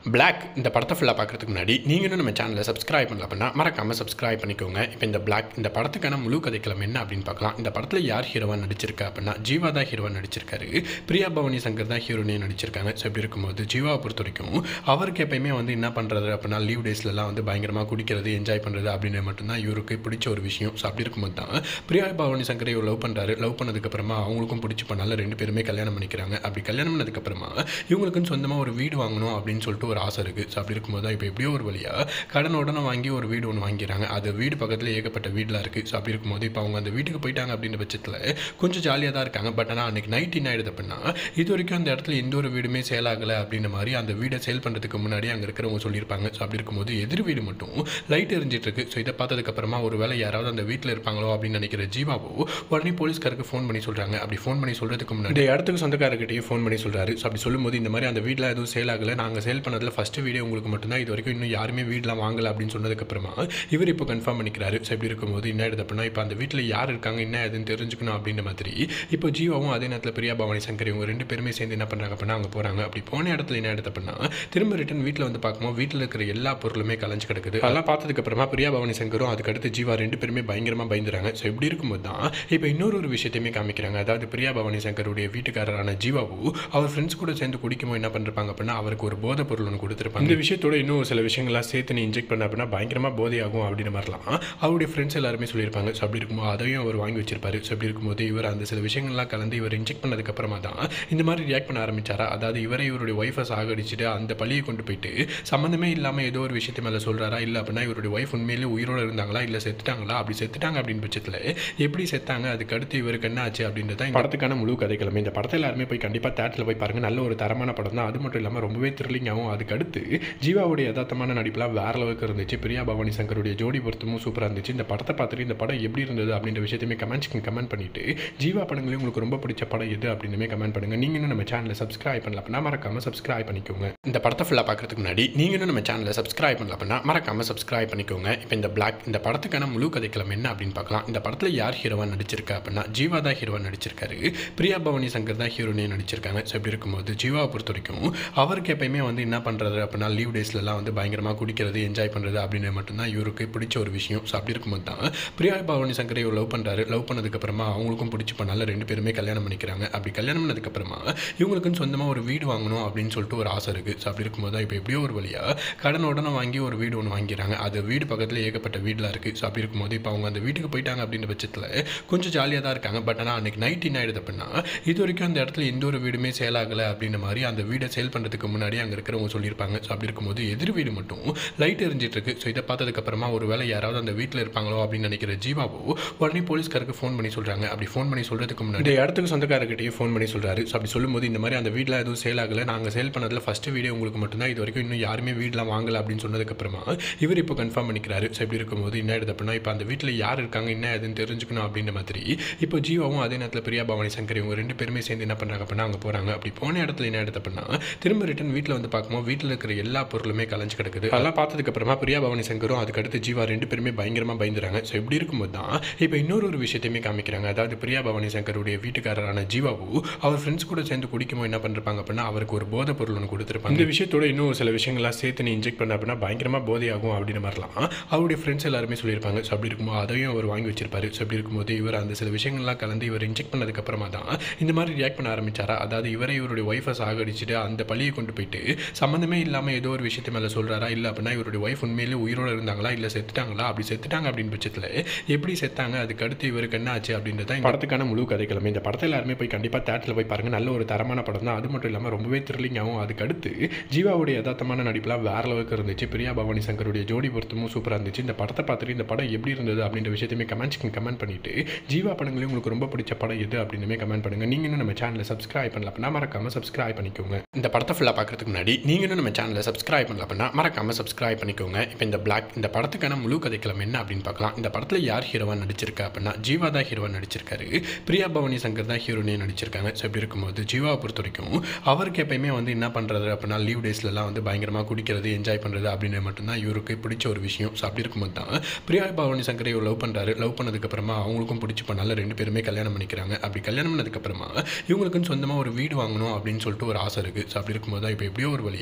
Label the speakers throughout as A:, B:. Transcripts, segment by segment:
A: black இந்த படத்தை ஃபுல்லாக பார்க்குறதுக்கு முன்னாடி நீங்கள் இன்னும் நம்ம சேனலை சப்ஸ்கிரைப் பண்ணல அப்படின்னா மறக்காமல் சப்ஸ்கிரைப் பண்ணிக்கோங்க இப்போ இந்த பிளாக் இந்த படத்துக்கான முழு கதைக்களம் என்ன அப்படின்னு பார்க்கலாம் இந்த படத்தில் யார் ஹீரோவாக நடிச்சிருக்கா அப்படின்னா ஜீவா தான் ஹீரோவாக நடிச்சிருக்காரு பிரியா பவானி சங்கர் தான் ஹீரோனே நடிச்சிருக்காங்க ஸோ இப்படி இருக்கும்போது ஜீவாவை பொறுத்த வரைக்கும் அவருக்கு எப்பயுமே வந்து என்ன பண்ணுறது அப்படின்னா லீவ் டேஸ்லலாம் வந்து பயங்கரமாக குடிக்கிறது என்ஜாய் பண்ணுறது அப்படின்னு மட்டும்தான் இவருக்கு பிடிச்ச ஒரு விஷயம் ஸோ அப்படி இருக்கும்போது தான் பிரியா பவானி சங்கரை இவர் லவ் பண்ணுறாரு லவ் பண்ணதுக்கப்புறமா அவங்களுக்கும் பிடிச்சி பண்ணால ரெண்டு பேருமே கல்யாணம் பண்ணிக்கிறாங்க அப்படி கல்யாணம் பண்ணதுக்கப்புறமா இவங்களுக்குன்னு சொந்தமாக ஒரு வீடு வாங்கணும் அப்படின்னு சொல்லிட்டு ஒரு ஆசை இருக்குது ஸோ அப்படி இருக்கும்போது தான் இப்போ எப்படியோ ஒரு வழியாக கடன் உடனே வாங்கி ஒரு வீடு ஒன்று வாங்கிடுறாங்க அது வீடு பக்கத்தில் ஏகப்பட்ட வீடெலாம் இருக்குது ஸோ அப்படி இருக்கும்போது இப்போ அவங்க அந்த வீட்டுக்கு போயிட்டாங்க அப்படின்ற பட்சத்தில் கொஞ்சம் ஜாலியாக தான் இருக்காங்க பட் ஆனால் அன்றைக்கி நைட் என்ன ஆயிடுது அப்படின்னா இது வரைக்கும் அந்த இடத்துல எந்த ஒரு வீடுமே சேல் ஆகலை அப்படின்ற மாதிரி அந்த வீடை சேல் பண்ணுறதுக்கு முன்னாடி அங்கே இருக்கிறவங்க சொல்லியிருப்பாங்க ஸோ அப்படி இருக்கும்போது எதிர் வீடு மட்டும் லைட் எரிஞ்சிட்டு இருக்கு ஸோ இதை பார்த்ததுக்கப்புறமா ஒரு வேளை யாராவது அந்த வீட்டில் இருப்பாங்களோ அப்படின்னு நினைக்கிற ஜீவாவோ உடனே போலீஸ்காருக்கு ஃபோன் பண்ணி சொல்கிறாங்க அப்படி ஃபோன் பண்ணி சொல்கிறதுக்கு முன்னாடி இந்த இடத்துக்கு சொந்தக்காரர்கிட்டயே ஃபோன் பண்ணி சொல்கிறாரு ஸோ அப்படி சொல்லும்போது இந்த மாதிரி அந்த வீட்டில் எதுவும் சேல் ஆகலை நாங்கள் சேல் பண்ணதில் ஃபஸ்ட்டு வீடியோ உங்களுக்கு மட்டும்தான் இது வரைக்கும் இன்னும் யாருமே வீடெலாம் வாங்கலை அப்படின்னு சொன்னதுக்கப்புறமா இவர் இப்போ கன்ஃபார்ம் பண்ணிக்கிறாரு ஸோ இப்படி இருக்கும்போது என்ன ஆயிடுது அப்படின்னா இப்போ அந்த வீட்டில் யார் இருக்காங்க என்ன ஏதுன்னு தெரிஞ்சுக்கணும் அப்படின்ற மாதிரி இப்போ ஜீவாவும் அதே நேரத்தில் பிரியா பவானி சங்கர் இவங்க ரெண்டு பேருமே சேர்ந்து என்ன பண்ணுறாங்க அப்படின்னா அங்கே போகிறாங்க அப்படி போன இடத்துல என்ன ஆயிடுது அப்படின்னா திரும்ப ரிட்டன் வீட்டில் வந்து பார்க்கும்போது வீட்டில் இருக்கிற எல்லா பொருளுமே கலைஞ்சு கிடக்குது அதெல்லாம் பார்த்ததுக்கப்புறமா பிரியா பவானி சங்கரும் அதுக்கடுத்து ஜீவா ரெண்டு பேருமே பயங்கரமாக பயந்துறாங்க ஸோ இப்படி இருக்கும்போது தான் இப்போ இன்னொரு ஒரு விஷயத்தையுமே காமிக்கிறாங்க அதாவது பிரியா பவானி சங்கருடைய வீட்டுக்காரரான ஜீவாவு அவர் ஃப்ரெண்ட்ஸ் கூட சேர்ந்து குடிக்கும்போது என்ன பண்ணிருப்பாங்க அப்படின்னா அவருக்கு ஒரு போதை பொருள் ஒன்று கொடுத்துருப்பாங்க இந்த விஷயத்தோட இன்னும் சில விஷயங்கள்லாம் சேர்த்து நீ இன்ஜெக்ட் பண்ண அப்படின்னா பயங்கரமாக போதையாகும் அப்படின்ற மாதிரிலாம் அவருடைய ஃப்ரெண்ட்ஸ் எல்லாருமே சொல்லியிருப்பாங்க ஸோ அப்படி இருக்கும்போது அதையும் அவர் வாங்கி வச்சிருப்பாரு ஸோ அப்படி இருக்கும்போது இவர் அந்த சில விஷயங்கள்லாம் கலந்து இவர் இன்ஜெக்ட் பண்ணதுக்கப்புறமா தான் இந்த மாதிரி ரியாக்ட் பண்ண ஆரம்பிச்சாரா அதாவது இவரை இவருடைய ஒய்ஃபை சாகடிச்சுட்டு அந்த பழியை கொண்டு போயிட்டு சம்மந்தமே இல்லாமல் ஏதோ ஒரு விஷயத்து மேலே சொல்கிறாரா இல்லை அப்படின்னா இவருடைய ஒய்ஃப் உண்மையிலே உயிரோடு இருந்தாங்களா இல்லை செத்துட்டாங்களா அப்படி செத்துட்டாங்க அப்படின்னு பட்சத்தில் எப்படி செத்தாங்க அதுக்கு அடுத்து இவருக்கு என்ன ஆச்சு அப்படின்றது தான் இந்த படத்துக்கான முழு கதைக்கிழமை இந்த படத்தை எல்லாருமே போய் கண்டிப்பாக தேட்டரில் போய் பாருங்கள் நல்ல ஒரு தரமான படம் தான் அது மட்டும் இல்லாமல் ரொம்பவே த்ரில்லிங்காகவும் அதுக்கு அடுத்து ஜீவாவுடைய யதார்த்தமான நடிப்புலாம் வேற அளவுக்கு இருந்துச்சு பிரியா பவானி சங்கருடைய ஜோடி பொருத்தமும் சூப்பராக இருந்துச்சு இந்த படத்தை பார்த்துட்டு இந்த படம் எப்படி இருந்தது அப்படின்ற விஷயத்தையுமே கமெண்ட்ஸ்க்கு கமெண்ட் பண்ணிட்டு ஜீவா படங்களையும் உங்களுக்கு ரொம்ப பிடிச்ச படம் எது அப்படின்னுமே கமெண்ட் பண்ணுங்க நீங்க இன்னும் நம்ம சேனலை சப்ஸ்கிரைப் பண்ணல அப்படின்னா மறக்காம சப்ஸ்கிரைப் பண்ணிக்கோங்க இந்த படத்தை ஃபுல்லாக பார்க்கறதுக்கு முன்னாடி நீங்க இன்னும் நம்ம சேனலை சப்ஸ்கிரைப் பண்ணல அப்படின்னா மறக்காம சப்ஸ்கிரைப் பண்ணிக்கோங்க இப்போ இந்த பிளாக் இந்த படத்துக்கான முழு கதைக்களம் என்ன அப்படின்னு பார்க்கலாம் இந்த படத்தில் யார் ஹீரோவாக நடிச்சிருக்கா அப்படின்னா ஜீவா தான் ஹீரோவாக நடிச்சிருக்காரு பிரியா பவானி சங்கர் தான் ஹீரோனே நடிச்சிருக்காங்க ஸோ இப்படி இருக்கும்போது ஜீவாவை பொறுத்த வரைக்கும் அவருக்கு எப்பயுமே வந்து என்ன பண்ணுறது அப்படின்னா லீவ் டேஸ்லலாம் வந்து பயங்கரமாக குடிக்கிறது என்ஜாய் பண்ணுறது அப்படின்னு மட்டும்தான் இவருக்கு பிடிச்ச ஒரு விஷயம் ஸோ அப்படி இருக்கும்போது தான் பிரியா பவானி சங்கரை இவர் லவ் பண்ணுறாரு லவ் பண்ணதுக்கப்புறமா அவங்களுக்கும் பிடிச்சி பண்ணால ரெண்டு பேருமே கல்யாணம் பண்ணிக்கிறாங்க அப்படி கல்யாணம் பண்ணதுக்கப்புறமா இவங்களுக்குன்னு சொந்தமாக ஒரு வீடு வாங்கணும் அப்படின்னு சொல்லிட்டு ஒரு ஆசை இருக்குது ஸோ அப்படி இருக்கும்போது தான் இப்போ எப்படியோ ஒரு வழியாக கடன் உடனே வாங்கி ஒரு வீடு ஒன்று வாங்கிடுறாங்க அது வீடு பக்கத்தில் ஏகப்பட்ட வீடெலாம் இருக்குது ஸோ அப்படி இருக்கும்போது இப்போ அவங்க அந்த வீட்டுக்கு போயிட்டாங்க அப்படின்ற பட்சத்தில் கொஞ்சம் ஜாலியாக தான் இருக்காங்க பட் ஆனால் அன்றைக்கி நைட் என்ன ஆயிடுது அப்படின்னா இது வரைக்கும் அந்த இடத்துல எந்த ஒரு வீடுமே சேல் ஆகலை அப்படின்ற மாதிரி அந்த வீடை சேல் பண்ணுறதுக்கு முன்னாடி அங்கே இருக்கிறவங்க சொல்லியிருப்பாங்க ஸோ அப்படி இருக்கும்போது எதிர் வீடு மட்டும் லைட் எரிஞ்சிட்டு இருக்கு ஸோ இதை பார்த்ததுக்கப்புறமா ஒரு வேளை யாராவது அந்த வீட்டில் இருப்பாங்களோ அப்படின்னு நினைக்கிற ஜீவாவோ உடனே போலீஸ்காருக்கு ஃபோன் பண்ணி சொல்கிறாங்க அப்படி ஃபோன் பண்ணி சொல்கிறதுக்கு முன்னாடி இந்த இடத்துக்கு சொந்தக்காரர்கிட்டயே ஃபோன் பண்ணி சொல்கிறாரு ஸோ அப்படி சொல்லும்போது இந்த மாதிரி அந்த வீட்டில் எதுவும் சேல் ஆகலை நாங்கள் சேல் பண்ணதில் ஃபஸ்ட்டு வீடியோ உங்களுக்கு மட்டும்தான் இது வரைக்கும் இன்னும் யாருமே வீடெலாம் வாங்கலை அப்படின்னு சொன்னதுக்கப்புறமா இவர் இப்போ கன்ஃபார்ம் பண்ணிக்கிறாரு ஸோ இப்படி இருக்கும்போது என்ன ஆயிடுது அப்படின்னா இப்போ அந்த வீட்டில் யார் இருக்காங்க என்ன ஏதுன்னு தெரிஞ்சுக்கணும் அப்படின்ற மாதிரி இப்போ ஜீவாவும் அதே நேரத்தில் பிரியா பவானி சங்கர் இவங்க ரெண்டு பேருமே சேர்ந்து என்ன பண்ணுறாங்க அப்படின்னா அங்கே போகிறாங்க அப்படி போன இடத்துல என்ன ஆயிடுது அப்படின்னா திரும்ப ரிட்டன் வீட்டில் வந்து பார்க்கும்போது வீட்டில் இருக்கிற எல்லா பொருளுமே கலைஞ்சு கிடக்குது அதெல்லாம் பார்த்ததுக்கப்புறமா பிரியா பவானி சங்கரும் அதுக்கடுத்து ஜீவா ரெண்டு பேருமே பயங்கரமாக பயந்துறாங்க ஸோ இப்படி இருக்கும்போது தான் இப்போ இன்னொரு ஒரு விஷயத்தையுமே காமிக்கிறாங்க அதாவது பிரியா பவானி சங்கருடைய வீட்டுக்காரரான ஜீவாவு அவர் ஃப்ரெண்ட்ஸ் கூட சேர்ந்து குடிக்கும்போது என்ன பண்ணிருப்பாங்க அப்படின்னா அவருக்கு ஒரு போதை பொருள் ஒன்று கொடுத்துருப்பாங்க இந்த விஷயத்தோட இன்னும் சில விஷயங்கள்லாம் சேர்த்து நீ இன்ஜெக்ட் பண்ண அப்படின்னா பயங்கரமாக போதையாகும் அப்படின்ற மாதிரிலாம் அவருடைய ஃப்ரெண்ட்ஸ் எல்லாருமே சொல்லியிருப்பாங்க ஸோ அப்படி இருக்கும்போது அதையும் அவர் வாங்கி வச்சிருப்பாரு ஸோ அப்படி இருக்கும்போது இவர் அந்த சில விஷயங்கள்லாம் கலந்து இவர் இன்ஜெக்ட் பண்ணதுக்கப்புறமா தான் இந்த மாதிரி ரியாக்ட் பண்ண ஆரம்பிச்சாரா அதாவது இவரை இவருடைய ஒய்ஃபை சாகடிச்சுட்டு அந்த பழியை கொண்டு போயிட்டு சம்மந்தமே இல்லாமல் ஏதோ ஒரு விஷயத்து மேலே சொல்கிறாரா இல்லை அப்படின்னா இவருடைய ஒய்ஃப் உண்மையிலே உயிரோடு இருந்தாங்களா இல்லை செத்துட்டாங்களா அப்படி செத்துட்டாங்க அப்படின்னு பட்சத்தில் எப்படி செத்தாங்க அதுக்கு அடுத்து இவருக்கு என்ன ஆச்சு அப்படின்றது தான் இந்த படத்துக்கான முழு கதைக்கிழமை இந்த படத்தை எல்லாருமே போய் கண்டிப்பாக தேட்டரில் போய் பாருங்கள் நல்ல ஒரு தரமான படம் தான் அது மட்டும் இல்லாமல் ரொம்பவே த்ரில்லிங்காகவும் அதுக்கு அடுத்து ஜீவாவுடைய யதார்த்தமான நடிப்புலாம் வேற அளவுக்கு இருந்துச்சு பிரியா பவானி சங்கருடைய ஜோடி பொருத்தமும் சூப்பராக இருந்துச்சு இந்த படத்தை பார்த்துட்டு இந்த படம் எப்படி இருந்தது அப்படின்ற விஷயத்தையுமே கமெண்ட்ஸ்க்கு கமெண்ட் பண்ணிட்டு ஜீவா படங்களையும் உங்களுக்கு ரொம்ப பிடிச்ச படம் எது அப்படின்னுமே கமெண்ட் பண்ணுங்க நீங்க இன்னும் நம்ம சேனலை சப்ஸ்கிரைப் பண்ணல அப்படின்னா மறக்காம சப்ஸ்கிரைப் பண்ணிக்கோங்க இந்த படத்தை ஃபுல்லாக பார்க்கறதுக்கு முன்னாடி நீங்க இன்னும் நம்ம சேனலை சப்ஸ்கிரைப் பண்ணல அப்படின்னா மறக்காம சப்ஸ்கிரைப் பண்ணிக்கோங்க இப்போ இந்த பிளாக் இந்த படத்துக்கான முழு கதைக்களம் என்ன அப்படின்னு பார்க்கலாம் இந்த படத்தில் யார் ஹீரோவாக நடிச்சிருக்கா அப்படின்னா ஜீவா தான் ஹீரோவாக நடிச்சிருக்காரு பிரியா பவானி சங்கர் தான் ஹீரோனே நடிச்சிருக்காங்க ஸோ இப்படி இருக்கும்போது ஜீவாவை பொறுத்த வரைக்கும் அவருக்கு எப்பயுமே வந்து என்ன பண்ணுறது அப்படின்னா லீவ் டேஸ்லலாம் வந்து பயங்கரமாக குடிக்கிறது என்ஜாய் பண்ணுறது அப்படின்னு மட்டும்தான் இவருக்கு பிடிச்ச ஒரு விஷயம் ஸோ அப்படி இருக்கும்போது தான் பிரியா பவானி சங்கரை இவர் லவ் பண்ணுறாரு லவ் பண்ணதுக்கப்புறமா அவங்களுக்கும் பிடிச்சி பண்ணால ரெண்டு பேருமே கல்யாணம் பண்ணிக்கிறாங்க அப்படி கல்யாணம் பண்ணதுக்கப்புறமா இவங்களுக்குன்னு சொந்தமாக ஒரு வீடு வாங்கணும் அப்படின்னு சொல்லிட்டு ஒரு ஆசை இருக்குது ஸோ அப்படி இருக்கும்போது தான் இப்போ எப்படியோ ஒரு வழியாக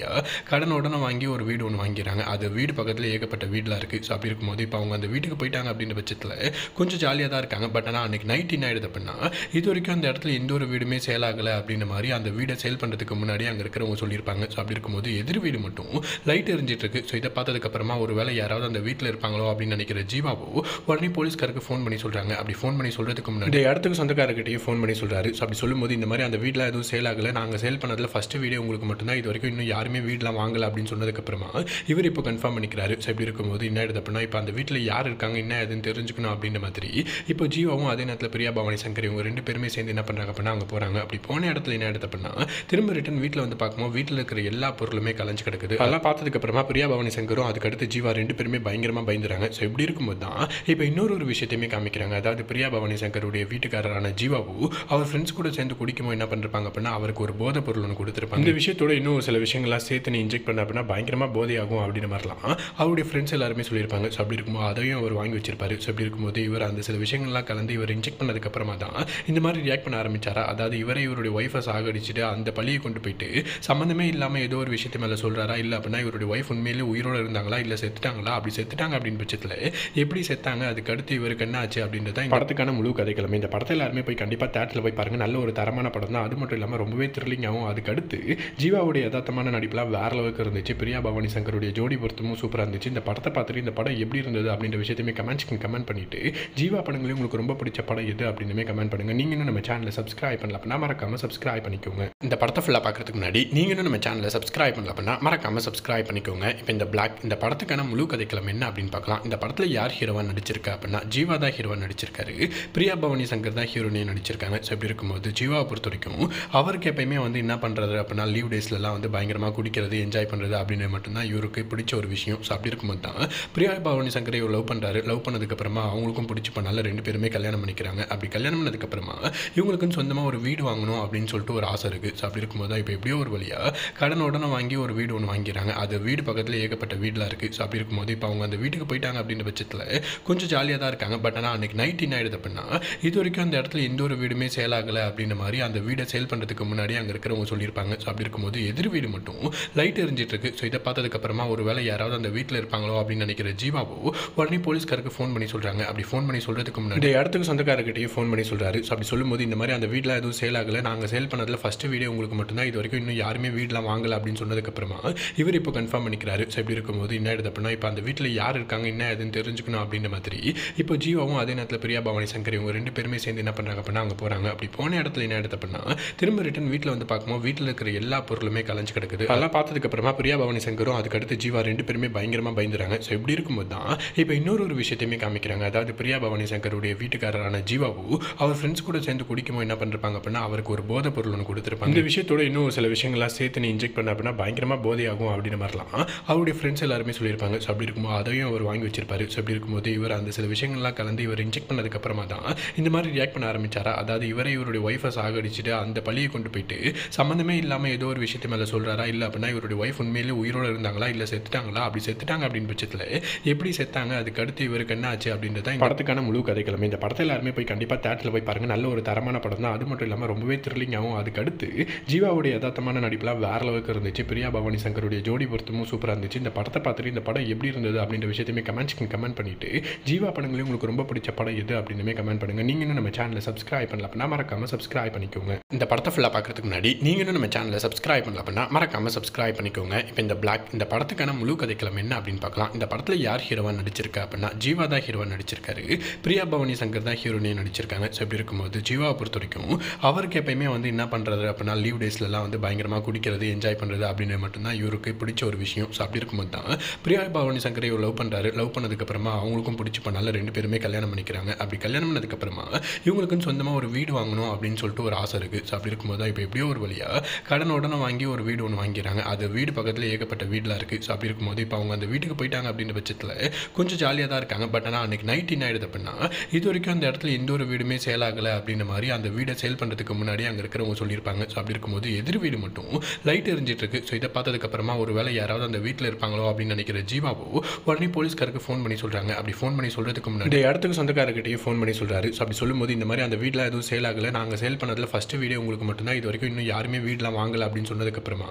A: வழியாக கடன் உடனே வாங்கி ஒரு வீடு ஒன்று வாங்கிடுறாங்க அது வீடு பக்கத்தில் ஏகப்பட்ட வீடெலாம் இருக்குது ஸோ அப்படி இருக்கும்போது இப்போ அவங்க அந்த வீட்டுக்கு போயிட்டாங்க அப்படின்ற பட்சத்தில் கொஞ்சம் ஜாலியாக தான் இருக்காங்க பட் ஆனால் அன்றைக்கி நைட் என்ன ஆயிடுது அப்படின்னா இது வரைக்கும் அந்த இடத்துல எந்த ஒரு வீடுமே சேல் ஆகலை அப்படின்ற மாதிரி அந்த வீடை சேல் பண்ணுறதுக்கு முன்னாடி அங்கே இருக்கிறவங்க சொல்லியிருப்பாங்க ஸோ அப்படி இருக்கும்போது எதிர் வீடு மட்டும் லைட் எரிஞ்சிட்டு இருக்கு ஸோ இதை பார்த்ததுக்கப்புறமா ஒரு வேளை யாராவது அந்த வீட்டில் இருப்பாங்களோ அப்படின்னு நினைக்கிற ஜீவாவோ உடனே போலீஸ்காருக்கு ஃபோன் பண்ணி சொல்கிறாங்க அப்படி ஃபோன் பண்ணி சொல்கிறதுக்கு முன்னாடி இந்த இடத்துக்கு சொந்தக்காரர்கிட்டயே ஃபோன் பண்ணி சொல்கிறாரு ஸோ அப்படி சொல்லும்போது இந்த மாதிரி அந்த வீட்டில் எதுவும் சேல் ஆகலை நாங்கள் சேல் பண்ணதில் ஃபஸ்ட்டு வீடியோ உங்களுக்கு மட்டும்தான் இது வரைக்கும் இன்னும் யாருமே வீடெலாம் வாங்கலை அப்படின்னு சொன்னதுக்கப்புறமா இவர் இப்போ கன்ஃபார்ம் பண்ணிக்கிறாரு ஸோ இப்படி இருக்கும்போது என்ன ஆயிடுது அப்படின்னா இப்போ அந்த வீட்டில் யார் இருக்காங்க என்ன ஏதுன்னு தெரிஞ்சுக்கணும் அப்படின்ற மாதிரி இப்போ ஜீவாவும் அதே நேரத்தில் பிரியா பவானி சங்கர் இவங்க ரெண்டு பேருமே சேர்ந்து என்ன பண்ணுறாங்க அப்படின்னா அங்கே போகிறாங்க அப்படி போன இடத்துல என்ன ஆயிடுது அப்படின்னா திரும்ப ரிட்டன் வீட்டில் வந்து பார்க்கும்போது வீட்டில் இருக்கிற எல்லா பொருளுமே கலைஞ்சு கிடக்குது அதெல்லாம் பார்த்ததுக்கப்புறமா பிரியா பவானி சங்கரும் அதுக்கடுத்து ஜீவா ரெண்டு பேருமே பயங்கரமாக பயந்துறாங்க ஸோ இப்படி இருக்கும்போது தான் இப்போ இன்னொரு ஒரு விஷயத்தையுமே காமிக்கிறாங்க அதாவது பிரியா பவானி சங்கருடைய வீட்டுக்காரரான ஜீவாவு அவர் ஃப்ரெண்ட்ஸ் கூட சேர்ந்து குடிக்கும்போது என்ன பண்ணிருப்பாங்க அப்படின்னா அவருக்கு ஒரு போதை பொருள் ஒன்று கொடுத்துருப்பாங்க இந்த விஷயத்தோட இன்னும் சில விஷயங்கள்லாம் சேர்த்து நீ இன்ஜெக்ட் பண்ண அப்படின்னா பயங்கரமாக போதையாகும் அப்படின்ற மாதிரிலாம் அவருடைய ஃப்ரெண்ட்ஸ் எல்லாருமே சொல்லியிருப்பாங்க ஸோ அப்படி இருக்கும்போது அதையும் அவர் வாங்கி வச்சிருப்பாரு ஸோ அப்படி இருக்கும்போது இவர் அந்த சில விஷயங்கள்லாம் கலந்து இவர் இன்ஜெக்ட் பண்ணதுக்கப்புறமா தான் இந்த மாதிரி ரியாக்ட் பண்ண ஆரம்பிச்சாரா அதாவது இவரே இவருடைய ஒய்ஃபை சாகடிச்சிட்டு அந்த பழியை கொண்டு போயிட்டு சம்மந்தமே இல்லாமல் ஏதோ ஒரு விஷயத்து மேலே சொல்கிறாரா இல்லை அப்படின்னா இவருடைய ஒய்ஃப் உண்மையிலே உயிரோடு இருந்தாங்களா இல்லை செத்துட்டாங்களா அப்படி செத்துட்டாங்க அப்படின்னு பட்சத்தில் எப்படி செத்தாங்க அதுக்கு அடுத்து இவருக்கு என்ன ஆச்சு அப்படின்றது தான் இந்த படத்துக்கான முழு கதைக்கிழமை இந்த படத்தை எல்லாருமே போய் கண்டிப்பாக தேட்டரில் போய் பாருங்கள் நல்ல ஒரு தரமான படம் தான் அது மட்டும் இல்லாமல் ரொம்பவே த்ரில்லிங்காகவும் அதுக்கு அடுத்து ஜீவாவுடைய யதார்த்தமான நடிப்புலாம் வேற அளவுக்கு இருந்துச்சு பிரியா பவானி சங்கருடைய ஜோடி பொருத்தமும் சூப்பராக இருந்துச்சு இந்த படத்தை பார்த்துட்டு இந்த படம் எப்படி இருந்தது அப்படின்ற விஷயத்தையுமே கமெண்ட்ஸ்க்கு கமெண்ட் பண்ணிட்டு ஜீவா படங்களையும் உங்களுக்கு ரொம்ப பிடிச்ச படம் எது அப்படின்னுமே கமெண்ட் பண்ணுங்க நீங்க இன்னும் நம்ம சேனலை சப்ஸ்கிரைப் பண்ணல அப்படின்னா மறக்காம சப்ஸ்கிரைப் பண்ணிக்கோங்க இந்த படத்தை ஃபுல்லாக பார்க்கறதுக்கு முன்னாடி நீங்க இன்னும் நம்ம சேனலை சப்ஸ்கிரைப் பண்ணல அப்படின்னா மறக்காம சப்ஸ்கிரைப் பண்ணிக்கோங்க இப்போ இந்த பிளாக் இந்த படத்துக்கான முழு கதைக்களம் என்ன அப்படின்னு பார்க்கலாம் இந்த படத்தில் யார் ஹீரோவா நடிச்சிருக்கா அப்படின்னா ஜீவா தான் ஹீரோவா நடிச்சிருக்காரு பிரியா பவானி சங்கர் தான் ஹீரோனே நடிச்சிருக்காங்க ஸோ இப்படி இருக்கும்போது ஜீவாவை பொறுத்த வரைக்கும் அவருக்கு எப்பயுமே வந்து என்ன பண்ணுறது அப்படின்னா லீவ் டேஸ்லலாம் வந்து பயங்கரமாக குடிக்கிறது என்ஜாய் பண்ணுறது அப்படின்னு மட்டும்தான் இவருக்கு பிடிச்ச ஒரு விஷயம் ஸோ அப்படி இருக்கும்போது தான் பிரியா பவானி சங்கரை இவர் லவ் பண்ணுறாரு லவ் பண்ணதுக்கப்புறமா அவங்களுக்கும் பிடிச்சி பண்ணால ரெண்டு பேருமே கல்யாணம் பண்ணிக்கிறாங்க அப்படி கல்யாணம் பண்ணதுக்கப்புறமா இவங்களுக்குன்னு சொந்தமாக ஒரு வீடு வாங்கணும் அப்படின்னு சொல்லிட்டு ஒரு ஆசை இருக்குது ஸோ அப்படி இருக்கும்போது தான் இப்போ எப்படியோ ஒரு வழியாக கடன் உடனே வாங்கி ஒரு வீடு ஒன்று வாங்கிடுறாங்க அது வீடு பக்கத்தில் ஏகப்பட்ட வீடெலாம் இருக்குது ஸோ அப்படி இருக்கும்போது இப்போ அவங்க அந்த வீட்டுக்கு போயிட்டாங்க அப்படின்ற பட்சத்தில் கொஞ்சம் ஜாலியாக தான் இருக்காங்க பட் ஆனால் அன்றைக்கி நைட் என்ன ஆயிடுது அப்படின்னா இது வரைக்கும் அந்த இடத்துல எந்த ஒரு வீடுமே சேல் ஆகலை அப்படின்ற மாதிரி அந்த வீடை சேல் பண்ணுறதுக்கு முன்னாடி அங்கே இருக்கிறவங்க சொல்லியிருப்பாங்க ஸோ அப்படி இருக்கும்போது எதிர் வீடு மட்டும் லைட் எரிஞ்சிட்டு இருக்கு ஸோ இதை பார்த்ததுக்கப்புறமா ஒரு வேளை யாராவது அந்த வீட்டில் இருப்பாங்களோ அப்படின்னு நினைக்கிற ஜீவாவோ உடனே போலீஸ்காருக்கு ஃபோன் பண்ணி சொல்கிறாங்க அப்படி ஃபோன் பண்ணி சொல்கிறதுக்கு முன்னாடி இந்த இடத்துக்கு சொந்தக்காரர்கிட்டயே ஃபோன் பண்ணி சொல்கிறாரு ஸோ அப்படி சொல்லும்போது இந்த மாதிரி அந்த வீட்டில் எதுவும் சேல் ஆகலை நாங்கள் சேல் பண்ணதில் ஃபஸ்ட்டு வீடியோ உங்களுக்கு மட்டும்தான் இது வரைக்கும் இன்னும் யாருமே வீடெலாம் வாங்கலை அப்படின்னு சொன்னதுக்கப்புறமா இவர் இப்போ கன்ஃபார்ம் பண்ணிக்கிறாரு ஸோ இப்படி இருக்கும்போது என்ன ஆயிடுது அப்படின்னா இப்போ அந்த வீட்டில் யார் இருக்காங்க என்ன ஏதுன்னு தெரிஞ்சுக்கணும் அப்படின்ற மாதிரி இப்போ ஜீவாவும் அதே நேரத்தில் பிரியா பவானி சங்கர் இவங்க ரெண்டு பேருமே சேர்ந்து என்ன பண்ணுறாங்க அப்படின்னா அங்கே போகிறாங்க அப்படி போன இடத்துல என்ன ஆயிடுது அப்படின்னா திரும்ப ரிட்டன் வீட்டில் வந்து பார்க்கும்போது வீட்டில் இருக்கிற எல்லா பொருளுமே கலைஞ்சு கிடக்குது அதெல்லாம் பார்த்ததுக்கப்புறமா பிரியா பவானி சங்கரும் அதுக்கடுத்து ஜீவா ரெண்டு பேருமே பயங்கரமாக பயந்துறாங்க ஸோ இப்படி இருக்கும்போது தான் இப்போ இன்னொரு ஒரு விஷயத்தையுமே காமிக்கிறாங்க அதாவது பிரியா பவானி சங்கருடைய வீட்டுக்காரரான ஜீவாவு அவர் ஃப்ரெண்ட்ஸ் கூட சேர்ந்து குடிக்கும்போது என்ன பண்ணிருப்பாங்க அப்படின்னா அவருக்கு ஒரு போதை பொருள் ஒன்று கொடுத்துருப்பாங்க இந்த விஷயத்தோட இன்னும் சில விஷயங்கள்லாம் சேர்த்து நீ இன்ஜெக்ட் பண்ண அப்படின்னா பயங்கரமாக போதையாகும் அப்படின்ற மாதிரிலாம் அவருடைய ஃப்ரெண்ட்ஸ் எல்லாருமே சொல்லியிருப்பாங்க ஸோ அப்படி இருக்கும்போது அதையும் அவர் வாங்கி வச்சிருப்பாரு ஸோ அப்படி இருக்கும்போது இவர் அந்த சில விஷயங்கள்லாம் கலந்து இவர் இன்ஜெக்ட் பண்ணதுக்கப்புறமா தான் இந்த மாதிரி ரியாக்ட் பண்ண ஆரம்பிச்சாரா அதாவது இவரே இவருடைய ஒய்ஃபை சாகடிச்சிட்டு அந்த பழியை கொண்டு போயிட்டு சம்மந்தமே இல்லாமல் ஏதோ ஒரு விஷயத்து மேலே சொல்கிறாரா இல்லை அப்படின்னா இவருடைய ஒய்ஃப் உண்மையிலே உயிரோடு இருந்தாங்களா இல்லை செத்துட்டாங்களா அப்படி செத்துட்டாங்க அப்படின்னு பட்சத்தில் எப்படி செத்தாங்க அதுக்கு அடுத்து இவருக்கு என்ன ஆச்சு அப்படின்றது தான் இந்த படத்துக்கான முழு கதைக்கிழமை இந்த படத்தை எல்லாருமே போய் கண்டிப்பாக தேட்டரில் போய் பாருங்கள் நல்ல ஒரு தரமான படம் தான் அது மட்டும் இல்லாமல் ரொம்பவே த்ரில்லிங்காகவும் அதுக்கு அடுத்து ஜீவாவுடைய யதார்த்தமான நடிப்புலாம் வேற அளவுக்கு இருந்துச்சு பிரியா பவானி சங்கருடைய ஜோடி பொருத்தமும் சூப்பராக இருந்துச்சு இந்த படத்தை பார்த்துட்டு இந்த படம் எப்படி இருந்தது அப்படின்ற விஷயத்தையுமே கமெண்ட்ஸ்க்கு கமெண்ட் பண்ணிட்டு ஜீவா படங்களையும் உங்களுக்கு ரொம்ப பிடிச்ச படம் எது அப்படின்னுமே கமெண்ட் பண்ணுங்க நீங்க இன்னும் நம்ம சேனலை சப்ஸ்கிரைப் பண்ணல அப்படின்னா மறக்காம சப்ஸ்கிரைப் பண்ணிக்கோங்க இந்த படத்தை ஃபுல்லாக பார்க்கறதுக்கு முன்னாடி நீங்க இன்னும் நம்ம சேனலை சப்ஸ்கிரைப் பண்ணல அப்படின்னா மறக்காம சப்ஸ்கிரைப் பண்ணிக்கோங்க இப்போ இந்த பிளாக் இந்த படத்துக்கான முழு கதைக்களம் என்ன அப்படின்னு பார்க்கலாம் இந்த படத்தில் யார் ஹீரோவா நடிச்சிருக்கா அப்படின்னா ஜீவா தான் ஹீரோவா நடிச்சிருக்காரு பிரியா பவானி சங்கர் தான் ஹீரோனே நடிச்சிருக்காங்க ஸோ இப்படி இருக்கும்போது ஜீவாவை பொறுத்த வரைக்கும் அவருக்கு எப்பயுமே வந்து என்ன பண்ணுறது அப்படின்னா லீவ் டேஸ்லலாம் வந்து பயங்கரமாக குடிக்கிறது என்ஜாய் பண்ணுறது அப்படின்னு மட்டும்தான் இவருக்கு பிடிச்ச ஒரு விஷயம் ஸோ அப்படி இருக்கும்போது தான் பிரியா பவானி சங்கரை இவர் லவ் பண்ணுறாரு லவ் பண்ணதுக்கப்புறமா அவங்களுக்கும் பிடிச்சி பண்ணால ரெண்டு பேருமே கல்யாணம் பண்ணிக்கிறாங்க அப்படி கல்யாணம் பண்ணதுக்கப்புறமா இவங்களுக்குன்னு சொந்தமாக ஒரு வீடு வாங்கணும் அப்படின்னு சொல்லிட்டு ஒரு ஆசை இருக்குது ஸோ அப்படி இருக்கும்போது தான் இப்போ எப்படியோ ஒரு வழியாக கடன் உடனே வாங்கி ஒரு வீடு ஒன்று வாங்கிடுறாங்க அது வீடு பக்கத்தில் ஏகப்பட்ட வீடெலாம் இருக்குது ஸோ அப்படி இருக்கும்போது இப்போ அவங்க அந்த வீட்டுக்கு போயிட்டாங்க அப்படின்ற பட்சத்தில் கொஞ்சம் ஜாலியாக தான் இருக்காங்க பட் ஆனால் அன்றைக்கி நைட் என்ன ஆயிடுது அப்படின்னா இது வரைக்கும் அந்த இடத்துல எந்த ஒரு வீடுமே சேல் ஆகலை அப்படின்ற மாதிரி அந்த வீடை சேல் பண்ணுறதுக்கு முன்னாடி அங்கே இருக்கிறவங்க சொல்லியிருப்பாங்க ஸோ அப்படி இருக்கும்போது எதிர் வீடு மட்டும் லைட் எரிஞ்சிட்டு இருக்கு ஸோ இதை பார்த்ததுக்கப்புறமா ஒரு வேளை யாராவது அந்த வீட்டில் இருப்பாங்களோ அப்படின்னு நினைக்கிற ஜீவாவோ உடனே போலீஸ்காருக்கு ஃபோன் பண்ணி சொல்கிறாங்க அப்படி ஃபோன் பண்ணி சொல்கிறதுக்கு முன்னாடி இந்த இடத்துக்கு சொந்தக்காரர்கிட்டயே ஃபோன் பண்ணி சொல்கிறாரு ஸோ அப்படி சொல்லும்போது இந்த மாதிரி அந்த வீட்டில் எதுவும் சேல் ஆகலை நாங்கள் சேல் பண்ணதில் ஃபஸ்ட்டு வீடியோ உங்களுக்கு மட்டும்தான் இது வரைக்கும் இன்னும் யாருமே வீடெலாம் வாங்கலை அப்படின்னு சொன்னதுக்கப்புறமா இவர்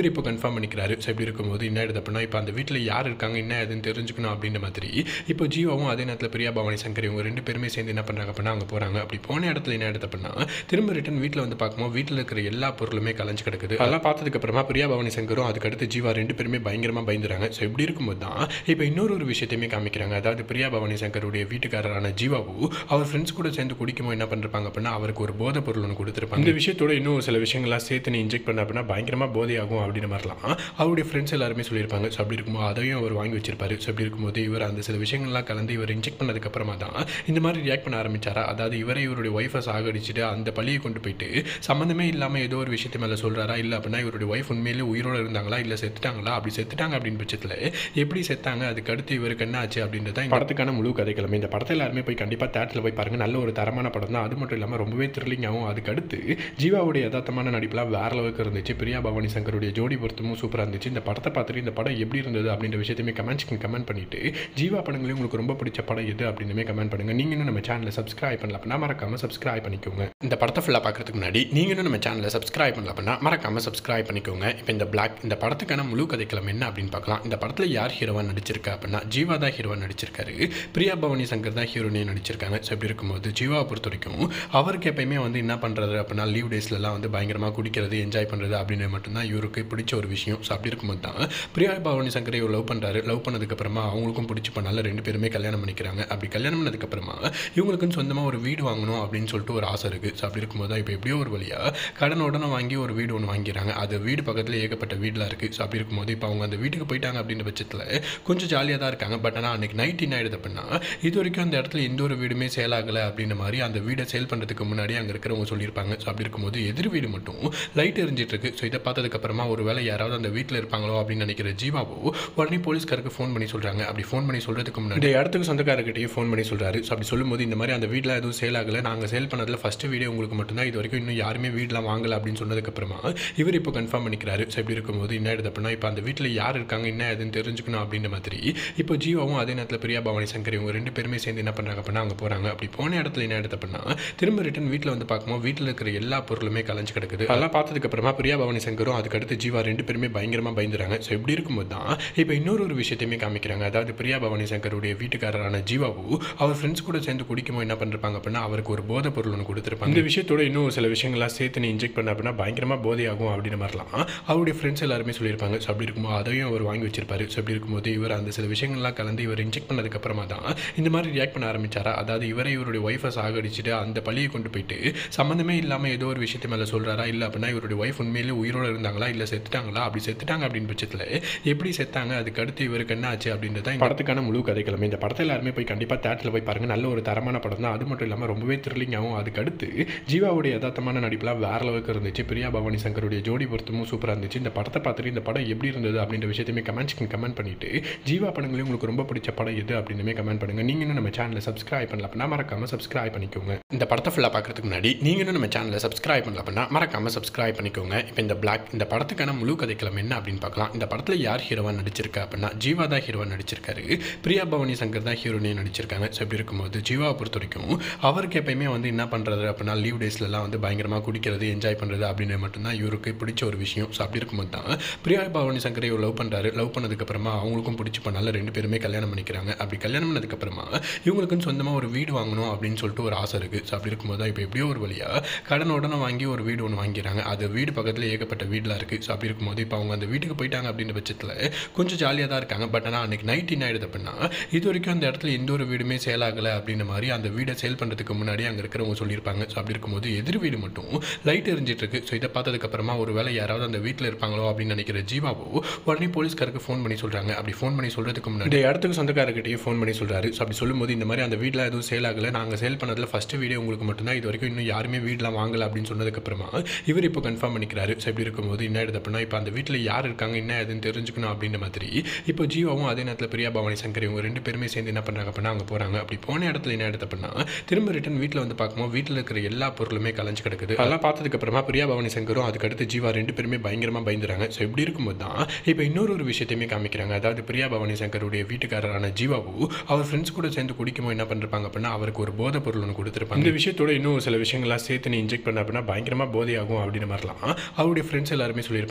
A: இவர் இப்போ கன்ஃபார்ம் பண்ணிக்கிறாரு ஸோ இப்படி இருக்கும்போது என்ன ஆயிடுது அப்படின்னா இப்போ அந்த வீட்டில் யார் இருக்காங்க என்ன ஏதுன்னு தெரிஞ்சுக்கணும் அப்படின்ற மாதிரி இப்போ ஜீவாவும் அதே நேரத்தில் பிரியா பவானி சங்கர் இவங்க ரெண்டு பேருமே சேர்ந்து என்ன பண்ணுறாங்க அப்படின்னா அங்கே போகிறாங்க அப்படி போன இடத்துல என்ன ஆயிடுது அப்படின்னா திரும்ப ரிட்டன் வீட்டில் வந்து பார்க்கும்போது வீட்டில் இருக்கிற எல்லா பொருளுமே கலைஞ்சு கிடக்குது அதெல்லாம் பார்த்ததுக்கு அப்புறமா பிரியா பவானி சங்கரும் அதுக்கடுத்து ஜீவா ரெண்டு பேருமே பயங்கரமாக பயந்துறாங்க ஸோ இப்படி இருக்கும்போது தான் இப்போ இன்னொரு ஒரு விஷயத்தையுமே காமிக்கிறாங்க அதாவது பிரியா பவானி சங்கருடைய வீட்டுக்காரரான ஜீவாவு அவர் ஃப்ரெண்ட்ஸ் கூட சேர்ந்து குடிக்கும்போது என்ன பண்ணிருப்பாங்க அப்படின்னா அவருக்கு ஒரு போதை பொருள் ஒன்று கொடுத்துருப்பாங்க இந்த விஷயத்தோட இன்னும் சில விஷயங்கள்லாம் சேர்த்து நீ இன்ஜெக்ட் பண்ண அப்படின்னா பயங்கரமாக போதை ஆகும் அப்படின்ற மாதிரிலாம் அவருடைய ஃப்ரெண்ட்ஸ் எல்லாருமே சொல்லியிருப்பாங்க ஸோ அப்படி இருக்கும்போது அதையும் அவர் வாங்கி வச்சிருப்பாரு ஸோ அப்படி இருக்கும்போது இவர் அந்த சில விஷயங்கள்லாம் கலந்து இவர் இன்ஜெக்ட் பண்ணதுக்கப்புறமா தான் இந்த மாதிரி ரியாக்ட் பண்ண ஆரம்பிச்சாரா அதாவது இவரை இவருடைய ஒய்ஃபை சாகடிச்சிட்டு அந்த பழியை கொண்டு போயிட்டு சம்மந்தமே இல்லாமல் ஏதோ ஒரு விஷயத்து மேலே சொல்கிறாரா இல்லை அப்படின்னா இவருடைய ஒய்ஃப் உண்மையிலே உயிரோடு இருந்தாங்களா இல்லை செத்துட்டாங்களா அப்படி செத்துட்டாங்க அப்படின்னு பட்சத்தில் எப்படி செத்தாங்க அதுக்கு அடுத்து இவருக்கு என்ன ஆச்சு அப்படின்றது தான் இந்த படத்துக்கான முழு கதைக்கிழமை இந்த படத்தை எல்லாருமே போய் கண்டிப்பாக தேட்டரில் போய் பாருங்கள் நல்ல ஒரு தரமான படம் தான் அது மட்டும் இல்லாமல் ரொம்பவே த்ரில்லிங்காகவும் அதுக்கு அடுத்து ஜீவாவுடைய யதார்த்தமான நடிப்புலாம் வேற அளவுக்கு இருந்துச்சு பிரியா பவானி சங்கருடைய ஜோடி பொருத்தமும் சூப்பராக இருந்துச்சு இந்த படத்தை பார்த்துட்டு இந்த படம் எப்படி இருந்தது அப்படின்ற விஷயத்தையுமே கமெண்ட்ஸ்க்கு கமெண்ட் பண்ணிட்டு ஜீவா படங்களையும் உங்களுக்கு ரொம்ப பிடிச்ச படம் எது அப்படின்னு கமெண்ட் பண்ணுங்க நீங்க இன்னும் நம்ம சேனலை சப்ஸ்கிரைப் பண்ணல அப்படின்னா மறக்காம சப்ஸ்கிரைப் பண்ணிக்கோங்க இந்த படத்தை ஃபுல்லாக பார்க்கறதுக்கு முன்னாடி நீங்க இன்னும் நம்ம சேனலை சப்ஸ்கிரைப் பண்ணல அப்படின்னா மறக்காம சப்ஸ்கிரைப் பண்ணிக்கோங்க இப்போ இந்த பிளாக் இந்த படத்துக்கான முழு கதைக்களம் என்ன அப்படின்னு பார்க்கலாம் இந்த படத்தில் யார் ஹீரோவா நடிச்சிருக்கா அப்படின்னா ஜீவா தான் ஹீரோவா நடிச்சிருக்காரு பிரியா பவானி சங்கர் தான் ஹீரோனே நடிச்சிருக்காங்க ஸோ இப்படி இருக்கும்போது ஜீவாவை பொறுத்த வரைக்கும் அவருக்கு எப்பயுமே வந்து என்ன பண்ணுறது அப்படின்னா லீவ் டேஸ்லலாம் வந்து பயங்கரமாக குடிக்கிறது என்ஜாய் பண்ணுறது அப்படின்னு மட்டும்தான் இவருக்கு பிடிச்ச ஒரு விஷயம் ஸோ அப்படி இருக்கும்போது தான் பிரியா பவானி சங்கரை இவர் லவ் பண்ணுறாரு லவ் பண்ணதுக்கப்புறமா அவங்களுக்கும் பிடிச்சி பண்ணால ரெண்டு பேருமே கல்யாணம் பண்ணிக்கிறாங்க அப்படி கல்யாணம் பண்ணதுக்கப்புறமா இவங்களுக்குன்னு சொந்தமாக ஒரு வீடு வாங்கணும் அப்படின்னு சொல்லிட்டு ஒரு ஆசை இருக்குது ஸோ அப்படி இருக்கும்போது தான் இப்போ எப்படியோ ஒரு வழியாக கடன் உடனே வாங்கி ஒரு வீடு ஒன்று வாங்கிறாங்க அது வீடு பக்கத்தில் ஏகப்பட்ட வீடெலாம் இருக்குது ஸோ அப்படி இருக்கும்போது இப்போ அவங்க அந்த வீட்டுக்கு போயிட்டாங்க அப்படின்ற பட்சத்தில் கொஞ்சம் ஜாலியாக தான் இருக்காங்க பட் ஆனால் அன்றைக்கி நைட் என்ன ஆயிடுது அப்படின்னா இது வரைக்கும் அந்த இடத்துல எந்த ஒரு வீடுமே சேல் ஆகலை அப்படின்ற மாதிரி அந்த வீடை சேல் பண்ணுறதுக்கு முன்னாடி அங்கே இருக்கிறவங்க சொல்லியிருப்பாங்க ஸோ அப்படி இருக்கும்போது எதிர் வீடு மட்டும் லைட் எரிஞ்சிட்டு இருக்கு ஸோ இதை பார்த்ததுக்கப்புறமா ஒரு வேளை யாராவது அந்த வீட்டில் இருப்பாங்களோ அப்படின்னு நினைக்கிற ஜீவாவோ உடனே போலீஸ்காருக்கு ஃபோன் பண்ணி சொல்கிறாங்க அப்படி ஃபோன் பண்ணி சொல்கிறதுக்கு முன்னாடி இந்த இடத்துக்கு சொந்தக்காரர்கிட்டயும் ஃபோன் பண்ணி சொல்கிறாரு ஸோ அப்படி சொல்லும்போது இந்த மாதிரி அந்த வீட்டில் எதுவும் சேல் ஆகலை நாங்கள் சேல் பண்ணதில் ஃபஸ்ட்டு வீடியோ உங்களுக்கு மட்டும்தான் இது வரைக்கும் இன்னும் யாருமே வீடெலாம் வாங்கலை அப்படின்னு சொன்னதுக்கப்புறமா இவர் இப்போ கன்ஃபார்ம் பண்ணிக்கிறாரு ஸோ இப்படி இருக்கும்போது என்ன ஆயிடுது அப்படின்னா இப்போ அந்த வீட்டில் யார் இருக்காங்க என்ன ஏதுன்னு தெரிஞ்சுக்கணும் அப்படின்ற மாதிரி இப்போ ஜீவாவும் அதே நேரத்தில் பிரியா பவானி சங்கர் இவங்க ரெண்டு பேருமே சேர்ந்து என்ன பண்ணுறாங்க அப்படின்னா அங்கே போகிறாங்க அப்படி போன இடத்துல என்ன ஆயிடுது அப்படின்னா திரும்ப ரிட்டன் வீட்டில் வந்து பார்க்கும்போது வீட்டில் இருக்கிற எல்லா பொருளுமே கலைஞ்சு கிடக்குது அதெல்லாம் பார்த்ததுக்கு அப்புறமா பிரியா பவானி சங்கரும் அதுக்கடுத்து ஜீவா ரெண்டு பேருமே பயங்கரமாக பயந்துறாங்க ஸோ இப்படி இருக்கும்போது தான் இப்போ இன்னொரு ஒரு விஷயத்தையுமே காமிக்கிறாங்க அதாவது பிரியா பவானி சங்கருடைய வீட்டுக்காரரான ஜீவாவு அவர் ஃப்ரெண்ட்ஸ் கூட சேர்ந்து குடிக்கும்போது என்ன பண்ணிருப்பாங்க அப்படின்னா அவருக்கு ஒரு போதை பொருள் ஒன்று கொடுத்துருப்பாங்க இந்த விஷயத்தோட இன்னும் சில விஷயங்கள்லாம் சேர்த்து நீ இன்ஜெக்ட் பண்ண அப்படின்னா பயங்கரமாக போதை ஆகும் அப்படின்ற மாதிரிலாம் அவருடைய ஃப்ரெண்ட்ஸ் எல்லாருமே சொல்லியிருப்பாங்க ஸோ அப்படி இருக்கும்போது அதையும் அவர் வாங்கி வச்சிருப்பாரு ஸோ அப்படி இருக்கும்போது இவர் அந்த சில விஷயங்கள்லாம் கலந்து இவர் இன்ஜெக்ட் பண்ணதுக்கப்புறமா தான் இந்த மாதிரி ரியாக்ட் பண்ண ஆரம்பிச்சாரா அதாவது இவரை இவருடைய ஒய்ஃபை சாகடிச்சிட்டு அந்த பழியை கொண்டு போயிட்டு சம்மந்தமே இல்லாமல் ஏதோ ஒரு விஷயத்து மேலே சொல்கிறாரா இல்லை அப்படின்னா இவருடைய ஒய்ஃப் உண்மையிலே உயிரோடு இருந்தாங்களா இல்லை செத்துட்டாங்களா அப்படி செத்துட்டாங்க அப்படின்னு பட்சத்தில் எப்படி செத்தாங்க அதுக்கு அடுத்து இவருக்கு என்ன ஆச்சு அப்படின்றது தான் இந்த படத்துக்கான முழு கதைக்கிழமை இந்த படத்தை எல்லாருமே போய் கண்டிப்பாக தேட்டரில் போய் பாருங்கள் நல்ல ஒரு தரமான படம் தான் அது மட்டும் இல்லாமல் ரொம்பவே த்ரில்லிங்காகவும் அதுக்கு அடுத்து ஜீவாவுடைய யதார்த்தமான நடிப்புலாம் வேற அளவுக்கு இருந்துச்சு பிரியா பவானி சங்கருடைய ஜோடி பொருத்தமும் சூப்பராக இருந்துச்சு இந்த படத்தை பார்த்துட்டு இந்த படம் எப்படி இருந்தது அப்படின்ற விஷயத்தையுமே கமெண்ட்ஸ்க்கு கமெண்ட் பண்ணிட்டு ஜீவா படங்களையும் உங்களுக்கு ரொம்ப பிடிச்ச படம் எது அப்படின்னு கமெண்ட் பண்ணுங்க நீங்க இன்னும் நம்ம சேனலை சப்ஸ்கிரைப் பண்ணல அப்படின்னா மறக்காம சப்ஸ்கிரைப் பண்ணிக்கோங்க இந்த படத்தை ஃபுல்லாக பார்க்கறதுக்கு முன்னாடி நீங்க இன்னும் நம்ம சேனலை சப்ஸ்கிரைப் பண்ணல அப்படின்னா மறக்காம சப்ஸ்கிரைப் பண்ணிக்கோங்க இப்போ இந்த பிளாக் இந்த படத்துக்கான முழு கதைக்களம் என்ன அப்படின்னு பார்க்கலாம் இந்த படத்தில் யார் ஹீரோவா நடிச்சிருக்கா அப்படின்னா ஜீவா தான் ஹீரோவா நடிச்சிருக்காரு பிரியா பவானி சங்கர் தான் ஹீரோனே நடிச்சிருக்காங்க ஸோ இப்படி இருக்கும்போது ஜீவாவை பொறுத்த வரைக்கும் அவருக்கு எப்பயுமே வந்து என்ன பண்ணுறது அப்படின்னா லீவ் டேஸ்லலாம் வந்து பயங்கரமாக குடிக்கிறது என்ஜாய் பண்ணுறது அப்படின்னு மட்டும்தான் இவருக்கு பிடிச்ச ஒரு விஷயம் ஸோ அப்படி இருக்கும்போது தான் பிரியா பவானி சங்கரை இவர் லவ் பண்ணுறாரு லவ் பண்ணதுக்கப்புறமா அவங்களுக்கும் பிடிச்சி பண்ணால ரெண்டு பேருமே கல்யாணம் பண்ணிக்கிறாங்க அப்படி கல்யாணம் பண்ணதுக்கப்புறமா இவங்களுக்குன்னு சொந்தமாக ஒரு வீடு வாங்கணும் அப்படின்னு சொல்லிட்டு ஒரு ஆசை இருக்குது ஸோ அப்படி இருக்கும்போது தான் இப்போ எப்படியோ ஒரு வழியாக கடன் உடனே வாங்கி ஒரு வீடு ஒன்று வாங்கிறாங்க அது வீடு பக்கத்தில் ஏகப்பட்ட வீடெலாம் இருக்குது ஸோ அப்படி இருக்கும்போது இப்போ அவங்க அந்த வீட்டுக்கு போயிட்டாங்க அப்படின்ற பட்சத்தில் கொஞ்சம் ஜாலியாக தான் இருக்காங்க பட் ஆனால் அன்றைக்கி நைட் என்ன ஆயிடுது அப்படின்னா இது வரைக்கும் அந்த இடத்துல எந்த ஒரு வீடுமே சேல் ஆகலை அப்படின்ற மாதிரி அந்த வீடை சேல் பண்ணுறதுக்கு முன்னாடி அங்கே இருக்கிறவங்க சொல்லியிருப்பாங்க ஸோ அப்படி இருக்கும்போது எதிர் வீடு மட்டும் லைட் எரிஞ்சிட்டு இருக்கு ஸோ இதை பார்த்ததுக்கப்புறமா ஒரு வேளை யாராவது அந்த வீட்டில் இருப்பாங்களோ அப்படின்னு நினைக்கிற ஜீவாவோ உடனே போலீஸ்காருக்கு ஃபோன் பண்ணி சொல்கிறாங்க அப்படி ஃபோன் பண்ணி சொல்கிறதுக்கு முன்னாடி இந்த இடத்துக்கு சொந்தக்காரர்கிட்டயும் ஃபோன் பண்ணி சொல்கிறாரு ஸோ அப்படி சொல்லும்போது இந்த மாதிரி அந்த வீட்டில் எதுவும் சேல் ஆகலை நாங்கள் சேல் பண்ணதில் ஃபஸ்ட்டு வீடியோ உங்களுக்கு மட்டும்தான் இது வரைக்கும் இன்னும் யாருமே வீடெலாம் வாங்கலை அப்படின்னு சொன்னதுக்கப்புறமா இவர் இப்போ கன்ஃபார்ம் பண்ணிக்கிறாரு ஸோ இப்படி இருக்கும்போது என்ன ஆயிடுது அப்படின்னா இப்போ அந்த வீட்டில் யார் இருக்காங்க என்ன ஏதுன்னு தெரிஞ்சுக்கணும் அப்படின்ற மாதிரி இப்போ ஜீவாவும் அதே நேரத்தில் பிரியா பவானி சங்கர் இவங்க ரெண்டு பேருமே சேர்ந்து என்ன பண்ணுறாங்க அப்படின்னா அங்கே போகிறாங்க அப்படி போன இடத்துல என்ன ஆயிடுது அப்படின்னா திரும்ப ரிட்டன் வீட்டில் வந்து பார்க்கும்போது வீட்டில் இருக்கிற எல்லா பொருளுமே கலைஞ்சு கிடக்குது அதெல்லாம் பார்த்ததுக்கப்புறமா பிரியா பவானி சங்கரும் அதுக்கடுத்து ஜீவா ரெண்டு பேருமே பயங்கரமாக பயந்துறாங்க ஸோ இப்படி இருக்கும்போது தான் இப்போ இன்னொரு ஒரு விஷயத்தையுமே காமிக்கிறாங்க அதாவது பிரியா பவானி சங்கருடைய வீட்டுக்காரரான ஜீவாவு அவர் ஃப்ரெண்ட்ஸ் கூட சேர்ந்து குடிக்கும்போது என்ன பண்ணிருப்பாங்க அப்படின்னா அவருக்கு ஒரு போதை பொருள் ஒன்று கொடுத்துருப்பாங்க இந்த விஷயத்தோட இன்னும் சில விஷயங்கள்லாம் சேர்த்து நீ இன்ஜெக்ட் பண்ண அப்படின்னா பயங்கரமாக போதை ஆகும் அப்படின்ற மாதிரிலாம் அவருடைய ஃப்ரெண்ட்ஸ் எல்லாருமே சொல்லியிருப்பாங்க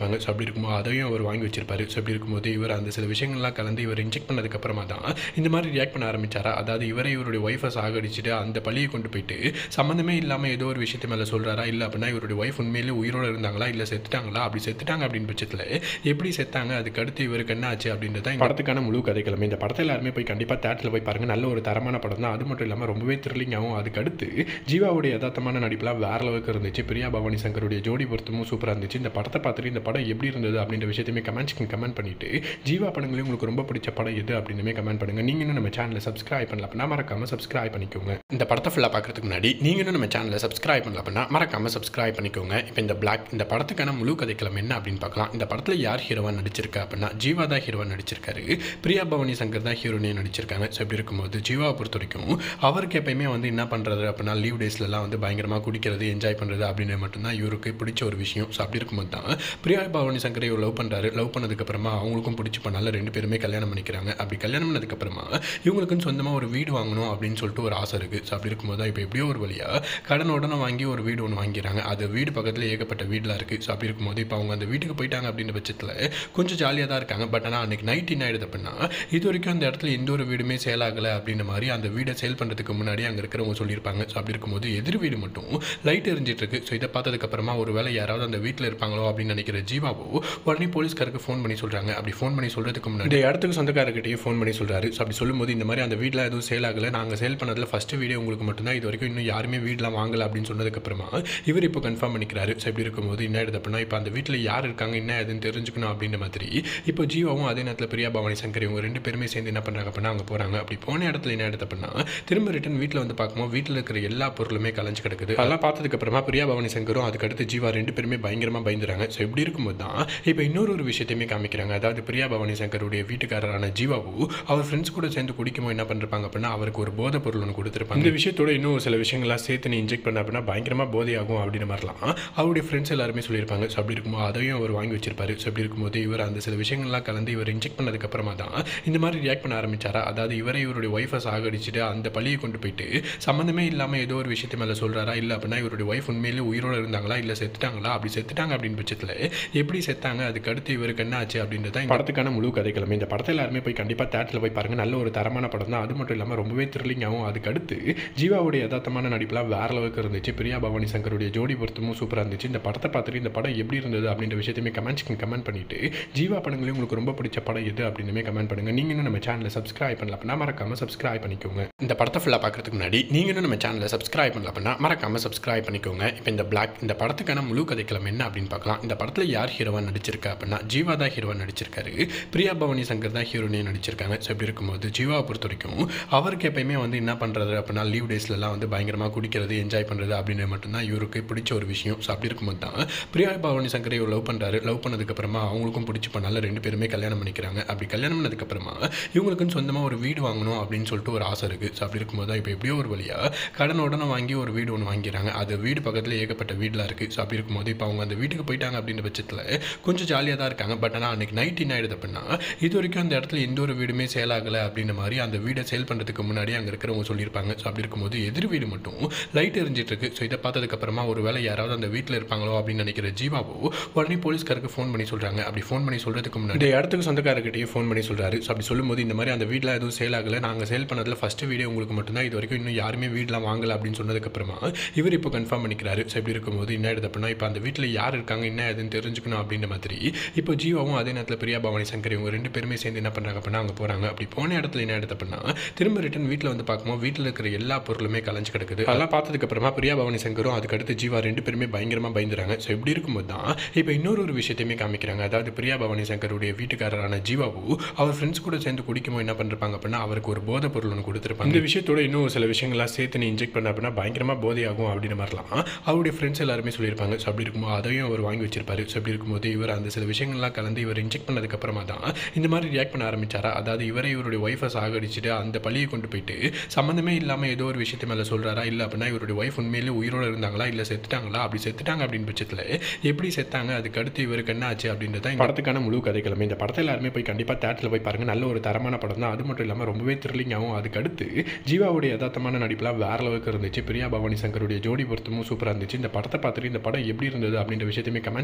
A: சொல்லியிருப்பாங்க ஸோ அப்படி இருக்கும்போது அதையும் அவர் வாங்கி வச்சிருப்பாரு ஸோ அப்படி இருக்கும்போது இவர் அந்த சில விஷயங்கள்லாம் கலந்து இவர் இன்ஜெக்ட் பண்ணதுக்கப்புறமா தான் இந்த மாதிரி ரியாக்ட் பண்ண ஆரம்பிச்சாரா அதாவது இவரை இவருடைய ஒய்ஃபை சாகடிச்சிட்டு அந்த பழியை கொண்டு போயிட்டு சம்மந்தமே இல்லாமல் ஏதோ ஒரு விஷயத்து மேலே சொல்கிறாரா இல்லை அப்படின்னா இவருடைய ஒய்ஃப் உண்மையிலே உயிரோடு இருந்தாங்களா இல்லை செத்துட்டாங்களா அப்படி செத்துட்டாங்க அப்படின்னு பட்சத்தில் எப்படி செத்தாங்க அதுக்கு அடுத்து இவருக்கு என்ன ஆச்சு அப்படின்றது தான் இந்த படத்துக்கான முழு கதைக்கிழமை இந்த படத்தை எல்லாருமே போய் கண்டிப்பாக தேட்டரில் போய் பாருங்க நல்ல ஒரு தரமான படம் தான் அது மட்டும் இல்லாமல் ரொம்பவே த்ரில்லிங்காகவும் அதுக்கு அடுத்து ஜீவாவுடைய யதார்த்தமான நடிப்புலாம் வேற அளவுக்கு இருந்துச்சு பிரியா பவானி சங்கருடைய ஜோடி பொருத்தமும் சூப்பராக இருந்துச்சு இந்த படத்தை பார்த்துட்டு இந்த படம் எப்படி இருந்தது அப்படின்ற விஷயத்தையுமே கமெண்ட்ஸ்க்கு கமெண்ட் பண்ணிட்டு ஜீவா படங்களையும் உங்களுக்கு ரொம்ப பிடிச்ச படம் எது அப்படின்னுமே கமெண்ட் பண்ணுங்க நீங்க இன்னும் நம்ம சேனலை சப்ஸ்கிரைப் பண்ணல அப்படின்னா மறக்காம சப்ஸ்கிரைப் பண்ணிக்கோங்க இந்த படத்தை ஃபுல்லாக பார்க்கறதுக்கு முன்னாடி நீங்க இன்னும் நம்ம சேனலை சப்ஸ்கிரைப் பண்ணல அப்படின்னா மறக்காம சப்ஸ்கிரைப் பண்ணிக்கோங்க இப்போ இந்த பிளாக் இந்த படத்துக்கான முழு கதைக்களம் என்ன அப்படின்னு பார்க்கலாம் இந்த படத்தில் யார் ஹீரோவா நடிச்சிருக்கா அப்படின்னா ஜீவா தான் ஹீரோவா நடிச்சிருக்காரு பிரியா பவானி சங்கர் தான் ஹீரோனே நடிச்சிருக்காங்க ஸோ இப்படி இருக்கும்போது ஜீவாவை பொறுத்த வரைக்கும் அவருக்கு எப்பயுமே வந்து என்ன பண்ணுறது அப்படின்னா லீவ் டேஸ்லலாம் வந்து பயங்கரமாக குடிக்கிறது என்ஜாய் பண்ணுறது அப்படின்னு மட்டும்தான் இவருக்கு பிடிச்ச ஒரு விஷயம் ஸோ அப்படி இருக்கும்போது தான் பிரியா பவானி சங்கரை இவர் லவ் பண்ணுறாரு லவ் பண்ணதுக்கப்புறமா அவங்களுக்கும் பிடிச்சி பண்ணால ரெண்டு பேருமே கல்யாணம் பண்ணிக்கிறாங்க அப்படி கல்யாணம் பண்ணதுக்கப்புறமா இவங்களுக்குன்னு சொந்தமாக ஒரு வீடு வாங்கணும் அப்படின்னு சொல்லிட்டு ஒரு ஆசை இருக்குது ஸோ அப்படி இருக்கும்போது தான் இப்போ எப்படியோ ஒரு வழியாக கடன் உடனே வாங்கி ஒரு வீடு ஒன்று வாங்கிறாங்க அது வீடு பக்கத்தில் ஏகப்பட்ட வீடெலாம் இருக்குது ஸோ அப்படி இருக்கும்போது இப்போ அவங்க அந்த வீட்டுக்கு போயிட்டாங்க அப்படின்ற பட்சத்தில் கொஞ்சம் ஜாலியாக தான் இருக்காங்க பட் ஆனால் அன்றைக்கி நைட் என்ன ஆயிடுது அப்படின்னா இது வரைக்கும் அந்த இடத்துல எந்த ஒரு வீடுமே சேல் ஆகலை அப்படின்ற மாதிரி அந்த வீடை சேல் பண்ணுறதுக்கு முன்னாடி அங்கே இருக்கிறவங்க சொல்லியிருப்பாங்க ஸோ அப்படி இருக்கும்போது எதிர் வீடு மட்டும் லைட் எரிஞ்சிட்டு இருக்கு ஸோ இதை பார்த்ததுக்கப்புறமா ஒரு வேளை யாராவது அந்த வீட்டில் இருப்பாங்களோ அப்படின்னு நினைக்கிற ஜீவாவோ உடனே போலீஸ்காருக்கு ஃபோன் பண்ணி சொல்கிறாங்க அப்படி ஃபோன் பண்ணி சொல்கிறதுக்கு முன்னாடி இந்த இடத்துக்கு சொந்தக்காரர்கிட்டயும் ஃபோன் பண்ணி சொல்கிறாரு ஸோ அப்படி சொல்லும்போது இந்த மாதிரி அந்த வீட்டில் எதுவும் சேல் ஆகலை நாங்கள் சேல் பண்ணதில் ஃபஸ்ட்டு வீடியோ உங்களுக்கு மட்டும்தான் இது வரைக்கும் இன்னும் யாருமே வீடெலாம் வாங்கலை அப்படின்னு சொன்னதுக்கப்புறமா இவர் இப்போ கன்ஃபார்ம் பண்ணிக்கிறாரு ஸோ இப்படி இருக்கும்போது என்ன ஆயிடுது அப்படின்னா இப்போ அந்த வீட்டில் யார் இருக்காங்க என்ன ஏதுன்னு தெரிஞ்சுக்கணும் அப்படின்ற மாதிரி இப்போ ஜீவாவும் அதே நேரத்தில் பிரியா பவானி சங்கர் இவங்க ரெண்டு பேருமே சேர்ந்து என்ன பண்ணுறாங்க அப்படின்னா அங்கே போகிறாங்க அப்படி போன இடத்துல என்ன ஆயிடுது அப்படின்னா திரும்ப ரிட்டன் வீட்டில் வந்து பார்க்கும்போது வீட்டில் இருக்கிற எல்லா பொருளுமே கலைஞ்சு கிடக்குது அதெல்லாம் பார்த்ததுக்கு அப்புறமா பிரியா பவானி சங்கரும் அதுக்கடுத்து ஜீவா ரெண்டு பேருமே பயங்கரமாக பயந்துறாங்க ஸோ இப்படி இருக்கும்போது தான் இப்போ இன்னொரு ஒரு விஷயத்தையுமே காமிக்கிறாங்க அதாவது பிரியா பவானி சங்கருடைய வீட்டுக்காரரான ஜீவாவு அவர் ஃப்ரெண்ட்ஸ் கூட சேர்ந்து குடிக்கும்போது என்ன பண்ணிருப்பாங்க அப்படின்னா அவருக்கு ஒரு போதை பொருள் ஒன்று கொடுத்துருப்பாங்க இந்த விஷயத்தோட இன்னும் ஒரு சில விஷயங்கள்லாம் சேர்த்து நீ இன்ஜெக்ட் பண்ண அப்படின்னா பயங்கரமாக போதையாகும் அப்படின்ற மாதிரிலாம் அவருடைய ஃப்ரெண்ட்ஸ் எல்லாருமே சொல்லியிருப்பாங்க ஸோ அப்படி இருக்கும்போது அதையும் அவர் வாங்கி வச்சிருப்பாரு ஸோ அப்படி இருக்கும்போது இவர் அந்த சில விஷயங்கள்லாம் கலந்து இவர் இன்ஜெக்ட் பண்ணதுக்கப்புறமா தான் இந்த மாதிரி ரியாக்ட் பண்ண ஆரம்பிச்சாரா அதாவது இவரை இவருடைய ஒய்ஃபை சாகடிச்சிட்டு அந்த பழியை கொண்டு போயிட்டு சம்மந்தமே இல்லாமல் ஏதோ ஒரு விஷயத்து மேலே சொல்கிறாரா இல்லை அப்படின்னா இவருடைய ஒய்ஃப் உண்மையிலே உயிரோடு இருந்தாங்களா இல்லை செத்துட்டாங்களா அப்படி செத்துட்டாங்க அப்படின்னு பட்சத்தில் எப்படி செத்தாங்க அதுக்கு அடுத்து இவருக்கு என்ன ஆச்சு அப்படின்றது தான் இந்த படத்துக்கான முழு கதைக்கிழமை இந்த படத்தை எல்லாருமே போய் கண்டிப்பாக தேட்டரில் போய் பாருங்க நல்ல ஒரு தரமான படம் தான் அது மட்டும் இல்லாமல் ரொம்பவே த்ரில்லிங்காகவும் அதுக்கு அடுத்து ஜீவாவுடைய யதார்த்தமான நடிப்புலாம் வேற அளவுக்கு இருந்துச்சு பிரியா பிரியா பவானி சங்கருடைய ஜோடி பொருத்தமும் சூப்பராக இருந்துச்சு இந்த படத்தை பார்த்துட்டு இந்த படம் எப்படி இருந்தது அப்படின்ற விஷயத்தையுமே கமெண்ட்ஸ்க்கு கமெண்ட் பண்ணிட்டு ஜீவா படங்களையும் உங்களுக்கு ரொம்ப பிடிச்ச படம் எது அப்படின்னுமே கமெண்ட் பண்ணுங்க நீங்க இன்னும் நம்ம சேனலை சப்ஸ்கிரைப் பண்ணல அப்படின்னா மறக்காம சப்ஸ்கிரைப் பண்ணிக்கோங்க இந்த படத்தை ஃபுல்லாக பார்க்கறதுக்கு முன்னாடி நீங்க இன்னும் நம்ம சேனலை சப்ஸ்கிரைப் பண்ணல அப்படின்னா மறக்காம சப்ஸ்கிரைப் பண்ணிக்கோங்க இப்போ இந்த பிளாக் இந்த படத்துக்கான முழு கதைக்களம் என்ன அப்படின்னு பார்க்கலாம் இந்த படத்தில் யார் ஹீரோவா நடிச்சிருக்கா அப்படின்னா ஜீவா தான் ஹீரோவா நடிச்சிருக்காரு பிரியா பவானி சங்கர் தான் ஹீரோனே நடிச்சிருக்காங்க ஸோ இப்படி இருக்கும்போது ஜீவாவை பொறுத்த வரைக்கும் அவருக்கு எப்பயுமே வந்து என்ன பண்ணுறது அப்படின்னா லீவ் டேஸ்லலாம் வந்து பயங்கரமாக குடிக்கிறது என்ஜாய் பண்ணுறது அப்படின்னு மட்டும்தான் இவருக்கு பிடிச்ச ஒரு விஷயம் ஸோ அப்படி இருக்கும்போது தான் பிரியா பவானி சங்கரை இவர் லவ் பண்ணுறாரு லவ் பண்ணதுக்கப்புறமா அவங்களுக்கும் பிடிச்சி பண்ணால ரெண்டு பேருமே கல்யாணம் பண்ணிக்கிறாங்க அப்படி கல்யாணம் பண்ணதுக்கப்புறமா இவங்களுக்குன்னு சொந்தமாக ஒரு வீடு வாங்கணும் அப்படின்னு சொல்லிட்டு ஒரு ஆசை இருக்குது ஸோ அப்படி இருக்கும்போது தான் இப்போ எப்படியோ ஒரு வழியாக கடன் உடனே வாங்கி ஒரு வீடு ஒன்று வாங்கிறாங்க அது வீடு பக்கத்தில் ஏகப்பட்ட வீடெலாம் இருக்குது ஸோ அப்படி இருக்கும்போது இப்போ அவங்க அந்த வீட்டுக்கு போயிட்டாங்க அப்படின்ற பட்சத்தில் கொஞ்சம் ஜாலியாக தான் இருக்காங்க பட் ஆனால் அன்றைக்கி நைட் என்ன ஆயிடுது அப்படின்னா இது வரைக்கும் அந்த இடத்துல எந்த ஒரு வீடுமே சேல் ஆகலை அப்படின்ற மாதிரி அந்த வீடை சேல் பண்ணுறதுக்கு முன்னாடி அங்கே இருக்கிறவங்க சொல்லியிருப்பாங்க ஸோ அப்படி இருக்கும்போது எதிர் வீடு மட்டும் லைட் எரிஞ்சிட்டு இருக்கு ஸோ இதை பார்த்ததுக்கப்புறமா ஒரு வேளை யாராவது அந்த வீட்டில் இருப்பாங்களோ அப்படின்னு நினைக்கிற ஜீவாவோ உடனே போலீஸ்காருக்கு ஃபோன் பண்ணி சொல்கிறாங்க அப்படி ஃபோன் பண்ணி சொல்கிறதுக்கு முன்னாடி இந்த இடத்துக்கு சொந்தக்காரர்கிட்டயும் ஃபோன் பண்ணி சொல்கிறாரு ஸோ அப்படி சொல்லும்போது இந்த மாதிரி அந்த வீட்டில் எதுவும் சேல் ஆகலை நாங்கள் சேல் பண்ணதில் ஃபஸ்ட்டு வீடியோ உங்களுக்கு மட்டும்தான் இது வரைக்கும் இன்னும் யாருமே வீடெலாம் வாங்கலை அப்படின்னு சொன்னதுக்கப்புறமா இவர் இப்போ கன்ஃபார்ம் பண்ணிக்கிறாரு ஸோ இப்படி இருக்கும்போது என்ன ஆயிடுது அப்படின்னா இப்போ அந்த வீட்டில் யார் இருக்காங்க என்ன ஏதுன்னு தெரிஞ்சுக்கணும் அப்படின்ற மாதிரி இப்போ ஜீவாவும் அதே நேரத்தில் பிரியா பவானி சங்கர் இவங்க ரெண்டு பேருமே சேர்ந்து என்ன பண்ணுறாங்க அப்படின்னா அங்கே போகிறாங்க அப்படி போன இடத்துல என்ன ஆயிடுது அப்படின்னா திரும்ப ரிட்டன் வீட்டில் வந்து பார்க்கும்போது வீட்டில் இருக்கிற எல்லா பொருளுமே கலைஞ்சு கிடக்குது அதெல்லாம் பார்த்ததுக்கு அப்புறமா பிரியா பவானி சங்கரும் அதுக்கடுத்து ஜீவா ரெண்டு பேருமே பயங்கரமாக பயந்துறாங்க ஸோ இப்படி இருக்கும்போது தான் இப்போ இன்னொரு ஒரு விஷயத்தையுமே காமிக்கிறாங்க அதாவது பிரியா பவானி சங்கருடைய வீட்டுக்காரரான ஜீவாவு அவர் ஃப்ரெண்ட்ஸ் கூட சேர்ந்து குடிக்கும்போது என்ன பண்ணிருப்பாங்க அப்படின்னா அவருக்கு ஒரு போதை பொருள் ஒன்று கொடுத்துருப்பாங்க இந்த விஷயத்தோட இன்னும் ஒரு சில விஷயங்கள்லாம் சேர்த்து நீ இன்ஜெக்ட் பண்ண அப்படின்னா பயங்கரமாக போதையாகும் அப்படின்ற மாதிரிலாம் அவருடைய ஃப்ரெண்ட்ஸ் எல்லாருமே சொல்லியிருப்பாங்க ஸோ அப்படி இருக்கும்போது அதையும் அவர் வாங்கி வச்சிருப்பாரு ஸோ அப்படி இருக்கும்போது இவர் அந்த சில விஷயங்கள்லாம் கலந்து இவர் இன்ஜெக்ட் பண்ணதுக்கப்புறமா தான் இந்த மாதிரி ரியாக்ட் பண்ண ஆரம்பிச்சாரா அதாவது இவரை இவருடைய ஒய்ஃபை சாகடிச்சிட்டு அந்த பழியை கொண்டு போயிட்டு சம்மந்தமே இல்லாமல் ஏதோ ஒரு விஷயத்து மேலே சொல்கிறாரா இல்லை அப்படின்னா இவருடைய ஒய்ஃப் உண்மையிலே உயிரோடு இருந்தாங்களா இல்லை செத்துட்டாங்களா அப்படி செத்துட்டாங்க அப்படின்னு பட்சத்தில் எப்படி செத்தாங்க அதுக்கு அடுத்து இவருக்கு என்ன ஆச்சு அப்படின்றத இந்த படத்துக்கான முழு கதைக்கிழமை இந்த படத்தை எல்லாருமே போய் கண்டிப்பாக தேட்டரில் போய் பாருங்க நல்ல ஒரு தரமான படம் தான் அது மட்டும் இல்லாமல் ரொம்பவே த்ரில்லிங்காகவும் அதுக்கு அடுத்து ஜீவாவுடைய யதார்த்தமான நடிப்புலாம் வேற அளவுக்கு இருந்துச்சு பிரியா பவானி சங்கருடைய ஜோடி பொருத்தமும் சூப்பராக இருந்துச்சு இந்த படத்தை பார்த்துட்டு இந்த படம் எப்படி இருந்தது அப்படின்ற விஷயத்தையுமே கமெண்ட்ஸ்க்கு கமெண்ட்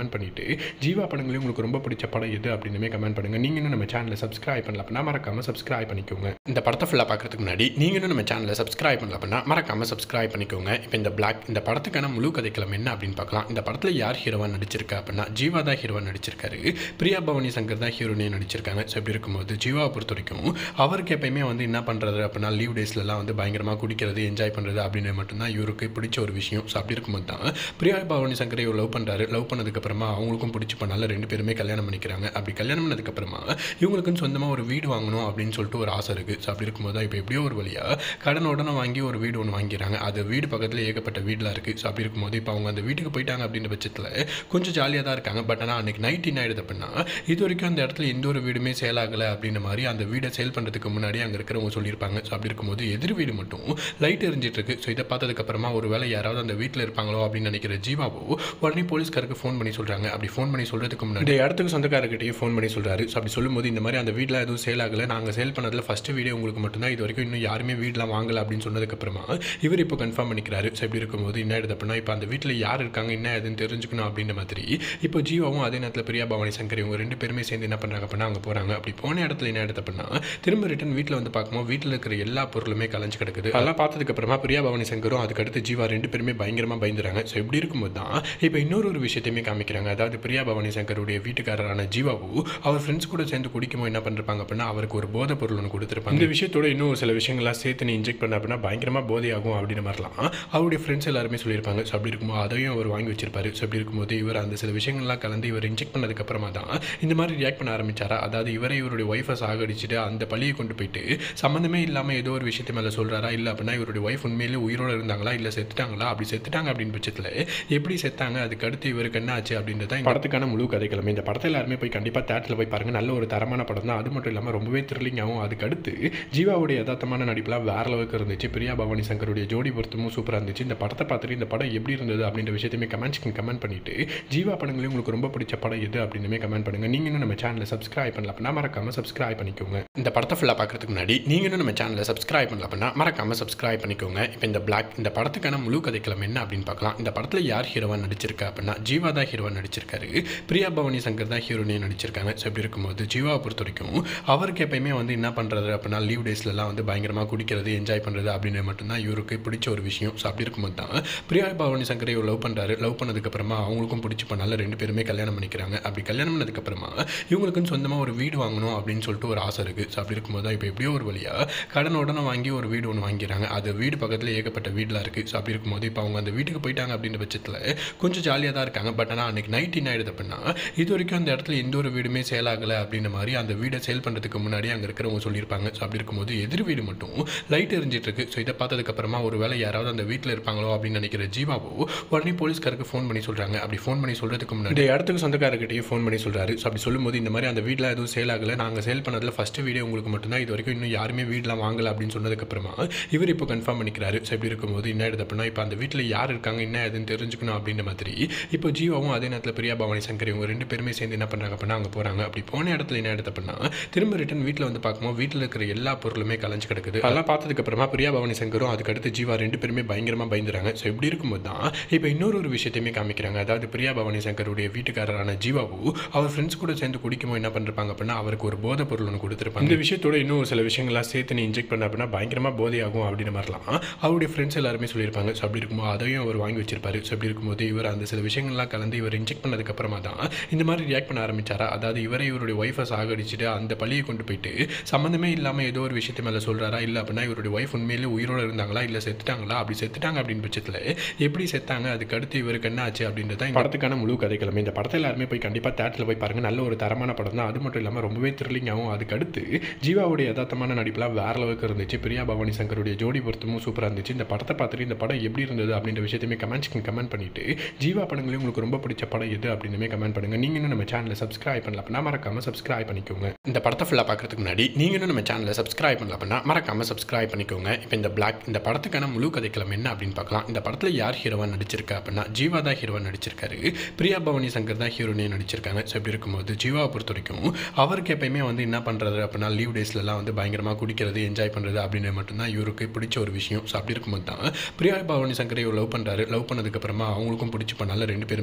A: கமெண்ட் பண்ணிவிட்டு ஜீவா படங்களையும் உங்களுக்கு ரொம்ப பிடிச்ச படம் எது அப்படின்னுமே கமெண்ட் பண்ணுங்கள் நீங்கள் இன்னும் நம்ம சேனலை சப்ஸ்கிரைப் பண்ணல அப்படின்னா மறக்காமல் சப்ஸ்கிரைப் பண்ணிக்கோங்க இந்த படத்தை ஃபுல்லாக பார்க்குறதுக்கு முன்னாடி நீங்கள் இன்னும் நம்ம சேனலை சப்ஸ்கிரைப் பண்ணல அப்படின்னா மறக்காமல் சப்ஸ்கிரைப் பண்ணிக்கோங்க இப்போ இந்த பிளாக் இந்த படத்துக்கான முழு கதைக்களம் என்ன அப்படின்னு பார்க்கலாம் இந்த படத்தில் யார் ஹீரோவாக நடிச்சிருக்கா அப்படின்னா ஜீவா தான் ஹீரோவாக நடிச்சிருக்காரு பிரியா பவானி சங்கர் தான் ஹீரோனே நடிச்சிருக்காங்க ஸோ இப்படி இருக்கும்போது ஜீவாவை பொறுத்த வரைக்கும் அவருக்கு எப்பயுமே வந்து என்ன பண்ணுறது அப்படின்னா லீவ் டேஸ்லலாம் வந்து பயங்கரமாக குடிக்கிறது என்ஜாய் பண்ணுறது அப்படின்னு மட்டும்தான் இவருக்கு பிடிச்ச ஒரு விஷயம் ஸோ அப்படி இருக்கும்போது தான் பிரியா பவானி சங்கரை இவர் லவ் பண்ணுறாரு லவ் பண்ணதுக்கப்புறமா அவங்களுக்கும் பிடிச்சி பண்ணால ரெண்டு பேருமே கல்யாணம் பண்ணிக்கிறாங்க அப்படி கல்யாணம் பண்ணதுக்கப்புறமா இவங்களுக்குன்னு சொந்தமாக ஒரு வீடு வாங்கணும் அப்படின்னு சொல்லிட்டு ஒரு ஆசை இருக்குது ஸோ அப்படி இருக்கும்போது தான் இப்போ எப்படியோ ஒரு வழியாக கடன் உடனே வாங்கி ஒரு வீடு ஒன்று வாங்கிக்கிறாங்க அது வீடு பக்கத்தில் ஏகப்பட்ட வீடெலாம் இருக்குது ஸோ அப்படி இருக்கும்போது இப்போ அவங்க அந்த வீட்டுக்கு போயிட்டாங்க அப்படின்ற பட்சத்தில் கொஞ்சம் ஜாலியாக தான் இருக்காங்க பட் ஆனால் அன்றைக்கி நைட் என்ன ஆயிடுது அப்படின்னா இது வரைக்கும் அந்த இடத்துல எந்த ஒரு வீடுமே சேல் ஆகலை அப்படின்ற மாதிரி அந்த வீடை சேல் பண்ணுறதுக்கு முன்னாடி அங்கே இருக்கிறவங்க சொல்லியிருப்பாங்க ஸோ அப்படி இருக்கும்போது எதிர் வீடு மட்டும் லைட் எரிஞ்சிட்டு இருக்கு ஸோ இதை பார்த்ததுக்கப்புறமா ஒரு வேளை யாராவது அந்த வீட்டில் இருப்பாங்களோ அப்படின்னு நினைக்கிற ஜீவாவோ உடனே போலீஸ்காருக்கு ஃபோன் பண்ணி சொல்கிறாங்க அப்படி ஃபோன் பண்ணி சொல்கிறதுக்கு முன்னாடி இந்த இடத்துக்கு சொந்தக்காரர்கிட்டயும் ஃபோன் பண்ணி சொல்கிறாரு ஸோ அப்படி சொல்லும்போது இந்த மாதிரி அந்த வீட்டில் எதுவும் சேல் ஆகலை நாங்கள் சேல் பண்ணதில் ஃபஸ்ட்டு வீடியோ உங்களுக்கு மட்டும்தான் இது வரைக்கும் இன்னும் யாருமே வீடெலாம் வாங்கலை அப்படின்னு சொன்னதுக்கப்புறமா இவர் இப்போ கன்ஃபார்ம் பண்ணிக்கிறாரு ஸோ இப்படி இருக்கும்போது என்ன ஆயிடுது அப்படின்னா இப்போ அந்த வீட்டில் யார் இருக்காங்க என்ன ஏதுன்னு தெரிஞ்சுக்கணும் அப்படின்ற மாதிரி இப்போ ஜீவாவும் அதே நேரத்தில் பிரியா பவானி சங்கர் இவங்க ரெண்டு பேருமே சேர்ந்து என்ன பண்ணுறாங்க அப்படின்னா அங்கே போகிறாங்க அப்படி போன இடத்துல என்ன ஆயிடுது அப்படின்னா திரும்ப ரிட்டன் வீட்டில் வந்து பார்க்கும்போது வீட்டில் இருக்கிற எல்லா பொருளுமே கலைஞ்சு கிடக்குது அதெல்லாம் பார்த்ததுக்கு அப்புறமா பிரியா பவானி சங்கரும் அதுக்கடுத்து ஜீவா ரெண்டு பேருமே பயங்கரமாக பயந்துறாங்க ஸோ இப்படி இருக்கும்போது தான் இப்போ இன்னொரு ஒரு விஷயத்தையுமே காமிக்கிறாங்க அதாவது பிரியா பவானி சங்கருடைய வீட்டுக்காரரான ஜீவாவு அவர் ஃப்ரெண்ட்ஸ் கூட சேர்ந்து குடிக்கும்போது என்ன பண்ணிருப்பாங்க அப்படின்னா அவருக்கு ஒரு போதை பொருள் ஒன்று கொடுத்துருப்பாங்க இந்த விஷயத்தோட இன்னும் ஒரு சில விஷயங்கள்லாம் சேர்த்து நீ இன்ஜெக்ட் பண்ண அப்படின்னா பயங்கரமாக போதையாகும் அப்படின்ற மாதிரிலாம் அவருடைய ஃப்ரெண்ட்ஸ் எல்லாருமே சொல்லியிருப்பாங்க ஸோ அப்படி இருக்கும்போது அதையும் அவர் வாங்கி வச்சிருப்பாரு ஸோ அப்படி இருக்கும்போது இவர் அந்த சில விஷயங்கள்லாம் கலந்து இவர் இன்ஜெக்ட் பண்ணதுக்கப்புறமா தான் இந்த மாதிரி ரியாக்ட் பண்ண ஆரம்பிச்சாரா அதாவது இவரை இவருடைய ஒய்ஃபை சாகடிச்சுட்டு அந்த பழியை கொண்டு போயிட்டு சம்மந்தமே இல்லாமல் ஏதோ ஒரு விஷயத்து மேலே சொல்கிறாரா இல்லை அப்படின்னா இவருடைய ஒய்ஃப் உண்மையிலே உயிரோடு இருந்தாங்களா இல்லை செத்துட்டாங்களா அப்படி செத்துட்டாங்க அப்படின்னு பட்சத்தில் எப்படி செத்தாங்க அதுக்கு அடுத்து இவருக்கு என்ன ஆச்சு அப்படின்றத இந்த படத்துக்கான முழு கதைக்கிழமை இந்த படத்தை எல்லாருமே போய் கண்டிப்பாக தேட்டரில் போய் பாருங்கள் நல்ல ஒரு தரமான படம் தான் அது மட்டும் இல்லாமல் ரொம்பவே த்ரில்லிங்காகவும் அதுக்கு அடுத்து ஜீவாவுடைய யதார்த்தமான நடிப்புலாம் வேற அளவுக்கு இருந்துச்சு பிரியா பவானி சங்கருடைய ஜோடி பொருத்தமும் சூப்பராக இருந்துச்சு இந்த படத்தை பார்த்துட்டு இந்த படம் எப்படி இருந்தது அப்படின்ற விஷயத்தையுமே கமெண்ட்ஸ்க்கு கமெண்ட் பண்ணிட்டு ஜீவா படங்களையும் உங்களுக்கு ரொம்ப பிடிச்ச படம் எது அப்படின்னுமே கமெண்ட் பண்ணுங்க நீங்க இன்னும் நம்ம சேனலை சப்ஸ்கிரைப் பண்ணல அப்படின்னா மறக்காம சப்ஸ்கிரைப் பண்ணிக்கோங்க இந்த படத்தை ஃபுல்லாக பார்க்கறதுக்கு முன்னாடி நீங்க இன்னும் நம்ம சேனலை சப்ஸ்கிரைப் பண்ணல அப்படின்னா மறக்காம சப்ஸ்கிரைப் பண்ணிக்கோங்க இப்போ இந்த பிளாக் இந்த படத்துக்கான முழு கதைக்களம் என்ன அப்படின்னு பார்க்கலாம் இந்த படத்தில் யார் ஹீரோவாக நடிச்சிருக்கா அப்படின்னா ஜீவா தான் ஹீரோவாக நடிச்சிருக்காரு பிரியா பவானி சங்கர் தான் ஹீரோனே நடிச்சிருக்காங்க ஸோ இப்படி இருக்கும்போது ஜீவாவை பொறுத்த வரைக்கும் அவருக்கு எப்பயுமே வந்து என்ன பண்ணுறது அப்படின்னா லீவ் டேஸ்லலாம் வந்து பயங்கரமாக குடிக்கிறது என்ஜாய் பண்ணுறது அப்படின்னு மட்டும்தான் இவருக்கு பிடிச்ச ஒரு விஷயம் ஸோ அப்படி இருக்கும்போது தான் பிரியா பவானி சங்கரை இவர் லவ் பண்ணுறாரு லவ் பண்ணதுக்கப்புறமா அவங்களுக்கும் பிடிச்சி பண்ணால ரெண்டு பேருமே கல்யாணம் பண்ணிக்கிறாங்க அப்படி கல்யாணம் பண்ணதுக்கப்புறமா இவங்களுக்குன்னு சொந்தமாக ஒரு வீடு வாங்கணும் அப்படின்னு சொல்லிட்டு ஒரு ஆசை இருக்குது ஸோ அப்படி இருக்கும்போது தான் இப்போ எப்படியோ ஒரு வழியாக கடன் உடனே வாங்கி ஒரு வீடு ஒன்று வாங்கிக்கிறாங்க அது வீடு பக்கத்தில் ஏகப்பட்ட வீடெலாம் இருக்குது ஸோ அப்படி இருக்கும்போது இப்போ அவங்க அந்த வீட்டுக்கு போயிட்டாங்க அப்படின்ற பட்சத்தில் கொஞ்சம் ஜாலியாக தான் இருக்காங்க பட் ஆனால் அன்றைக்கி நைட் என்ன ஆயிடுது அப்படின்னா இது வரைக்கும் அந்த இடத்துல எந்த ஒரு வீடுமே சேல் ஆகலை அப்படின்ற மாதிரி அந்த வீடை சேல் பண்ணுறதுக்கு முன்னாடி அங்கே இருக்கிறவங்க சொல்லியிருப்பாங்க ஸோ அப்படி இருக்கும்போது எதிர் வீடு மட்டும் லைட் எரிஞ்சிட்டு இருக்கு ஸோ இதை பார்த்ததுக்கப்புறமா ஒரு வேளை யாராவது அந்த வீட்டில் இருப்பாங்களோ அப்படின்னு நினைக்கிற ஜீவாவோ உடனே போலீஸ்காருக்கு ஃபோன் பண்ணி சொல்கிறாங்க அப்படி ஃபோன் பண்ணி சொல்கிறதுக்கு முன்னாடி இந்த இடத்துக்கு சொந்தக்காரர்கிட்டயும் ஃபோன் பண்ணி சொல்கிறாரு ஸோ அப்படி சொல்லும்போது இந்த மாதிரி அந்த வீட்டில் எதுவும் சேல் ஆகலை நாங்கள் சேல் பண்ணதில் ஃபஸ்ட்டு வீடியோ உங்களுக்கு மட்டும்தான் இது வரைக்கும் இன்னும் யாருமே வீடெலாம் வாங்கலை அப்படின்னு சொன்னதுக்கப்புறமா இவர் இப்போ கன்ஃபார்ம் பண்ணிக்கிறாரு ஸோ இப்படி இருக்கும்போது என்ன ஆயிடுது அப்படின்னா இப்போ அந்த வீட்டில் யார் இருக்காங்க என்ன ஏதுன்னு தெரிஞ்சுக்கணும் அப்படின்ற மாதிரி இப்போ ஜீவாவும் அதே நேரத்தில் பிரியா பவானி சங்கர் இவங்க ரெண்டு பேருமே சேர்ந்து என்ன பண்ணுறாங்க அப்படின்னா அங்கே போகிறாங்க அப்படி போன இடத்துல என்ன ஆயிடுது அப்படின்னா திரும்ப ரிட்டன் வீட்டில் வந்து பார்க்கும்போது வீட்டில் இருக்கிற எல்லா பொருளுமே கலைஞ்சு கிடக்குது அதெல்லாம் பார்த்ததுக்கப்புறமா பிரியா பவானி சங்கரும் அதுக்கடுத்து ஜீவா ரெண்டு பேருமே பயங்கரமாக பயந்துறாங்க ஸோ இப்படி இருக்கும்போது தான் இப்போ இன்னொரு ஒரு விஷயத்தையுமே காமிக்கிறாங்க அதாவது பிரியா பவானி சங்கருடைய வீட்டுக்காரரான ஜீவாவு அவர் ஃப்ரெண்ட்ஸ் கூட சேர்ந்து குடிக்கும்போது என்ன பண்ணிருப்பாங்க அப்படின்னா அவருக்கு ஒரு போதை பொருள் ஒன்று கொடுத்துருப்பாங்க இந்த விஷயத்தோட இன்னும் ஒரு சில விஷயங்கள்லாம் சேர்த்து நீ இன்ஜெக்ட் பண்ண அப்படின்னா பயங்கரமாக போதையாகும் அப்படின்ற மாதிரிலாம் அவருடைய ஃப்ரெண்ட்ஸ் எல்லாருமே சொல்லியிருப்பாங்க ஸோ அப்படி இருக்கும்போது அதையும் அவர் வாங்கி வச்சிருப்பாரு ஸோ அப்படி இருக்கும்போது இவர் அந்த சில விஷயங்கள்லாம் கலந்து இவர் இன்ஜெக்ட் பண்ணதுக்கப்புறமா தான் இந்த மாதிரி ரியாக்ட் பண்ண ஆரம்பிச்சாரா அதாவது இவரை இவருடைய ஒய்ஃபை சாகடிச்சுட்டு அந்த பழியை கொண்டு போயிட்டு சம்மந்தமே இல்லாமல் ஏதோ ஒரு விஷயத்து மேலே சொல்கிறாரா இல்லை அப்படின்னா இவருடைய ஒய்ஃப் உண்மையிலே உயிரோடு இருந்தாங்களா இல்லை செத்துட்டாங்களா அப்படி செத்துட்டாங்க அப்படின்னு பட்சத்தில் எப்படி செத்தாங்க அதுக்கு அடுத்து இவருக்கு என்ன ஆச்சு அப்படின்றத இந்த படத்துக்கான முழு கதைக்கிழமை இந்த படத்தை எல்லாருமே போய் கண்டிப்பாக தேட்டரில் போய் பாருங்கள் நல்ல ஒரு தரமான படம் தான் அது மட்டும் இல்லாமல் ரொம்பவே த்ரில்லிங்காகவும் அதுக்கு அடுத்து ஜீவாவுடைய யதார்த்தமான நடிப்புலாம் வேற அளவுக்கு இருந்துச்சு பிரியா பவானி சங்கருடைய ஜோடி பொருத்தமும் சூப்பராக இருந்துச்சு இந்த படத்தை பார்த்துட்டு இந்த படம் எப்படி இருந்தது அப்படின்ற விஷயத்தையுமே கமெண்ட்ஸ்க்கு கமெண்ட் பண்ணிட்டு ஜீவா படங்களையும் உங்களுக்கு ரொம்ப பிடிச்ச படம் எது அப்படின்னுமே கமெண்ட் பண்ணுங்க நீங்க இன்னும் நம்ம சேனலை சப்ஸ்கிரைப் பண்ணல அப்படின்னா மறக்காம சப்ஸ்கிரைப் பண்ணிக்கோங்க இந்த படத்தை ஃபுல்லாக பார்க்கறதுக்கு முன்னாடி நீங்க இன்னும் நம்ம சேனலை சப்ஸ்கிரைப் பண்ணல அப்படின்னா மறக்காம சப்ஸ்கிரைப் பண்ணிக்கோங்க இப்போ இந்த பிளாக் இந்த படத்துக்கான முழு கதைக்களம் என்ன அப்படின்னு பார்க்கலாம் இந்த படத்தில் யார் ஹீரோவாக நடிச்சிருக்கா அப்படின்னா ஜீவா தான் ஹீரோவாக நடிச்சிருக்காரு பிரியா பவானி சங்கர் தான் ஹீரோனே நடிச்சிருக்காங்க ஸோ இப்படி இருக்கும்போது ஜீவாவை பொறுத்த வரைக்கும் அவருக்கு எப்பயுமே வந்து என்ன பண்ணுறது அப்படின்னா லீவ் டேஸ்லலாம் வந்து பயங்கரமாக குடிக்கிறது என்ஜாய் பண்ணுறது அப்படின்னு மட்டும்தான் இவருக்கு பிடிச்ச ஒரு விஷயம் ஸோ அப்படி இருக்கும்போது தான் பிரியா பவானி சங்கரை இவர் லவ் பண்ணுறாரு லவ் பண்ணதுக்கப்புறமா அவங்களுக்கும் பிடிச்சி பண்ணால ரெண்டு பேருமே கல்யாணம்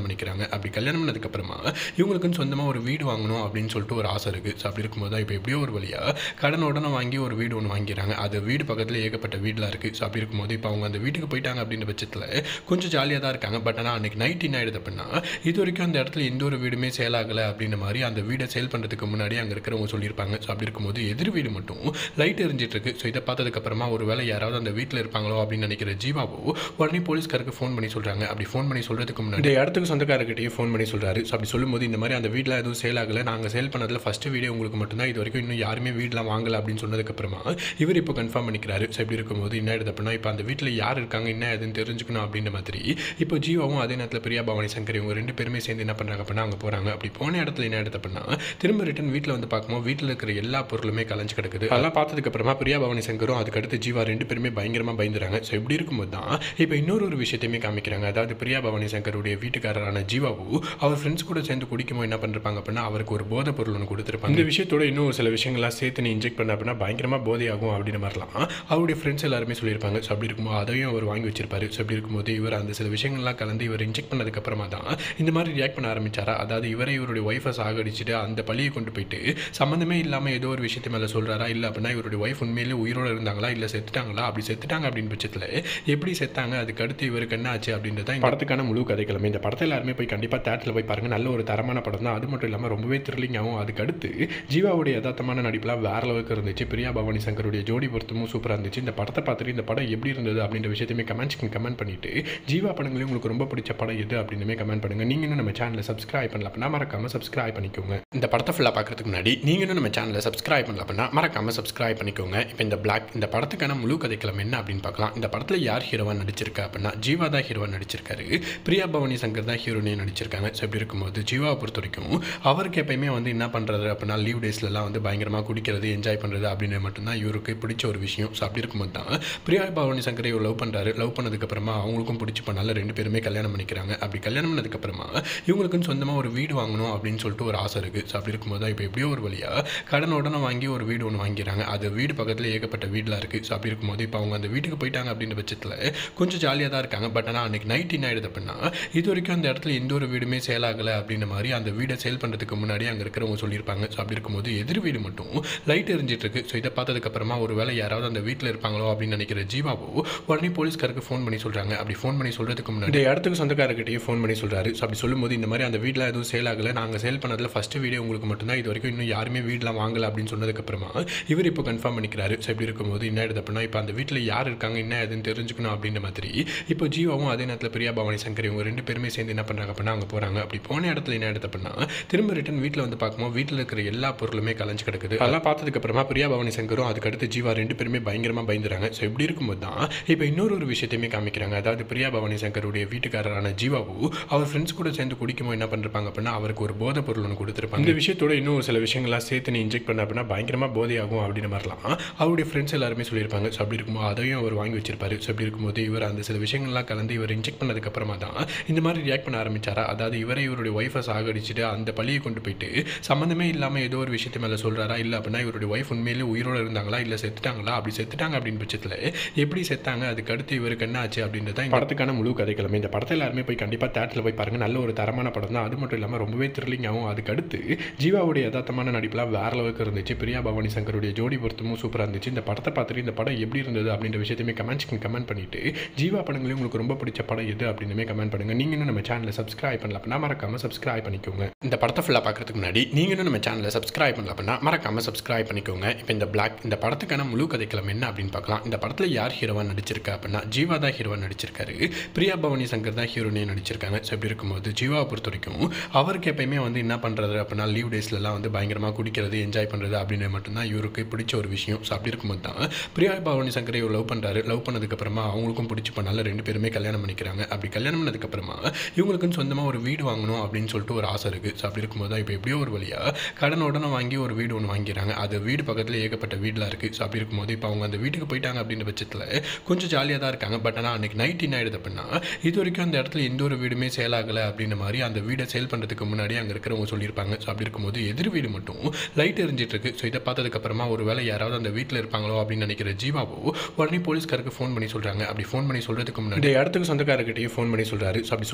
A: பண்ணிக்கிறாங்க அப்படி கல்யாணம் பண்ணதுக்கப்புறமா இவங்களுக்குன்னு சொந்தமாக ஒரு வீடு வாங்கணும் அப்படின்னு சொல்லிட்டு ஒரு ஆசை இருக்குது ஸோ அப்படி இருக்கும்போது தான் இப்போ எப்படியோ ஒரு வழியாக கடன் உடனே வாங்கி ஒரு வீடு ஒன்று வாங்கிடுறாங்க அது வீடு பக்கத்தில் ஏகப்பட்ட வீடெலாம் இருக்குது ஸோ அப்படி இருக்கும்போது இப்போ அவங்க அந்த வீட்டுக்கு போயிட்டாங்க அப்படின்ற பட்சத்தில் கொஞ்சம் ஜாலியாக தான் இருக்காங்க பட் ஆனால் அன்றைக்கி நைட் என்ன ஆயிடுது அப்படின்னா இது வரைக்கும் அந்த இடத்துல எந்த ஒரு வீடுமே சேல் ஆகலை அப்படின்ற மாதிரி அந்த வீடை சேல் பண்ணுறதுக்கு முன்னாடி அங்கே இருக்கிறவங்க சொல்லியிருப்பாங்க ஸோ அப்படி இருக்கும்போது எதிர் வீடு மட்டும் லைட் எரிஞ்சிட்டு இருக்கு ஸோ இதை பார்த்ததுக்கப்புறமா ஒரு வேளை யாராவது அந்த வீட்டில் இருப்பாங்களோ அப்படின்னு நினைக்கிற ஜீவாவோ உடனே போலீஸ்காருக்கு ஃபோன் பண்ணி சொல்கிறாங்க அப்படி ஃபோன் பண்ணி சொல்கிறதுக்கு முன்னாடி இந்த இடத்துக்கு சொந்தக்காரர்கிட்டயே ஃபோன் பண்ணி சொல்கிறாரு ஸோ அப்படி சொல்லும்போது இந்த மாதிரி அந்த வீட்டில் எதுவும் சேல் ஆகலை நாங்கள் சேல் பண்ணதில் ஃபஸ்ட்டு வீடியோ உங்களுக்கு மட்டும்தான் இது வரைக்கும் இன்னும் யாருமே வீடெலாம் வாங்கலை அப்படின்னு சொன்னதுக்கப்புறமா இவர் இப்போ கன்ஃபார்ம் பண்ணிக்கிறாரு ஸோ இப்படி இருக்கும்போது என்ன ஆயிடுது அப்படின்னா இப்போ அந்த வீட்டில் யார் இருக்காங்க என்ன ஏதுன்னு தெரிஞ்சுக்கணும் அப்படின்ற மாதிரி இப்போ ஜீவாவும் அதே நேரத்தில் பிரியா பவானி சங்கர் இவங்க ரெண்டு பேருமே சேர்ந்து என்ன பண்ணுறாங்க அப்படின்னா அங்கே போகிறாங்க அப்படி போன இடத்துல என்ன ஆயிடுது அப்படின்னா திரும்ப ரிட்டன் வீட்டில் வந்து பார்க்கும்போது வீட்டில் இருக்கிற எல்லா பொருளுமே கலைஞ்சு கிடக்குது அதெல்லாம் பார்த்ததுக்கு அப்புறமா பிரியா பவானி சங்கரும் அதுக்கடுத்து ஜீவா ரெண்டு பேருமே பயங்கரமாக பயந்துறாங்க ஸோ இப்படி இருக்கும்போது தான் இப்போ இன்னொரு ஒரு விஷயத்தையுமே காமிக்கிறாங்க அதாவது பிரியா பவானி சங்கருடைய வீட்டுக்காரரான ஜீவாவு அவர் ஃப்ரெண்ட்ஸ் கூட சேர்ந்து குடிக்கும்போது என்ன பண்ணிருப்பாங்க அப்படின்னா அவருக்கு ஒரு போதை பொருள் ஒன்று கொடுத்துருப்பாங்க இந்த விஷயத்தோட இன்னும் ஒரு சில விஷயங்கள்லாம் சேர்த்து நீ இன்ஜெக்ட் பண்ண அப்படின்னா பயங்கரமாக போதையாகும் அப்படின்ற மாதிரிலாம் அவருடைய ஃப்ரெண்ட்ஸ் எல்லாருமே சொல்லியிருப்பாங்க ஸோ அப்படி இருக்கும்போது அதையும் அவர் வாங்கி வச்சிருப்பாரு ஸோ அப்படி இருக்கும்போது இவர் அந்த சில விஷயங்கள்லாம் கலந்து இவர் இன்ஜெக்ட் பண்ணதுக்கப்புறமா தான் இந்த மாதிரி ரியாக்ட் பண்ண ஆரம்பிச்சாரா அதாவது இவரை இவருடைய ஒய்ஃபை சாகடிச்சுட்டு அந்த பழியை கொண்டு போயிட்டு சம்மந்தமே இல்லாமல் ஏதோ ஒரு விஷயத்து மேலே சொல்கிறாரா இல்லை அப்படின்னா இவருடைய ஒய்ஃப் உண்மையிலே உயிரோடு இருந்தாங்களா இல்லை செத்துட்டாங்களா அப்படி செத்துட்டாங்க அப்படின்னு பட்சத்தில் எப்படி செத்தாங்க அதுக்கு அடுத்து இவருக்கு என்ன ஆச்சு அப்படின்றத இந்த படத்துக்கான முழு கதைக்கிழமை இந்த படத்தை எல்லாருமே போய் கண்டிப்பாக தேட்டரில் போய் பாருங்கள் நல்ல ஒரு தரமான படம் தான் அது மட்டும் இல்லாமல் ரொம்பவே த்ரில்லிங்காகவும் அதுக்கு அடுத்து ஜீவாவுடைய யதார்த்தமான நடிப்புலாம் வேற அளவுக்கு இருந்துச்சு பிரியா பவானி சங்கருடைய ஜோடி பொருத்தமும் சூப்பராக இருந்துச்சு இந்த படத்தை பார்த்துட்டு இந்த படம் எப்படி இருந்தது அப்படின்ற விஷயத்தையுமே கமெண்ட்ஸ்க்கு கமெண்ட் பண்ணிட்டு ஜீவா படங்களே உங்களுக்கு ரொம்ப பிடிச்ச படம் எது அப்படின்னுமே கமெண்ட் பண்ணுங்க நீங்க இன்னும் நம்ம சேனலை சப்ஸ்கிரைப் பண்ணல அப்படின்னா மறக்காம சப்ஸ்கிரைப் பண்ணிக்கோங்க இந்த படத்தை ஃபுல்லாக பார்க்கறதுக்கு முன்னாடி நீங்க இன்னும் நம்ம சேனலை சப்ஸ்கிரைப் பண்ணல அப்படின்னா மறக்காம சப்ஸ்கிரைப் பண்ணிக்கோங்க இப்போ இந்த பிளாக் இந்த படத்துக்கான முழு கதைக்களம் என்ன அப்படின்னு பார்க்கலாம் இந்த படத்தில் யார் ஹீரோவா நடிச்சிருக்கா அப்படின்னா ஜீவா தான் ஹீரோவா நடிச்சிருக்காரு பிரியா பவானி சங்கர் தான் ஹீரோனையும் நடிச்சிருக்காங்க ஸோ இப்படி இருக்கும்போது ஜீவாவை பொறுத்த வரைக்கும் அவருக்கு எப்பயுமே வந்து என்ன பண்ணுறது அப்படின்னா லீவ் டேஸ்லலாம் வந்து பயங்கரமாக குடிக்கிறது என்ஜாய் பண்ணுறது அப்படின்னு மட்டும்தான் இவருக்கு பிடிச்ச ஒரு விஷயம் ஸோ அப்படி இருக்கும்போது தான் பிரியா பவானி சங்கரை இவர் லவ் பண்ணுறாரு லவ் பண்ணதுக்கப்புறமா அவங்களுக்கும் பிடிச்சி பண்ணால ரெண்டு பேருமே கல்யாணம் பண்ணிக்கிறாங்க அப்படி கல்யாணம் பண்ணதுக்கப்புறமா இவங்களுக்குன்னு சொந்தமாக ஒரு வீடு வாங்கணும் அப்படின்னு சொல்லிட்டு ஒரு ஆசை இருக்குது ஸோ அப்படி இருக்கும்போது தான் இப்போ எப்படியோ ஒரு வழியாக கடன் உடனே வாங்கி ஒரு வீடு ஒன்று வாங்கிடுறாங்க அது வீடு பக்கத்தில் ஏகப்பட்ட வீடெலாம் இருக்குது ஸோ அப்படி இருக்கும்போது இப்போ அவங்க அந்த வீட்டுக்கு போயிட்டாங்க அப்படின்ற பட்சத்தில் கொஞ்சம் ஜாலியாக தான் இருக்காங்க பட் ஆனால் அன்றைக்கி நைட் என்ன ஆயிடுது அப்படின்னா இது வரைக்கும் அந்த இடத்துல எந்த ஒரு வீடுமே சேல் ஆகலை அப்படின்ற மாதிரி அந்த வீடை சேல் பண்ணுறதுக்கு முன்னாடி அங்கே இருக்கிறவங்க சொல்லியிருப்பாங்க ஸோ அப்படி இருக்கும்போது எதிர் வீடு மட்டும் லைட் எரிஞ்சிட்டு இருக்கு ஸோ இதை பார்த்ததுக்கப்புறமா ஒரு வேளை யாராவது அந்த வீட்டில் இருப்பாங்களோ அப்படின்னு நினைக்கிற ஜீவாவோ உடனே போலீஸ்காருக்கு ஃபோன் பண்ணி சொல்கிறாங்க அப்படி ஃபோன் பண்ணி சொல்கிறதுக்கு முன்னாடி இந்த இடத்துக்கு சொந்தக்காரர்கிட்டயே ஃபோன் பண்ணி சொல்கிறாரு ஸோ அப்படி சொல்லும்போது இந்த மாதிரி அந்த வீட்டில் எதுவும் சேல் ஆகலை நாங்கள் சேல் பண்ணதில் ஃபஸ்ட்டு வீடியோ உங்களுக்கு மட்டும்தான் இது வரைக்கும் இன்னும் யாருமே வீடெலாம் வாங்கலை அப்படின்னு சொன்னதுக்கப்புறமா இவர் இப்போ கன்ஃபார்ம் பண்ணிக்கிறாரு ஸோ இப்படி இருக்கும்போது என்ன ஆயிடுது அப்படின்னா இப்போ அந்த வீட்டில் யார் இருக்காங்க என்ன ஏதுன்னு தெரிஞ்சுக்கணும் அப்படின்ற மாதிரி இப்போ ஜீவாவும் அதே நேரத்தில் பிரியா பவானி சங்கர் இவங்க ரெண்டு பேருமே சேர்ந்து என்ன பண்ணுறாங்க அப்படின்னா அங்கே போகிறாங்க அப்படி போன இடத்துல என்ன ஆயிடுது அப்படின்னா திரும்ப ரிட்டன் வீட்டில் வந்து பார்க்கும்போது வீட்டில் இருக்கிற எல்லா பொருளுமே கலைஞ்சு கிடக்குது அதெல்லாம் பார்த்ததுக்கப்புறமா பிரியா பவானி சங்கரும் அதுக்கடுத்து ஜீவா ரெண்டு பேருமே பயங்கரமாக பயந்துறாங்க ஸோ இப்படி இருக்கும்போது தான் இப்போ இன்னொரு ஒரு விஷயத்தையுமே காமிக்கிறாங்க அதாவது பிரியா பவானி சங்கருடைய வீட்டுக்காரரான ஜீவாவு அவர் ஃப்ரெண்ட்ஸ் கூட சேர்ந்து குடிக்கும்போது என்ன பண்ணிருப்பாங்க அப்படின்னா அவருக்கு ஒரு போதை பொருள் ஒன்று கொடுத்துருப்பாங்க இந்த விஷயத்தோட இன்னும் ஒரு சில விஷயங்கள்லாம் சேர்த்து நீ இன்ஜெக்ட் பண்ண அப்படின்னா பயங்கரமாக போதையாகும் அப்படின்ற மாதிரிலாம் அவருடைய ஃப்ரெண்ட்ஸ் எல்லாருமே சொல்லியிருப்பாங்க ஸோ அப்படி இருக்கும்போது அதையும் அவர் வாங்கி வச்சிருப்பாரு ஸோ அப்படி இருக்கும்போது இவர் அந்த சில விஷயங்கள்லாம் கலந்து இவர் இன்ஜெக்ட் பண்ணதுக்கப்புறமா தான் இந்த மாதிரி ரியாக்ட் பண்ண ஆரம்பிச்சாரா அதாவது இவரை இவருடைய ஒய்ஃபை சாகடிச்சுட்டு அந்த பழியை கொண்டு போயிட்டு சம்மந்தமே இல்லாமல் ஏதோ ஒரு விஷயத்து மேலே சொல்கிறாரா இல்லை அப்படின்னா இவருடைய ஒய்ஃப் உண்மையிலே உயிரோடு இருந்தாங்களா இல்லை செத்துட்டாங்களா அப்படி செத்துட்டாங்க அப்படின்னு பட்சத்தில் எப்படி செத்தாங்க அதுக்கு அடுத்து இவருக்கு என்ன ஆச்சு அப்படின்றத இந்த படத்துக்கான முழு கதைக்கிழமை இந்த படத்தை எல்லாருமே போய் கண்டிப்பாக தேட்டரில் போய் பாருங்கள் நல்ல ஒரு தரமான படம் தான் அது மட்டும் இல்லாமல் ரொம்பவே த்ரில்லிங்காகவும் அதுக்கு அடுத்து ஜீவாவுடைய யதார்த்தமான நடிப்புலாம் வேற அளவுக்கு இருந்துச்சு பிரியா பவானி சங்கருடைய ஜோடி பொருத்தமும் சூப்பராக இருந்துச்சு இந்த படத்தை பார்த்துட்டு இந்த படம் எப்படி இருந்தது அப்படின்ற விஷயத்தையுமே கமெண்ட்ஸ்க்கு கமெண்ட் பண்ணிட்டு ஜீவா படங்களே உங்களுக்கு ரொம்ப பிடிச்ச படம் எது அப்படின்னுமே கமெண்ட் பண்ணுங்க நீங்க இன்னும் நம்ம சேனலை சப்ஸ்கிரைப் பண்ணல அப்படின்னா மறக்காம சப்ஸ்கிரைப் பண்ணிக்கோங்க இந்த படத்தை ஃபுல்லாக பார்க்கறதுக்கு முன்னாடி நீங்க இன்னும் நம்ம சேனலை சப்ஸ்கிரைப் பண்ணல அப்படின்னா மறக்காம சப்ஸ்கிரைப் பண்ணிக்கோங்க இப்போ இந்த பிளாக் இந்த படத்துக்கான முழு கதைக்களம் என்ன அப்படின்னு பார்க்கலாம் இந்த படத்தில் யார் ஹீரோவா நடிச்சிருக்கா அப்படின்னா ஜீவா தான் ஹீரோவா நடிச்சிருக்காரு பிரியா பவானி சங்கர் தான் ஹீரோனையும் நடிச்சிருக்காங்க ஸோ இப்படி இருக்கும்போது ஜீவாவை பொறுத்த வரைக்கும் அவருக்கு எப்பயுமே வந்து என்ன பண்ணுறது அப்படின்னா லீவ் டேஸ்லலாம் வந்து பயங்கரமாக குடிக்கிறது என்ஜாய் பண்ணுறது அப்படின்னு மட்டும்தான் இவருக்கு பிடிச்ச ஒரு விஷயம் ஸோ அப்படி இருக்கும்போது தான் பிரியா பவானி சங்கரை இவர் லவ் பண்ணுறாரு லவ் பண்ணதுக்கப்புறமா அவங்களுக்கும் பிடிச்சி பண்ணால ரெண்டு பேருமே கல்யாணம் பண்ணிக்கிறாங்க அப்படி கல்யாணம் பண்ணதுக்கப்புறமா இவங்களுக்குன்னு சொந்தமாக ஒரு வீடு வாங்கணும் அப்படின்னு சொல்லிட்டு ஒரு ஆசை இருக்குது ஸோ அப்படி இருக்கும்போது தான் இப்போ எப்படியோ ஒரு வழியாக கடன் உடனே வாங்கி ஒரு வீடு ஒன்று வாங்கிடுறாங்க அது வீடு பக்கத்தில் ஏகப்பட்ட வீடெலாம் இருக்குது ஸோ அப்படி இருக்கும்போது இப்போ அவங்க அந்த வீட்டுக்கு போயிட்டாங்க அப்படின்ற பட்சத்தில் கொஞ்சம் ஜாலியாக தான் இருக்காங்க பட் ஆனால் அன்றைக்கி நைட் என்ன ஆயிடுது அப்படின்னா இது வரைக்கும் அந்த இடத்துல எந்த ஒரு வீடுமே சேல் ஆகலை அப்படின்ற மாதிரி அந்த வீடை சேல் பண்ணுறதுக்கு முன்னாடி அங்கே இருக்கிறவங்க சொல்லியிருப்பாங்க ஸோ அப்படி இருக்கும்போது எதிர் வீடு மட்டும் லைட் எரிஞ்சிட்டு இருக்கு ஸோ இதை பார்த்ததுக்கப்புறமா ஒரு வேளை யாராவது அந்த வீட்டில் இருப்பாங்களோ அப்படின்னு நினைக்கிற ஜீவாவோ உடனே போலீஸ்காருக்கு ஃபோன் பண்ணி சொல்கிறாங்க அப்படி ஃபோன் பண்ணி சொல்கிறதுக்கு முன்னாடி இந்த இடத்துக்கு சொந்தக்காரர்கிட்டயே ஃபோன் பண்ணி சொல்கிறாரு ஸோ அப்படி சொல்லும்போது இந்த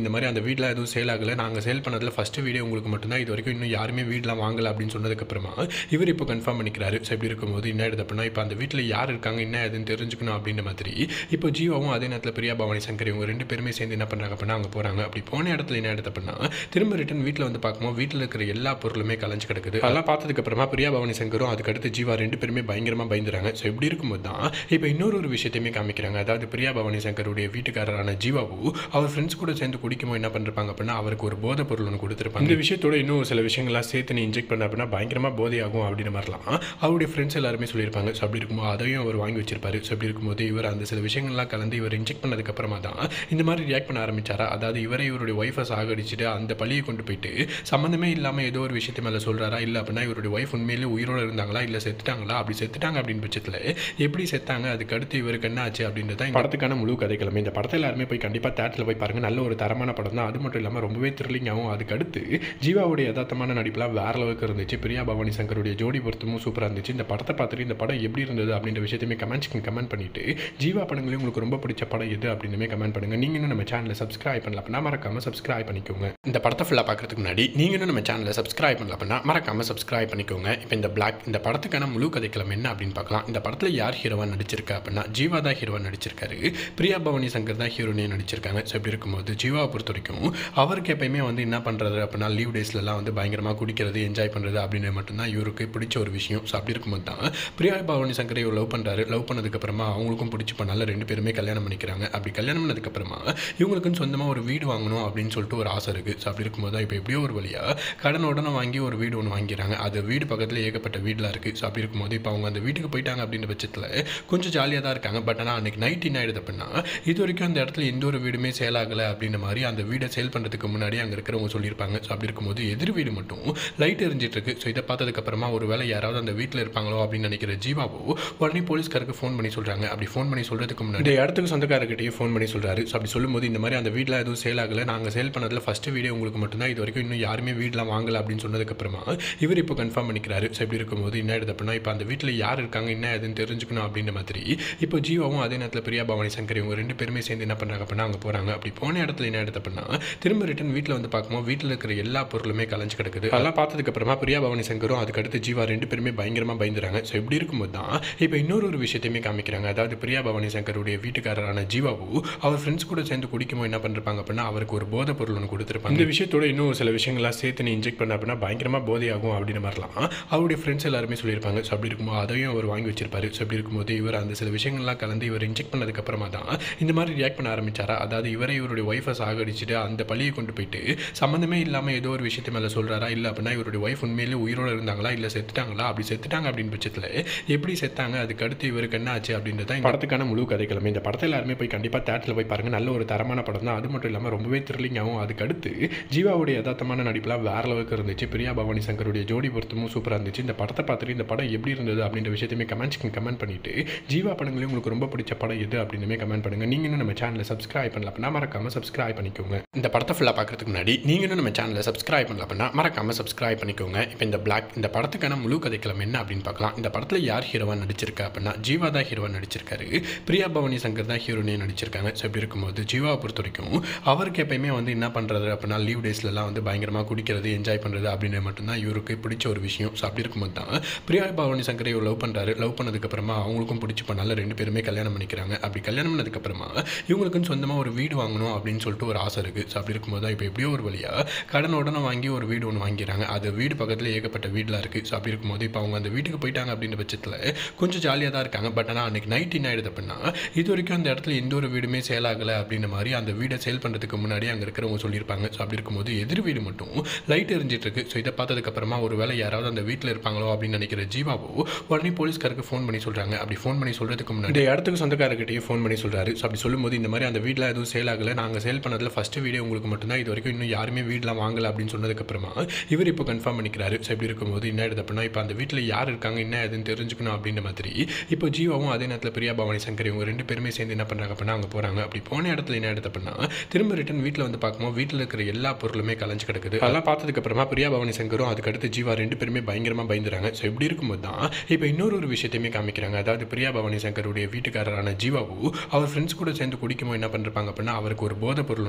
A: இந்த மாதிரி அந்த வீட்டில் எதுவும் சேல் ஆகலை நாங்கள் சேல் பண்ணதில் ஃபஸ்ட்டு வீடியோ உங்களுக்கு மட்டும்தான் இது வரைக்கும் இன்னும் யாருமே வீடெலாம் வாங்கலை அப்படின்னு சொன்னதுக்கப்புறமா இவர் இப்போ கன்ஃபார்ம் பண்ணிக்கிறாரு ஸோ இப்படி இருக்கும்போது என்ன ஆயிடுது அப்படின்னா இப்போ அந்த வீட்டில் யார் இருக்காங்க என்ன ஏதுன்னு தெரிஞ்சுக்கணும் அப்படின்ற மாதிரி இப்போ ஜீவாவும் அதே நேரத்தில் பிரியா பவானி சங்கர் இவங்க ரெண்டு பேருமே சேர்ந்து என்ன பண்ணுறாங்க அப்படின்னா அங்கே போகிறாங்க அப்படி போன இடத்துல என்ன ஆயிடுது அப்படின்னா திரும்ப ரிட்டன் வீட்டில் வந்து பார்க்கும்போது வீட்டில் இருக்கிற எல்லா பொருளுமே கலைஞ்சு கிடக்குது அதெல்லாம் பார்த்ததுக்கு அப்புறமா பிரியா பவானி சங்கரும் அதுக்கடுத்து ஜீவா ரெண்டு பேருமே பயங்கரமாக பயந்துறாங்க ஸோ இப்படி இருக்கும்போது தான் இப்போ இன்னொரு ஒரு விஷயத்தையுமே காமிக்கிறாங்க அதாவது பிரியா பவானி சங்கருடைய வீட்டுக்காரரான ஜீவாவு அவர் ஃப்ரெண்ட்ஸ் கூட சேர்ந்து குடிக்கும்போது என்ன பண்ணிருப்பாங்க அப்படின்னா அவருக்கு ஒரு போதை பொருள் ஒன்று கொடுத்துருப்பாங்க இந்த விஷயத்தோட இன்னும் சில விஷயங்கள்லாம் சேர்த்து நீ இன்ஜெக்ட் பண்ண அப்படின்னா பயங்கரமாக போதையாகும் அப்படின்ற மாதிரிலாம் அவருடைய ஃப்ரெண்ட்ஸ் எல்லாருமே சொல்லியிருப்பாங்க ஸோ அப்படி இருக்கும்போது அதையும் அவர் வாங்கி வச்சிருப்பாரு ஸோ அப்படி இருக்கும்போது இவர் அந்த சில விஷயங்கள்லாம் கலந்து இவர் இன்ஜெக்ட் பண்ணதுக்கப்புறமா தான் இந்த மாதிரி ரியாக்ட் பண்ண ஆரம்பிச்சாரா அதாவது இவரை இவருடைய ஒய்ஃபை சாகடிச்சிட்டு அந்த பழியை கொண்டு போயிட்டு சம்மந்தமே இல்லாமல் ஏதோ ஒரு விஷயத்து மேலே சொல்கிறாரா இல்லை அப்படின்னா இவருடைய ஒய்ஃப் உண்மையிலே உயிரோடு இருந்தாங்களா இல்லை செத்துட்டாங்களா அப்படி செத்துட்டாங்க அப்படின்னு பட்சத்தில் எப்படி செத்தாங்க அதுக்கு அடுத்து இவருக்கு என்ன ஆச்சு அப்படின்றது தான் இந்த படத்துக்கான முழு கதைக்கிழமை இந்த படத்தை எல்லாருமே போய் கண்டிப்பாக தேட்டரில் போய் பாருங்கள் நல்ல ஒரு தரமான படம் தான் அது மட்டும் இல்லாமல் ரொம்பவே த்ரில்லிங்காகவும் அதுக்கு அடுத்து ஜீவாவுடைய யதார்த்தமான நடிப்புலாம் வேற அளவுக்கு இருந்துச்சு பிரியா பவானி சங்கருடைய ஜோடி பொருத்தமும் சூப்பராக இருந்துச்சு இந்த படத்தை பார்த்துட்டு இந்த படம் எப்படி இருந்தது அப்படின்ற விஷயத்தையுமே கமெண்ட்ஸ்க்கு கமெண்ட் பண்ணிட்டு ஜீவா படங்களையும் உங்களுக்கு ரொம்ப பிடிச்ச படம் எது அப்படின்னுமே கமெண்ட் பண்ணுங்க நீங்க இன்னும் நம்ம சேனலை சப்ஸ்கிரைப் பண்ணல அப்படின்னா மறக்காம சப்ஸ்கிரைப் பண்ணிக்கோங்க இந்த படத்தை ஃபுல்லாக பார்க்கறதுக்கு முன்னாடி நீங்க இன்னும் நம்ம சேனலை சப்ஸ்கிரைப் பண்ணல அப்படின்னா மறக்காம சப்ஸ்கிரைப் பண்ணிக்கோங்க இப்போ இந்த பிளாக் இந்த படத்துக்கான முழு கதைக்களம் என்ன அப்படின்னு பார்க்கலாம் இந்த படத்தில் யார் ஹீரோவா நடிச்சிருக்கா அப்படின்னா ஜீவா தான் ஹீரோவா நடிச்சிருக்காரு பிரியா பவானி சங்கர் தான் ஹீரோனையும் நடிச்சிருக்காங்க ஸோ இப்படி இருக்கும்போது ஜீவாவை பொறுத்த வரைக்கும் அவருக்கு எப்பயுமே வந்து என்ன பண்ணுறது அப்படின்னா லீவ் டேஸ்லலாம் வந்து பயங்கரமாக குடிக்கிறது என்ஜாய் பண்ணுறது அப்படின்னு மட்டும்தான் இவருக்கு பிடிச்ச ஒரு விஷயம் ஸோ அப்படி இருக்கும்போது தான் பிரியா பவானி சங்கரை இவர் லவ் பண்ணுறாரு லவ் பண்ணதுக்கப்புறமா அவங்களுக்கும் பிடிச்சி பண்ணால ரெண்டு பேருமே கல்யாணம் பண்ணிக்கிறாங்க அப்படி கல்யாணம் பண்ணதுக்கப்புறமா இவங்களுக்குன்னு சொந்தமாக ஒரு வீடு வாங்கணும் அப்படின்னு சொல்லிட்டு ஒரு ஆசை இருக்குது ஸோ அப்படி இருக்கும்போது தான் இப்போ எப்படியோ ஒரு வழியாக கடன் உடனே வாங்கி ஒரு வீடு ஒன்று வாங்கிறாங்க அது வீடு பக்கத்தில் ஏகப்பட்ட வீடெலாம் இருக்குது ஸோ அப்படி இருக்கும்போது இப்போ அவங்க அந்த வீட்டுக்கு போயிட்டாங்க அப்படின்ற பட்சத்தில் கொஞ்சம் ஜாலியாக தான் இருக்காங்க பட் ஆனால் அன்றைக்கி நைட் என்ன ஆயிடுது அப்படின்னா இது வரைக்கும் அந்த இடத்துல எந்த ஒரு வீடுமே சேல் ஆகலை அப்படின்ற மாதிரி அந்த வீடை சேல் பண்ணுறதுக்கு முன்னாடி அங்கே இருக்கிறவங்க சொல்லியிருப்பாங்க ஸோ அப்படி இருக்கும்போது எதிர் வீடு மட்டும் லைட் எரிஞ்சிட்டு இருக்கு ஸோ இதை பார்த்ததுக்கப்புறமா ஒரு வேளை யாராவது அந்த வீட்டில் இருப்பாங்களோ அப்படின்னு நினைக்கிற ஜீவாவோ உடனே போலீஸ்காருக்கு ஃபோன் பண்ணி சொல்கிறாங்க அப்படி ஃபோன் பண்ணி சொல்கிறதுக்கு முன்னாடி இந்த இடத்துக்கு சொந்தக்காரர்கிட்டயும் ஃபோன் பண்ணி சொல்கிறாரு ஸோ அப்படி சொல்லும்போது இந்த மாதிரி அந்த வீட்டில் எதுவும் சேல் ஆகலை நாங்கள் சேல் பண்ணதில் ஃபஸ்ட்டு வீடியோ உங்களுக்கு மட்டும்தான் இது வரைக்கும் இன்னும் யாருமே வீடெலாம் வாங்கலை அப்படின்னு சொன்னதுக்கப்புறமா இவர் இப்போ கன்ஃபார்ம் பண்ணிக்கிறாரு ஸோ இப்படி இருக்கும்போது என்ன ஆயிடுது அப்படின்னா இப்போ அந்த வீட்டில் யார் இருக்காங்க என்ன ஏதுன்னு தெரிஞ்சுக்கணும் அப்படின்ற மாதிரி இப்போ ஜீவாவும் அதே நேரத்தில் பிரியா பவானி சங்கர் இவங்க ரெண்டு பேருமே சேர்ந்து என்ன பண்ணுறாங்க அப்படின்னா அங்கே போகிறாங்க அப்படி போன இடத்துல என்ன ஆயிடுது அப்படின்னா திரும்ப ரிட்டன் வீட்டில் வந்து பார்க்கும்போது வீட்டில் இருக்கிற எல்லா பொருளுமே கலைஞ்சு கிடக்குது அதெல்லாம் பார்த்ததுக்கு அப்புறமா பிரியா பவானி சங்கரும் அதுக்கடுத்து ஜீவா ரெண்டு பேருமே பயங்கரமாக பயந்துறாங்க ஸோ இப்படி இருக்கும்போது தான் இப்போ இன்னொரு ஒரு விஷயத்தையுமே காமிக்கிறாங்க அதாவது பிரியா பவானி சங்கருடைய வீட்டுக்காரரான ஜீவாவு அவர் ஃப்ரெண்ட்ஸ் கூட சேர்ந்து குடிக்கும்போது என்ன பண்ணிருப்பாங்க அப்படின்னா அவருக்கு ஒரு போதை பொருள் ஒன்று கொடுத்துருப்பாங்க இந்த விஷயத்தோட இன்னும் சில விஷயங்கள்லாம் சேர்த்து நீ இன்ஜெக்ட் பண்ண அப்படின்னா பயங்கரமாக போதையாகும் அப்படின்ற மாதிரிலாம் அவருடைய ஃப்ரெண்ட்ஸ் எல்லாருமே சொல்லியிருப்பாங்க ஸோ அப்படி இருக்கும்போது அதையும் அவர் வாங்கி வச்சிருப்பாரு ஸோ அப்படி இருக்கும்போது இவர் அந்த சில விஷயங்கள்லாம் கலந்து இவர் இன்ஜெக்ட் பண்ணதுக்கப்புறமா தான் இந்த மாதிரி ரியாக்ட் பண்ண ஆரம்பிச்சாரா அதாவது இவரை இவருடைய ஒய்ஃபை சாகடிச்சிட்டு அந்த பழியை கொண்டு போயிட்டு சம்மந்தமே இல்லாமல் ஏதோ ஒரு விஷயத்து மேலே சொல்கிறாரா இல்லை அப்படின்னா இவருடைய ஒய்ஃப் உண்மையிலே உயிரோடு இருந்தாங்களா இல்லை செத்துட்டாங்களா அப்படி செத்துட்டாங்க அப்படின்னு பட்சத்தில் எப்படி செத்தாங்க அதுக்கு அடுத்து இவருக்கு என்ன ஆச்சு அப்படின்றது தான் இந்த படத்துக்கான முழு கதைக்கிழமை இந்த படத்தை எல்லாருமே போய் கண்டிப்பாக தேட்டரில் போய் பாருங்கள் நல்ல ஒரு தரமான படம் தான் அது மட்டும் இல்லாமல் ரொம்பவே த்ரில்லிங்காகவும் அதுக்கு அடுத்து ஜீவாவுடைய யதார்த்தமான நடிப்புலாம் வேற அளவுக்கு இருந்துச்சு பிரியா பவானி சங்கருடைய ஜோடி பொருத்தமும் சூப்பராக இருந்துச்சு இந்த படத்தை பார்த்துட்டு இந்த படம் எப்படி இருந்தது அப்படின்ற விஷயத்தையுமே கமெண்ட்ஸ்க்கு கமெண்ட் பண்ணிட்டு ஜீவா படங்களையும் உங்களுக்கு ரொம்ப பிடிச்ச படம் எது அப்படின்னுமே கமெண்ட் பண்ணுங்க நீங்க இன்னும் நம்ம சேனலை சப்ஸ்கிரைப் பண்ணல அப்படின்னா மறக்காம சப்ஸ்கிரைப் பண்ணிக்கோங்க இந்த படத்தை ஃபுல்லாக பார்க்கறதுக்கு முன்னாடி நீங்க இன்னும் நம்ம சேனலை சப்ஸ்கிரைப் பண்ணல அப்படின்னா மறக்காம சப்ஸ்கிரைப் பண்ணிக்கோங்க இப்போ இந்த பிளாக் இந்த படத்துக்கான முழு கதைக்களம் என்ன அப்படின்னு பார்க்கலாம் இந்த படத்தில் யார் ஹீரோவா நடிச்சிருக்கா அப்படின்னா ஜீவா தான் ஹீரோவா நடிச்சிருக்காரு பிரியா பவானி சங்கர் தான் ஹீரோனையும் நடிச்சிருக்காங்க ஸோ இப்படி இருக்கும்போது ஜீவாவை பொறுத்த வரைக்கும் அவருக்கு எப்பயுமே வந்து என்ன பண்ணுறது அப்படின்னா லீவ் டேஸ்லலாம் வந்து பயங்கரமாக குடிக்கிறது என்ஜாய் பண்ணுறது அப்படின்னு மட்டும்தான் இவருக்கு பிடிச்ச ஒரு விஷயம் ஸோ அப்படி இருக்கும்போது தான் பிரியா பவானி சங்கரை இவர் லவ் பண்ணுறாரு லவ் பண்ணதுக்கப்புறமா அவங்களுக்கும் பிடிச்சி பண்ணால ரெண்டு பேருமே கல்யாணம் பண்ணிக்கிறாங்க அப்படி கல்யாணம் பண்ணதுக்கப்புறமா இவங்களுக்குன்னு சொந்தமாக ஒரு வீடு வாங்கணும் அப்படின்னு சொல்லிட்டு ஒரு ஆசை இருக்குது ஸோ அப்படி இருக்கும்போது தான் இப்போ எப்படியோ ஒரு வழியாக கடன் உடனே வாங்கி ஒரு வீடு ஒன்று வாங்கிறாங்க அது வீடு பக்கத்தில் ஏகப்பட்ட வீடெலாம் இருக்குது ஸோ அப்படி இருக்கும்போது இப்போ அவங்க அந்த வீட்டுக்கு போயிட்டாங்க அப்படின்ற பட்சத்தில் கொஞ்சம் ஜாலியாக தான் இருக்காங்க பட் ஆனால் அன்றைக்கி நைட் என்ன ஆயிடுது அப்படின்னா இது வரைக்கும் அந்த இடத்துல எந்த ஒரு வீடுமே சேல் ஆகலை அப்படின்ற மாதிரி அந்த வீடை சேல் பண்ணுறதுக்கு முன்னாடி அங்கே இருக்கிறவங்க சொல்லியிருப்பாங்க ஸோ அப்படி இருக்கும்போது எதிர் வீடு மட்டும் லைட் எரிஞ்சிட்டு இருக்கு ஸோ இதை பார்த்ததுக்கப்புறமா ஒரு வேளை யாராவது அந்த வீட்டில் இருப்பாங்களோ அப்படின்னு நினைக்கிற ஜீவாவோ உடனே போலீஸ்காருக்கு ஃபோன் பண்ணி சொல்கிறாங்க அப்படி ஃபோன் பண்ணி சொல்கிறதுக்கு முன்னாடி இந்த இடத்துக்கு சொந்தக்காரர்கிட்டயும் ஃபோன் பண்ணி சொல்கிறாரு ஸோ அப்படி சொல்லும்போது இந்த மாதிரி அந்த வீட்டில் எதுவும் சேல் ஆகலை நாங்கள் சேல் பண்ணதில் ஃபஸ்ட்டு வீடியோ உங்களுக்கு மட்டும்தான் இது வரைக்கும் இன்னும் யாருமே வீடெலாம் வாங்கலை அப்படின்னு சொன்னதுக்கப்புறமா இவர் இப்போ கன்ஃபார்ம் பண்ணிக்கிறாரு ஸோ இப்படி இருக்கும்போது என்ன ஆயிடுது அப்படின்னா இப்போ அந்த வீட்டில் யார் இருக்காங்க என்ன ஏதுன்னு தெரிஞ்சுக்கணும் அப்படின்ற மாதிரி இப்போ ஜீவாவும் அதே நேரத்தில் பிரியா பவானி சங்கர் இவங்க ரெண்டு பேருமே சேர்ந்து என்ன பண்ணுறாங்க அப்படின்னா அங்கே போகிறாங்க அப்படி போன இடத்துல என்ன ஆயிடுது அப்படின்னா திரும்ப ரிட்டன் வீட்டில் வந்து பார்க்கும்போது வீட்டில் இருக்கிற எல்லா பொருளுமே கலைஞ்சு கிடக்குது அதெல்லாம் பார்த்ததுக்கப்புறமா பிரியா பவானி சங்கரும் அதுக்கடுத்து ஜீவா ரெண்டு பேருமே பயங்கரமாக பயந்துறாங்க ஸோ இப்படி இருக்கும்போது தான் இப்போ இன்னொரு ஒரு விஷயத்தையுமே காமிக்கிறாங்க அதாவது பிரியா பவானி சங்கருடைய வீட்டுக்காரரான ஜீவாவு அவர் ஃப்ரெண்ட்ஸ் கூட சேர்ந்து குடிக்கும்போது என்ன பண்ணிருப்பாங்க அப்படின்னா அவருக்கு ஒரு போதை பொருள் ஒன்று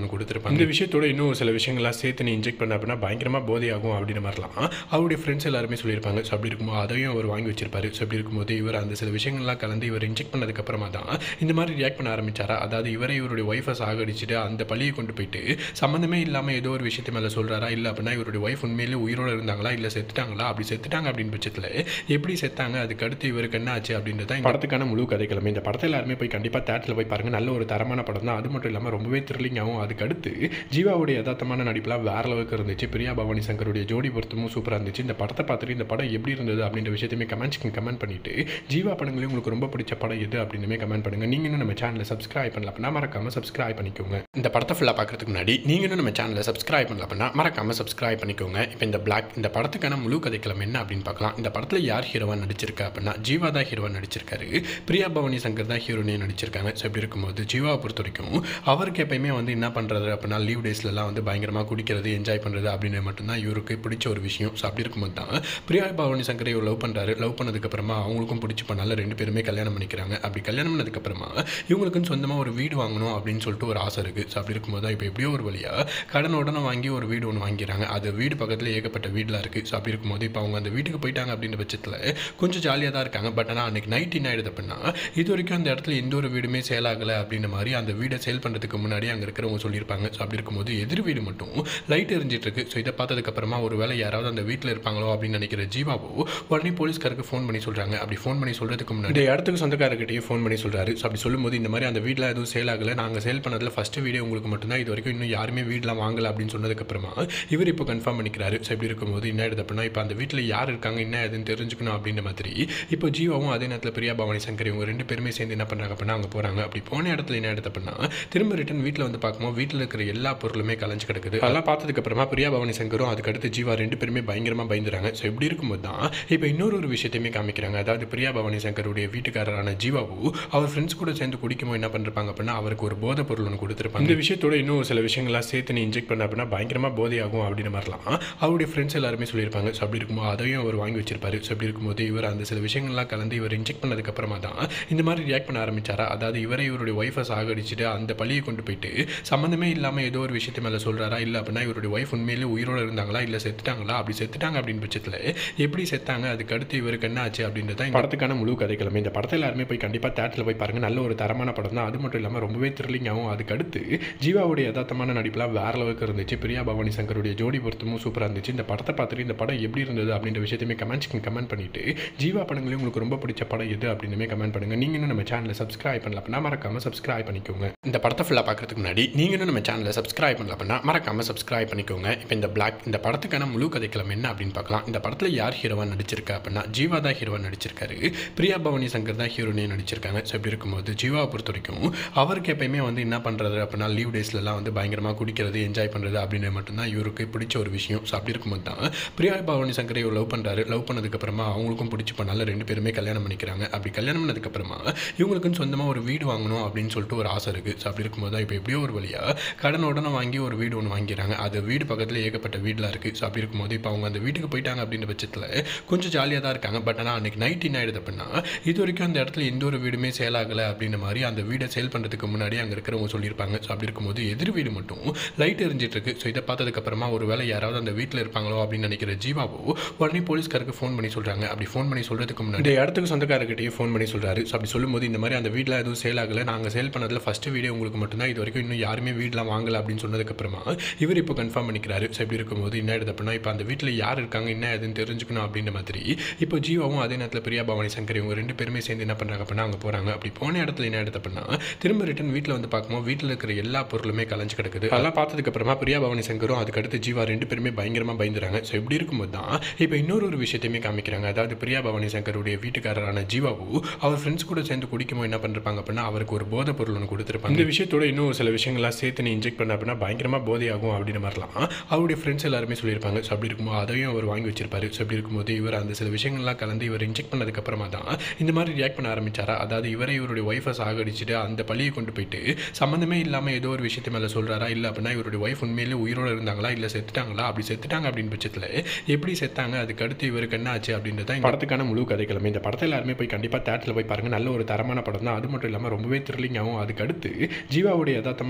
A: ஒன்று கொடுத்துருப்பாங்க இந்த விஷயத்தோட இன்னும் சில விஷயங்கள்லாம் சேர்த்து நீ இன்ஜெக்ட் பண்ண அப்படின்னா பயங்கரமாக போதையாகும் அப்படின்ற மாதிரிலாம் அவருடைய ஃப்ரெண்ட்ஸ் எல்லாருமே சொல்லியிருப்பாங்க ஸோ அப்படி இருக்கும்போது அதையும் அவர் வாங்கி வச்சிருப்பாரு ஸோ அப்படி இருக்கும்போது இவர் அந்த சில விஷயங்கள்லாம் கலந்து இவர் இன்ஜெக்ட் பண்ணதுக்கப்புறமா தான் இந்த மாதிரி ரியாக்ட் பண்ண ஆரம்பிச்சாரா அதாவது இவரை இவருடைய ஒய்ஃபை சாகடிச்சிட்டு அந்த பழியை கொண்டு போயிட்டு சம்மந்தமே இல்லாமல் ஏதோ ஒரு விஷயத்து மேலே சொல்கிறாரா இல்லை அப்படின்னா இவருடைய ஒய்ஃப் உண்மையிலே உயிரோடு இருந்தாங்களா இல்லை செத்துட்டாங்களா அப்படி செத்துட்டாங்க அப்படின்னு பட்சத்தில் எப்படி செத்தாங்க அதுக்கு அடுத்து இவருக்கு என்ன ஆச்சு அப்படின்றது தான் இந்த படத்துக்கான முழு கதைக்கிழமை இந்த படத்தை எல்லாருமே போய் கண்டிப்பாக தேட்டரில் போய் பாருங்கள் நல்ல ஒரு தரமான படம் தான் அது மட்டும் இல்லாமல் ரொம்பவே த்ரில்லிங்காகவும் அதுக்கு அடுத்து ஜீவாவுடைய யதார்த்தமான நடிப்புலாம் வேற அளவுக்கு இருந்துச்சு பிரியா பவானி சங்கருடைய ஜோடி பொருத்தமும் சூப்பராக இருந்துச்சு இந்த படத்தை பார்த்துட்டு இந்த படம் எப்படி இருந்தது அப்படின்ற விஷயத்தையுமே கமெண்ட்ஸ்க்கு கமெண்ட் பண்ணிட்டு ஜீவா படங்களையும் உங்களுக்கு ரொம்ப பிடிச்ச படம் எது அப்படின்னுமே கமெண்ட் பண்ணுங்க நீங்க இன்னும் நம்ம சேனலை சப்ஸ்கிரைப் பண்ணல அப்படின்னா மறக்காம சப்ஸ்கிரைப் பண்ணிக்கோங்க இந்த படத்தை ஃபுல்லாக பார்க்கறதுக்கு முன்னாடி நீங்க இன்னும் நம்ம சேனலை சப்ஸ்கிரைப் பண்ணல அப்படின்னா மறக்காம சப்ஸ்கிரைப் பண்ணிக்கோங்க இப்போ இந்த பிளாக் இந்த படத்துக்கான முழு கதைக்களம் என்ன அப்படின்னு பார்க்கலாம் இந்த படத்தில் யார் ஹீரோவா நடிச்சிருக்கா அப்படின்னா ஜீவா தான் ஹீரோவா நடிச்சிருக்காரு பிரியா பவானி சங்கர் தான் ஹீரோனையும் நடிச்சிருக்காங்க ஸோ இப்படி இருக்கும்போது ஜீவாவை பொறுத்த வரைக்கும் அவருக்கு எப்பயுமே வந்து என்ன பண்ணுறது அப்படின்னா லீவ் டேஸ்லலாம் வந்து பயங்கரமாக குடிக்கிறது என்ஜாய் பண்ணுறது அப்படின்னு மட்டும்தான் இவருக்கு பிடிச்ச ஒரு விஷயம் ஸோ அப்படி இருக்கும்போது தான் பிரியா பவானி சங்கரை இவர் லவ் பண்ணுறாரு லவ் பண்ணதுக்கப்புறமா அவங்களுக்கும் பிடிச்சி பண்ணால ரெண்டு பேருமே கல்யாணம் பண்ணிக்கிறாங்க அப்படி கல்யாணம் பண்ணதுக்கப்புறமா இவங்களுக்குன்னு சொந்தமாக ஒரு வீடு வாங்கணும் அப்படின்னு சொல்லிட்டு ஒரு ஆசை இருக்குது ஸோ அப்படி இருக்கும்போது தான் இப்போ எப்படியோ ஒரு வழியாக கடன் உடனே வாங்கி ஒரு வீடு ஒன்று வாங்கிறாங்க அது வீடு பக்கத்தில் ஏகப்பட்ட வீடெலாம் இருக்குது ஸோ அப்படி இருக்கும்போது இப்போ அவங்க அந்த வீட்டுக்கு போயிட்டாங்க அப்படின்ற பட்சத்தில் கொஞ்சம் ஜாலியாக தான் இருக்காங்க பட் ஆனால் அன்றைக்கி நைட் என்ன ஆயிடுது அப்படின்னா இது வரைக்கும் அந்த இடத்துல எந்த ஒரு வீடுமே சேல் ஆகலை அப்படின்ற மாதிரி அந்த வீடை சேல் பண்ணுறதுக்கு முன்னாடி அங்கே இருக்கிறவங்க சொல்லியிருப்பாங்க ஸோ அப்படி இருக்கும்போது எதிர் வீடு மட்டும் லைட் எரிஞ்சிட்டு இருக்கு ஸோ இதை பார்த்ததுக்கப்புறமா ஒரு வேளை யாராவது அந்த வீட்டில் இருப்பாங்களோ அப்படின்னு நினைக்கிற ஜீவாவோ உடனே போலீஸ்காருக்கு ஃபோன் பண்ணி சொல்கிறாங்க அப்படி ஃபோன் பண்ணி சொல்கிறதுக்கு முன்னாடி இந்த இடத்துக்கு சொந்தக்காரர்கிட்டயே ஃபோன் பண்ணி சொல்கிறாரு ஸோ அப்படி சொல்லும்போது இந்த மாதிரி அந்த வீட்டில் எதுவும் சேல் ஆகலை நாங்கள் சேல் பண்ணதில் ஃபஸ்ட்டு வீடியோ உங்களுக்கு மட்டும்தான் இது வரைக்கும் இன்னும் யாருமே வீடெலாம் வாங்கலை அப்படின்னு சொன்னதுக்கப்புறமா இவர் இப்போ கன்ஃபார்ம் பண்ணிக்கிறாரு ஸோ இப்படி இருக்கும்போது என்ன ஆயிடுது அப்படின்னா இப்போ அந்த வீட்டில் யார் இருக்காங்க என்ன எதுன்னு தெரிஞ்சுக்கணும் அப்படின்ற மாதிரி இப்போ ஜீவாவும் அதே நேரத்தில் பிரியா பவானி சங்கர் இவங்க ரெண்டு பேருமே சேர்ந்து என்ன பண்ணுறாங்க அப்படின்னா அங்கே போகிறாங்க அப்படி போன இடத்துல என்ன ஆயிடுது அப்படின்னா திரும்ப ரிட்டன் வீட்டில் வந்து பார்க்கும்போது வீட்டில் இருக்கிற எல்லா பொருளுமே கலைஞ்சு கிடக்குது அதெல்லாம் பார்த்ததுக்கு அப்புறமா பிரியா பவானி சங்கரும் அதுக்கடுத்து ஜீவா ரெண்டு பேருமே பயங்கரமாக பயந்துறாங்க ஸோ இப்படி இருக்கும்போது தான் இப்போ இன்னொரு ஒரு விஷயத்தையுமே காமிக்கிறாங்க அதாவது பிரியா பவானி சங்கருடைய வீட்டுக்காரரான ஜீவாவு அவர் ஃப்ரெண்ட்ஸ் கூட சேர்ந்து குடிக்கும்போது என்ன பண்ணிருப்பாங்க அப்படின்னா அவருக்கு ஒரு போதை பொருள் ஒன்று கொடுத்துருப்பாங்க இந்த விஷயத்தோட இன்னும் சில விஷயங்கள்லாம் சேர்த்து நீ இன்ஜெக்ட் பண்ண அப்படின்னா பயங்கரமாக போதையாகும் அப்படின்ற மாதிரிலாம் அவருடைய ஃப்ரெண்ட்ஸ் எல்லாருமே சொல்லியிருப்பாங்க ஸோ அப்படி இருக்கும்போது அதையும் அவர் வாங்கி வச்சிருப்பாரு ஸோ அப்படி இருக்கும்போது இவர் அந்த சில விஷயங்கள்லாம் கலந்து இவர் இன்ஜெக்ட் பண்ணதுக்கப்புறமா தான் இந்த மாதிரி ரியாக்ட் பண்ண ஆரம்பிச்சாரா அதாவது இவரை இவருடைய ஒய்ஃபை சாகடிச்சிட்டு அந்த பழியை கொண்டு போயிட்டு சம்மந்தமே இல்லாமல் ஏதோ ஒரு விஷயத்து மேலே சொல்கிறாரா இல்லை அப்படின்னா இவருடைய ஒய்ஃப் உண்மையிலே உயிரோடு இருந்தாங்களா இல்லை செத்துட்டாங்களா அப்படி செத்துட்டாங்க அப்படின்னு பட்சத்தில் எப்படி செத்தாங்க அதுக்கு அடுத்து இவருக்கு என்ன ஆச்சு அப்படின்றது தான் இந்த படத்துக்கான முழு கதைக்கிழமை இந்த படத்தை எல்லாருமே போய் கண்டிப்பாக தேட்டரில் போய் பாருங்கள் நல்ல ஒரு தரமான படம் தான் அது மட்டும் இல்லாமல் ரொம்பவே த்ரில்லிங்காகவும் அதுக்கு அடுத்து ஜீவாவுடைய யதார்த்தமான நடிப்புலாம் வேற அளவுக்கு இருந்துச்சு பிரியா பவானி சங்கருடைய ஜோடி பொருத்தமும் சூப்பராக இருந்துச்சு இந்த படத்தை பார்த்துட்டு இந்த படம் எப்படி இருந்தது அப்படின்ற விஷயத்தையுமே கமெண்ட்ஸ்க்கு கமெண்ட் பண்ணிட்டு ஜீவா படங்களையும் உங்களுக்கு ரொம்ப பிடிச்ச படம் எது அப்படின்னுமே கமெண்ட் பண்ணுங்க நீங்க இன்னும் நம்ம சேனலை சப்ஸ்கிரைப் பண்ணல அப்படின்னா மறக்காம சப்ஸ்கிரைப் பண்ணிக்கோங்க இந்த படத்தை ஃபுல்லாக பார்க்கறதுக்கு முன்னாடி நீங்க இன்னும் நம்ம சேனலை சப்ஸ்கிரைப் பண்ணல அப்படின்னா மறக்காம சப்ஸ்கிரைப் பண்ணிக்கோங்க இப்போ இந்த பிளாக் இந்த படத்துக்கான முழு கதைக்களம் என்ன அப்படின்னு பார்க்கலாம் இந்த படத்தில் யார் ஹீரோவா நடிச்சிருக்கா அப்படின்னா ஜீவா தான் ஹீரோவா நடிச்சிருக்காரு பிரியா பவானி சங்கர் தான் ஹீரோனையும் நடிச்சிருக்காங்க ஸோ இப்படி இருக்கும்போது ஜீவாவை பொறுத்த வரைக்கும் அவருக்கு எப்பயுமே வந்து என்ன பண்ணுறது அப்படின்னா லீவ் டேஸ்லலாம் வந்து பயங்கரமாக குடிக்கிறது என்ஜாய் பண்ணுறது அப்படின்னு மட்டும்தான் இவருக்கு பிடிச்ச ஒரு விஷயம் ஸோ அப்படி இருக்கும்போது தான் பிரியா பவானி சங்கரை இவர் லவ் பண்ணுறாரு லவ் பண்ணதுக்கப்புறமா அவங்களுக்கும் பிடிச்சி பண்ணால ரெண்டு பேருமே கல்யாணம் பண்ணிக்கிறாங்க அப்படி கல்யாணம் பண்ணதுக்கப்புறமா இவங்களுக்குன்னு சொந்தமாக ஒரு வீடு வாங்கணும் அப்படின்னு சொல்லிட்டு ஒரு ஆசை இருக்குது ஸோ அப்படி இருக்கும்போது தான் இப்போ எப்படியோ ஒரு வழியாக கடன் உடனே வாங்கி ஒரு வீடு ஒன்று வாங்கிறாங்க அது வீடு பக்கத்தில் ஏகப்பட்ட வீடெலாம் இருக்குது ஸோ அப்படி இருக்கும்போது இப்போ அவங்க அந்த வீட்டுக்கு போயிட்டாங்க அப்படின்ற பட்சத்தில் கொஞ்சம் ஜாலியாக தான் இருக்காங்க பட் ஆனால் அன்றைக்கி நைட் என்ன ஆயிடுது அப்படின்னா இது வரைக்கும் அந்த இடத்துல எந்த ஒரு வீடுமே சேல் ஆகலை அப்படின்ற மாதிரி அந்த வீடை சேல் பண்ணுறதுக்கு முன்னாடி அங்கே இருக்கிறவங்க சொல்லியிருப்பாங்க ஸோ அப்படி இருக்கும்போது எதிர் வீடு மட்டும் லைட் எரிஞ்சிட்டு இருக்கு ஸோ இதை பார்த்ததுக்கப்புறமா ஒரு வேளை யாராவது அந்த வீட்டில் இருப்பாங்களோ அப்படின்னு நினைக்கிற ஜீவாவோ உடனே போலீஸ்காருக்கு ஃபோன் பண்ணி சொல்கிறாங்க அப்படி ஃபோன் பண்ணி சொல்கிறதுக்கு முன்னாடி இந்த இடத்துக்கு சொந்தக்காரர்கிட்டயே ஃபோன் பண்ணி சொல்கிறாரு ஸோ அப்படி சொல்லும்போது இந்த மாதிரி அந்த வீட்டில் எதுவும் சேல் ஆகலை நாங்கள் சேல் பண்ணதில் ஃபஸ்ட்டு வீடியோ உங்களுக்கு மட்டும்தான் இது வரைக்கும் இன்னும் யாருமே வீடெலாம் வாங்கலை அப்படின்னு சொன்னதுக்கப்புறமா இவர் இப்போ கன்ஃபார்ம் பண்ணிக்கிறாரு ஸோ இப்படி இருக்கும்போது என்ன ஆயிடுது அப்படின்னா இப்போ அந்த வீட்டில் யார் இருக்காங்க என்ன எதுன்னு தெரிஞ்சுக்கணும் அப்படின்ற மாதிரி இப்போ ஜீவாவும் அதே நேரத்தில் பிரியா பவானி சங்கர் இவங்க ரெண்டு பேருமே சேர்ந்து என்ன பண்ணுறாங்க அப்படின்னா அங்கே போகிறாங்க அப்படி போன இடத்துல என்ன ஆயிடுது அப்படின்னா திரும்ப ரிட்டன் வீட்டில் வந்து பார்க்கும்போது வீட்டில் இருக்கிற எல்லா பொருளுமே கலைஞ்சு கிடக்குது அதெல்லாம் பார்த்ததுக்கப்புறமா பிரியா பவானி சங்கரும் அதுக்கடுத்து ஜீவா ரெண்டு பேருமே பயங்கரமாக பயந்துறாங்க ஸோ இப்படி இருக்கும்போது தான் இப்போ இன்னொரு ஒரு விஷயத்தையுமே காமிக்கிறாங்க அதாவது பிரியா பவானி சங்கருடைய வீட்டுக்காரரான ஜீவாவு அவர் ஃப்ரெண்ட்ஸ் கூட சேர்ந்து குடிக்கும்போது என்ன பண்ணிருப்பாங்க அப்படின்னா அவருக்கு ஒரு போதை பொருள் ஒன்று கொடுத்துருப்பாங்க இந்த விஷயத்தோட இன்னும் சில விஷயங்கள்லாம் சேர்த்து நீ இன்ஜெக்ட் பண்ண அப்படின்னா பயங்கரமாக போதையாகும் அப்படின்ற மாதிரிலாம் அவருடைய ஃப்ரெண்ட்ஸ் எல்லாருமே சொல்லியிருப்பாங்க ஸோ அப்படி இருக்கும்போது அதையும் அவர் வாங்கி வச்சிருப்பாரு ஸோ அப்படி இருக்கும்போது இவர் அந்த சில விஷயங்கள்லாம் கலந்து இவர் இன்ஜெக்ட் பண்ணதுக்கப்புறமா தான் இந்த மாதிரி ரியாக்ட் பண்ண ஆரம்பிச்சாரா அதாவது இவரை இவருடைய ஒய்ஃபை சாகடிச்சிட்டு அந்த பழியை கொண்டு போயிட்டு சம்மந்தமே இல்லாமல் ஏதோ ஒரு விஷயத்து மேலே சொல்கிறாரா இல்லை அப்படின்னா இவருடைய ஒய்ஃப் உண்மையிலே உயிரோடு இருந்தாங்களா இல்லை செத்துட்டாங்களா அப்படி செத்துட்டாங்க அப்படின்னு பட்சத்தில் எப்படி செத்தாங்க அதுக்கு அடுத்து இவருக்கு என்ன ஆச்சு அப்படின்றது தான் இந்த படத்துக்கான முழு கதைக்கிழமை இந்த படத்தை எல்லாருமே போய் கண்டிப்பாக தேட்டரில் போய் பாருங்கள் நல்ல ஒரு தரமான படம் தான் அது மட்டும் இல்லாமல் ரொம்பவே த்ரில்லிங்காகவும் அதுக்கு அடுத்து ஜீவாவுடைய யதார்த்தமான நடிப்புலாம்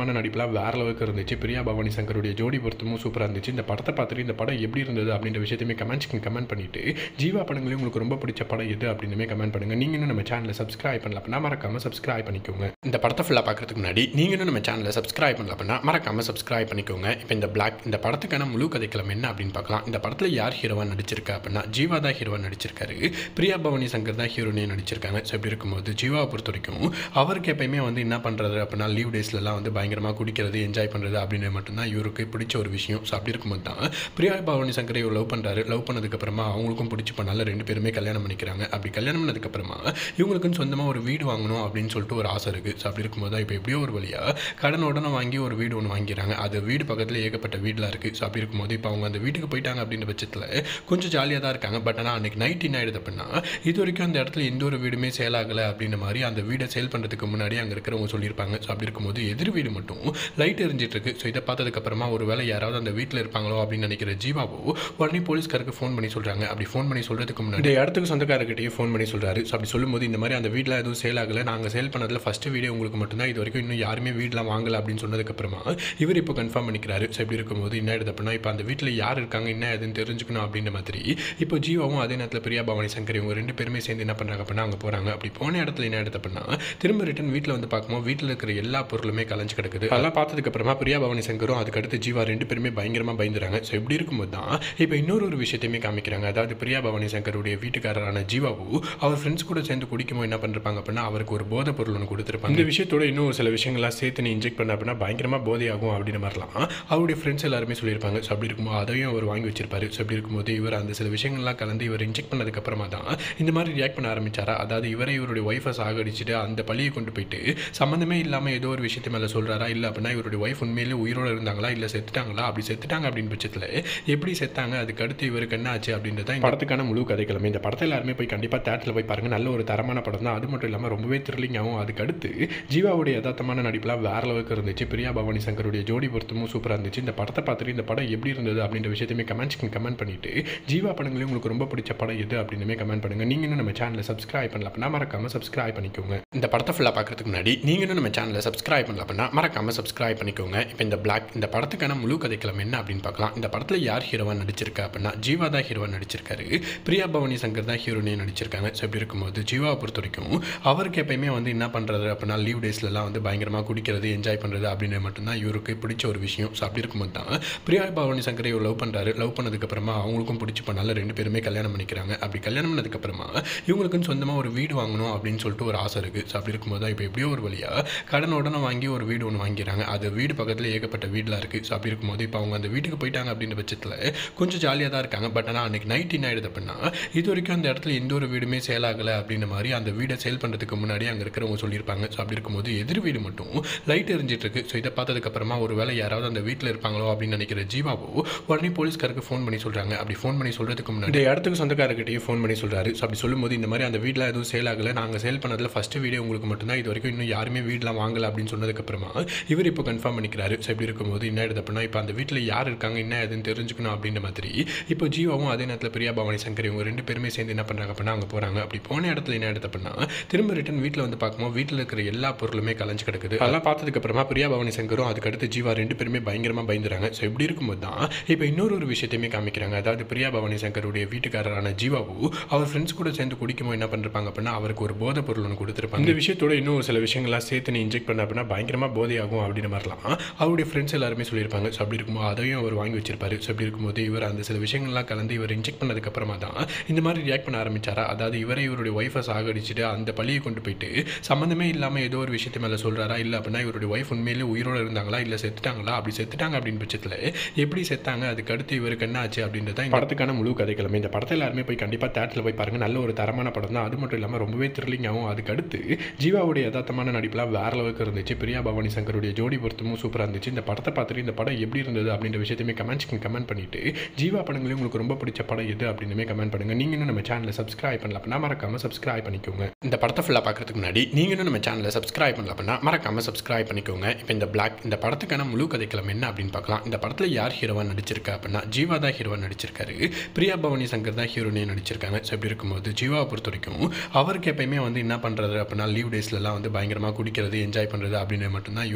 A: நடிப்புலாம் வேற அளவுக்கு இருந்துச்சு பிரியா பவானி சங்கருடைய ஜோடி பொருத்தமும் சூப்பராக இருந்துச்சு இந்த படத்தை பார்த்துட்டு இந்த படம் எப்படி இருந்தது அப்படின்ற விஷயத்தையுமே கமெண்ட்ஸ்க்கு கமெண்ட் பண்ணிட்டு ஜீவா படங்களையும் உங்களுக்கு ரொம்ப பிடிச்ச படம் எது அப்படின்னுமே கமெண்ட் பண்ணுங்க நீங்க இன்னும் நம்ம சேனலை சப்ஸ்கிரைப் பண்ணல அப்படின்னா மறக்காம சப்ஸ்கிரைப் பண்ணிக்கோங்க இந்த படத்தை ஃபுல்லாக பார்க்கறதுக்கு முன்னாடி நீங்க இன்னும் நம்ம சேனலை சப்ஸ்கிரைப் பண்ணல அப்படின்னா மறக்காம சப்ஸ்கிரைப் பண்ணிக்கோங்க இப்போ இந்த பிளாக் இந்த படத்துக்கான முழு கதைக்களம் என்ன அப்படின்னு பார்க்கலாம் இந்த படத்தில் யார் ஹீரோவா நடிச்சிருக்கா அப்படின்னா ஜீவா தான் ஹீரோவா நடிச்சிருக்காரு பிரியா பவானி சங்கர் தான் ஹீரோனே நடிச்சிருக்காங்க ஸோ இப்படி இருக்கும்போது ஜீவாவை பொறுத்த வரைக்கும் அவருக்கு எப்பயுமே வந்து என்ன பண்ணுறது அப்படின்னா லீவ் டேஸ்லலாம் வந்து பயங்கரமாக குடிக்கிறது என்ஜாய் பண்ணுறது அப்படின்னு மட்டும்தான் இவருக்கு பிடிச்ச ஒரு விஷயம் ஸோ அப்படி இருக்கும்போது தான் பிரியா பவானி சங்கரை இவர் லவ் பண்ணுறாரு லவ் பண்ணதுக்கப்புறமா அவங்களுக்கும் பிடிச்சி பண்ணால ரெண்டு பேருமே கல்யாணம் பண்ணிக்கிறாங்க அப்படி கல்யாணம் பண்ணதுக்கப்புறமா இவங்களுக்குன்னு சொந்தமாக ஒரு வீடு வாங்கணும் அப்படின்னு சொல்லிட்டு ஒரு ஆசை இருக்குது ஸோ அப்படி இருக்கும்போது தான் இப்போ எப்படியோ ஒரு வழியாக கடன் உடனே வாங்கி ஒரு வீடு ஒன்று வாங்கிடுறாங்க அது வீடு பக்கத்தில் ஏகப்பட்ட வீடெலாம் இருக்குது ஸோ அப்படி இருக்கும்போது இப்போ அவங்க அந்த வீட்டுக்கு போயிட்டாங்க அப்படின்ற பட்சத்தில் கொஞ்சம் ஜாலியாக தான் இருக்காங்க பட் ஆனால் அன்றைக்கி நைட் என்ன ஆயிடுது அப்படின்னா இது வரைக்கும் அந்த இடத்துல எந்த ஒரு வீடுமே சேல் ஆகலை அப்படின்ற மாதிரி அந்த வீடை சேல் பண்ணுறதுக்கு முன்னாடி அங்கே இருக்கிறவங்க சொல்லியிருப்பாங்க ஸோ அப்படி இருக்கும்போது எதிர் வீடு மட்டும் லைட் எரிஞ்சிட்டு இருக்கு ஸோ இதை பார்த்ததுக்கப்புறமா ஒரு வேளை யாராவது அந்த வீட்டில் இருப்பாங்களோ அப்படின்னு நினைக்கிற ஜீவாவோ உடனே போலீஸ்காருக்கு ஃபோன் பண்ணி சொல்கிறாங்க அப்படி ஃபோன் பண்ணி சொல்கிறதுக்கு முன்னாடி இந்த இடத்துக்கு சொந்தக்காரர்கிட்டயே ஃபோன் பண்ணி சொல்கிறாரு ஸோ அப்படி சொல்லும்போது இந்த மாதிரி அந்த வீட்டில் எதுவும் சேல் ஆகலை நாங்கள் சேல் பண்ணதில் ஃபஸ்ட்டு வீடியோ உங்களுக்கு மட்டும்தான் இது வரைக்கும் இன்னும் யாருமே வீடெலாம் வாங்கலை அப்படின்னு சொன்னதுக்கப்புறமா இவர் இப்போ கன்ஃபார்ம் பண்ணிக்கிறாரு ஸோ இப்படி இருக்கும்போது என்ன ஆயிடுது அப்படின்னா இப்போ அந்த வீட்டில் யார் இருக்காங்க என்ன எதுன்னு தெரிஞ்சுக்கணும் அப்படின்ற மாதிரி இப்போ ஜீவாவும் அதே நேரத்தில் பிரியா பவானி சங்கர் இவங்க ரெண்டு பேருமே சேர்ந்து என்ன பண்ணுறாங்க அப்படின்னா அங்கே போகிறாங்க அப்படி போன இடத்துல என்ன ஆயிடுது அப்படின்னா திரும்ப ரிட்டன் வீட்டில் வந்து பார்க்கும்போது வீட்டில் இருக்கிற எல்லா பொருளுமே கலைஞ்சு கிடக்குது அதெல்லாம் பார்த்ததுக்கு அப்புறமா பிரியா பவானி சங்கரும் அதுக்கடுத்து ஜீவா ரெண்டு பேருமே பயங்கரமாக பயந்துறாங்க ஸோ இப்படி இருக்கும்போது தான் இப்போ இன்னொரு ஒரு விஷயத்தையுமே காமிக்கிறாங்க அதாவது பிரியா பவானி சங்கருடைய வீட்டுக்காரரான ஜீவாவு அவர் ஃப்ரெண்ட்ஸ் கூட சேர்ந்து குடிக்கும்போது என்ன பண்ணிருப்பாங்க அப்படின்னா அவருக்கு ஒரு போதை பொருள் ஒன்று கொடுத்துருப்பாங்க இந்த விஷயத்தோட இன்னும் ஒரு சில விஷயங்கள்லாம் சேர்த்து நீ இன்ஜெக்ட் பண்ண அப்படின்னா பயங்கரமாக போதையாகும் அப்படின்ற மாதிரிலாம் அவருடைய ஃப்ரெண்ட்ஸ் எல்லாருமே சொல்லியிருப்பாங்க ஸோ அப்படி இருக்கும்போது அதையும் அவர் வாங்கி வச்சிருப்பாரு ஸோ அப்படி இருக்கும்போது இவர் அந்த சில விஷயங்கள்லாம் கலந்து இவர் இன்ஜெக்ட் பண்ணதுக்கப்புறமா தான் இந்த மாதிரி ரியாக்ட் பண்ண ஆரம்பிச்சாரா அதாவது இவரை இவருடைய ஒய்ஃபை சாகடிச்சுட்டு அந்த பழியை கொண்டு போயிட்டு சம்மந்தமே இல்லாமல் ஏதோ ஒரு விஷயத்து மேலே சொல்கிறாரா இல்லை அப்படின்னா இவருடைய ஒய்ஃப் உண்மையிலே உயிரோடு இருந்தாங்களா இல்லை செத்துட்டாங்களா அப்படி செத்துட்டாங்க அப்படின்னு பட்சத்தில் எப்படி செத்தாங்க அதுக்கு அடுத்து இவருக்கு என்ன ஆச்சு அப்படின்றது தான் இந்த படத்துக்கான முழு கதைக்கிழமை இந்த படத்தை எல்லாருமே போய் கண்டிப்பாக தேட்டரில் போய் பாருங்கள் நல்ல ஒரு தரமான படம் தான் அது மட்டும் இல்லாமல் ரொம்பவே த்ரில்லிங்காகவும் அதுக்கு அடுத்து ஜீவாவுடைய யதார்த்தமான நடிப்புலாம் வேற அளவுக்கு இருந்துச்சு பிரியா பவானி சங்கருடைய ஜோடி பொருத்தமும் சூப்பராக இருந்துச்சு இந்த படத்தை பார்த்துட்டு இந்த படம் எப்படி இருந்தது அப்படின்ற விஷயத்தையுமே கமெண்ட்ஸ்க்கு கமெண்ட் பண்ணிட்டு ஜீவா படங்களையும் உங்களுக்கு ரொம்ப பிடிச்ச படம் எது அப்படின்னுமே கமெண்ட் பண்ணுங்க நீங்க இன்னும் நம்ம சேனலை சப்ஸ்கிரைப் பண்ணல அப்படின்னா மறக்காம சப்ஸ்கிரைப் பண்ணிக்கோங்க இந்த படத்தை ஃபுல்லாக பார்க்கறதுக்கு முன்னாடி நீங்க இன்னும் நம்ம சேனலை சப்ஸ்கிரைப் பண்ணல அப்படின்னா மறக்காம சப்ஸ்கிரைப் பண்ணிக்கோங்க இப்போ இந்த பிளாக் இந்த படத்துக்கான முழு கதைக்களம் என்ன அப்படின்னு பார்க்கலாம் இந்த படத்தில் யார் ஹீரோவா நடிச்சிருக்கா அப்படின்னா ஜீவா தான் ஹீரோவா நடிச்சிருக்காரு பிரியா பவானி சங்கர் தான் ஹீரோனே நடிச்சிருக்காங்க ஸோ இப்படி இருக்கும்போது ஜீவாவை பொறுத்த வரைக்கும் அவருக்கு எப்பயுமே வந்து என்ன பண்ணுறது அப்படின்னா லீவ் டேஸ்லலாம் வந்து பயங்கரமாக குடிக்கிறது என்ஜாய் பண்ணுறது அப்படின்னு மட்டும்தான் இவருக்கு பிடிச்ச ஒரு விஷயம் ஸோ அப்படி இருக்கும்போது தான் பிரியா பவானி சங்கரை இவர் லவ் பண்ணுறாரு லவ் பண்ணதுக்கப்புறமா அவங்களுக்கும் பிடிச்சி பண்ணால ரெண்டு பேருமே கல்யாணம் பண்ணிக்கிறாங்க அப்படி கல்யாணம் பண்ணதுக்கப்புறமா இவங்களுக்குன்னு சொந்தமாக ஒரு வீடு வாங்கணும் அப்படின்னு சொல்லிட்டு ஒரு ஆசை இருக்குது ஸோ அப்படி இருக்கும்போது தான் இப்போ எப்படியோ ஒரு வழியாக கடன் உடனே வாங்கி ஒரு வீடு ஒன்று வாங்கிடுறாங்க அது வீடு பக்கத்தில் ஏகப்பட்ட வீடெலாம் இருக்குது ஸோ அப்படி இருக்கும்போது இப்போ அவங்க அந்த வீட்டுக்கு போயிட்டாங்க அப்படின்ற பட்சத்தில் கொஞ்சம் ஜாலியாக தான் இருக்காங்க பட் ஆனால் அன்றைக்கி நைட் என்ன ஆயிடுது அப்படின்னா இது வரைக்கும் அந்த இடத்துல எந்த ஒரு வீடுமே சேல் ஆகலை அப்படின்ற மாதிரி அந்த வீடை சேல் பண்ணுறதுக்கு முன்னாடி அங்கே இருக்கிறவங்க சொல்லியிருப்பாங்க ஸோ அப்படி இருக்கும்போது எதிர் வீடு மட்டும் லைட் எரிஞ்சிட்டு இருக்கு ஸோ இதை பார்த்ததுக்கப்புறமா ஒரு வேளை யாராவது அந்த வீட்டில் இருப்பாங்களோ அப்படின்னு நினைக்கிற ஜீவாவோ உடனே போலீஸ்காருக்கு ஃபோன் பண்ணி சொல்கிறாங்க அப்படி ஃபோன் பண்ணி சொல்கிறதுக்கு முன்னாடி இந்த இடத்துக்கு சொந்தக்காரர்கிட்டயே ஃபோன் பண்ணி சொல்கிறாரு ஸோ அப்படி சொல்லும்போது இந்த மாதிரி அந்த வீட்டில் எதுவும் சேல் ஆகலை நாங்கள் சேல் பண்ணதில் ஃபஸ்ட்டு வீடியோ உங்களுக்கு மட்டும்தான் இது வரைக்கும் இன்னும் யாருமே வீடெலாம் வாங்கலை அப்படின்னு சொன்னதுக்கப்புறமா இவர் இப்போ கன்ஃபார்ம் பண்ணிக்கிறாரு ஸோ இப்படி இருக்கும்போது என்ன ஆயிடுது அப்படின்னா இப்போ அந்த வீட்டில் யார் இருக்காங்க என்ன எதுன்னு தெரிஞ்சுக்கணும் அப்படின்ற மாதிரி இப்போ ஜீவாவும் அதே நேரத்தில் பிரியா பவானி சங்கர் இவங்க ரெண்டு பேருமே சேர்ந்து என்ன பண்ணுறாங்க அப்படின்னா அங்கே போகிறாங்க அப்படி போன இடத்துல என்ன ஆயிடுது அப்படின்னா திரும்ப ரிட்டன் வீட்டில் வந்து பார்க்கும்போது வீட்டில் இருக்கிற எல்லா பொருளுமே கலைஞ்சு கிடக்குது அதெல்லாம் பார்த்ததுக்கப்புறமா பிரியா பவானி சங்கரும் அதுக்கடுத்து ஜீவா ரெண்டு பேருமே பயங்கரமாக பயந்துறாங்க ஸோ இப்படி இருக்கும்போது தான் இப்போ இன்னொரு ஒரு விஷயத்தையுமே காமிக்கிறாங்க அதாவது பிரியா பவானி சங்கருடைய வீட்டுக்காரரான ஜீவாவு அவர் ஃப்ரெண்ட்ஸ் கூட சேர்ந்து குடிக்கும்போது என்ன பண்ணிருப்பாங்க அப்படின்னா அவருக்கு ஒரு போதை பொருள் ஒன்று கொடுத்துருப்பாங்க இந்த விஷயத்தோட இன்னும் ஒரு சில விஷயங்கள்லாம் சேர்த்து நீ இன்ஜெக்ட் பண்ண அப்படின்னா பயங்கரமாக போதையாகும் அப்படின்ற மாதிரிலாம் அவருடைய ஃப்ரெண்ட்ஸ் எல்லாருமே சொல்லியிருப்பாங்க ஸோ அப்படி இருக்கும்போது அதையும் அவர் வாங்கி வச்சிருப்பாரு ஸோ அப்படி இருக்கும்போது இவர் அந்த சில விஷயங்கள்லாம் கலந்து இவர் இன்ஜெக்ட் பண்ணதுக்கப்புறமா தான் இந்த மாதிரி ரியாக்ட் பண்ண ஆரம்பிச்சாரா அதாவது இவரை இவருடைய ஒய்ஃபை சாகடிச்சுட்டு அந்த பழியை கொண்டு போயிட்டு சம்மந்தமே இல்லாமல் ஏதோ ஒரு விஷயத்து மேலே சொல்கிறாரா இல்லை அப்படின்னா இவருடைய ஒய்ஃப் உண்மையிலே உயிரோடு இருந்தாங்களா இல்லை செத்துட்டாங்களா அப்படி செத்துட்டாங்க அப்படின்னு பட்சத்தில் எப்படி செத்தாங்க அதுக்கு அடுத்து இவருக்கு என்ன ஆச்சு அப்படின்றது தான் இந்த படத்துக்கான முழு கதைக்கிழமை இந்த படத்தை எல்லாருமே போய் கண்டிப்பாக தேட்டரில் போய் பாருங்கள் நல்ல ஒரு தரமான படம் தான் அது மட்டும் இல்லாமல் ரொம்பவே த்ரில்லிங்காகவும் அதுக்கு அடுத்து ஜீவாவுடைய யதார்த்தமான நடிப்புலாம் வேற அளவுக்கு இருந்துச்சு பிரியா பவானி சங்கருடைய ஜோடி பொருத்தமும் சூப்பராக இருந்துச்சு இந்த படத்தை பார்த்துட்டு இந்த படம் எப்படி இருந்தது அப்படின்ற விஷயத்தையுமே கமெண்ட்ஸ்க்கு கமெண்ட் பண்ணிட்டு ஜீவா படங்களையும் உங்களுக்கு ரொம்ப பிடிச்ச படம் எது அப்படின்னுமே கமெண்ட் பண்ணுங்க நீங்க இன்னும் நம்ம சேனலை சப்ஸ்கிரைப் பண்ணல அப்படின்னா மறக்காம சப்ஸ்கிரைப் பண்ணிக்கோங்க இந்த படத்தை ஃபுல்லாக பார்க்கறதுக்கு முன்னாடி நீங்க இன்னும் நம்ம சேனலை சப்ஸ்கிரைப் பண்ணல அப்படின்னா மறக்காம சப்ஸ்கிரைப் பண்ணிக்கோங்க இப்போ இந்த பிளாக் இந்த படத்துக்கான முழு கதைக்களம் என்ன அப்படின்னு பார்க்கலாம் இந்த படத்தில் யார் ஹீரோவா நடிச்சிருக்கா அப்படின்னா ஜீவா தான் ஹீரோவா நடிச்சிருக்காரு பிரியா பவானி சங்கர் தான் ஹீரோனே நடிச்சிருக்காங்க ஸோ இப்படி இருக்கும்போது ஜீவாவை பொறுத்த வரைக்கும் அவருக்கு எப்பயுமே வந்து என்ன பண்ணுறது அப்படின்னா லீவ் டேஸ்லலாம் வந்து பயங்கரமாக குடிக்கிறது என்ஜாய் பண்ணுறது அப்படின்னு மட்டும்தான் இவருக்கு பிடிச்ச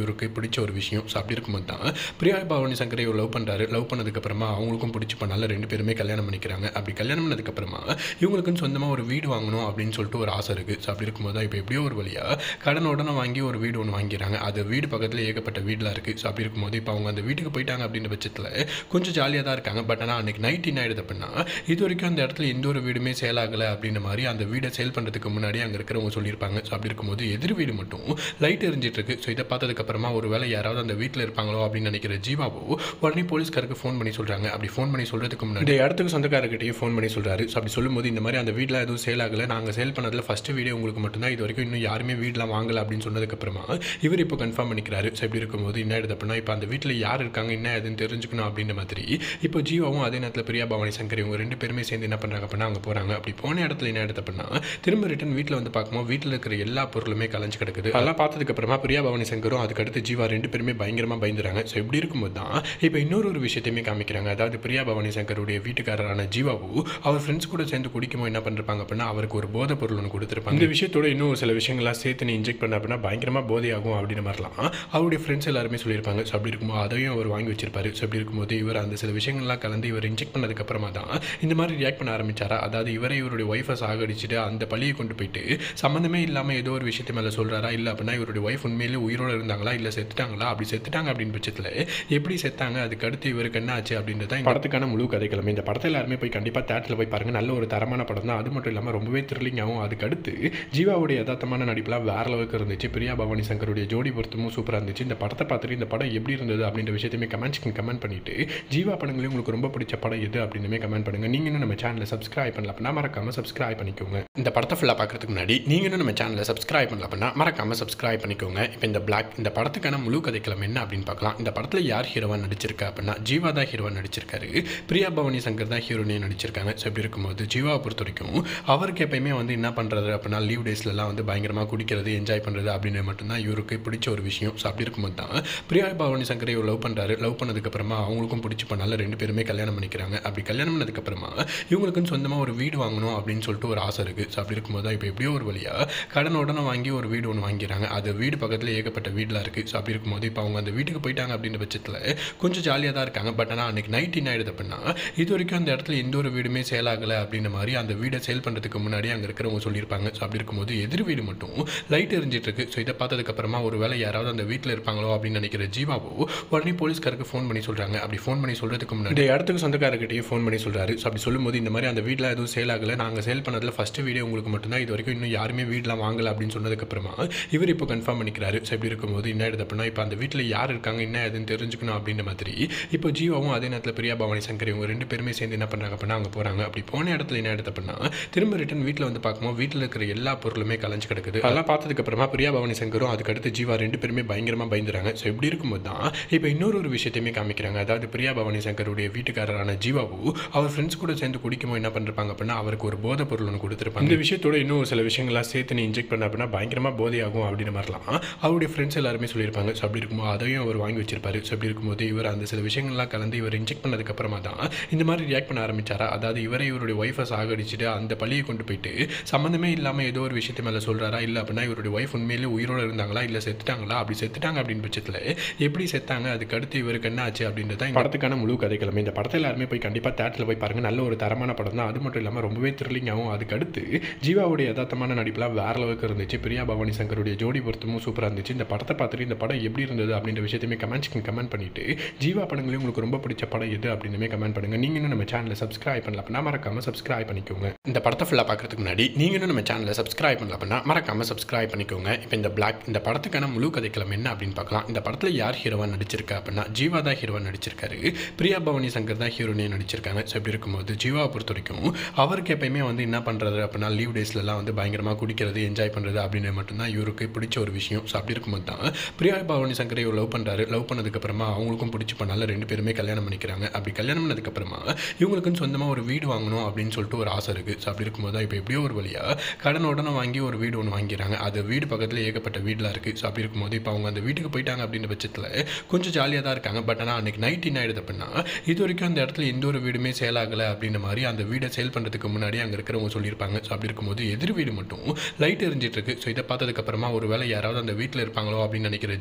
A: பிடிச்ச ஒரு விஷயம் ஸோ அப்படி இருக்கும்போது தான் பிரியா பவானி சங்கரை இவர் லவ் பண்ணுறாரு லவ் பண்ணதுக்கப்புறமா அவங்களுக்கும் பிடிச்சி பண்ணால ரெண்டு பேருமே கல்யாணம் பண்ணிக்கிறாங்க அப்படி கல்யாணம் பண்ணதுக்கப்புறமா இவங்களுக்குன்னு சொந்தமாக ஒரு வீடு வாங்கணும் அப்படின்னு சொல்லிட்டு ஒரு ஆசை இருக்குது ஸோ அப்படி இருக்கும்போது தான் இப்போ எப்படியோ ஒரு வழியாக கடன் உடனே வாங்கி ஒரு வீடு ஒன்று வாங்கிடுறாங்க அது வீடு பக்கத்தில் ஏகப்பட்ட வீடெலாம் இருக்குது ஸோ அப்படி இருக்கும்போது இப்போ அவங்க அந்த வீட்டுக்கு போயிட்டாங்க அப்படின்ற பட்சத்தில் கொஞ்சம் ஜாலியாக தான் இருக்காங்க பட் ஆனால் அன்றைக்கி நைட் என்ன ஆயிடுது அப்படின்னா இது வரைக்கும் அந்த இடத்துல எந்த ஒரு வீடுமே சேல் ஆகலை அப்படின்ற மாதிரி அந்த வீடை சேல் பண்ணுறதுக்கு முன்னாடி அங்கே இருக்கிறவங்க சொல்லியிருப்பாங்க ஸோ அப்படி இருக்கும்போது எதிர் வீடு மட்டும் லைட் எரிஞ்சிட்டு இருக்கு ஸோ இதை பார்த்ததுக்கப்புறமா ஒரு வேளை யாராவது அந்த வீட்டில் இருப்பாங்களோ அப்படின்னு நினைக்கிற ஜீவாவோ உடனே போலீஸ்காருக்கு ஃபோன் பண்ணி சொல்கிறாங்க அப்படி ஃபோன் பண்ணி சொல்கிறதுக்கு முன்னாடி இந்த இடத்துக்கு சொந்தக்காரர்கிட்டயே ஃபோன் பண்ணி சொல்கிறாரு ஸோ அப்படி சொல்லும்போது இந்த மாதிரி அந்த வீட்டில் எதுவும் சேல் ஆகலை நாங்கள் சேல் பண்ணதில் ஃபஸ்ட்டு வீடியோ உங்களுக்கு மட்டும்தான் இது வரைக்கும் இன்னும் யாருமே வீடெலாம் வாங்கலை அப்படின்னு சொன்னதுக்கப்புறமா இவர் இப்போ கன்ஃபார்ம் பண்ணிக்கிறாரு ஸோ இப்படி இருக்கும்போது என்ன ஆயிடுது அப்படின்னா இப்போ அந்த வீட்டில் யார் இருக்காங்க என்ன ஏதுன்னு தெரிஞ்சுக்கணும் அப்படின்ற மாதிரி இப்போ ஜீவாவும் அதே நேரத்தில் பிரியா பவானி சங்கர் இவங்க ரெண்டு பேருமே சேர்ந்து என்ன பண்ணுறாங்க அப்படின்னா அங்கே போகிறாங்க அப்படி போன இடத்துல என்ன ஆயிடுது அப்படின்னா திரும்ப ரிட்டன் வீட்டில் வந்து பார்க்கும்போது வீட்டில் இருக்கிற எல்லா பொருளுமே கலைஞ்சு கிடக்குது அதெல்லாம் பார்த்ததுக்கப்புறமா பிரியா பவானி சங்கரும் அதுக்கடுத்து ஜீவா ரெண்டு பேருமே பயங்கரமாக பயந்துறாங்க ஸோ இப்படி இருக்கும்போது தான் இப்போ இன்னொரு ஒரு விஷயத்தையுமே காமிக்கிறாங்க அதாவது பிரியா பவானி சங்கருடைய வீட்டுக்காரரான ஜீவாவு அவர் ஃப்ரெண்ட்ஸ் கூட சேர்ந்து குடிக்கும்போது என்ன பண்ணிருப்பாங்க அப்படின்னா அவருக்கு ஒரு போதை பொருள் ஒன்று கொடுத்துருப்பாங்க இந்த விஷயத்தோட இன்னும் சில விஷயங்கள்லாம் சேர்த்து நீ இன்ஜெக்ட் பண்ண அப்படின்னா பயங்கரமாக போதையாகும் அப்படின்ற மாதிரிலாம் அவருடைய ஃப்ரெண்ட்ஸ் எல்லாருமே சொல்லியிருப்பாங்க ஸோ அப்படி இருக்கும்போது அதையும் அவர் வாங்கி வச்சிருப்பாரு ஸோ அப்படி இருக்கும்போது இவர் அந்த சில விஷயங்கள்லாம் கலந்து இவர் இன்ஜெக்ட் பண்ணதுக்கப்புறமா தான் இந்த மாதிரி ரியாக்ட் பண்ண ஆரம்பிச்சாரா அதாவது இவரை இவருடைய ஒய்ஃபை சாகடிச்சுட்டு அந்த பழியை கொண்டு போயிட்டு சம்மந்தமே இல்லாமல் ஏதோ ஒரு விஷயத்து மேலே சொல்கிறாரா இல்லை அப்படின்னா இவருடைய ஒய்ஃப் உண்மையிலே உயிரோடு இருந்தாங்களா இல்லை செத்துட்டாங்களா அப்படி செத்துட்டாங்க அப்படின்னு பட்சத்தில் எப்படி செத்தாங்க அதுக்கு அடுத்து இவருக்கு என்ன ஆச்சு அப்படின்றது தான் இந்த படத்துக்கான முழு கதைக்கிழமை இந்த படத்தை எல்லாருமே போய் கண்டிப்பாக தேட்டரில் போய் பாருங்கள் நல்ல ஒரு தரமான படம் தான் அது மட்டும் இல்லாமல் ரொம்பவே த்ரில்லிங்காகவும் அதுக்கு அடுத்து ஜீவாவுடைய யதார்த்தமான நடிப்புலாம் வேற அளவுக்கு இருந்துச்சு பிரியா பவானி சங்கருடைய ஜோடி பொருத்தமும் சூப்பராக இருந்துச்சு இந்த படத்தை பார்த்துட்டு இந்த படம் எப்படி இருந்தது அப்படின்ற விஷயத்தையுமே கமெண்ட்ஸ்க்கு கமெண்ட் பண்ணிட்டு ஜீவா படங்களையும் உங்களுக்கு ரொம்ப பிடிச்ச படம் எது அப்படின்னுமே கமெண்ட் பண்ணுங்க நீங்க இன்னும் நம்ம சேனலை சப்ஸ்கிரைப் பண்ணல அப்படின்னா மறக்காம சப்ஸ்கிரைப் பண்ணிக்கோங்க இந்த படத்தை ஃபுல்லாக பார்க்கறதுக்கு முன்னாடி நீங்க இன்னும் நம்ம சேனலை சப்ஸ்கிரைப் பண்ணல அப்படின்னா மறக்காம சப்ஸ்கிரைப் பண்ணிக்கோங்க இப்போ இந்த பிளாக் இந்த படத்துக்கான முழு கதைக்களம் என்ன அப்படின்னு பார்க்கலாம் இந்த படத்தில் யார் ஹீரோவா நடிச்சிருக்கா அப்படின்னா ஜீவா தான் ஹீரோவா நடிச்சிருக்காரு பிரியா பவானி சங்கர் தான் ஹீரோனே நடிச்சிருக்காங்க ஸோ இப்படி இருக்கும்போது ஜீவாவை பொறுத்த வரைக்கும் அவருக்கு எப்பயுமே வந்து என்ன பண்ணுறது அப்படின்னா லீவ் டேஸ்லலாம் வந்து பயங்கரமாக குடிக்கிறது என்ஜாய் பண்ணுறது அப்படின்னு மட்டும்தான் இவருக்கு பிடிச்ச ஒரு விஷயம் ஸோ அப்படி இருக்கும்போது தான் பிரியா பவானி சங்கரை இவர் லவ் பண்ணுறாரு லவ் பண்ணதுக்கப்புறமா அவங்களுக்கும் பிடிச்சி பண்ணால ரெண்டு பேருமே கல்யாணம் பண்ணிக்கிறாங்க அப்படி கல்யாணம் பண்ணதுக்கப்புறமா இவங்களுக்குன்னு சொந்தமாக ஒரு வீடு வாங்கணும் அப்படின்னு சொல்லிட்டு ஒரு ஆசை இருக்குது ஸோ அப்படி இருக்கும்போது தான் இப்போ எப்படியோ ஒரு வழியாக கடன் உடனே வாங்கி ஒரு வீடு ஒன்று வாங்கிடுறாங்க அது வீடு பக்கத்தில் ஏகப்பட்ட வீடெலாம் இருக்குது ஸோ அப்படி இருக்கும்போது இப்போ அவங்க அந்த வீட்டுக்கு போயிட்டாங்க அப்படின்ற பட்சத்தில் கொஞ்சம் ஜாலியாக தான் இருக்காங்க பட் ஆனால் அன்றைக்கி நைட் என்ன ஆயிடுது அப்படின்னா இது வரைக்கும் அந்த இடத்துல எந்த ஒரு வீடுமே சேல் ஆகலை அப்படின்ற மாதிரி அந்த வீடை சேல் பண்ணுறதுக்கு முன்னாடி அங்கே இருக்கிறவங்க சொல்லியிருப்பாங்க ஸோ அப்படி இருக்கும்போது எதிர் வீடு மட்டும் லைட் எரிஞ்சிட்டு இருக்கு ஸோ இதை பார்த்ததுக்கப்புறமா ஒரு வேளை யாராவது அந்த வீட்டில் இருப்பாங்களோ அப்படின்னு நினைக்கிற ஜீவாவோ உடனே போலீஸ்காருக்கு ஃபோன் பண்ணி சொல்கிறாங்க அப்படி ஃபோன் பண்ணி சொல்கிறதுக்கு முன்னாடி இந்த இடத்துக்கு சொந்தக்காரர்கிட்டயே ஃபோன் பண்ணி சொல்கிறாரு ஸோ அப்படி சொல்லும்போது இந்த மாதிரி அந்த வீட்டில் எதுவும் சேல் ஆகலை நாங்கள் சேல் பண்ணதில் ஃபஸ்ட்டு வீடியோ உங்களுக்கு மட்டும்தான் இது வரைக்கும் இன்னும் யாருமே வீடெலாம் வாங்கலை அப்படின்னு சொன்னதுக்கப்புறமா இவர் இப்போ கன்ஃபார்ம் பண்ணிக்கிறாரு ஸோ இப்படி இருக்கும்போது என்ன ஆயிடுது அப்படின்னா இப்போ அந்த வீட்டில் யார் இருக்காங்க என்ன ஏதுன்னு தெரிஞ்சுக்கணும் அப்படின்ற மாதிரி இப்போ ஜீவாவும் அதே நேரத்தில் பிரியா பவானி சங்கர் இவங்க ரெண்டு பேருமே சேர்ந்து என்ன பண்ணுறாங்க அப்படின்னா அங்கே போகிறாங்க அப்படி போன இடத்துல என்ன ஆயிடுது அப்படின்னா திரும்ப ரிட்டன் வீட்டில் வந்து பார்க்கும்போது வீட்டில் இருக்கிற எல்லா பொருளுமே கலைஞ்சு கிடக்குது அதெல்லாம் பார்த்ததுக்கப்புறமா பிரியா பவானி சங்கரும் அதுக்கடுத்து ஜீவா ரெண்டு பேருமே பயங்கரமாக பயந்துறாங்க ஸோ இப்படி இருக்கும்போது தான் இப்போ இன்னொரு ஒரு விஷயத்தையுமே காமிக்கிறாங்க அதாவது பிரியா பவானி சங்கருடைய வீட்டுக்காரரான ஜீவாவு அவர் ஃப்ரெண்ட்ஸ் கூட சேர்ந்து குடிக்கும்போது என்ன பண்ணிருப்பாங்க அப்படின்னா அவருக்கு ஒரு போதை பொருள் ஒன்று கொடுத்துருப்பாங்க இந்த விஷயத்தோட இன்னும் சில விஷயங்கள்லாம் சேர்த்து நீ இன்ஜெக்ட் பண்ண அப்படின்னா பயங்கரமாக போதையாகும் அப்படின்ற மாதிரிலாம் அவருடைய ஃப்ரெண்ட்ஸ் எல்லாருமே சொல்லியிருப்பாங்க ஸோ அப்படி இருக்கும்போது அதையும் அவர் வாங்கி வச்சிருப்பாரு ஸோ அப்படி இருக்கும்போது இவர் அந்த சில விஷயங்கள்லாம் கலந்து இவர் இன்ஜெக்ட் பண்ணதுக்கப்புறமா தான் இந்த மாதிரி ரியாக்ட் பண்ண ஆரம்பிச்சாரா அதாவது இவரை இவருடைய ஒய்ஃபை சாகடிச்சுட்டு அந்த பழியை கொண்டு போயிட்டு சம்மந்தமே இல்லாமல் ஏதோ ஒரு விஷயத்து மேலே சொல்கிறாரா இல்லை அப்படின்னா இவருடைய ஒய்ஃப் உண்மையிலே உயிரோடு இருந்தாங்களா இல்லை செத்துட்டாங்களா அப்படி செத்துட்டாங்க அப்படின்னு பட்சத்தில் எப்படி செத்தாங்க அதுக்கு அடுத்து இவருக்கு என்ன ஆச்சு அப்படின்றது தான் இந்த படத்துக்கான முழு கதைக்கிழமை இந்த படத்தை எல்லாருமே போய் கண்டிப்பாக தேட்டரில் போய் பாருங்கள் நல்ல ஒரு தரமான படம் தான் அது மட்டும் இல்லாமல் ரொம்பவே த்ரில்லிங்காகவும் அதுக்கு அடுத்து ஜீவாவுடைய யதார்த்தமான நடிப்புலாம் வேற அளவுக்கு இருந்துச்சு பிரியா பவானி சங்கருடைய ஜோடி பொருத்தமும் சூப்பராக இருந்துச்சு இந்த படத்தை பார்த்துட்டு இந்த படம் எப்படி இருந்தது அப்படின்ற விஷயத்தையுமே கமெண்ட்ஸ்க்கு கமெண்ட் பண்ணிட்டு ஜீவா படங்களையும் உங்களுக்கு ரொம்ப பிடிச்ச படம் எது அப்படின்னுமே கமெண்ட் பண்ணுங்க நீங்க இன்னும் நம்ம சேனலை சப்ஸ்கிரைப் பண்ணல அப்படின்னா மறக்காம சப்ஸ்கிரைப் பண்ணிக்கோங்க இந்த படத்தை ஃபுல்லாக பார்க்கறதுக்கு முன்னாடி நீங்க இன்னும் நம்ம சேனலை சப்ஸ்கிரைப் பண்ணல அப்படின்னா மறக்காம சப்ஸ்கிரைப் பண்ணிக்கோங்க இப்போ இந்த பிளாக் இந்த படத்துக்கான முழு கதைக்களம் என்ன அப்படின்னு பார்க்கலாம் இந்த படத்தில் யார் ஹீரோவா நடிச்சிருக்கா அப்படின்னா ஜீவா தான் ஹீரோவா நடிச்சிருக்காரு பிரியா பவானி சங்கர் தான் ஹீரோனே நடிச்சிருக்காங்க ஸோ இப்படி இருக்கும்போது ஜீவாவை பொறுத்த வரைக்கும் அவருக்கு எப்பயுமே வந்து என்ன பண்ணுறது அப்படின்னா லீவ் டேஸ்லலாம் வந்து பயங்கரமாக குடிக்கிறது என்ஜாய் பண்ணுறது அப்படின்னு மட்டும்தான் இவருக்கு பிடிச்ச ஒரு விஷயம் ஸோ அப்படி இருக்கும்போது தான் பிரியா பவானி சங்கரை இவர் லவ் பண்ணுறாரு லவ் பண்ணதுக்கப்புறமா அவங்களுக்கும் பிடிச்சி பண்ணால ரெண்டு பேருமே கல்யாணம் பண்ணிக்கிறாங்க அப்படி கல்யாணம் பண்ணதுக்கப்புறமா இவங்களுக்குன்னு சொந்தமாக ஒரு வீடு வாங்கணும் அப்படின்னு சொல்லிட்டு ஒரு ஆசை இருக்குது ஸோ அப்படி இருக்கும்போது தான் இப்போ எப்படியோ ஒரு வழியாக கடன் உடனே வாங்கி ஒரு வீடு ஒன்று வாங்கிடுறாங்க அது வீடு பக்கத்தில் ஏகப்பட்ட வீடெலாம் இருக்குது ஸோ அப்படி இருக்கும்போது இப்போ அவங்க அந்த வீட்டுக்கு போயிட்டாங்க அப்படின்ற பட்சத்தில் கொஞ்சம் ஜாலியாக தான் இருக்காங்க பட் ஆனால் அன்றைக்கி நைட் என்ன ஆயிடுது அப்படின்னா இது வரைக்கும் அந்த இடத்துல எந்த ஒரு வீடுமே சேல் ஆகலை அப்படின்ற மாதிரி அந்த வீடை சேல் பண்ணுறதுக்கு முன்னாடி அங்கே இருக்கிறவங்க சொல்லியிருப்பாங்க ஸோ அப்படி இருக்கும்போது எதிர் வீடு மட்டும் லைட் எரிஞ்சிட்டு இருக்கு ஸோ இதை பார்த்ததுக்கப்புறமா ஒரு வேளை யாராவது அந்த வீட்டில் இருப்பாங்களோ அப்படின்னு நினைக்கிற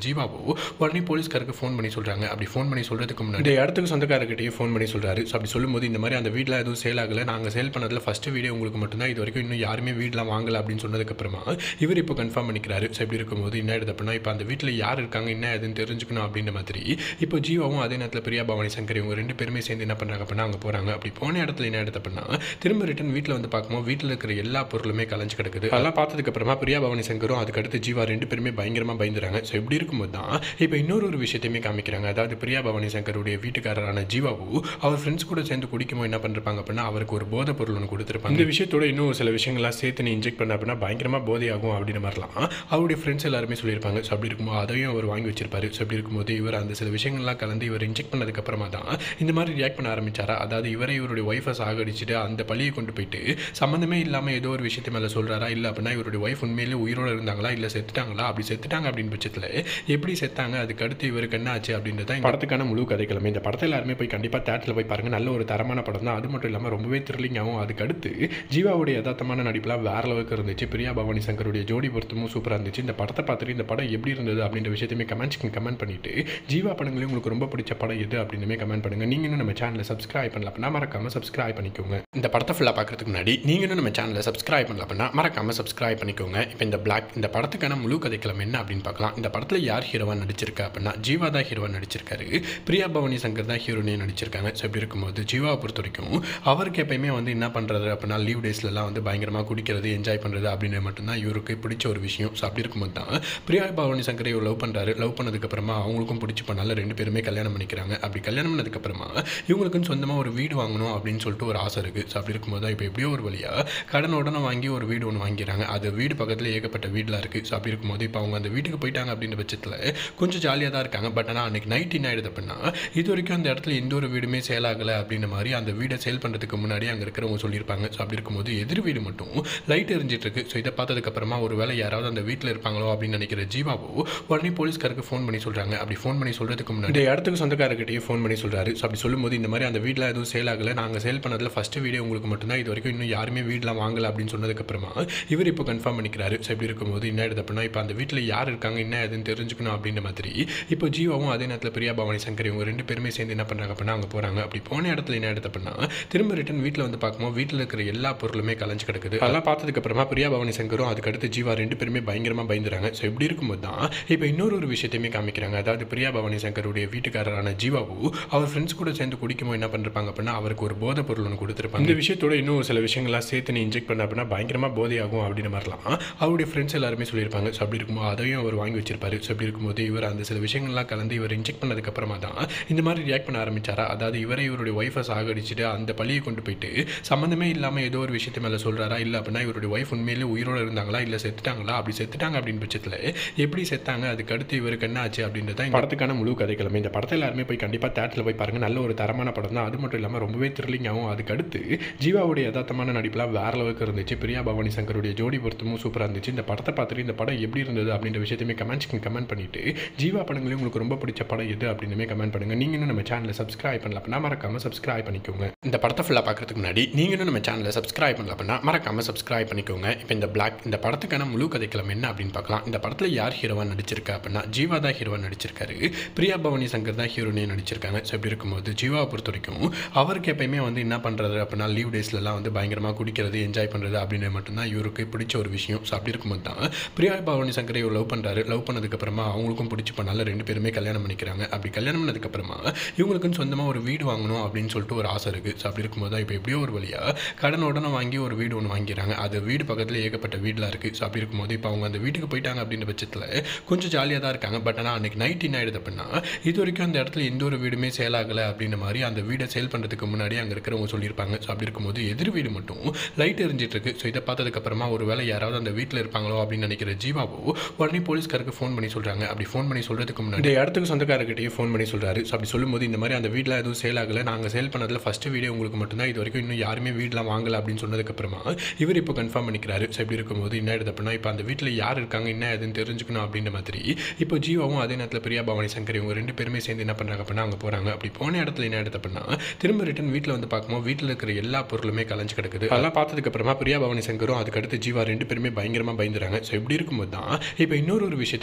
A: ஜீவாவோ உடனே போலீஸ்காருக்கு ஃபோன் பண்ணி சொல்கிறாங்க அப்படி ஃபோன் பண்ணி சொல்கிறதுக்கு முன்னாடி இந்த இடத்துக்கு சொந்தக்காரர்கிட்டயே ஃபோன் பண்ணி சொல்கிறாரு ஸோ அப்படி சொல்லும்போது இந்த மாதிரி அந்த வீட்டில் எதுவும் சேல் ஆகலை நாங்கள் சேல் பண்ணதில் ஃபஸ்ட்டு வீடியோ உங்களுக்கு மட்டும்தான் இது வரைக்கும் இன்னும் யாருமே வீடெலாம் வாங்கலை அப்படின்னு சொன்னதுக்கப்புறமா இவர் இப்போ கன்ஃபார்ம் பண்ணிக்கிறாரு ஸோ இப்படி இருக்கும்போது என்ன ஆயிடுது அப்படின்னா இப்போ அந்த வீட்டில் யார் இருக்காங்க என்ன ஏதுன்னு தெரிஞ்சுக்கணும் அப்படின்ற மாதிரி இப்போ ஜீவாவும் அதே நேரத்தில் பிரியா பவானி சங்கர் இவங்க ரெண்டு பேருமே சேர்ந்து என்ன பண்ணுறாங்க அப்படின்னா அங்கே போகிறாங்க அப்படி போன இடத்துல என்ன ஆயிடுது அப்படின்னா திரும்ப ரிட்டன் வீட்டில் வந்து பார்க்கும்போது வீட்டில் இருக்கிற எல்லா பொருளுமே கலைஞ்சு கிடக்குது அதெல்லாம் பார்த்ததுக்கு அப்புறமா பிரியா பவானி சங்கரும் அதுக்கடுத்து ஜீவா ரெண்டு பேருமே பயங்கரமாக பயந்துறாங்க ஸோ இப்படி இருக்கும்போது தான் இப்போ இன்னொரு ஒரு விஷயத்தையுமே காமிக்கிறாங்க அதாவது பிரியா பவானி சங்கருடைய வீட்டுக்காரரான ஜீவாவு அவர் ஃப்ரெண்ட்ஸ் கூட சேர்ந்து குடிக்கும்போது என்ன பண்ணிருப்பாங்க அப்படின்னா அவருக்கு ஒரு போதை பொருள் ஒன்று கொடுத்துருப்பாங்க இந்த விஷயத்தோட இன்னும் ஒரு சில விஷயங்கள்லாம் சேர்த்து நீ இன்ஜெக்ட் பண்ண அப்படின்னா பயங்கரமாக போதை ஆகும் அப்படின்ற மாதிரிலாம் அவருடைய ஃப்ரெண்ட்ஸ் எல்லாருமே சொல்லியிருப்பாங்க ஸோ அப்படி இருக்கும்போது அதையும் அவர் வாங்கி வச்சிருப்பாரு ஸோ அப்படி இருக்கும்போது இவர் அந்த சில விஷயங்கள்லாம் கலந்து இவர் இன்ஜெக்ட் பண்ணதுக்கப்புறமா தான் இந்த மாதிரி ரியாக்ட் பண்ண ஆரம்பிச்சாரா அதாவது இவரை இவருடைய ஒய்ஃபை சாகடிச்சிட்டு அந்த பழியை கொண்டு போயிட்டு சம்மந்தமே இல்லாமல் ஏதோ ஒரு விஷயத்து மேலே சொல்கிறாரா இல்லை அப்படின்னா இவருடைய ஒய்ஃப் உண்மையிலே உயிரோடு இருந்தாங்களா இல்லை செத்துட்டாங்களா அப்படி செத்துட்டாங்க அப்படின்னு பட்சத்தில் எப்படி செத்தாங்க அதுக்கு அடுத்து இவருக்கு என்ன ஆச்சு அப்படின்றது தான் இந்த படத்துக்கான முழு கதைக்கிழமை இந்த படத்தை எல்லாருமே போய் கண்டிப்பாக தேட்டரில் போய் பாருங்கள் நல்ல ஒரு தரமான படம் தான் அது மட்டும் இல்லாமல் ரொம்பவே த்ரில்லிங்காகவும் அதுக்கு அடுத்து ஜீவாவுடைய யதார்த்தமான நடிப்புலாம் வேற அளவுக்கு இருந்துச்சு பிரியா பவானி சங்கருடைய ஜோடி பொருத்தமும் சூப்பராக இருந்துச்சு இந்த படத்தை பார்த்துட்டு இந்த படம் எப்படி இருந்தது அப்படின்ற விஷயத்தையுமே கமெண்ட்ஸ்க்கு கமெண்ட் பண்ணிட்டு ஜீவா படங்களையும் உங்களுக்கு ரொம்ப பிடிச்ச படம் எது அப்படின்னு கமெண்ட் பண்ணுங்க நீங்க இன்னும் நம்ம சேனலை சப்ஸ்கிரைப் பண்ணல அப்படின்னா மறக்காம சப்ஸ்கிரைப் பண்ணிக்கோங்க இந்த படத்தை ஃபுல்லாக பார்க்கறதுக்கு முன்னாடி நீங்க இன்னும் நம்ம சேனலை சப்ஸ்கிரைப் பண்ணல அப்படின்னா மறக்காம சப்ஸ்கிரைப் பண்ணிக்கோங்க இப்போ இந்த பிளாக் இந்த படத்துக்கான முழு கதைக்களம் என்ன அப்படின்னு பார்க்கலாம் இந்த படத்தில் யார் ஹீரோவா நடிச்சிருக்கா அப்படின்னா ஜீவா தான் ஹீரோவா நடிச்சிருக்காரு பிரியா பவானி சங்கர் தான் ஹீரோனே நடிச்சிருக்காங்க ஸோ இப்படி இருக்கும்போது ஜீவாவை பொறுத்த வரைக்கும் அவருக்கு எப்பயுமே வந்து என்ன பண்ணுறது அப்படின்னா லீவ் டேஸ்லலாம் வந்து பயங்கரமாக குடிக்கிறது என்ஜாய் பண்ணுறது அப்படின்னு மட்டும்தான் இவருக்கு பிடிச்ச ஒரு விஷயம் ஸோ அப்படி இருக்கும்போது தான் பிரியா பவானி சங்கரை இவர் லவ் பண்ணுறாரு லவ் பண்ணதுக்கப்புறமா அவங்களுக்கும் பிடிச்சி பண்ணால ரெண்டு பேருமே கல்யாணம் பண்ணிக்கிறாங்க அப்படி கல்யாணம் பண்ணதுக்கப்புறமா இவங்களுக்குன்னு சொந்தமாக ஒரு வீடு வாங்கணும் அப்படின்னு சொல்லிட்டு ஒரு ஆசை இருக்குது ஸோ அப்படி இருக்கும்போது தான் இப்போ எப்படியோ ஒரு வழியாக கடன் உடனே வாங்கி ஒரு வீடு ஒன்று வாங்கிறாங்க அது வீடு பக்கத்தில் ஏகப்பட்ட வீடெலாம் இருக்குது ஸோ அப்படி இருக்கும்போது இப்போ அவங்க அந்த வீட்டுக்கு போயிட்டாங்க அப்படின்ற பட்சத்தில் கொஞ்சம் ஜாலியாக தான் இருக்காங்க பட் ஆனால் அன்றைக்கி நைட் என்ன ஆயிடுது அப்படின்னா இது வரைக்கும் அந்த இடத்துல எந்த ஒரு வீடுமே சேல் ஆகலை அப்படின்ற மாதிரி அந்த வீடை சேல் பண்ணுறதுக்கு முன்னாடி அங்கே இருக்கிறவங்க சொல்லியிருப்பாங்க ஸோ அப்படி இருக்கும்போது எதிர் வீடு மட்டும் லைட் எரிஞ்சிட்டு இருக்கு ஸோ இதை பார்த்ததுக்கப்புறமா ஒரு வேளை யாராவது அந்த வீட்டில் இருப்பாங்களோ அப்படின்னு நினைக்கிற ஜீவாவோ உடனே போலீஸ்காருக்கு ஃபோன் பண்ணி சொல்கிறாங்க அப்படி ஃபோன் பண்ணி சொல்கிறதுக்கு முன்னாடி இந்த இடத்துக்கு சொந்தக்காரர்கிட்டயே ஃபோன் பண்ணி சொல்கிறாரு ஸோ அப்படி சொல்லும்போது இந்த மாதிரி அந்த வீட்டில் எதுவும் சேல் ஆகலை நாங்கள் சேல் பண்ணதில் ஃபஸ்ட்டு வீடியோ உங்களுக்கு மட்டும்தான் இது வரைக்கும் இன்னும் யாருமே வீடெலாம் வாங்கலை அப்படின்னு சொன்னதுக்கப்புறமா இவர் இப்போ கன்ஃபார்ம் பண்ணிக்கிறாரு ஸோ இப்படி இருக்கும்போது என்ன ஆயிடுது அப்படின்னா இப்போ அந்த வீட்டில் யார் இருக்காங்க என்ன ஏதுன்னு தெரிஞ்சுக்கணும் அப்படின்ற மாதிரி இப்போ ஜீவாவும் அதே நேரத்தில் பிரியா பவானி சங்கர் இவங்க ரெண்டு பேருமே சேர்ந்து என்ன பண்ணுறாங்க அப்படின்னா அங்கே போகிறாங்க அப்படி போன இடத்துல என்ன ஆயிடுது அப்படின்னா திரும்ப ரிட்டன் வீட்டில் வந்து பார்க்கும்போது வீட்டில் இருக்கிற எல்லா பொருளுமே கலைஞ்சு கிடக்குது அதெல்லாம் பார்த்ததுக்கப்புறமா பிரியா பவானி சங்கரும் அதுக்கடுத்து ஜீவா ரெண்டு பேருமே பயங்கரமாக பயந்துறாங்க ஸோ இப்படி இருக்கும்போது தான் இப்போ இன்னொரு ஒரு விஷயத்தையுமே காமிக்கிறாங்க அதாவது பிரியா பவானி சங்கருடைய வீட்டுக்காரரான ஜீவாவு அவர் ஃப்ரெண்ட்ஸ் கூட சேர்ந்து குடிக்கும்போது என்ன பண்ணிருப்பாங்க அப்படின்னா அவருக்கு ஒரு போதை பொருள் ஒன்று கொடுத்துருப்பாங்க இந்த விஷயத்தோட இன்னும் ஒரு சில விஷயங்கள்லாம் சேர்த்து நீ இன்ஜெக்ட் பண்ண அப்படின்னா பயங்கரமாக போதை ஆகும் அப்படின்ற மாதிரிலாம் அவருடைய ஃப்ரெண்ட்ஸ் எல்லாருமே சொல்லியிருப்பாங்க ஸோ அப்படி இருக்கும்போது அதையும் அவர் வாங்கி வச்சிருப்பாரு ஸோ அப்படி இருக்கும்போது இவர் அந்த சில விஷயங்கள்லாம் கலந்து இவர் இன்ஜெக்ட் பண்ணதுக்கப்புறமா தான் இந்த மாதிரி ரியாக்ட் பண்ண ஆரம்பிச்சாரா அதாவது இவரை இவருடைய ஒய்ஃபை சாகடிச்சிட்டு அந்த பழியை கொண்டு போயிட்டு சம்மந்தமே இல்லாமல் ஏதோ ஒரு விஷயத்து மேலே சொல்கிறாரா இல்லை அப்படின்னா இவருடைய ஒய்ஃப் உண்மையிலே உயிரோடு இருந்தாங்களா இல்லை செத்துட்டாங்களா அப்படி செத்துட்டாங்க அப்படின்னு பட்சத்தில் எப்படி செத்தாங்க அதுக்கு அடுத்து இவருக்கு என்ன ஆச்சு அப்படின்றது தான் இந்த படத்துக்கான முழு கதைக்கிழமை இந்த படத்தை எல்லாருமே போய் கண்டிப்பாக தேட்டரில் போய் பாருங்கள் நல்ல ஒரு தரமான படம் தான் அது மட்டும் இல்லாமல் ரொம்பவே த்ரில்லிங்காகவும் அதுக்கு அடுத்து ஜீவாவுடைய யதார்த்தமான நடிப்புலாம் வேற அளவுக்கு இருந்துச்சு பிரியா பவானி சங்கருடைய ஜோடி பொருத்தமும் சூப்பராக இருந்துச்சு இந்த படத்தை பார்த்துட்டு இந்த படம் எப்படி இருந்தது அப்படின்ற விஷயத்தையுமே கமெண்ட்ஸ்க்கு கமெண்ட் பண்ணிட்டு ஜீவா படங்களையும் உங்களுக்கு ரொம்ப பிடிச்ச படம் எது அப்படின்னு கமெண்ட் பண்ணுங்க நீங்க இன்னும் நம்ம சேனலை சப்ஸ்கிரைப் பண்ணல அப்படின்னா மறக்காம சப்ஸ்கிரைப் பண்ணிக்கோங்க இந்த படத்தை ஃபுல்லாக பார்க்கறதுக்கு முன்னாடி நீங்க இன்னும் நம்ம சேனலை சப்ஸ்கிரைப் பண்ணல அப்படின்னா மறக்காம சப்ஸ்கிரைப் பண்ணிக்கோங்க இப்போ இந்த பிளாக் இந்த படத்துக்கான முழு கதைக்களம் என்ன அப்படின்னு பார்க்கலாம் இந்த படத்தில் யார் ஹீரோவா நடிச்சிருக்கா அப்படின்னா ஜீவா தான் ஹீரோவா நடிச்சிருக்காரு பிரியா பவானி சங்கர் தான் ஹீரோனே நடிச்சிருக்காங்க ஸோ இப்படி இருக்கும்போது ஜீவாவை பொறுத்த வரைக்கும் அவருக்கு எப்பயுமே வந்து என்ன பண்ணுறது அப்படின்னா லீவ் டேஸ்லலாம் வந்து பயங்கரமாக குடிக்கிறது என்ஜாய் பண்ணுறது அப்படின்னு மட்டும்தான் இவருக்கு பிடிச்ச ஒரு விஷயம் ஸோ அப்படி இருக்கும்போது தான் பிரியா பவானி சங்கரை இவர் லவ் பண்ணுறாரு லவ் பண்ணதுக்கப்புறமா அவங்களுக்கும் பிடிச்சி பண்ணால ரெண்டு பேருமே கல்யாணம் பண்ணிக்கிறாங்க அப்படி கல்யாணம் பண்ணதுக்கப்புறமா இவங்களுக்குன்னு சொந்தமாக ஒரு வீடு வாங்கணும் அப்படின்னு சொல்லிட்டு ஒரு ஆசை இருக்குது ஸோ அப்படி இருக்கும்போது தான் இப்போ எப்படியோ ஒரு வழியாக கடன் உடனே வாங்கி ஒரு வீடு ஒன்று வாங்கிறாங்க அது வீடு பக்கத்தில் ஏகப்பட்ட வீடெலாம் இருக்குது ஸோ அப்படி இருக்கும்போது இப்போ அவங்க அந்த வீட்டுக்கு போயிட்டாங்க அப்படின்ற பட்சத்தில் கொஞ்சம் ஜாலியாக தான் இருக்காங்க பட் ஆனால் அன்றைக்கி நைட் என்ன ஆயிடுது அப்படின்னா இது வரைக்கும் அந்த இடத்துல எந்த ஒரு வீடுமே சேல் ஆகலை அப்படின்ற மாதிரி அந்த வீடை சேல் பண்ணுறதுக்கு முன்னாடி அங்கே இருக்கிறவங்க சொல்லியிருப்பாங்க ஸோ அப்படி இருக்கும்போது எதிர் வீடு மட்டும் லைட் எரிஞ்சிட்டு இருக்கு ஸோ இதை பார்த்ததுக்கப்புறமா ஒரு வேளை யாராவது அந்த வீட்டில் இருப்பாங்களோ அப்படின்னு நினைக்கிற ஜீவாவோ உடனே போலீஸ்காருக்கு ஃபோன் பண்ணி சொல்கிறாங்க அப்படி ஃபோன் பண்ணி சொல்கிறதுக்கு முன்னாடி இந்த இடத்துக்கு சொந்தக்காரர்கிட்டயே ஃபோன் பண்ணி சொல்கிறாரு ஸோ அப்படி சொல்லும்போது இந்த மாதிரி அந்த வீட்டில் எதுவும் சேல் ஆகலை நாங்கள் சேல் பண்ணதில் ஃபஸ்ட்டு வீடியோ உங்களுக்கு மட்டும்தான் இது வரைக்கும் இன்னும் யாருமே வீடெலாம் வாங்கலை அப்படின்னு சொன்னதுக்கப்புறமா இவர் இப்போ கன்ஃபார்ம் பண்ணிக்கிறாரு ஸோ இப்படி இருக்கும்போது என்ன ஆயிடுது அப்படின்னா இப்போ அந்த வீட்டில் யார் இருக்காங்க என்ன ஏதுன்னு தெரிஞ்சுக்கணும் அப்படின்ற மாதிரி இப்போ ஜீவாவும் அதே நேரத்தில் பிரியா பவானி சங்கர் இவங்க ரெண்டு பேருமே சேர்ந்து என்ன பண்ணுறாங்க அப்படின்னா அங்கே போகிறாங்க அப்படி போன இடத்துல என்ன ஆயிடுது அப்படின்னா திரும்ப ரிட்டன் வீட்டில் வந்து பார்க்கும்போது வீட்டில் இருக்கிற எல்லா பொருளுமே கலைஞ்சு கிடக்குது அதெல்லாம் பார்த்ததுக்கப்புறமா பிரியா பவானி சங்கரும் அதுக்கடுத்து ஜீவா ரெண்டு பேருமே பயங்கரமாக பயந்துறாங்க ஸோ இப்படி இருக்கும்போது தான் இப்போ இன்னொரு ஒரு விஷயத்தையுமே காமிக்கிறாங்க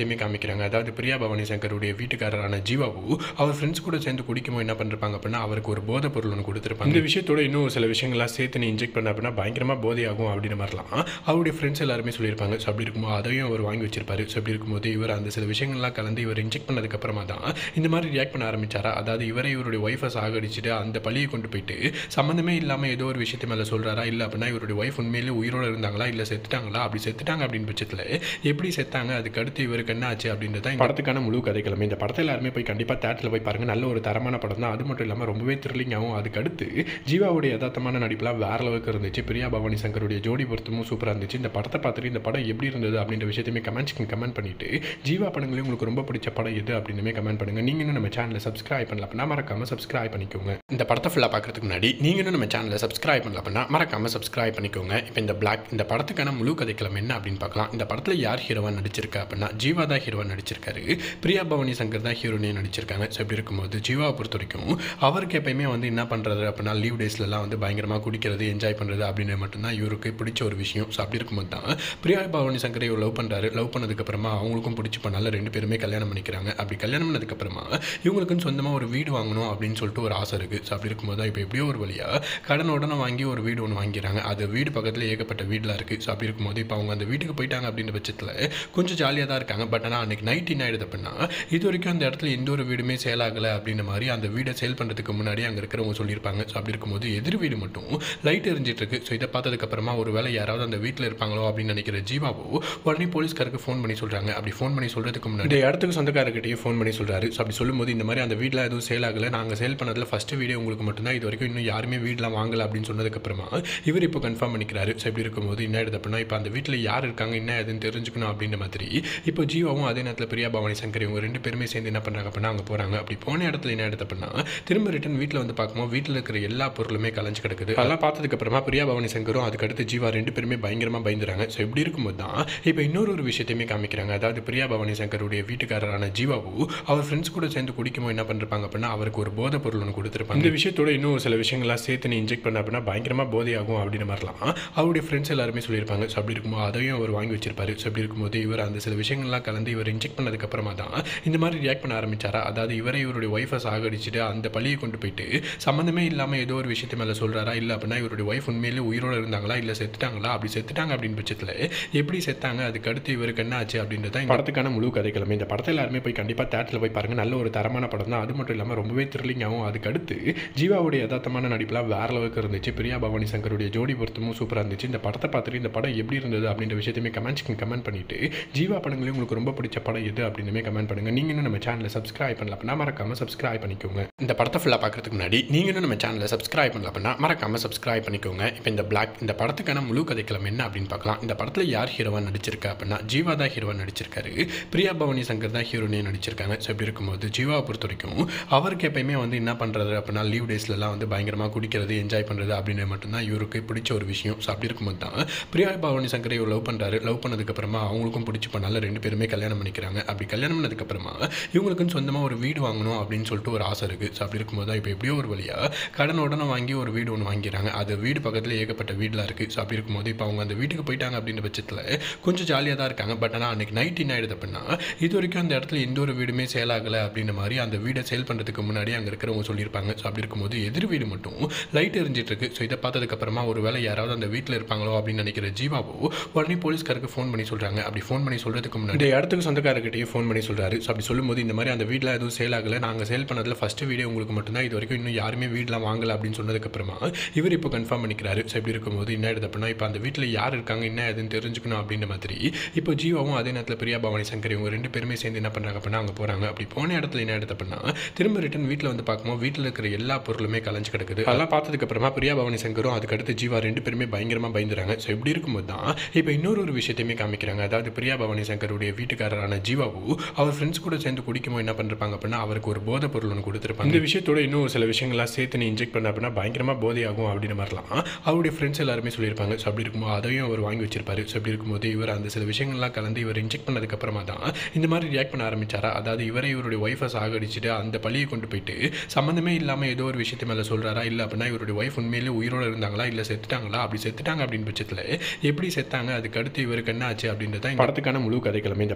A: காமிக்கிறாங்க அதாவது பிரியா பவானி சங்கருடைய வீட்டுக்காரரான ஜீவாவு அவர் ஃப்ரெண்ட்ஸ் கூட சேர்ந்து குடிக்கும்போது என்ன பண்ணிருப்பாங்க அப்படின்னா அவருக்கு ஒரு போதை பொருள் ஒன்று கொடுத்துருப்பாங்க இந்த விஷயத்தோட இன்னும் ஒரு சில விஷயங்கள்லாம் சேர்த்து நீ இன்ஜெக்ட் பண்ண அப்படின்னா பயங்கரமாக போதையாகும் அப்படின்ற மாதிரிலாம் அவருடைய ஃப்ரெண்ட்ஸ் எல்லாருமே சொல்லியிருப்பாங்க ஸோ அப்படி இருக்கும்போது அதையும் அவர் வாங்கி வச்சிருப்பாரு ஸோ அப்படி இருக்கும்போது இவர் அந்த சில விஷயங்கள்லாம் கலந்து இவர் இன்ஜெக்ட் பண்ணதுக்கப்புறமா தான் இந்த மாதிரி ரியாக்ட் பண்ண ஆரம்பிச்சாரா அதாவது இவரை இவருடைய ஒய்ஃபை சாகடிச்சிட்டு அந்த பழியை கொண்டு போயிட்டு சம்மந்தமே இல்லாமல் ஏதோ ஒரு விஷயத்து மேலே சொல்கிறாரா இல்லை அப்படின்னா இவருடைய ஒய்ஃப் உண்மையிலே உயிரோடு இருந்தாங்களா இல்லை செத்துட்டாங்களா அப்படி செத்துட்டாங்க அப்படின்னு பட்சத்தில் எப்படி செத்தாங்க அதுக்கு அடுத்து இவருக்கு என்ன ஆச்சு அப்படின்றது தான் இந்த படத்துக்கான முழு கதைக்கிழமை இந்த படத்தை எல்லாருமே போய் கண்டிப்பாக தேட்டரில் போய் பாருங்க நல்ல ஒரு தரமான படம் தான் அது மட்டும் இல்லாமல் ரொம்பவே த்ரில்லிங்காகவும் அதுக்கு அடுத்து ஜீவாவுடைய யதார்த்தமான நடிப்புலாம் வேற அளவுக்கு இருந்துச்சு பிரியா பவானி சங்கருடைய ஜோடி பொருத்தமும் சூப்பராக இருந்துச்சு இந்த படத்தை பார்த்துட்டு இந்த படம் எப்படி இருந்தது அப்படின்ற விஷயத்தையுமே கமெண்ட்ஸ்க்கு கமெண்ட் பண்ணிட்டு ஜீவா படங்களையும் உங்களுக்கு ரொம்ப பிடிச்ச படம் எது அப்படின்னு கமெண்ட் பண்ணுங்க நீங்க இன்னும் நம்ம சேனலை சப்ஸ்கிரைப் பண்ணல அப்படின்னா மறக்காம சப்ஸ்கிரைப் பண்ணிக்கோங்க இந்த படத்தை ஃபுல்லாக பார்க்கறதுக்கு முன்னாடி நீங்க இன்னும் நம்ம சேனலை சப்ஸ்கிரைப் பண்ணல அப்படின்னா மறக்காம சப்ஸ்கிரைப் பண்ணிக்கோங்க இப்போ இந்த பிளாக் இந்த படத்துக்கான முழு கதைக்களம் என்ன அப்படின்னு பார்க்கலாம் இந்த படத்தில் யார் ஹீரோவா நடிச்சிருக்கா அப்படின்னா ஜீவா தான் ஹீரோவா நடிச்சிருக்காரு பிரியா பவானி சங்கர் தான் ஹீரோனே நடிச்சிருக்காங்க ஸோ இப்படி இருக்கும்போது ஜீவாவை பொறுத்த வரைக்கும் அவருக்கு எப்பயுமே வந்து என்ன பண்ணுறது அப்படின்னா லீவ் டேஸ்லலாம் வந்து பயங்கரமாக குடிக்கிறது என்ஜாய் பண்ணுறது அப்படின்னு மட்டும்தான் இவருக்கு பிடிச்ச ஒரு விஷயம் ஸோ அப்படி இருக்கும்போது தான் பிரியா பவானி சங்கரை இவர் லவ் பண்ணுறாரு லவ் பண்ணதுக்கப்புறமா அவங்களுக்கும் பிடிச்சி பண்ணால ரெண்டு பேருமே கல்யாணம் பண்ணிக்கிறாங்க அப்படி கல்யாணம் பண்ணதுக்கப்புறமா இவங்களுக்குன்னு சொந்தமாக ஒரு வீடு வாங்கணும் அப்படின்னு சொல்லிட்டு ஒரு ஆசை இருக்குது ஸோ அப்படி இருக்கும்போது தான் இப்போ எப்படியோ ஒரு வழியாக கடன் உடனே வாங்கி ஒரு வீடு ஒன்று வாங்கிறாங்க அது வீடு பக்கத்தில் ஏகப்பட்ட வீடெலாம் இருக்குது ஸோ அப்படி இருக்கும்போது இப்போ அவங்க அந்த வீட்டுக்கு போயிட்டாங்க அப்படின்ற பட்சத்தில் கொஞ்சம் ஜாலியாக தான் இருக்காங்க பட் ஆனால் அன்றைக்கி நைட் என்ன ஆயிடுது அப்படின்னா இது வரைக்கும் அந்த இடத்துல எந்த ஒரு வீடுமே சேல் ஆகலை அப்படின்ற மாதிரி அந்த வீடை சேல் பண்ணுறதுக்கு முன்னாடி அங்கே இருக்கிறவங்க சொல்லியிருப்பாங்க ஸோ அப்படி இருக்கும்போது எதிர் வீடு மட்டும் லைட் எரிஞ்சிட்டு இருக்கு ஸோ இதை பார்த்ததுக்கப்புறமா ஒரு வேளை யாராவது அந்த வீட்டில் இருப்பாங்களோ அப்படின்னு நினைக்கிற ஜீவாவோ உடனே போலீஸ்காருக்கு ஃபோன் பண்ணி சொல்கிறாங்க அப்படி ஃபோன் பண்ணி சொல்கிறதுக்கு முன்னாடி இந்த இடத்துக்கு சொந்தக்காரர்கிட்டயும் ஃபோன் பண்ணி சொல்கிறாரு ஸோ அப்படி சொல்லும்போது இந்த மாதிரி அந்த வீட்டில் எதுவும் சேல் ஆகலை நாங்கள் சேல் பண்ணதில் ஃபஸ்ட்டு வீடியோ உங்களுக்கு மட்டும்தான் இது வரைக்கும் இன்னும் யாருமே வீடெலாம் வாங்கலை அப்படின்னு சொன்னதுக்கப்புறமா இவர் இப்போ கன்ஃபார்ம் பண்ணிக்கிறாரு ஸோ இப்படி இருக்கும்போது என்ன ஆயிடுது அப்படின்னா இப்போ அந்த வீட்டில் யார் இருக்காங்க என்ன ஏதுன்னு தெரிஞ்சுக்கணும் அப்படின்ற மாதிரி இப்போ ஜீவாவும் அதே நேரத்தில் பிரியா பவானி சங்கர் இவங்க ரெண்டு பேருமே சேர்ந்து என்ன பண்ணுறாங்க அப்படின்னா அங்கே போகிறாங்க அப்படி போன இடத்துல என்ன ஆயிடுது அப்படின்னா திரும்ப ரிட்டன் வீட்டில் வந்து பார்க்கும்போது வீட்டில் இருக்கிற எல்லா பொருளுமே கலைஞ்சு கிடக்குது அதெல்லாம் பார்த்ததுக்கு அப்புறமா பிரியா பவானி சங்கரும் அதுக்கடுத்து ஜீவா ரெண்டு பேருமே பயங்கரமாக பயந்துறாங்க ஸோ இப்படி இருக்கும்போது தான் இப்போ இன்னொரு ஒரு விஷயத்தையுமே காமிக்கிறாங்க அதாவது பிரியா பவானி சங்கருடைய வீட்டுக்காரரான ஜீவாவு அவர் ஃப்ரெண்ட்ஸ் கூட சேர்ந்து குடிக்கும்போது என்ன பண்ணிருப்பாங்க அப்படின்னா அவருக்கு ஒரு போதை பொருள் ஒன்று கொடுத்துருப்பாங்க இந்த விஷயத்தோட இன்னும் ஒரு சில விஷயங்கள்லாம் சேர்த்து நீ இன்ஜெக்ட் பண்ண அப்படின்னா பயங்கரமாக போதையாகும் அப்படின்ற மாதிரிலாம் அவருடைய ஃப்ரெண்ட்ஸ் எல்லாருமே சொல்லியிருப்பாங்க ஸோ அப்படி இருக்கும்போது அதையும் அவர் வாங்கி வச்சிருப்பாரு ஸோ அப்படி இருக்கும்போது இவர் அந்த சில விஷயங்கள்லாம் கலந்து இவர் இன்ஜெக்ட் பண்ணதுக்கப்புறமா தான் இந்த மாதிரி ரியாக்ட் பண்ண ஆரம்பிச்சாரா அதாவது இவரை இவருடைய ஒய்ஃபை சாகடிச்சிட்டு அந்த பழியை கொண்டு போயிட்டு சம்மந்தமே இல்லாமல் ஏதோ ஒரு விஷயத்து மேலே சொல்கிறாரா இல்லை அப்படின்னா இவருடைய ஒய்ஃப் உண்மையிலே உயிரோடு இருந்தாங்களா இல்லை செத்துட்டாங்களா அப்படி செத்துட்டாங்க அப்படின்னு பட்சத்தில் எப்படி செத்தாங்க அதுக்கு அடுத்து இவருக்கு என்ன ஆச்சு அப்படின்றது தான் இந்த படத்துக்கான முழு கதைக்கிழமை இந்த படத்தை எல்லாருமே போய் கண்டிப்பாக தேட்டரில் போய் பாருங்க நல்ல ஒரு தரமான படம் தான் அது மட்டும் இல்லாமல் ரொம்பவே த்ரில்லிங்காகவும் அதுக்கு அடுத்து ஜீவாவுடைய யதார்த்தமான நடிப்புலாம் வேற அளவுக்கு இருந்துச்சு பிரியா பவானி சங்கருடைய ஜோடி பொருத்தமும் சூப்பராக இருந்துச்சு இந்த படத்தை பார்த்துட்டு இந்த படம் எப்படி இருந்தது அப்படின்ற விஷயத்தையுமே கமெண்ட்ஸ்க்கு கமெண்ட் பண்ணிட்டு ஜீவா படங்களையும் உங்களுக்கு ரொம்ப பிடிச்ச படம் எது அப்படின்னு கமெண்ட் பண்ணுங்க நீங்க இன்னும் நம்ம சேனலை சப்ஸ்கிரைப் பண்ணல அப்படின்னா மறக்காம சப்ஸ்கிரைப் பண்ணிக்கோங்க இந்த படத்தை ஃபுல்லாக பார்க்கறதுக்கு முன்னாடி நீங்க இன்னும் நம்ம சேனலை சப்ஸ்கிரைப் பண்ணல அப்படின்னா மறக்காம சப்ஸ்கிரைப் பண்ணிக்கோங்க இப்போ இந்த பிளாக் இந்த படத்துக்கான முழு கதைக்களம் என்ன அப்படின்னு பார்க்கலாம் இந்த படத்தில் யார் ஹீரோவா நடிச்சிருக்கா அப்படின்னா ஜீவா தான் ஹீரோவா நடிச்சிருக்காரு பிரியா பவானி சங்கர் தான் ஹீரோனே நடிச்சிருக்காங்க ஸோ இப்படி இருக்கும்போது ஜீவாவை பொறுத்த வரைக்கும் அவருக்கு எப்பயுமே வந்து என்ன பண்ணுறது அப்படின்னா லீவ் டேஸ்லலாம் வந்து பயங்கரமாக குடிக்கிறது என்ஜாய் பண்ணுறது அப்படின்னு மட்டும்தான் இவருக்கு பிடிச்ச ஒரு விஷயம் ஸோ அப்படி இருக்கும்போது தான் பிரியா பவானி சங்கரை இவர் லவ் பண்ணுறாரு லவ் பண்ணதுக்கப்புறமா அவங்களுக்கும் பிடிச்சி பண்ணால ரெண்டு பேருமே கல்யாணம் பண்ணிக்கிறாங்க அப்படி கல்யாணம் பண்ணதுக்கப்புறமா இவங்களுக்குன்னு சொந்தமாக ஒரு வீடு வாங்கணும் அப்படின்னு சொல்லிட்டு ஒரு ஆசை இருக்குது ஸோ அப்படி இருக்கும்போது தான் இப்போ எப்படியோ ஒரு வழியாக கடன் உடனே வாங்கி ஒரு வீடு ஒன்று வாங்கிறாங்க அது வீடு பக்கத்தில் ஏகப்பட்ட வீடெலாம் இருக்குது ஸோ அப்படி இருக்கும்போது இப்போ அவங்க அந்த வீட்டுக்கு போயிட்டாங்க அப்படின்ற பட்சத்தில் கொஞ்சம் ஜாலியாக தான் இருக்காங்க பட் ஆனால் அன்றைக்கி நைட் என்ன ஆயிடுது அப்படின்னா இது வரைக்கும் அந்த இடத்துல எந்த ஒரு வீடுமே சேல் ஆகலை அப்படின்ற மாதிரி அந்த வீடை சேல் பண்ணுறதுக்கு முன்னாடி அங்கே இருக்கிறவங்க சொல்லியிருப்பாங்க ஸோ அப்படி இருக்கும்போது எதிர் வீடு மட்டும் லைட் எரிஞ்சிட்டு இருக்கு ஸோ இதை பார்த்ததுக்கப்புறமா ஒரு வேளை யாராவது அந்த வீட்டில் இருப்பாங்களோ அப்படின்னு நினைக்கிற ஜீவாவோ உடனே போலீஸ்காருக்கு ஃபோன் பண்ணி சொல்கிறாங்க அப்படி ஃபோன் பண்ணி சொல்கிறதுக்கு முன்னாடி இந்த இடத்துக்கு சொந்தக்காரர்கிட்டயும் ஃபோன் பண்ணி சொல்கிறாரு ஸோ அப்படி சொல்லும்போது இந்த மாதிரி அந்த வீட்டில் எதுவும் சேல் ஆகலை நாங்கள் சேல் பண்ணதில் ஃபஸ்ட்டு வீடியோ உங்களுக்கு மட்டும்தான் இது வரைக்கும் இன்னும் யாருமே வீடெலாம் வாங்கலை அப்படின்னு சொன்னதுக்கப்புறமா இவர் இப்போ கன்ஃபார்ம் பண்ணிக்கிறாரு ஸோ இப்படி இருக்கும்போது என்ன ஆயிடுது அப்படின்னா இப்போ அந்த வீட்டில் யார் இருக்காங்க என்ன ஏதுன்னு தெரிஞ்சுக்கணும் அப்படின்ற மாதிரி இப்போ ஜீவாவும் அதே நேரத்தில் பிரியா பவானி சங்கர் இவங்க ரெண்டு பேருமே சேர்ந்து என்ன பண்ணுறாங்க அப்படின்னா அங்கே போகிறாங்க அப்படி போன இடத்துல என்ன ஆயிடுது அப்படின்னா திரும்ப ரிட்டன் வீட்டில் வந்து பார்க்கும்போது வீட்டில் இருக்கிற எல்லா பொருளுமே கலைஞ்சு கிடக்குது அதெல்லாம் பார்த்ததுக்கப்புறமா பிரியா பவானி சங்கரும் அதுக்கடுத்து ஜீவா ரெண்டு பேருமே பயங்கரமாக பயந்துறாங்க ஸோ இப்படி இருக்கும்போது தான் இப்போ இன்னொரு ஒரு விஷயத்தையுமே காமிக்கிறாங்க அதாவது பிரியா பவானி சங்கருடைய வீட்டுக்காரரான ஜீவாவு அவர் ஃப்ரெண்ட்ஸ் கூட சேர்ந்து குடிக்கும்போது என்ன பண்ணிருப்பாங்க அப்படின்னா அவருக்கு ஒரு போதை பொருள் ஒன்று கொடுத்துருப்பாங்க இந்த விஷயத்தோட இன்னும் ஒரு சில விஷயங்கள்லாம் சேர்த்து நீ இன்ஜெக்ட் பண்ண அப்படின்னா பயங்கரமாக போதையாகும் அப்படின்ற மாதிரிலாம் அவருடைய ஃப்ரெண்ட்ஸ் எல்லாருமே சொல்லியிருப்பாங்க ஸோ அப்படி இருக்கும்போது அதையும் அவர் வாங்கி வச்சிருப்பாரு ஸோ அப்படி இருக்கும்போது இவர் அந்த சில விஷயங்கள்லாம் கலந்து இவர் இன்ஜெக்ட் பண்ணதுக்கப்புறமா தான் இந்த மாதிரி ரியாக்ட் பண்ண ஆரம்பிச்சாரா அதாவது இவரை இவருடைய ஒய்ஃபை சாகடிச்சிட்டு அந்த பழியை கொண்டு போயிட்டு சம்மந்தமே இல்லாமல் ஏதோ ஒரு விஷயத்து மேலே சொல்கிறாரா இல்லை அப்படின்னா இவருடைய ஒய்ஃப் உண்மையிலே உயிரோடு இருந்தாங்களா இல்லை செத்துட்டாங்களா அப்படி செத்துட்டாங்க அப்படின்னு பட்சத்தில் எப்படி செத்தாங்க அதுக்கு அடுத்து இவருக்கு என்ன ஆச்சு அப்படின்றது தான் இந்த படத்துக்கான முழு கதைக்கிழமை இந்த படத்தை எல்லாருமே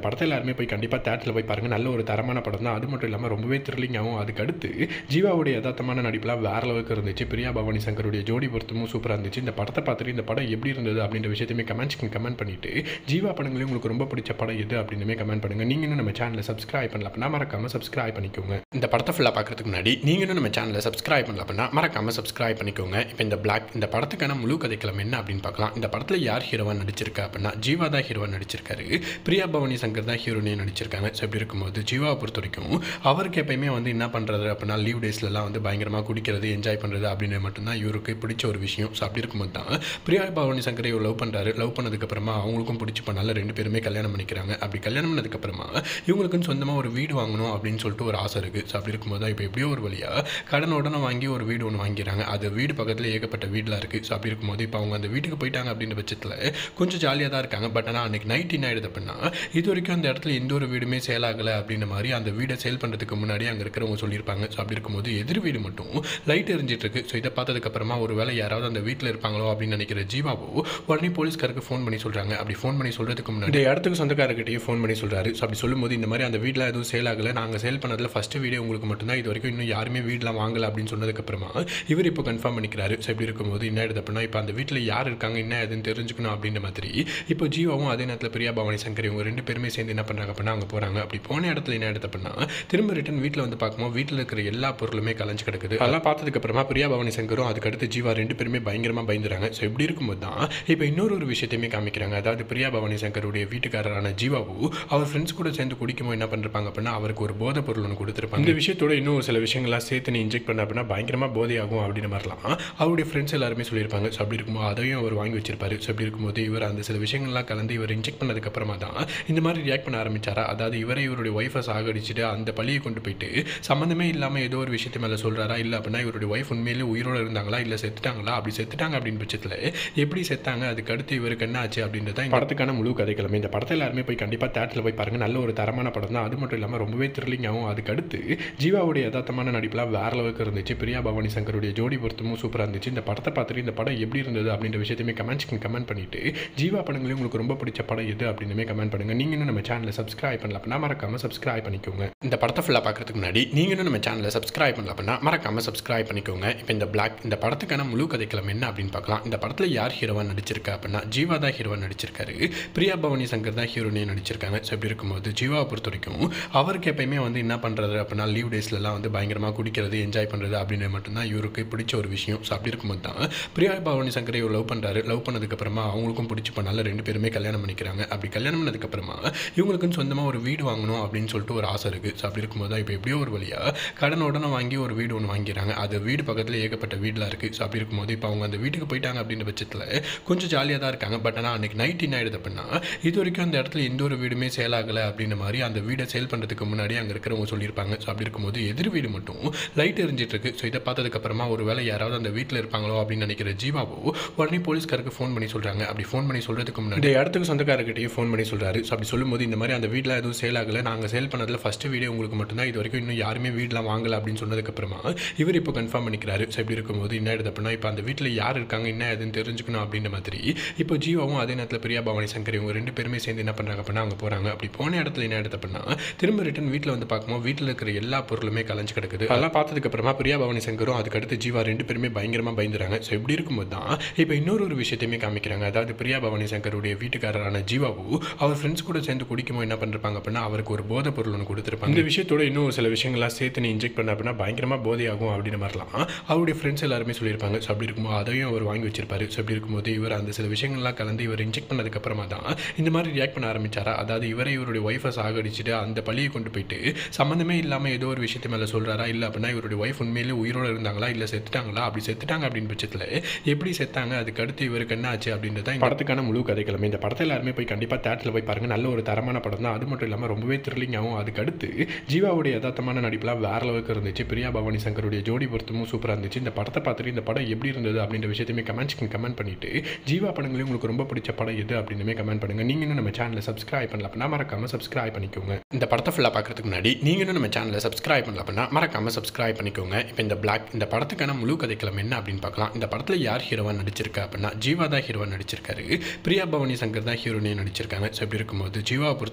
A: எல்லாருமே போய் கண்டிப்பாக தேட்டரில் போய் பாருங்கள் நல்ல ஒரு தரமான படம் தான் அது மட்டும் இல்லாமல் ரொம்பவே த்ரில்லிங்காகவும் அதுக்கு அடுத்து ஜீவாவுடைய யதார்த்தமான நடிப்புலாம் வேற அளவுக்கு இருந்துச்சு பிரியா பவானி சங்கருடைய ஜோடி பொருத்தமும் சூப்பராக இருந்துச்சு இந்த படத்தை பார்த்துட்டு இந்த படம் எப்படி இருந்தது அப்படின்ற விஷயத்தையுமே கமெண்ட்ஸ்க்கு கமெண்ட் பண்ணிட்டு ஜீவா படங்களே உங்களுக்கு ரொம்ப பிடிச்ச படம் எது அப்படின்னுமே கமெண்ட் பண்ணுங்க நீங்க இன்னும் நம்ம சேனலை சப்ஸ்கிரைப் பண்ணல அப்படின்னா மறக்காம சப்ஸ்கிரைப் பண்ணிக்கோங்க இந்த படத்தை ஃபுல்லாக பார்க்கறதுக்கு முன்னாடி நீங்க இன்னும் நம்ம சேனலை சப்ஸ்கிரைப் பண்ணல அப்படின்னா மறக்காம சப்ஸ்கிரைப் பண்ணிக்கோங்க இப்போ இந்த பிளாக் இந்த படத்துக்கான முழு கதைக்களம் என்ன அப்படின்னு பார்க்கலாம் இந்த படத்தில் யார் ஹீரோவா நடிச்சிருக்கா அப்படின்னா ஜீவா தான் ஹீரோவா நடிச்சிருக்காரு பிரியா பவானி சங்கர் தான் ஹீரோனே நடிச்சிருக்காங்க ஸோ இப்படி இருக்கும்போது ஜீவாவை பொறுத்த வரைக்கும் அவருக்கு எப்பயுமே வந்து என்ன பண்ணுறது அப்படின்னா லீவ் டேஸ்லலாம் வந்து பயங்கரமாக குடிக்கிறது என்ஜாய் பண்ணுறது அப்படின்னு மட்டும்தான் இவருக்கு பிடிச்ச ஒரு விஷயம் ஸோ அப்படி இருக்கும்போது தான் பிரியா பவானி சங்கரை இவர் லவ் பண்ணுறாரு லவ் பண்ணதுக்கப்புறமா அவங்களுக்கும் பிடிச்சி பண்ணால ரெண்டு பேருமே கல்யாணம் பண்ணிக்கிறாங்க அப்படி கல்யாணம் பண்ணதுக்கப்புறமா இவங்களுக்குன்னு சொந்தமாக ஒரு வீடு வாங்கணும் அப்படின்னு சொல்லிட்டு ஒரு ஆசை இருக்குது ஸோ அப்படி இருக்கும்போது தான் இப்போ எப்படியோ ஒரு வழியாக கடன் உடனே வாங்கி ஒரு வீடு ஒன்று வாங்கிறாங்க அது வீடு பக்கத்தில் ஏகப்பட்ட வீடெலாம் இருக்குது ஸோ அப்படி இருக்கும்போது இப்போ அவங்க அந்த வீட்டுக்கு போயிட்டாங்க அப்படின்ற பட்சத்தில் கொஞ்சம் ஜாலியாக தான் இருக்காங்க பட் ஆனால் அன்றைக்கி நைட் என்ன ஆயிடுது அப்படின்னா இது வரைக்கும் அந்த இடத்துல எந்த ஒரு வீடுமே சேல் ஆகலை அப்படின்ற மாதிரி அந்த வீடை சேல் பண்ணுறதுக்கு முன்னாடி அங்கே இருக்கிறவங்க சொல்லியிருப்பாங்க ஸோ அப்படி இருக்கும்போது எதிர் வீடு மட்டும் லைட் எரிஞ்சிட்டு இருக்கு ஸோ இதை பார்த்ததுக்கப்புறமா ஒரு வேளை யாராவது அந்த வீட்டில் இருப்பாங்களோ அப்படின்னு நினைக்கிற ஜீவாவோ உடனே போலீஸ்காருக்கு ஃபோன் பண்ணி சொல்கிறாங்க அப்படி ஃபோன் பண்ணி சொல்கிறதுக்கு முன்னாடி இந்த இடத்துக்கு சொந்தக்காரர்கிட்டயும் ஃபோன் பண்ணி சொல்கிறாரு ஸோ அப்படி சொல்லும்போது இந்த மாதிரி அந்த வீட்டில் எதுவும் சேல் ஆகலை நாங்கள் சேல் பண்ணதில் ஃபஸ்ட்டு வீடியோ உங்களுக்கு மட்டும்தான் இது வரைக்கும் இன்னும் யாருமே வீடெலாம் வாங்கலை அப்படின்னு சொன்னதுக்கப்புறமா இவர் இப்போ கன்ஃபார்ம் பண்ணிக்கிறாரு ஸோ இப்படி இருக்கும்போது என்ன ஆயிடுது அப்படின்னா இப்போ அந்த வீட்டில் யார் இருக்காங்க என்ன ஏதுன்னு தெரிஞ்சுக்கணும் அப்படின்ற மாதிரி இப்போ ஜீவாவும் அதே நேரத்தில் பிரியா பவானி சங்கர் இவங்க ரெண்டு பேருமே சேர்ந்து என்ன பண்ணுறாங்க அப்படின்னா அங்கே போகிறாங்க அப்படி போன இடத்துல என்ன ஆயிடுது அப்படின்னா திரும்ப ரிட்டன் வீட்டில் வந்து பார்க்கும்போது வீட்டில் இருக்கிற எல்லா பொருளுமே கலைஞ்சு கிடக்குது அதெல்லாம் பார்த்ததுக்கப்புறமா பிரியா பவானி சங்கரும் அதுக்கடுத்து ஜீவா ரெண்டு பேருமே பயங்கரமாக பயந்துறாங்க ஸோ இப்படி இருக்கும்போது தான் இப்போ இன்னொரு ஒரு விஷயத்தையுமே காமிக்கிறாங்க அதாவது பிரியா பவானி சங்கருடைய வீட்டுக்காரரான ஜீவாவு அவர் ஃப்ரெண்ட்ஸ் கூட சேர்ந்து குடிக்கும்போது என்ன பண்ணிருப்பாங்க அப்படின்னா அவருக்கு ஒரு போதை பொருள் ஒன்று கொடுத்துருப்பாங்க இந்த விஷயத்தோட இன்னும் ஒரு சில விஷயங்கள்லாம் சேர்த்து நீ இன்ஜெக்ட் பண்ண அப்படின்னா பயங்கரமாக போதையாகும் அப்படின்ற மாதிரிலாம் அவருடைய ஃப்ரெண்ட்ஸ் எல்லாருமே சொல்லியிருப்பாங்க ஸோ அப்படி இருக்கும்போது அதையும் அவர் வாங்கி வச்சிருப்பாரு ஸோ அப்படி இருக்கும்போது இவர் அந்த சில விஷயங்கள்லாம் கலந்து இவர் இன்ஜெக்ட் பண்ணதுக்கப்புறமா தான் இந்த மாதிரி ரியாக்ட் பண்ண ஆரம்பிச்சாரா அதாவது இவரை இவருடைய ஒய்ஃபை சாகடிச்சுட்டு அந்த பழியை கொண்டு போயிட்டு சம்மந்தமே இல்லாமல் ஏதோ ஒரு விஷயத்து மேலே சொல்கிறாரா இல்லை அப்படின்னா இவருடைய ஒய்ஃப் உண்மையிலே உயிரோடு இருந்தாங்களா இல்லை செத்துட்டாங்களா அப்படி செத்துட்டாங்க அப்படின்னு பட்சத்தில் எப்படி செத்தாங்க அதுக்கு அடுத்து இவருக்கு என்ன ஆச்சு அப்படின்றத இந்த படத்துக்கான முழு கதைக்கிழமை இந்த படத்தை எல்லாருமே போய் கண்டிப்பாக தேட்டரில் போய் பாருங்கள் நல்ல ஒரு தரமான படம் தான் அது மட்டும் இல்லாமல் ரொம்பவே த்ரில்லிங்காகவும் அதுக்கு அடுத்து ஜீவாவுடைய யதார்த்தமான நடிப்புலாம் வேற அளவுக்கு இருந்துச்சு பிரியா பவானி சங்கருடைய ஜோடி பொருத்தமும் சூப்பராக இருந்துச்சு இந்த படத்தை பார்த்துட்டு இந்த படம் எப்படி இருந்தது அப்படின்ற விஷயத்தையுமே கமெண்ட்ஸ்க்கு கமெண்ட் பண்ணிட்டு ஜீவா படங்களே உங்களுக்கு ரொம்ப பிடிச்ச படம் எது அப்படின்னுமே கமெண்ட் பண்ணுங்க நீங்க இன்னும் நம்ம சேனலை சப்ஸ்கிரைப் பண்ணல அப்படின்னா மறக்காம சப்ஸ்கிரைப் பண்ணிக்கோங்க இந்த படத்தை ஃபுல்லாக பார்க்கறதுக்கு முன்னாடி நீங்க இன்னும் நம்ம சேனலை சப்ஸ்கிரைப் பண்ணல அப்படின்னா மறக்காம சப்ஸ்கிரைப் பண்ணிக்கோங்க இப்போ இந்த பிளாக் இந்த படத்துக்கான முழு கதைக்களம் என்ன அப்படின்னு பார்க்கலாம் இந்த படத்தில் யார் ஹீரோவா நடிச்சிருக்கா அப்படின்னா ஜீவா தான் ஹீரோவா நடிச்சிருக்காரு பிரியா பவானி சங்கர் தான் ஹீரோனே நடிச்சிருக்காங்க ஸோ இப்படி இருக்கும்போது ஜீவாவை பொறுத்த வரைக்கும் அவருக்கு எப்பயுமே வந்து என்ன பண்ணுறது அப்படின்னா லீவ் டேஸ்லலாம் வந்து பயங்கரமாக குடிக்கிறது என்ஜாய் பண்ணுறது அப்படின்னு மட்டும்தான் இவருக்கு பிடிச்ச ஒரு விஷயம் ஸோ அப்படி இருக்கும்போது தான் பிரியா பவானி சங்கரை இவர் லவ் பண்ணுறாரு லவ் பண்ணதுக்கப்புறமா அவங்களுக்கும் பிடிச்சி பண்ணால ரெண்டு பேருமே கல்யாணம் பண்ணிக்கிறாங்க அப்படி கல்யாணம் பண்ணதுக்கப்புறமா இவங்களுக்குன்னு சொந்தமாக ஒரு வீடு வாங்கணும் அப்படின்னு சொல்லிட்டு ஒரு ஆசை இருக்குது ஸோ அப்படி இருக்கும்போது தான் இப்போ எப்படியோ ஒரு வழியாக கடன் உடனே வாங்கி ஒரு வீடு ஒன்று வாங்கிறாங்க அது வீடு பக்கத்தில் ஏகப்பட்ட வீடெலாம் இருக்குது ஸோ அப்படி இருக்கும்போது இப்போ அவங்க அந்த வீட்டுக்கு போயிட்டாங்க அப்படின்ற பட்சத்தில் கொஞ்சம் ஜாலியாக தான் இருக்காங்க பட் ஆனால் அன்றைக்கி நைட் என்ன ஆயிடுது அப்படின்னா இது வரைக்கும் அந்த இடத்துல எந்த ஒரு வீடுமே சேல் ஆகலை அப்படின்ற மாதிரி அந்த வீடை சேல் பண்ணுறதுக்கு முன்னாடி அங்கே இருக்கிறவங்க சொல்லியிருப்பாங்க ஸோ அப்படி இருக்கும்போது எதிர் வீடு மட்டும் லைட் எரிஞ்சிட்டு இருக்கு ஸோ இதை பார்த்ததுக்கப்புறமா ஒரு வேளை யாராவது அந்த வீட்டில் இருப்பாங்களோ அப்படின்னு நினைக்கிற ஜீவாவோ உடனே போலீஸ்காருக்கு ஃபோன் பண்ணி சொல்கிறாங்க அப்படி ஃபோன் பண்ணி சொல்கிறதுக்கு முன்னாடி இந்த இடத்துக்கு சொந்தக்காரர்கிட்டயும் ஃபோன் பண்ணி சொல்கிறாரு ஸோ அப்படி சொல்லும்போது இந்த மாதிரி அந்த வீட்டில் எதுவும் சேல் ஆகலை நாங்கள் சேல் பண்ணதில் ஃபஸ்ட்டு வீடியோ உங்களுக்கு மட்டும்தான் இது வரைக்கும் இன்னும் யாருமே வீடெலாம் வாங்கலை அப்படின்னு சொன்னதுக்கப்புறமா இவர் இப்போ கன்ஃபார்ம் பண்ணிக்கிறாரு ஸோ இப்படி இருக்கும்போது என்ன ஆயிடுது அப்படின்னா இப்போ அந்த வீட்டில் யார் இருக்காங்க என்ன ஏதுன்னு தெரிஞ்சுக்கணும் அப்படின்ற மாதிரி இப்போ ஜீவாவும் அதே நேரத்தில் பிரியா பவானி சங்கர் இவங்க ரெண்டு பேருமே சேர்ந்து என்ன பண்ணுறாங்க அப்படின்னா அங்கே போகிறாங்க அப்படி போன இடத்துல என்ன ஆயிடுது அப்படின்னா திரும்ப ரிட்டன் வீட்டில் வந்து பார்க்கும்போது வீட்டில் இருக்கிற எல்லா பொருளுமே கலைஞ்சு கிடக்குது அதெல்லாம் பார்த்ததுக்கப்புறமா பிரியா பவானி சங்கரும் அதுக்கடுத்து ஜீவா ரெண்டு பேருமே பயங்கரமாக பயந்துறாங்க ஸோ இப்படி இருக்கும்போது தான் இப்போ இன்னொரு ஒரு விஷயத்தையுமே காமிக்கிறாங்க அதாவது பிரியா பவானி சங்கருடைய வீட்டுக்காரரான ஜீவாவு அவர் ஃப்ரெண்ட்ஸ் கூட சேர்ந்து குடிக்கும்போது என்ன பண்ணிருப்பாங்க அப்படின்னா அவருக்கு ஒரு போதை பொருள் ஒன்று கொடுத்துருப்பாங்க இந்த விஷயத்தோட இன்னும் ஒரு சில விஷயங்கள்லாம் சேர்த்து நீ இன்ஜெக்ட் பண்ண அப்படின்னா பயங்கரமாக போதையாகும் அப்படின்ற மாதிரிலாம் அவருடைய ஃப்ரெண்ட்ஸ் எல்லாருமே சொல்லியிருப்பாங்க ஸோ அப்படி இருக்கும்போது அதையும் அவர் வாங்கி வச்சிருப்பாரு ஸோ அப்படி இருக்கும்போது இவர் அந்த சில விஷயங்கள்லாம் கலந்து இவர் இன்ஜெக்ட் பண்ணதுக்கப்புறமா தான் இந்த மாதிரி ரியாக்ட் பண்ண ஆரம்பிச்சாரா அதாவது இவரை இவருடைய ஒய்ஃபை சாகடிச்சுட்டு அந்த பழியை கொண்டு போயிட்டு சம்மந்தமே இல்லாமல் ஏதோ ஒரு விஷயத்து மேலே சொல்கிறாரா இல்லை அப்படின்னா இவருடைய ஒய்ஃப் உண்மையிலே உயிரோடு இருந்தாங்களா இல்லை செத்துட்டாங்களா அப்படி செத்துட்டாங்க அப்படின்னு பட்சத்தில் எப்படி செத்தாங்க அதுக்கு அடுத்து இவருக்கு என்ன ஆச்சு அப்படின்றத இந்த படத்துக்கான முழு கதைக்கிழமை இந்த படத்தை எல்லாருமே போய் கண்டிப்பாக தேட்டரில் போய் பாருங்கள் நல்ல ஒரு தரமான படம் தான் அது மட்டும் இல்லாமல் ரொம்பவே த்ரில்லிங்காகவும் அதுக்கு அடுத்து ஜீவாவுடைய யதார்த்தமான நடிப்புலாம் வேற அளவுக்கு இருந்துச்சு பிரியா பவானி சங்கருடைய ஜோடி பொருத்தமும் சூப்பராக இருந்துச்சு இந்த படத்தை பார்த்துட்டு இந்த படம் எப்படி இருந்தது அப்படின்ற விஷயத்தையுமே கமெண்ட்ஸ்க்கு கமெண்ட் பண்ணிட்டு ஜீவா படங்களே உங்களுக்கு ரொம்ப பிடிச்ச படம் எது அப்படின்னுமே கமெண்ட் பண்ணுங்க நீங்க இன்னும் நம்ம சேனலை சப்ஸ்கிரைப் பண்ணல அப்படின்னா மறக்காம சப்ஸ்கிரைப் பண்ணிக்கோங்க இந்த படத்தை ஃபுல்லாக பார்க்கறதுக்கு முன்னாடி நீங்க இன்னும் நம்ம சேனலை சப்ஸ்கிரைப் பண்ணல அப்படின்னா மறக்காம சப்ஸ்கிரைப் பண்ணிக்கோங்க இப்போ இந்த பிளாக் இந்த படத்துக்கான முழு கதைக்களம் என்ன அப்படின்னு பார்க்கலாம் இந்த படத்தில் யார் ஹீரோவா நடிச்சிருக்கா அப்படின்னா ஜீவா தான் ஹீரோவா நடிச்சிருக்காரு பிரியா பவானி சங்கர் தான் ஹீரோனே நடிச்சிருக்காங்க ஸோ இப்படி இருக்கும்போது ஜீவாவை பொறுத்த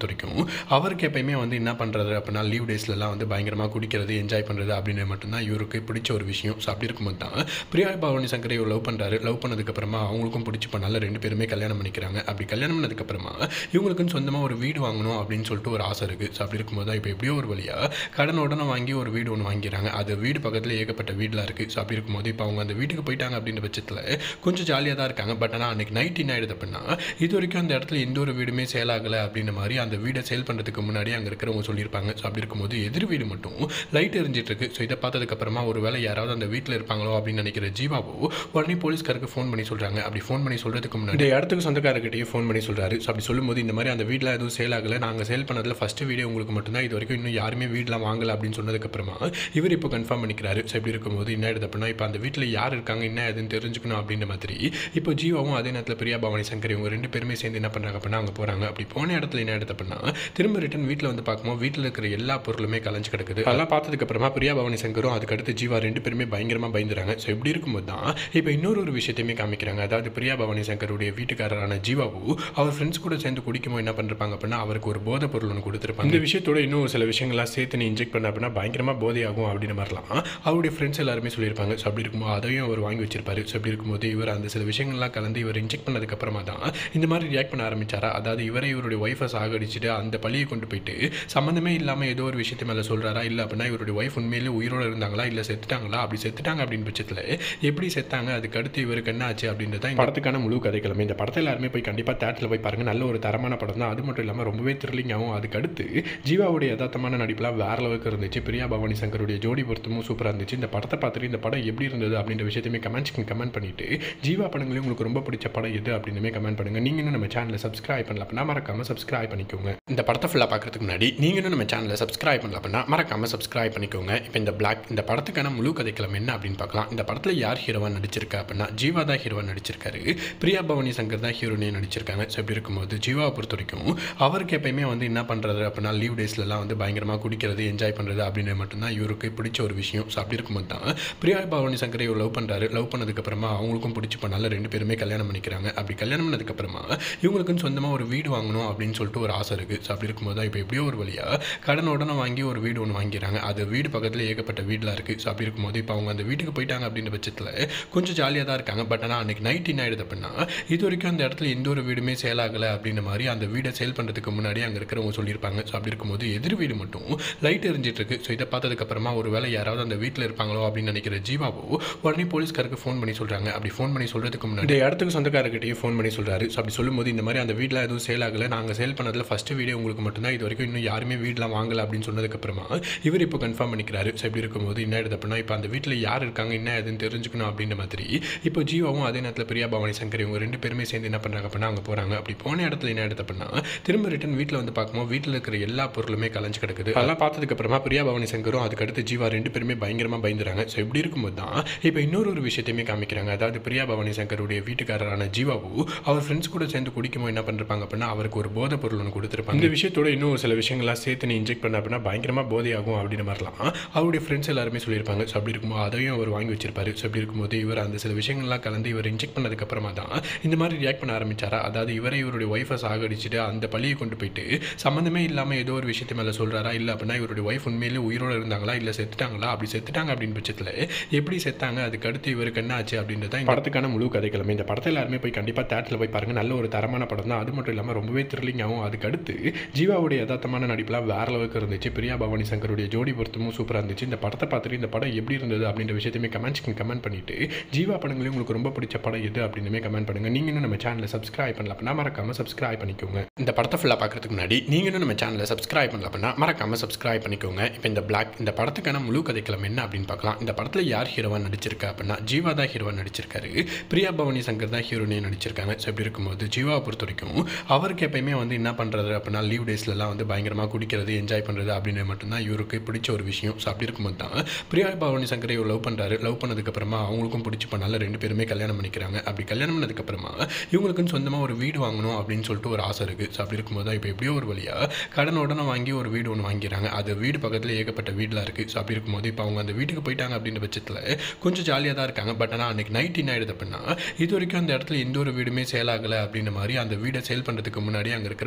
A: பொறுத்த வரைக்கும் அவருக்கு எப்பயுமே வந்து என்ன பண்ணுறது அப்படின்னா லீவ் டேஸ்லலாம் வந்து பயங்கரமாக குடிக்கிறது என்ஜாய் பண்ணுறது அப்படின்னு மட்டும்தான் இவருக்கு பிடிச்ச ஒரு விஷயம் ஸோ அப்படி இருக்கும்போது தான் பிரியா பவானி சங்கரை இவர் லவ் பண்ணுறாரு லவ் பண்ணதுக்கப்புறமா அவங்களுக்கும் பிடிச்சி பண்ணால ரெண்டு பேருமே கல்யாணம் பண்ணிக்கிறாங்க அப்படி கல்யாணம் பண்ணதுக்கப்புறமா இவங்களுக்குன்னு சொந்தமாக ஒரு வீடு வாங்கணும் அப்படின்னு சொல்லிட்டு ஒரு ஆசை இருக்குது ஸோ அப்படி இருக்கும்போது தான் இப்போ எப்படியோ ஒரு வழியாக கடன் உடனே வாங்கி ஒரு வீடு ஒன்று வாங்கிறாங்க அது வீடு பக்கத்தில் ஏகப்பட்ட வீடெலாம் இருக்குது ஸோ அப்படி இருக்கும்போது இப்போ அவங்க அந்த வீட்டுக்கு போயிட்டாங்க அப்படின்ற பட்சத்தில் கொஞ்சம் ஜாலியாக தான் இருக்காங்க பட் ஆனால் அன்றைக்கி நைட் என்ன ஆயிடுது அப்படின்னா இது வரைக்கும் அந்த இடத்துல எந்த ஒரு வீடுமே சேல் ஆகலை அப்படின்ற மாதிரி அந்த வீடை சேல் பண்ணுறதுக்கு முன்னாடி அங்கே இருக்கிறவங்க சொல்லியிருப்பாங்க ஸோ அப்படி இருக்கும்போது எதிர் வீடு மட்டும் லைட் எரிஞ்சிட்டு இருக்கு ஸோ இதை பார்த்ததுக்கப்புறமா ஒரு வேளை யாராவது அந்த வீட்டில் இருப்பாங்களோ அப்படின்னு நினைக்கிற ஜீவாவோ உடனே போலீஸ்காருக்கு ஃபோன் பண்ணி சொல்கிறாங்க அப்படி ஃபோன் பண்ணி சொல்கிறதுக்கு முன்னாடி இந்த இடத்துக்கு சொந்தக்காரர்கிட்டயும் ஃபோன் பண்ணி சொல்கிறாரு ஸோ அப்படி சொல்லும்போது இந்த மாதிரி அந்த வீட்டில் எதுவும் சேல் ஆகலை நாங்கள் சேல் பண்ணதில் ஃபஸ்ட்டு வீடியோ உங்களுக்கு மட்டும்தான் இது வரைக்கும் இன்னும் யாருமே வீடெலாம் வாங்கலை அப்படின்னு சொன்னதுக்கப்புறமா இவர் இப்போ கன்ஃபார்ம் பண்ணிக்கிறாரு ஸோ இப்படி இருக்கும்போது என்ன ஆயிடுது அப்படின்னா இப்போ அந்த வீட்டில் யார் இருக்காங்க என்ன ஏதுன்னு தெரிஞ்சுக்கணும் அப்படின்ற மாதிரி இப்போ ஜீவாவும் அதே நேரத்தில் பிரியா பவானி சங்கர் இவங்க ரெண்டு பேருமே சேர்ந்து என்ன பண்ணுறாங்க அப்படின்னா அங்கே போகிறாங்க அப்படி போன இடத்துல என்ன ஆயிடுது அப்படின்னா திரும்ப ரிட்டன் வீட்டில் வந்து பார்க்கும்போது வீட்டில் இருக்கிற எல்லா பொருளுமே கலைஞ்சு கிடக்குது அதெல்லாம் பார்த்ததுக்கு அப்புறமா பிரியா பவானி சங்கரும் அதுக்கடுத்து ஜீவா ரெண்டு பேருமே பயங்கரமாக பயந்துறாங்க ஸோ இப்படி இருக்கும்போது தான் இப்போ இன்னொரு ஒரு விஷயத்தையுமே காமிக்கிறாங்க அதாவது பிரியா பவானி சங்கருடைய வீட்டுக்காரரான ஜீவாவு அவர் ஃப்ரெண்ட்ஸ் கூட சேர்ந்து குடிக்கும்போது என்ன பண்ணிருப்பாங்க அப்படின்னா அவருக்கு ஒரு போதை பொருள் ஒன்று கொடுத்துருப்பாங்க இந்த விஷயத்தோட இன்னும் ஒரு சில விஷயங்கள்லாம் சேர்த்து நீ இன்ஜெக்ட் பண்ண அப்படின்னா பயங்கரமாக போதையாகும் அப்படின்ற மாதிரிலாம் அவருடைய ஃப்ரெண்ட்ஸ் எல்லாருமே சொல்லியிருப்பாங்க ஸோ அப்படி இருக்கும்போது அதையும் அவர் வாங்கி வச்சிருப்பாரு ஸோ அப்படி இருக்கும்போது இவர் அந்த சில விஷயங்கள்லாம் கலந்து இவர் இன்ஜெக்ட் பண்ணதுக்கு அப்புறமா தான் இந்த மாதிரி ரியாக்ட் பண்ண ஆரம்பிச்சாரா அதாவது இவரை இவருடைய ஒய்ஃபை சாகடிச்சுட்டு அந்த பழியை கொண்டு போயிட்டு சம்மந்தமே இல்லாமல் ஏதோ ஒரு விஷயத்து மேலே சொல்கிறாரா இல்லை அப்படின்னா இவருடைய ஒய்ஃப் உண்மையிலே உயிரோடு இருந்தாங்களா இல்லை செத்துட்டாங்களா அப்படி செத்துட்டாங்க அப்படின்னு பட்சத்தில் எப்படி செத்தாங்க அதுக்கு அடுத்து இவருக்கு என்ன ஆச்சு அப்படின்றத இந்த படத்துக்கான முழு கதைக்கிழமை இந்த படத்தை எல்லாருமே போய் கண்டிப்பாக தேட்டரில் போய் பாருங்கள் நல்ல ஒரு தரமான படம் தான் அது மட்டும் இல்லாமல் ரொம்பவே த்ரில்லிங்காகவும் அதுக்கு அடுத்து ஜீவாவுடைய யதார்த்தமான நடிப்புலாம் வேற அளவுக்கு இருந்துச்சு பிரியா பவானி சங்கருடைய ஜோடி பொருத்தமும் சூப்பராக இருந்துச்சு இந்த படத்தை பார்த்துட்டு இந்த படம் எப்படி இருந்தது அப்படின்ற விஷயத்தையுமே கமெண்ட்ஸ்க்கு கமெண்ட் பண்ணிட்டு ஜீவா படங்களே உங்களுக்கு ரொம்ப பிடிச்ச படம் எது அப்படின்னுமே கமெண்ட் பண்ணுங்க நீங்க இன்னும் நம்ம சேனலை சப்ஸ்கிரைப் பண்ணல அப்படின்னா மறக்காம சப்ஸ்கிரைப் பண்ணிக்கோங்க இந்த படத்தை ஃபுல்லாக பார்க்கறதுக்கு முன்னாடி நீங்க இன்னும் நம்ம சேனலை சப்ஸ்கிரைப் பண்ணல அப்படின்னா மறக்காம சப்ஸ்கிரைப் பண்ணிக்கோங்க இப்போ இந்த பிளாக் இந்த படத்துக்கான முழு கதைக்களம் என்ன அப்படின்னு பார்க்கலாம் இந்த படத்தில் யார் ஹீரோவா நடிச்சிருக்கா அப்படின்னா ஜீவா தான் ஹீரோவா நடிச்சிருக்காரு பிரியா பவானி சங்கர் தான் ஹீரோனே நடிச்சிருக்காங்க ஸோ இப்படி இருக்கும்போது ஜீவாவை பொறுத்த வரைக்கும் அவருக்கு எப்பயுமே வந்து என்ன பண்ணுறது அப்படின்னா லீவ் டேஸ்லலாம் வந்து பயங்கரமாக குடிக்கிறது என்ஜாய் பண்ணுறது அப்படின்னு மட்டும்தான் இவருக்கு பிடிச்ச ஒரு விஷயம் ஸோ அப்படி இருக்கும்போது தான் பிரியா பவானி சங்கரை இவர் லவ் பண்ணுறாரு லவ் பண்ணதுக்கப்புறமா அவங்களுக்கும் பிடிச்சி பண்ணால ரெண்டு பேருமே கல்யாணம் பண்ணிக்கிறாங்க அப்படி கல்யாணம் பண்ணதுக்கப்புறமா இவங்களுக்குன்னு சொந்தமாக ஒரு வீடு வாங்கணும் அப்படின்னு சொல்லிட்டு ஒரு ஆசை இருக்குது ஸோ அப்படி இருக்கும்போது தான் இப்போ எப்படியோ ஒரு வழியாக கடன் உடனே வாங்கி ஒரு வீடு ஒன்று வாங்கிறாங்க அது வீடு பக்கத்தில் ஏகப்பட்ட வீடெலாம் இருக்குது ஸோ அப்படி இருக்கும்போது இப்போ அவங்க அந்த வீட்டுக்கு போயிட்டாங்க அப்படின்ற பட்சத்தில் கொஞ்சம் ஜாலியாக தான் இருக்காங்க பட் ஆனால் அன்றைக்கி நைட் என்ன ஆயிடுது அப்படின்னா இது வரைக்கும் அந்த இடத்துல எந்த ஒரு வீடுமே சேல் ஆகலை அப்படின்ற மாதிரி அந்த வீடை சேல் பண்ணுறதுக்கு முன்னாடி அங்கே இருக்கிறவங்க சொல்லியிருப்பாங்க ஸோ அப்படி இருக்கும்போது எதிர் வீடு மட்டும் லைட் எரிஞ்சிட்டு இருக்கு ஸோ இதை பார்த்ததுக்கப்புறமா ஒரு வேளை யாராவது அந்த வீட்டில் இருப்பாங்களோ அப்படின்னு நினைக்கிற ஜீவாவோ உடனே போலீஸ்காருக்கு ஃபோன் பண்ணி சொல்கிறாங்க அப்படி ஃபோன் பண்ணி சொல்கிறதுக்கு முன்னாடி இந்த இடத்துக்கு சொந்தக்காரர்கிட்டயும் ஃபோன் பண்ணி சொல்கிறாரு ஸோ அப்படி சொல்லும்போது இந்த மாதிரி அந்த வீட்டில் எதுவும் சேல் ஆகலை நாங்கள் சேல் பண்ணதில் ஃபஸ்ட்டு வீடியோ உங்களுக்கு மட்டும்தான் இது வரைக்கும் இன்னும் யாருமே வீடெலாம் வாங்கலை அப்படின்னு சொன்னதுக்கப்புறமா இவர் இப்போ கன்ஃபார்ம் பண்ணிக்கிறாரு ஸோ இப்படி இருக்கும்போது என்ன ஆயிடுது அப்படின்னா இப்போ அந்த வீட்டில் யார் இருக்காங்க என்ன ஏதுன்னு தெரிஞ்சுக்கணும் அப்படின்ற மாதிரி இப்போ ஜீவாவும் அதே நேரத்தில் பிரியா பவானி சங்கர் இவங்க ரெண்டு பேருமே சேர்ந்து என்ன பண்ணுறாங்க அப்படின்னா அங்கே போகிறாங்க அப்படி போன இடத்துல என்ன ஆயிடுது அப்படின்னா திரும்ப ரிட்டன் வீட்டில் வந்து பார்க்கும்போது வீட்டில் இருக்கிற எல்லா பொருளுமே கலைஞ்சு கிடக்குது அதெல்லாம் பார்த்ததுக்கு அப்புறமா பிரியா பவானி சங்கரும் அதுக்கடுத்து ஜீவா ரெண்டு பேருமே பயங்கரமாக பயந்துறாங்க ஸோ இப்படி இருக்கும்போது தான் இப்போ இன்னொரு ஒரு விஷயத்தையுமே காமிக்கிறாங்க அதாவது பிரியா பவானி சங்கருடைய வீட்டுக்காரரான ஜீவாவு அவர் ஃப்ரெண்ட்ஸ் கூட சேர்ந்து குடிக்கும்போது என்ன பண்ணிருப்பாங்க அப்படின்னா அவருக்கு ஒரு போதை பொருள் ஒன்று கொடுத்துருப்பாங்க இந்த விஷயத்தோட இன்னும் ஒரு சில விஷயங்கள்லாம் சேர்த்து நீ இன்ஜெக்ட் பண்ண அப்படின்னா பயங்கரமாக போதையாகும் அப்படின்ற மாதிரிலாம் அவருடைய ஃப்ரெண்ட்ஸ் எல்லாருமே சொல்லியிருப்பாங்க ஸோ அப்படி இருக்கும்போது அதையும் அவர் வாங்கி வச்சிருப்பாரு ஸோ அப்படி இருக்கும்போது இவர் அந்த சில விஷயங்கள்லாம் கலந்து இவர் இன்ஜெக்ட் பண்ணதுக்கப்புறமா தான் இந்த மாதிரி ரியாக்ட் பண்ண ஆரம்பிச்சாரா அதாவது இவரை இவருடைய ஒய்ஃபை சாகடிச்சுட்டு அந்த பழியை கொண்டு போயிட்டு சம்மந்தமே இல்லாமல் ஏதோ ஒரு விஷயத்து மேலே சொல்கிறாரா இல்லை அப்படின்னா இவருடைய ஒய்ஃப் உண்மையிலே உயிரோடு இருந்தாங்களா இல்லை செத்துட்டாங்களா அப்படி செத்துட்டாங்க அப்படின்னு பட்சத்தில் எப்படி செத்தாங்க அதுக்கு அடுத்து இவருக்கு என்ன ஆச்சு அப்படின்றத இந்த படத்துக்கான முழு கதைக்கிழமை இந்த படத்தை எல்லாருமே போய் கண்டிப்பாக தேட்டரில் போய் பாருங்கள் நல்ல ஒரு தரமான படம் தான் அது மட்டும் இல்லாமல் ரொம்பவே த்ரில்லிங்காகவும் அதுக்கு அடுத்து ஜீவாவுடைய யதார்த்தமான நடிப்புலாம் வேற அளவுக்கு இருந்துச்சு பிரியா பவானி சங்கருடைய ஜோடி பொருத்தமும் சூப்பராக இருந்துச்சு இந்த படத்தை பார்த்துட்டு இந்த படம் எப்படி இருந்தது அப்படின்ற விஷயத்தையுமே கமெண்ட்ஸ்க்கு கமெண்ட் பண்ணிட்டு ஜீவா படங்களே உங்களுக்கு ரொம்ப பிடிச்ச படம் எது அப்படின்னுமே கமெண்ட் பண்ணுங்க நீங்க இன்னும் நம்ம சேனலை சப்ஸ்கிரைப் பண்ணல அப்படின்னா மறக்காம சப்ஸ்கிரைப் பண்ணிக்கோங்க இந்த படத்தை ஃபுல்லாக பார்க்கறதுக்கு முன்னாடி நீங்க இன்னும் நம்ம சேனலை சப்ஸ்கிரைப் பண்ணல அப்படின்னா மறக்காம சப்ஸ்கிரைப் பண்ணிக்கோங்க இப்போ இந்த பிளாக் இந்த படத்துக்கான முழு கதைக்களம் என்ன அப்படின்னு பார்க்கலாம் இந்த படத்தில் யார் ஹீரோவா நடிச்சிருக்கா அப்படின்னா ஜீவா தான் ஹீரோவா நடிச்சிருக்காரு பிரியா பவானி சங்கர் தான் ஹீரோனே நடிச்சிருக்காங்க ஸோ இப்படி இருக்கும்போது ஜீவாவை பொறுத்த வரைக்கும் அவருக்கு எப்பயுமே வந்து என்ன பண்ணுறது அப்படின்னா லீவ் டேஸ்லலாம் வந்து பயங்கரமாக குடிக்கிறது என்ஜாய் பண்ணுறது அப்படின்னு மட்டும்தான் இவருக்கு பிடிச்ச ஒரு விஷயம் ஸோ அப்படி இருக்கும்போது தான் பிரியா பவானி சங்கரை இவர் லவ் பண்ணுறாரு லவ் பண்ணதுக்கப்புறமா அவங்களுக்கும் பிடிச்சி பண்ணால ரெண்டு பேருமே கல்யாணம் பண்ணிக்கிறாங்க அப்படி கல்யாணம் பண்ணதுக்கப்புறமா இவங்களுக்குன்னு சொந்தமாக ஒரு வீடு வாங்கணும் அப்படின்னு சொல்லிட்டு ஒரு ஆசை இருக்குது ஸோ அப்படி இருக்கும்போது தான் இப்போ எப்படியோ ஒரு வழியாக கடன் உடனே வாங்கி ஒரு வீடு ஒன்று வாங்கிறாங்க அது வீடு பக்கத்தில் ஏகப்பட்ட வீடெலாம் இருக்குது ஸோ அப்படி இருக்கும்போது இப்போ அவங்க அந்த வீட்டுக்கு போயிட்டாங்க அப்படின்ற பட்சத்தில் கொஞ்சம் ஜாலியாக தான் இருக்காங்க பட் ஆனால் அன்றைக்கி நைட் என்ன ஆயிடுது அப்படின்னா இது வரைக்கும் அந்த இடத்துல எந்த ஒரு வீடுமே சேல் ஆகலை அப்படின்ற மாதிரி அந்த வீடை சேல் பண்ணுறதுக்கு முன்னாடி அங்கே இருக்கிறவங்க சொல்லியிருப்பாங்க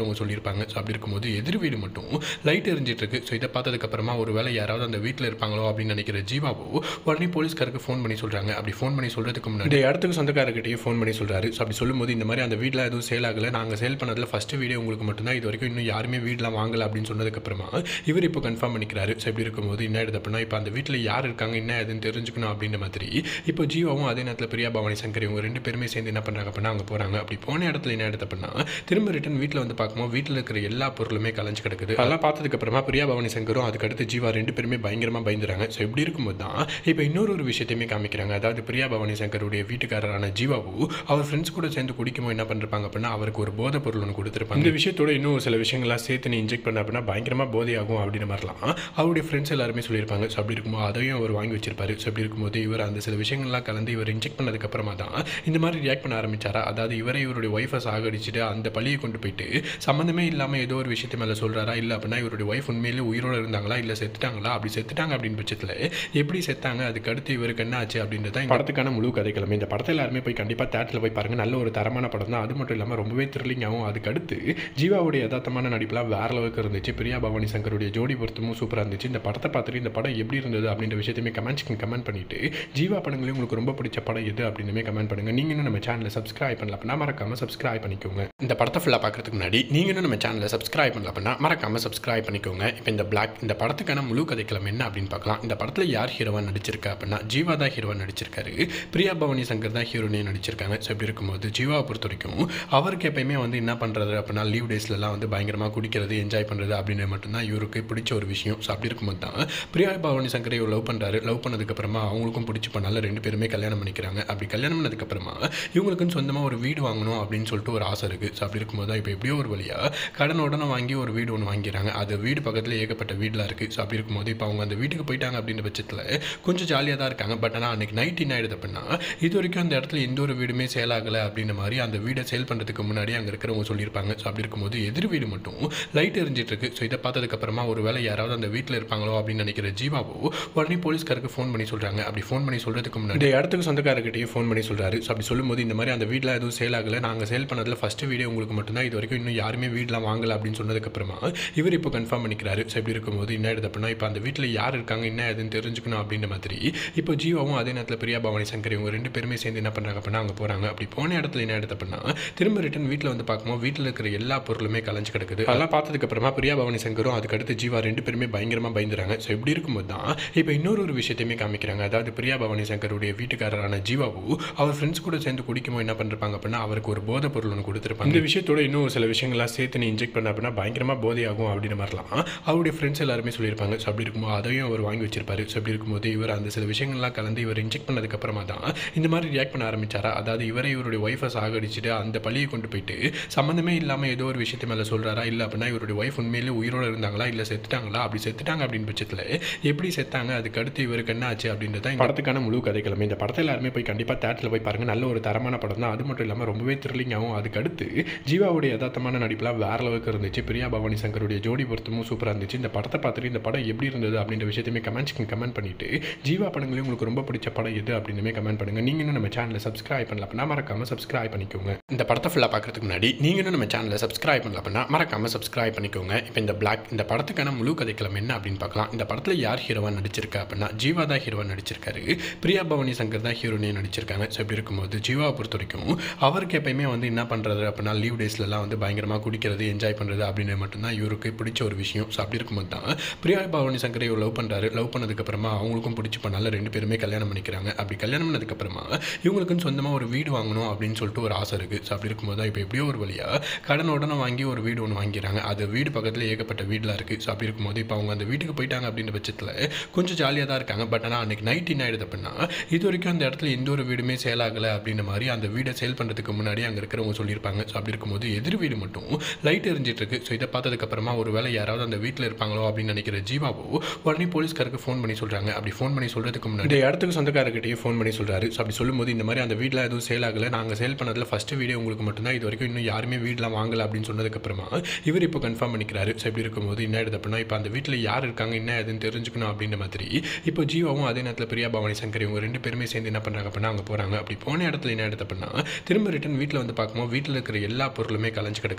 A: சொல்லியிருப்பாங்க ஸோ அப்படி இருக்கும்போது எதிர் வீடு மட்டும் லைட் எரிஞ்சிட்டு இருக்கு ஸோ இதை பார்த்ததுக்கப்புறமா ஒரு வேளை யாராவது அந்த வீட்டில் இருப்பாங்களோ அப்படின்னு நினைக்கிற ஜீவாவோ உடனே போலீஸ்காருக்கு ஃபோன் பண்ணி சொல்கிறாங்க அப்படி ஃபோன் பண்ணி சொல்கிறதுக்கு முன்னாடி இந்த இடத்துக்கு சொந்தக்காரர்கிட்டயே ஃபோன் பண்ணி சொல்கிறாரு ஸோ அப்படி சொல்லும்போது இந்த மாதிரி அந்த வீட்டில் எதுவும் சேல் ஆகலை நாங்கள் சேல் பண்ணதில் ஃபஸ்ட்டு வீடியோ உங்களுக்கு மட்டும்தான் இது வரைக்கும் இன்னும் யாருமே வீடெலாம் வாங்கலை அப்படின்னு சொன்னதுக்கப்புறமா இவர் இப்போ கன்ஃபார்ம் பண்ணிக்கிறாரு ஸோ இப்படி இருக்கும்போது என்ன ஆயிடுது அப்படின்னா இப்போ அந்த வீட்டில் யார் இருக்காங்க என்ன ஏதுன்னு தெரிஞ்சுக்கணும் அப்படின்ற மாதிரி இப்போ ஜீவாவும் அதே நேரத்தில் பிரியா பவானி சங்கர் இவங்க ரெண்டு பேருமே சேர்ந்து என்ன பண்ணுறாங்க அப்படின்னா அங்கே போகிறாங்க அப்படி போன இடத்துல என்ன ஆயிடுது அப்படின்னா திரும்ப ரிட்டன் வீட்டில் வந்து பார்க்கும்போது வீட்டில் இருக்கிற எல்லா பொருளுமே கலைஞ்சு கிடக்குது அதெல்லாம் பார்த்ததுக்கு அப்புறமா பிரியா பவானி சங்கரும் அதுக்கடுத்து ஜீவா ரெண்டு பேருமே பயங்கரமாக பயந்துறாங்க ஸோ இப்படி இருக்கும்போது தான் இப்போ இன்னொரு ஒரு விஷயத்தையுமே காமிக்கிறாங்க அதாவது பிரியா பவானி சங்கருடைய வீட்டுக்காரரான ஜீவாவு அவர் ஃப்ரெண்ட்ஸ் கூட சேர்ந்து குடிக்கும்போது என்ன பண்ணிருப்பாங்க அப்படின்னா அவருக்கு ஒரு போதை பொருள் ஒன்று கொடுத்துருப்பாங்க இந்த விஷயத்தோட இன்னும் சில விஷயங்கள்லாம் சேர்த்து நீ இன்ஜெக்ட் பண்ண அப்படின்னா பயங்கரமாக போதையாகும் அப்படின்ற மாதிரிலாம் அவருடைய ஃப்ரெண்ட்ஸ் எல்லாருமே சொல்லியிருப்பாங்க ஸோ அப்படி இருக்கும்போது அதையும் அவர் வாங்கி வச்சிருப்பாரு ஸோ அப்படி இருக்கும்போது இவர் அந்த சில விஷயங்கள்லாம் கலந்து இவர் இன்ஜெக்ட் பண்ணதுக்கப்புறமா தான் இந்த மாதிரி ரியாக்ட் பண்ண ஆரம்பிச்சாரா அதாவது இவரை இவருடைய ஒய்ஃபை சாகடிச்சுட்டு அந்த பழியை கொண்டு போயிட்டு சம்மந்தமே இல்லாமல் ஏதோ ஒரு விஷயத்து மேலே சொல்கிறாரா இல்லை அப்படின்னா இவருடைய ஒய்ஃப் உண்மையிலே உயிரோடு இருந்தாங்களா இல்லை செத்துட்டாங்களா அப்படி செத்துட்டாங்க அப்படின்னு பட்சத்தில் எப்படி செத்தாங்க அதுக்கு அடுத்து இவருக்கு என்ன ஆச்சு அப்படின்றது தான் இந்த படத்துக்கான முழு கதைக்கிழமை இந்த படத்தை எல்லாருமே போய் கண்டிப்பாக தேட்டரில் போய் பாருங்கள் நல்ல ஒரு தரமான படம் தான் அது மட்டும் இல்லாமல் ரொம்பவே த்ரில்லிங்காகவும் அதுக்கு அடுத்து ஜீவாவுடைய யதார்த்தமான நடிப்புலாம் வேற அளவுக்கு இருந்துச்சு பிரியா பவானி சங்கருடைய ஜோடி பொருத்தமும் சூப்பராக இருந்துச்சு இந்த படத்தை பார்த்துட்டு இந்த படம் எப்படி இருந்தது அப்படின்ற விஷயத்தையுமே கமெண்ட்ஸ்க்கு கமெண்ட் பண்ணிட்டு ஜீவா படங்களையும் உங்களுக்கு ரொம்ப பிடிச்ச படம் எது அப்படின்னுமே கமெண்ட் பண்ணுங்க நீங்க இன்னும் நம்ம சேனலை சப்ஸ்கிரைப் பண்ணல அப்படின்னா மறக்காம சப்ஸ்கிரைப் பண்ணிக்கோங்க இந்த படத்தை ஃபுல்லாக பார்க்கறதுக்கு முன்னாடி நீங்க இன்னும் நம்ம சேனலை சப்ஸ்கிரைப் பண்ணல அப்படின்னா மறக்காம சப்ஸ்கிரைப் பண்ணிக்கோங்க இப்போ இந்த பிளாக் இந்த படத்துக்கான முழு கதைக்களம் என்ன அப்படின்னு பார்க்கலாம் இந்த படத்தில் யார் ஹீரோவா நடிச்சிருக்கா அப்படின்னா ஜீவா தான் ஹீரோவா நடிச்சிருக்காரு பிரியா பவானி சங்கர் தான் ஹீரோனையும் நடிச்சிருக்காங்க ஸோ இப்படி இருக்கும்போது ஜீவாவை பொறுத்த வரைக்கும் அவருக்கு எப்பயுமே வந்து என்ன பண்ணுறது அப்படின்னா லீவ் டேஸ்லலாம் வந்து பயங்கரமாக குடிக்கிறது என்ஜாய் பண்ணுறது அப்படின்னு மட்டும்தான் இவருக்கு பிடிச்ச ஒரு விஷயம் ஸோ அப்படி இருக்கும்போது தான் பிரியா பவானி சங்கரை இவர் லவ் பண்ணுறாரு லவ் பண்ணதுக்கப்புறமா அவங்களுக்கும் பிடிச்சி பண்ணால ரெண்டு பேருமே கல்யாணம் பண்ணிக்கிறாங்க அப்படி கல்யாணம் பண்ணதுக்கப்புறமா இவங்களுக்குன்னு சொந்தமாக ஒரு வீடு வாங்கணும் அப்படின்னு சொல்லிட்டு ஒரு ஆசை இருக்குது ஸோ அப்படி இருக்கும்போது தான் இப்போ எப்படியோ ஒரு வழியாக கடன் உடனே வாங்கி ஒரு வீடு ஒன்று வாங்கிறாங்க அது வீடு பக்கத்தில் ஏகப்பட்ட வீடெலாம் இருக்குது ஸோ அப்படி இருக்கும்போது இப்போ அவங்க அந்த வீட்டுக்கு போயிட்டாங்க அப்படின்ற பட்சத்தில் கொஞ்சம் ஜாலியாக தான் இருக்காங்க பட் ஆனால் அன்றைக்கி நைட் என்ன ஆயிடுது அப்படின்னா இது வரைக்கும் அந்த இடத்துல எந்த ஒரு வீடுமே சேல் ஆகலை அப்படின்ற மாதிரி அந்த வீடை சேல் பண்ணுறதுக்கு முன்னாடி அங்கே இருக்கிறவங்க சொல்லியிருப்பாங்க ஸோ அப்படி இருக்கும்போது எதிர் வீடு மட்டும் லைட் எரிஞ்சிட்டு இருக்கு ஸோ இதை பார்த்ததுக்கப்புறமா ஒரு வேளை யாராவது அந்த வீட்டில் இருப்பாங்களோ அப்படின்னு நினைக்கிற ஜீவாவோ உடனே போலீஸ்காருக்கு ஃபோன் பண்ணி சொல்கிறாங்க அப்படி ஃபோன் பண்ணி சொல்கிறதுக்கு முன்னாடி இந்த இடத்துக்கு சொந்தக்காரர்கிட்டயே ஃபோன் பண்ணி சொல்கிறாரு ஸோ அப்படி சொல்லும்போது இந்த மாதிரி அந்த வீட்டில் எதுவும் சேல் ஆகலை நாங்கள் சேல் பண்ணதில் ஃபஸ்ட்டு வீடியோ உங்களுக்கு மட்டும்தான் இது வரைக்கும் இன்னும் யாருமே வீடெலாம் வாங்கலை அப்படின்னு சொன்னதுக்கப்புறமா இவர் இப்போ கன்ஃபார்ம் பண்ணிக்கிறாரு ஸோ இப்படி இருக்கும்போது என்ன ஆயிடுது அப்படின்னா இப்போ அந்த வீட்டில் யார் இருக்காங்க என்ன ஏதுன்னு தெரிஞ்சுக்கணும் அப்படின்ற மாதிரி இப்போ ஜீவாவும் அதே நேரத்தில் பிரியா பவானி சங்கர் இவங்க ரெண்டு பேருமே சேர்ந்து என்ன பண்ணுறாங்க அப்படின்னா அங்கே போகிறாங்க அப்படி போன இடத்துல என்ன ஆயிடுது அப்படின்னா திரும்ப ரிட்டன் வீட்டில் வந்து பார்க்கும்போது வீட்டில் இருக்கிற எல்லா பொருளுமே கலைஞ்சு கிடக்குது அதெல்லாம் பார்த்ததுக்கப்புறமா பிரியா பவானி சங்கரும் அதுக்கடுத்து ஜீவா ரெண்டு பேருமே பயங்கரமாக பயந்துறாங்க ஸோ இப்படி இருக்கும்போது தான் இப்போ இன்னொரு ஒரு விஷயத்தையுமே காமிக்கிறாங்க அதாவது பிரியா பவானி சங்கருடைய வீட்டுக்காரரான ஜீவாவு அவர் ஃப்ரெண்ட்ஸ் கூட சேர்ந்து குடிக்கும்போது என்ன பண்ணிருப்பாங்க அப்படின்னா அவருக்கு ஒரு போதை பொருள் ஒன்று கொடுத்துருப்பாங்க இந்த விஷயத்தோட இன்னும் சில விஷயங்கள்லாம் சேர்த்து நீ இன்ஜெக்ட் பண்ண அப்படின்னா பயங்கரமாக போதையாகும் அப்படின்ற மாதிரிலாம் அவருடைய ஃப்ரெண்ட்ஸ் எல்லாருமே சொல்லியிருப்பாங்க ஸோ அப்படி இருக்கும்போது அதையும் அவர் வாங்கி வச்சிருப்பாரு ஸோ அப்படி இருக்கும்போது இவர் அந்த சில விஷயங்கள்லாம் கலந்து இவர் இன்ஜெக்ட் பண்ணதுக்கப்புறமா தான் இந்த மாதிரி ரியாக்ட் பண்ண ஆரம்பிச்சாரா அதாவது இவரை இவருடைய ஒய்ஃபை சாகடிச்சுட்டு அந்த பழியை கொண்டு போயிட்டு சம்மந்தமே இல்லாமல் ஏதோ ஒரு விஷயத்து மேலே சொல்கிறாரா இல்லை அப்படின்னா இவருடைய ஒய்ஃப் உண்மையிலே உயிரோடு இருந்தாங்களா இல்லை செத்துட்டாங்களா அப்படி செத்துட்டாங்க அப்படின்னு பட்சத்தில் எப்படி செத்தாங்க அதுக்கு அடுத்து இவருக்கு என்ன ஆச்சு அப்படின்றது தான் இந்த படத்துக்கான முழு கதைக்கிழமை இந்த படத்தை எல்லாருமே போய் கண்டிப்பாக தேட்டரில் போய் பாருங்கள் நல்ல ஒரு தரமான படம் தான் அது மட்டும் இல்லாமல் ரொம்பவே த்ரில்லிங்காகவும் அதுக்கு அடுத்து ஜீவாவுடைய யதார்த்தமான நடிப்புலாம் வேற அளவுக்கு இருந்துச்சு பிரியா பவானி சங்கருடைய ஜோடி பொருத்தமும் சூப்பராக இருந்துச்சு இந்த படத்தை பார்த்துட்டு இந்த படம் எப்படி இருந்தது அப்படின்ற விஷயத்தையுமே கமெண்ட்ஸ்க்கு கமெண்ட் பண்ணிட்டு ஜீவா படங்களையும் உங்களுக்கு ரொம்ப பிடிச்ச படம் எது அப்படின்னுமே கமெண்ட் பண்ணுங்க நீங்க இன்னும் நம்ம சேனலை சப்ஸ்கிரைப் பண்ணல அப்படின்னா மறக்காம சப்ஸ்கிரைப் பண்ணிக்கோங்க இந்த படத்தை ஃபுல்லாக பார்க்கறதுக்கு முன்னாடி நீங்க இன்னும் நம்ம சேனலை சப்ஸ்கிரைப் பண்ணல அப்படின்னா மறக்காம சப்ஸ்கிரைப் பண்ணிக்கோங்க இப்போ இந்த பிளாக் இந்த படத்துக்கான முழு கதைக்களம் என்ன அப்படின்னு பார்க்கலாம் இந்த படத்தில் யார் ஹீரோவா நடிச்சிருக்கா அப்படின்னா ஜீவா தான் ஹீரோவா நடிச்சிருக்காரு பிரியா பவானி சங்கர் தான் ஹீரோனையும் நடிச்சிருக்காங்க ஸோ இப்படி இருக்கும்போது ஜீவாவை பொறுத்த வரைக்கும் அவருக்கு எப்பயுமே வந்து என்ன பண்ணுறது அப்படின்னா லீவ் டேஸ்லலாம் வந்து பயங்கரமாக குடிக்கிறது என்ஜாய் பண்ணுறது அப்படின்னு மட்டும்தான் இவருக்கு பிடிச்ச ஒரு விஷயம் ஸோ அப்படி இருக்கும்போது தான் பிரியா பவானி சங்கரை இவர் லவ் பண்ணுறாரு லவ் பண்ணதுக்கப்புறமா அவங்களுக்கும் பிடிச்சி பண்ணால ரெண்டு பேருமே கல்யாணம் பண்ணிக்கிறாங்க அப்படி கல்யாணம் பண்ணதுக்கப்புறமா இவங்களுக்குன்னு சொந்தமாக ஒரு வீடு வாங்கணும் அப்படின்னு சொல்லிட்டு ஒரு ஆசை இருக்குது ஸோ அப்படி இருக்கும்போது தான் இப்போ எப்படியோ ஒரு வழியாக கடன் உடனே வாங்கி ஒரு வீடு ஒன்று வாங்கிறாங்க அது வீடு பக்கத்தில் ஏகப்பட்ட வீடெலாம் இருக்குது ஸோ அப்படி இருக்கும்போது இப்போ அவங்க அந்த வீட்டுக்கு போயிட்டாங்க அப்படின்ற பட்சத்தில் கொஞ்சம் ஜாலியாக தான் இருக்காங்க பட் ஆனால் அன்றைக்கி நைட் என்ன ஆயிடுது அப்படின்னா இது வரைக்கும் அந்த இடத்துல எந்த ஒரு வீடுமே சேல் ஆகலை அப்படின்ற மாதிரி அந்த வீடை சேல் பண்ணுறதுக்கு முன்னாடி அங்கே இருக்கிறவங்க சொல்லியிருப்பாங்க ஸோ அப்படி இருக்கும்போது எதிர் வீடு மட்டும் லைட் எரிஞ்சிட்டு இருக்கு ஸோ இதை பார்த்ததுக்கப்புறமா ஒரு வேளை யாராவது அந்த வீட்டில் இருப்பாங்களோ அப்படின்னு நினைக்கிற ஜீவாவோ உடனே போலீஸ்காருக்கு ஃபோன் பண்ணி சொல்கிறாங்க அப்படி ஃபோன் பண்ணி சொல்கிறதுக்கு முன்னாடி இந்த இடத்துக்கு சொந்தக்காரர்கிட்டயே ஃபோன் பண்ணி சொல்கிறாரு ஸோ அப்படி சொல்லும்போது இந்த மாதிரி அந்த வீட்டில் எதுவும் சேல் ஆகலை நாங்கள் சேல் பண்ணதில் ஃபஸ்ட்டு வீடியோ உங்களுக்கு மட்டும்தான் இது வரைக்கும் இன்னும் யாருமே வீடெலாம் வாங்கலை அப்படின்னு சொன்னதுக்கப்புறமா இவர் இப்போ கன்ஃபார்ம் பண்ணிக்கிறாரு ஸோ இப்படி இருக்கும்போது என்ன ஆயிடுது அப்படின்னா இப்போ அந்த வீட்டில் யார் இருக்காங்க என்ன ஏதுன்னு தெரிஞ்சுக்கணும் அப்படின்ற மாதிரி இப்போ ஜீவாவும் அதே நேரத்தில் பிரியா பவானி சங்கர் இவங்க ரெண்டு பேருமே சேர்ந்து என்ன பண்ணுறாங்க அப்படின்னா அங்கே போகிறாங்க அப்படி போன இடத்துல என்ன ஆயிடுது அப்படின்னா திரும்ப ரிட்டன் வீட்டில் வந்து பார்க்கும்போது வீட்டில் இருக்கிற எல்லா பொருளுமே கலைஞ்சு கிடக்குது அதெல்லாம்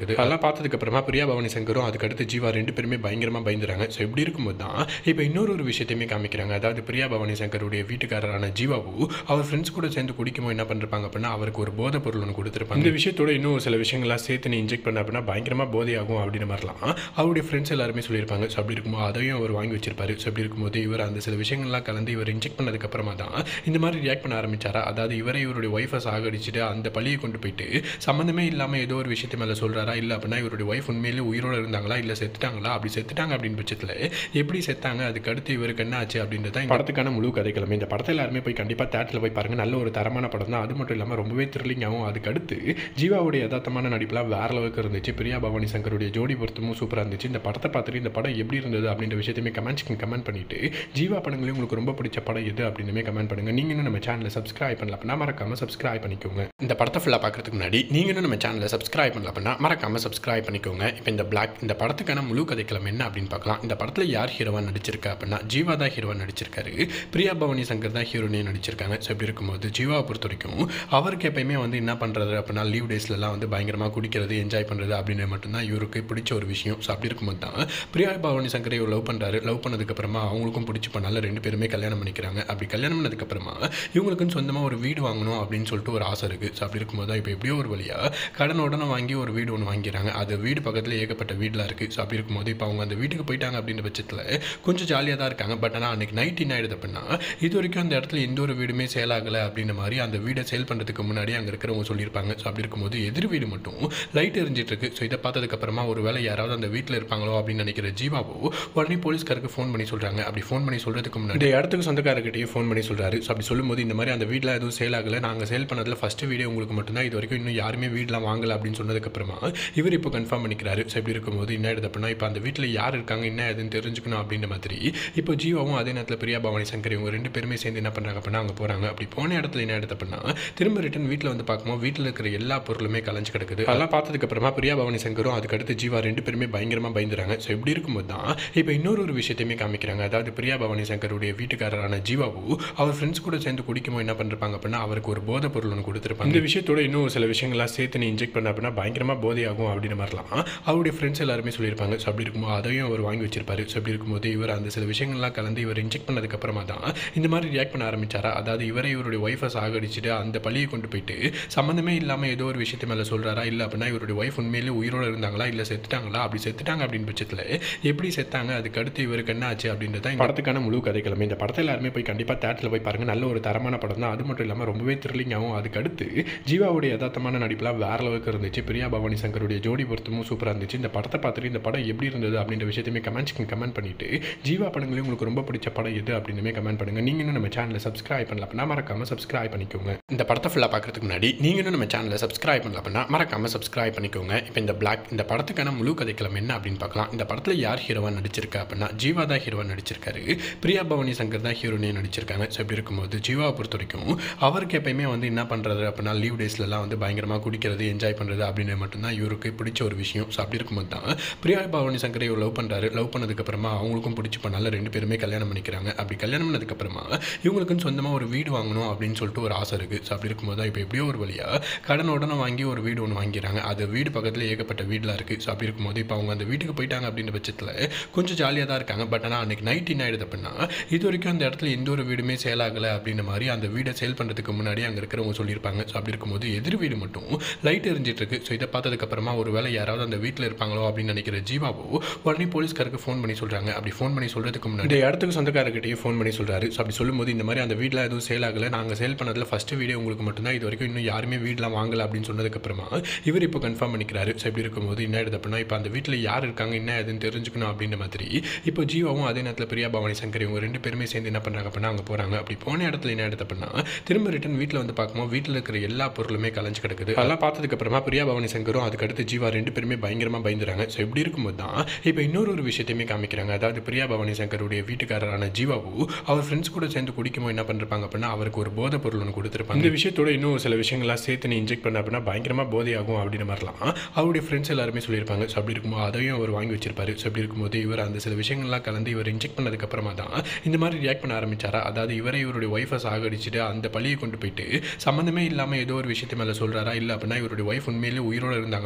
A: பார்த்ததுக்கு அப்புறமா பிரியா பவானி சங்கரும் அதுக்கடுத்து ஜீவா ரெண்டு பேருமே பயங்கரமாக பயந்துறாங்க ஸோ இப்படி இருக்கும்போது தான் இப்போ இன்னொரு ஒரு விஷயத்தையுமே காமிக்கிறாங்க அதாவது பிரியா பவானி சங்கருடைய வீட்டுக்காரரான ஜீவாவு அவர் ஃப்ரெண்ட்ஸ் கூட சேர்ந்து குடிக்கும்போது என்ன பண்ணிருப்பாங்க அப்படின்னா அவருக்கு ஒரு போதை பொருள் ஒன்று கொடுத்துருப்பாங்க இந்த விஷயத்தோட இன்னும் சில விஷயங்கள்லாம் சேர்த்து நீ இன்ஜெக்ட் பண்ண அப்படின்னா பயங்கரமாக போதையாகும் அப்படின்ற மாதிரிலாம் அவருடைய ஃப்ரெண்ட்ஸ் எல்லாருமே சொல்லியிருப்பாங்க ஸோ அப்படி இருக்கும்போது அதையும் அவர் வாங்கி வச்சிருப்பாரு ஸோ அப்படி இருக்கும்போது இவர் அந்த சில விஷயங்கள்லாம் கலந்து இவர் இன்ஜெக்ட் பண்ணதுக்கு அப்புறமா தான் இந்த மாதிரி ரியாக்ட் பண்ண ஆரம்பிச்சாரா அதாவது இவரை இவருடைய ஒய்ஃபை சாகடிச்சிட்டு அந்த பழியை கொண்டு போயிட்டு சம்மந்தமே இல்லாமல் ஏதோ ஒரு விஷயத்து மேலே சொல்கிறாரா இல்லை அப்படின்னா இவருடைய ஒய்ஃப் உண்மையிலே உயிரோடு இருந்தாங்களா இல்லை செத்துட்டாங்களா அப்படி செத்துட்டாங்க அப்படின்னு பட்சத்தில் எப்படி செத்தாங்க அதுக்கு அடுத்து இவருக்கு என்ன ஆச்சு அப்படின்றது தான் இந்த படத்துக்கான முழு கதைக்கிழமை இந்த படத்தை எல்லாருமே போய் கண்டிப்பாக தேட்டரில் போய் பாருங்கள் நல்ல ஒரு தரமான படம் தான் அது மட்டும் இல்லாமல் ரொம்பவே த்ரில்லிங்காகவும் அதுக்கு அடுத்து ஜீவாவுடைய யதார்த்தமான நடிப்புலாம் வேற அளவுக்கு இருந்துச்சு பிரியா பவானி சங்கருடைய ஜோடி பொருத்தமும் சூப்பராக இருந்துச்சு இந்த படத்தை பார்த்துட்டு இந்த படம் எப்படி இருந்தது அப்படின்ற விஷயத்தையுமே கமெண்ட்ஸ்க்கு கமெண்ட் பண்ணிட்டு ஜீவா படங்களையும் உங்களுக்கு ரொம்ப பிடிச்ச படம் எது அப்படின்னுமே கமெண்ட் பண்ணுங்க நீங்க இன்னும் நம்ம சேனலை சப்ஸ்கிரைப் பண்ணல அப்படின்னா மறக்காம சப்ஸ்கிரைப் பண்ணிக்கோங்க இந்த படத்தை ஃபுல்லாக பார்க்கறதுக்கு முன்னாடி நீங்க இன்னும் நம்ம சேனலை சப்ஸ்கிரைப் பண்ணல அப்படின்னா மறக்காம சப்ஸ்கிரைப் பண்ணிக்கோங்க இப்போ இந்த பிளாக் இந்த படத்துக்கான முழு கதைக்களம் என்ன அப்படின்னு பார்க்கலாம் இந்த படத்தில் யார் ஹீரோவா நடிச்சிருக்கா அப்படின்னா ஜீவா தான் ஹீரோவா நடிச்சிருக்காரு பிரியா பவானி சங்கர் தான் ஹீரோனையும் நடிச்சிருக்காங்க ஸோ இப்படி இருக்கும்போது ஜீவாவை பொறுத்த வரைக்கும் அவருக்கு எப்பயுமே வந்து என்ன பண்ணுறது அப்படின்னா லீவ் டேஸ்லலாம் வந்து பயங்கரமாக குடிக்கிறது என்ஜாய் பண்ணுறது அப்படின்னு மட்டும்தான் இவருக்கு பிடிச்ச ஒரு விஷயம் ஸோ அப்படி இருக்கும்போது தான் பிரியா பவானி சங்கரை இவர் லவ் பண்ணுறாரு லவ் பண்ணதுக்கப்புறமா அவங்களுக்கும் பிடிச்சி பண்ணால ரெண்டு பேருமே கல்யாணம் பண்ணிக்கிறாங்க அப்படி கல்யாணம் பண்ணதுக்கப்புறமா இவங்களுக்குன்னு சொந்தமாக ஒரு வீடு வாங்கணும் அப்படின்னு சொல்லிட்டு ஒரு ஆசை இருக்குது ஸோ அப்படி இருக்கும்போது தான் இப்போ எப்படியோ ஒரு வழியாக கடன் உடனே வாங்கி ஒரு வீடு ஒன்று வாங்கிறாங்க அது வீடு பக்கத்தில் ஏகப்பட்ட வீடெலாம் இருக்குது ஸோ அப்படி இருக்கும்போது இப்போ அவங்க அந்த வீட்டுக்கு போயிட்டாங்க அப்படின்ற பட்சத்தில் கொஞ்சம் ஜாலியாக தான் இருக்காங்க பட் ஆனால் அன்றைக்கி நைட் என்ன ஆயிடுது அப்படின்னா இது வரைக்கும் அந்த இடத்துல எந்த ஒரு வீடுமே சேல் ஆகலை அப்படின்ற மாதிரி அந்த வீடை சேல் பண்ணுறதுக்கு முன்னாடி அங்கே இருக்கிறவங்க சொல்லியிருப்பாங்க ஸோ அப்படி இருக்கும்போது எதிர் வீடு மட்டும் லைட் எரிஞ்சிட்டு இருக்கு ஸோ இதை பார்த்ததுக்கப்புறமா ஒரு வேளை யாராவது அந்த வீட்டில் இருப்பாங்களோ அப்படின்னு நினைக்கிற ஜீவாவோ உடனே போலீஸ்காருக்கு ஃபோன் பண்ணி சொல்கிறாங்க அப்படி ஃபோன் பண்ணி சொல்கிறதுக்கு முன்னாடி இந்த இடத்துக்கு சொந்தக்காரர்கிட்டயே ஃபோன் பண்ணி சொல்கிறாரு ஸோ அப்படி சொல்லும்போது இந்த மாதிரி அந்த வீட்டில் எதுவும் சேல் ஆகலை நாங்கள் சேல் பண்ணதில் ஃபஸ்ட்டு வீடியோ உங்களுக்கு மட்டும்தான் இது வரைக்கும் இன்னும் யாருமே வீடெலாம் வாங்கலை அப்படின்னு சொன்னதுக்கப்புறமா இவர் இப்போ கன்ஃபார்ம் பண்ணிக்கிறாரு ஸோ இப்படி இருக்கும்போது என்ன ஆயிடுது அப்படின்னா இப்போ அந்த வீட்டில் யார் இருக்காங்க என்ன ஏதுன்னு தெரிஞ்சுக்கணும் அப்படின்ற மாதிரி இப்போ ஜீவாவும் அதே நேரத்தில் பிரியா பவானி சங்கர் இவங்க ரெண்டு பேருமே சேர்ந்து என்ன பண்ணுறாங்க அப்படின்னா அங்கே போகிறாங்க அப்படி போன இடத்துல என்ன ஆயிடுது அப்படின்னா திரும்ப ரிட்டன் வீட்டில் வந்து பார்க்கும்போது வீட்டில் இருக்கிற எல்லா பொருளுமே கலைஞ்சு கிடக்குது அதெல்லாம் பார்த்ததுக்கு அப்புறமா பிரியா பவானி சங்கரும் அதுக்கடுத்து ஜீவா ரெண்டு பேருமே பயங்கரமாக பயந்துறாங்க ஸோ இப்படி இருக்கும்போது தான் இப்போ இன்னொரு ஒரு விஷயத்தையுமே காமிக்கிறாங்க அதாவது பிரியா பவானி சங்கருடைய வீட்டுக்காரரான ஜீவாவு அவர் ஃப்ரெண்ட்ஸ் கூட சேர்ந்து குடிக்கும்போது என்ன பண்ணிருப்பாங்க அப்படின்னா அவருக்கு ஒரு போதை பொருள் ஒன்று கொடுத்துருப்பாங்க இந்த விஷயத்தோட இன்னும் சில விஷயங்கள்லாம் சேர்த்து நீ இன்ஜெக்ட் பண்ண அப்படின்னா பயங்கரமாக போதையாகும் அப்படின்ற மாதிரிலாம் அவருடைய ஃப்ரெண்ட்ஸ் எல்லாருமே சொல்லியிருப்பாங்க ஸோ அப்படி இருக்கும்போது அதையும் அவர் வாங்கி வச்சிருப்பாரு ஸோ அப்படி இருக்கும்போது இவர் அந்த சில விஷயங்கள்லாம் கலந்து இவர் இன்ஜெக்ட் பண்ணதுக்கப்புறமா தான் இந்த மாதிரி ரியாக்ட் பண்ண ஆரம்பிச்சாரா அதாவது இவரை இவருடைய ஒய்ஃபை சாகடிச்சிட்டு அந்த பழியை கொண்டு போயிட்டு சம்மந்தமே இல்லாமல் ஏதோ ஒரு விஷயத்து மேலே சொல்கிறாரா இல்லை அப்படின்னா இவருடைய ஒய்ஃப் உண்மையிலே உயிரோடு இருந்தாங்களா இல்லை செத்துட்டாங்களா அப்படி செத்துட்டாங்க அப்படின்னு பட்சத்தில் எப்படி செத்தாங்க அதுக்கு அடுத்து இவருக்கு என்ன ஆச்சு அப்படின்றது தான் இந்த படத்துக்கான முழு கதைக்கிழமை இந்த படத்தை எல்லாருமே போய் கண்டிப்பாக தேட்டரில் போய் பாருங்கள் நல்ல ஒரு தரமான படம் தான் அது மட்டும் இல்லாமல் ரொம்பவே த்ரில்லிங்காகவும் அதுக்கு அடுத்து ஜீவாவுடைய யதார்த்தமான நடிப்புலாம் வேற அளவுக்கு இருந்துச்சு பிரியா பவானி சங்கருடைய ஜோடி பொருத்தமும் சூப்பராக இருந்துச்சு இந்த படத்தை பார்த்துட்டு இந்த படம் எப்படி இருந்தது அப்படின்ற விஷயத்தையுமே கமெண்ட்ஸ்க்கு கமெண்ட் பண்ணிட்டு ஜீவா படங்களையும் உங்களுக்கு ரொம்ப பிடிச்ச படம் எது அப்படின்னுமே கமெண்ட் பண்ணுங்க நீங்க இன்னும் நம்ம சேனலை சப்ஸ்கிரைப் பண்ணல அப்படின்னா மறக்காம சப்ஸ்கிரைப் பண்ணிக்கோங்க இந்த படத்தை ஃபுல்லாக பார்க்கறதுக்கு முன்னாடி நீங்க இன்னும் நம்ம சேனலை சப்ஸ்கிரைப் பண்ணல அப்படின்னா மறக்காம சப்ஸ்கிரைப் பண்ணிக்கோங்க இப்போ இந்த பிளாக் இந்த படத்துக்கான முழு கதைக்களம் என்ன அப்படின்னு பார்க்கலாம் இந்த படத்தில் யார் ஹீரோவா நடிச்சிருக்கா அப்படின்னா ஜீவா தான் ஹீரோவா நடிச்சிருக்காரு பிரியா பவானி சங்கர் தான் ஹீரோனையும் நடிச்சிருக்காங்க ஸோ இப்படி இருக்கும்போது ஜீவாவை பொறுத்த வரைக்கும் அவருக்கு எப்பயுமே வந்து என்ன பண்ணுறது அப்படின்னா லீவ் டேஸ்லலாம் வந்து பயங்கரமாக குடிக்கிறது என்ஜாய் பண்ணுறது அப்படின்னு மட்டும்தான் இவருக்கு பிடிச்ச ஒரு விஷயம் ஸோ அப்படி இருக்கும்போது தான் பிரியா பவானி சங்கரை இவர் லவ் பண்ணுறாரு லவ் பண்ணதுக்கப்புறமா அவங்களுக்கும் பிடிச்சி பண்ணால ரெண்டு பேருமே கல்யாணம் பண்ணிக்கிறாங்க அப்படி கல்யாணம் பண்ணதுக்கப்புறமா இவங்களுக்குன்னு சொந்தமாக ஒரு வீடு வாங்கணும் அப்படின்னு சொல்லிட்டு ஒரு ஆசை இருக்குது ஸோ அப்படி இருக்கும்போது தான் இப்போ எப்படியோ ஒரு வழியாக கடன் உடனே வாங்கி ஒரு வீடு ஒன்று வாங்கிறாங்க அது வீடு பக்கத்தில் ஏகப்பட்ட வீடெலாம் இருக்குது ஸோ அப்படி இருக்கும்போது இப்போ அவங்க அந்த வீட்டுக்கு போயிட்டாங்க அப்படின்ற பட்சத்தில் கொஞ்சம் ஜாலியாக தான் இருக்காங்க பட் ஆனால் அன்றைக்கி நைட் என்ன ஆயிடுது அப்படின்னா இது வரைக்கும் அந்த இடத்துல எந்த ஒரு வீடுமே சேல் ஆகலை அப்படின்ற மாதிரி அந்த வீடை சேல் பண்ணுறதுக்கு முன்னாடி அங்கே இருக்கிறவங்க சொல்லியிருப்பாங்க ஸோ அப்படி இருக்கும்போது எதிர் வீடு மட்டும் லைட் எரிஞ்சிட்டு இருக்கு ஸோ இதை பார்த்ததுக்கப்புறமா ஒரு வேளை யாராவது அந்த வீட்டில் இருப்பாங்களோ அப்படின்னு நினைக்கிற ஜீவாவோ உடனே போலீஸ்காருக்கு ஃபோன் பண்ணி சொல்கிறாங்க அப்படி ஃபோன் பண்ணி சொல்கிறதுக்கு முன்னாடி இந்த இடத்துக்கு சொந்தக்காரர்கிட்டயே ஃபோன் பண்ணி சொல்கிறாரு ஸோ அப்படி சொல்லும்போது இந்த மாதிரி அந்த வீட்டில் எதுவும் சேல் ஆகலை நாங்கள் சேல் பண்ணதில் ஃபஸ்ட்டு வீடியோ உங்களுக்கு மட்டும்தான் இது வரைக்கும் இன்னும் யாருமே வீடெலாம் வாங்கலை அப்படின்னு சொன்னதுக்கப்புறமா இவர் இப்போ கன்ஃபார்ம் பண்ணிக்கிறாரு ஸோ இப்படி இருக்கும்போது என்ன ஆயிடுது அப்படின்னா இப்போ அந்த வீட்டில் யார் இருக்காங்க என்ன ஏதுன்னு தெரிஞ்சுக்கணும் அப்படின்ற மாதிரி இப்போ ஜீவாவும் அதே நேரத்தில் பிரியா பவானி சங்கர் இவங்க ரெண்டு பேருமே சேர்ந்து என்ன பண்ணுறாங்க அப்படின்னா அங்கே போகிறாங்க அப்படி போன இடத்துல என்ன ஆயிடுது அப்படின்னா திரும்ப ரிட்டன் வீட்டில் வந்து பார்க்கும்போது வீட்டில் இருக்கிற எல்லா பொருளுமே கலைஞ்சு கிடக்குது அதெல்லாம் பார்த்ததுக்கப்புறமா பிரியா பவானி சங்கரும் அதுக்கடுத்து ஜீவா ரெண்டு பேருமே பயங்கரமாக பயந்துறாங்க ஸோ இப்படி இருக்கும்போது தான் இப்போ இன்னொரு ஒரு விஷயத்தையுமே காமிக்கிறாங்க அதாவது பிரியா பவானி சங்கருடைய வீட்டுக்காரரான ஜீவாவு அவர் ஃப்ரெண்ட்ஸ் கூட சேர்ந்து குடிக்கும்போது என்ன பண்ணிருப்பாங்க அப்படின்னா அவருக்கு ஒரு போதை பொருள் ஒன்று கொடுத்துருப்பாங்க இந்த விஷயத்தோட இன்னும் சில விஷயங்கள்லாம் சேர்த்து நீ இன்ஜெக்ட் பண்ண அப்படின்னா பயங்கரமாக போதையாகும் அப்படின்ற மாதிரிலாம் அவருடைய ஃப்ரெண்ட்ஸ் எல்லாருமே சொல்லியிருப்பாங்க ஸோ அப்படி இருக்கும்போது அதையும் அவர் வாங்கி வச்சிருப்பாரு ஸோ அப்படி இருக்கும்போது இவர் அந்த சில விஷயங்கள்லாம் கலந்து இவர் இன்ஜெக்ட் பண்ணதுக்கப்புறமா தான் இந்த மாதிரி ரியாக்ட் பண்ண ஆரம்பிச்சாரா அதாவது இவரை இவருடைய ஒய்ஃபை சாகடிச்சிட்டு அந்த பழியை கொண்டு போயிட்டு சம்மந்தமே இல்லாமல் ஏதோ ஒரு விஷயத்து மேலே சொல்கிறாரா இல்லை அப்படின்னா இவருடைய ஒய்ஃப் உண்மையிலே உயிரோடு இருந்தாங்களா இல்லை செத்து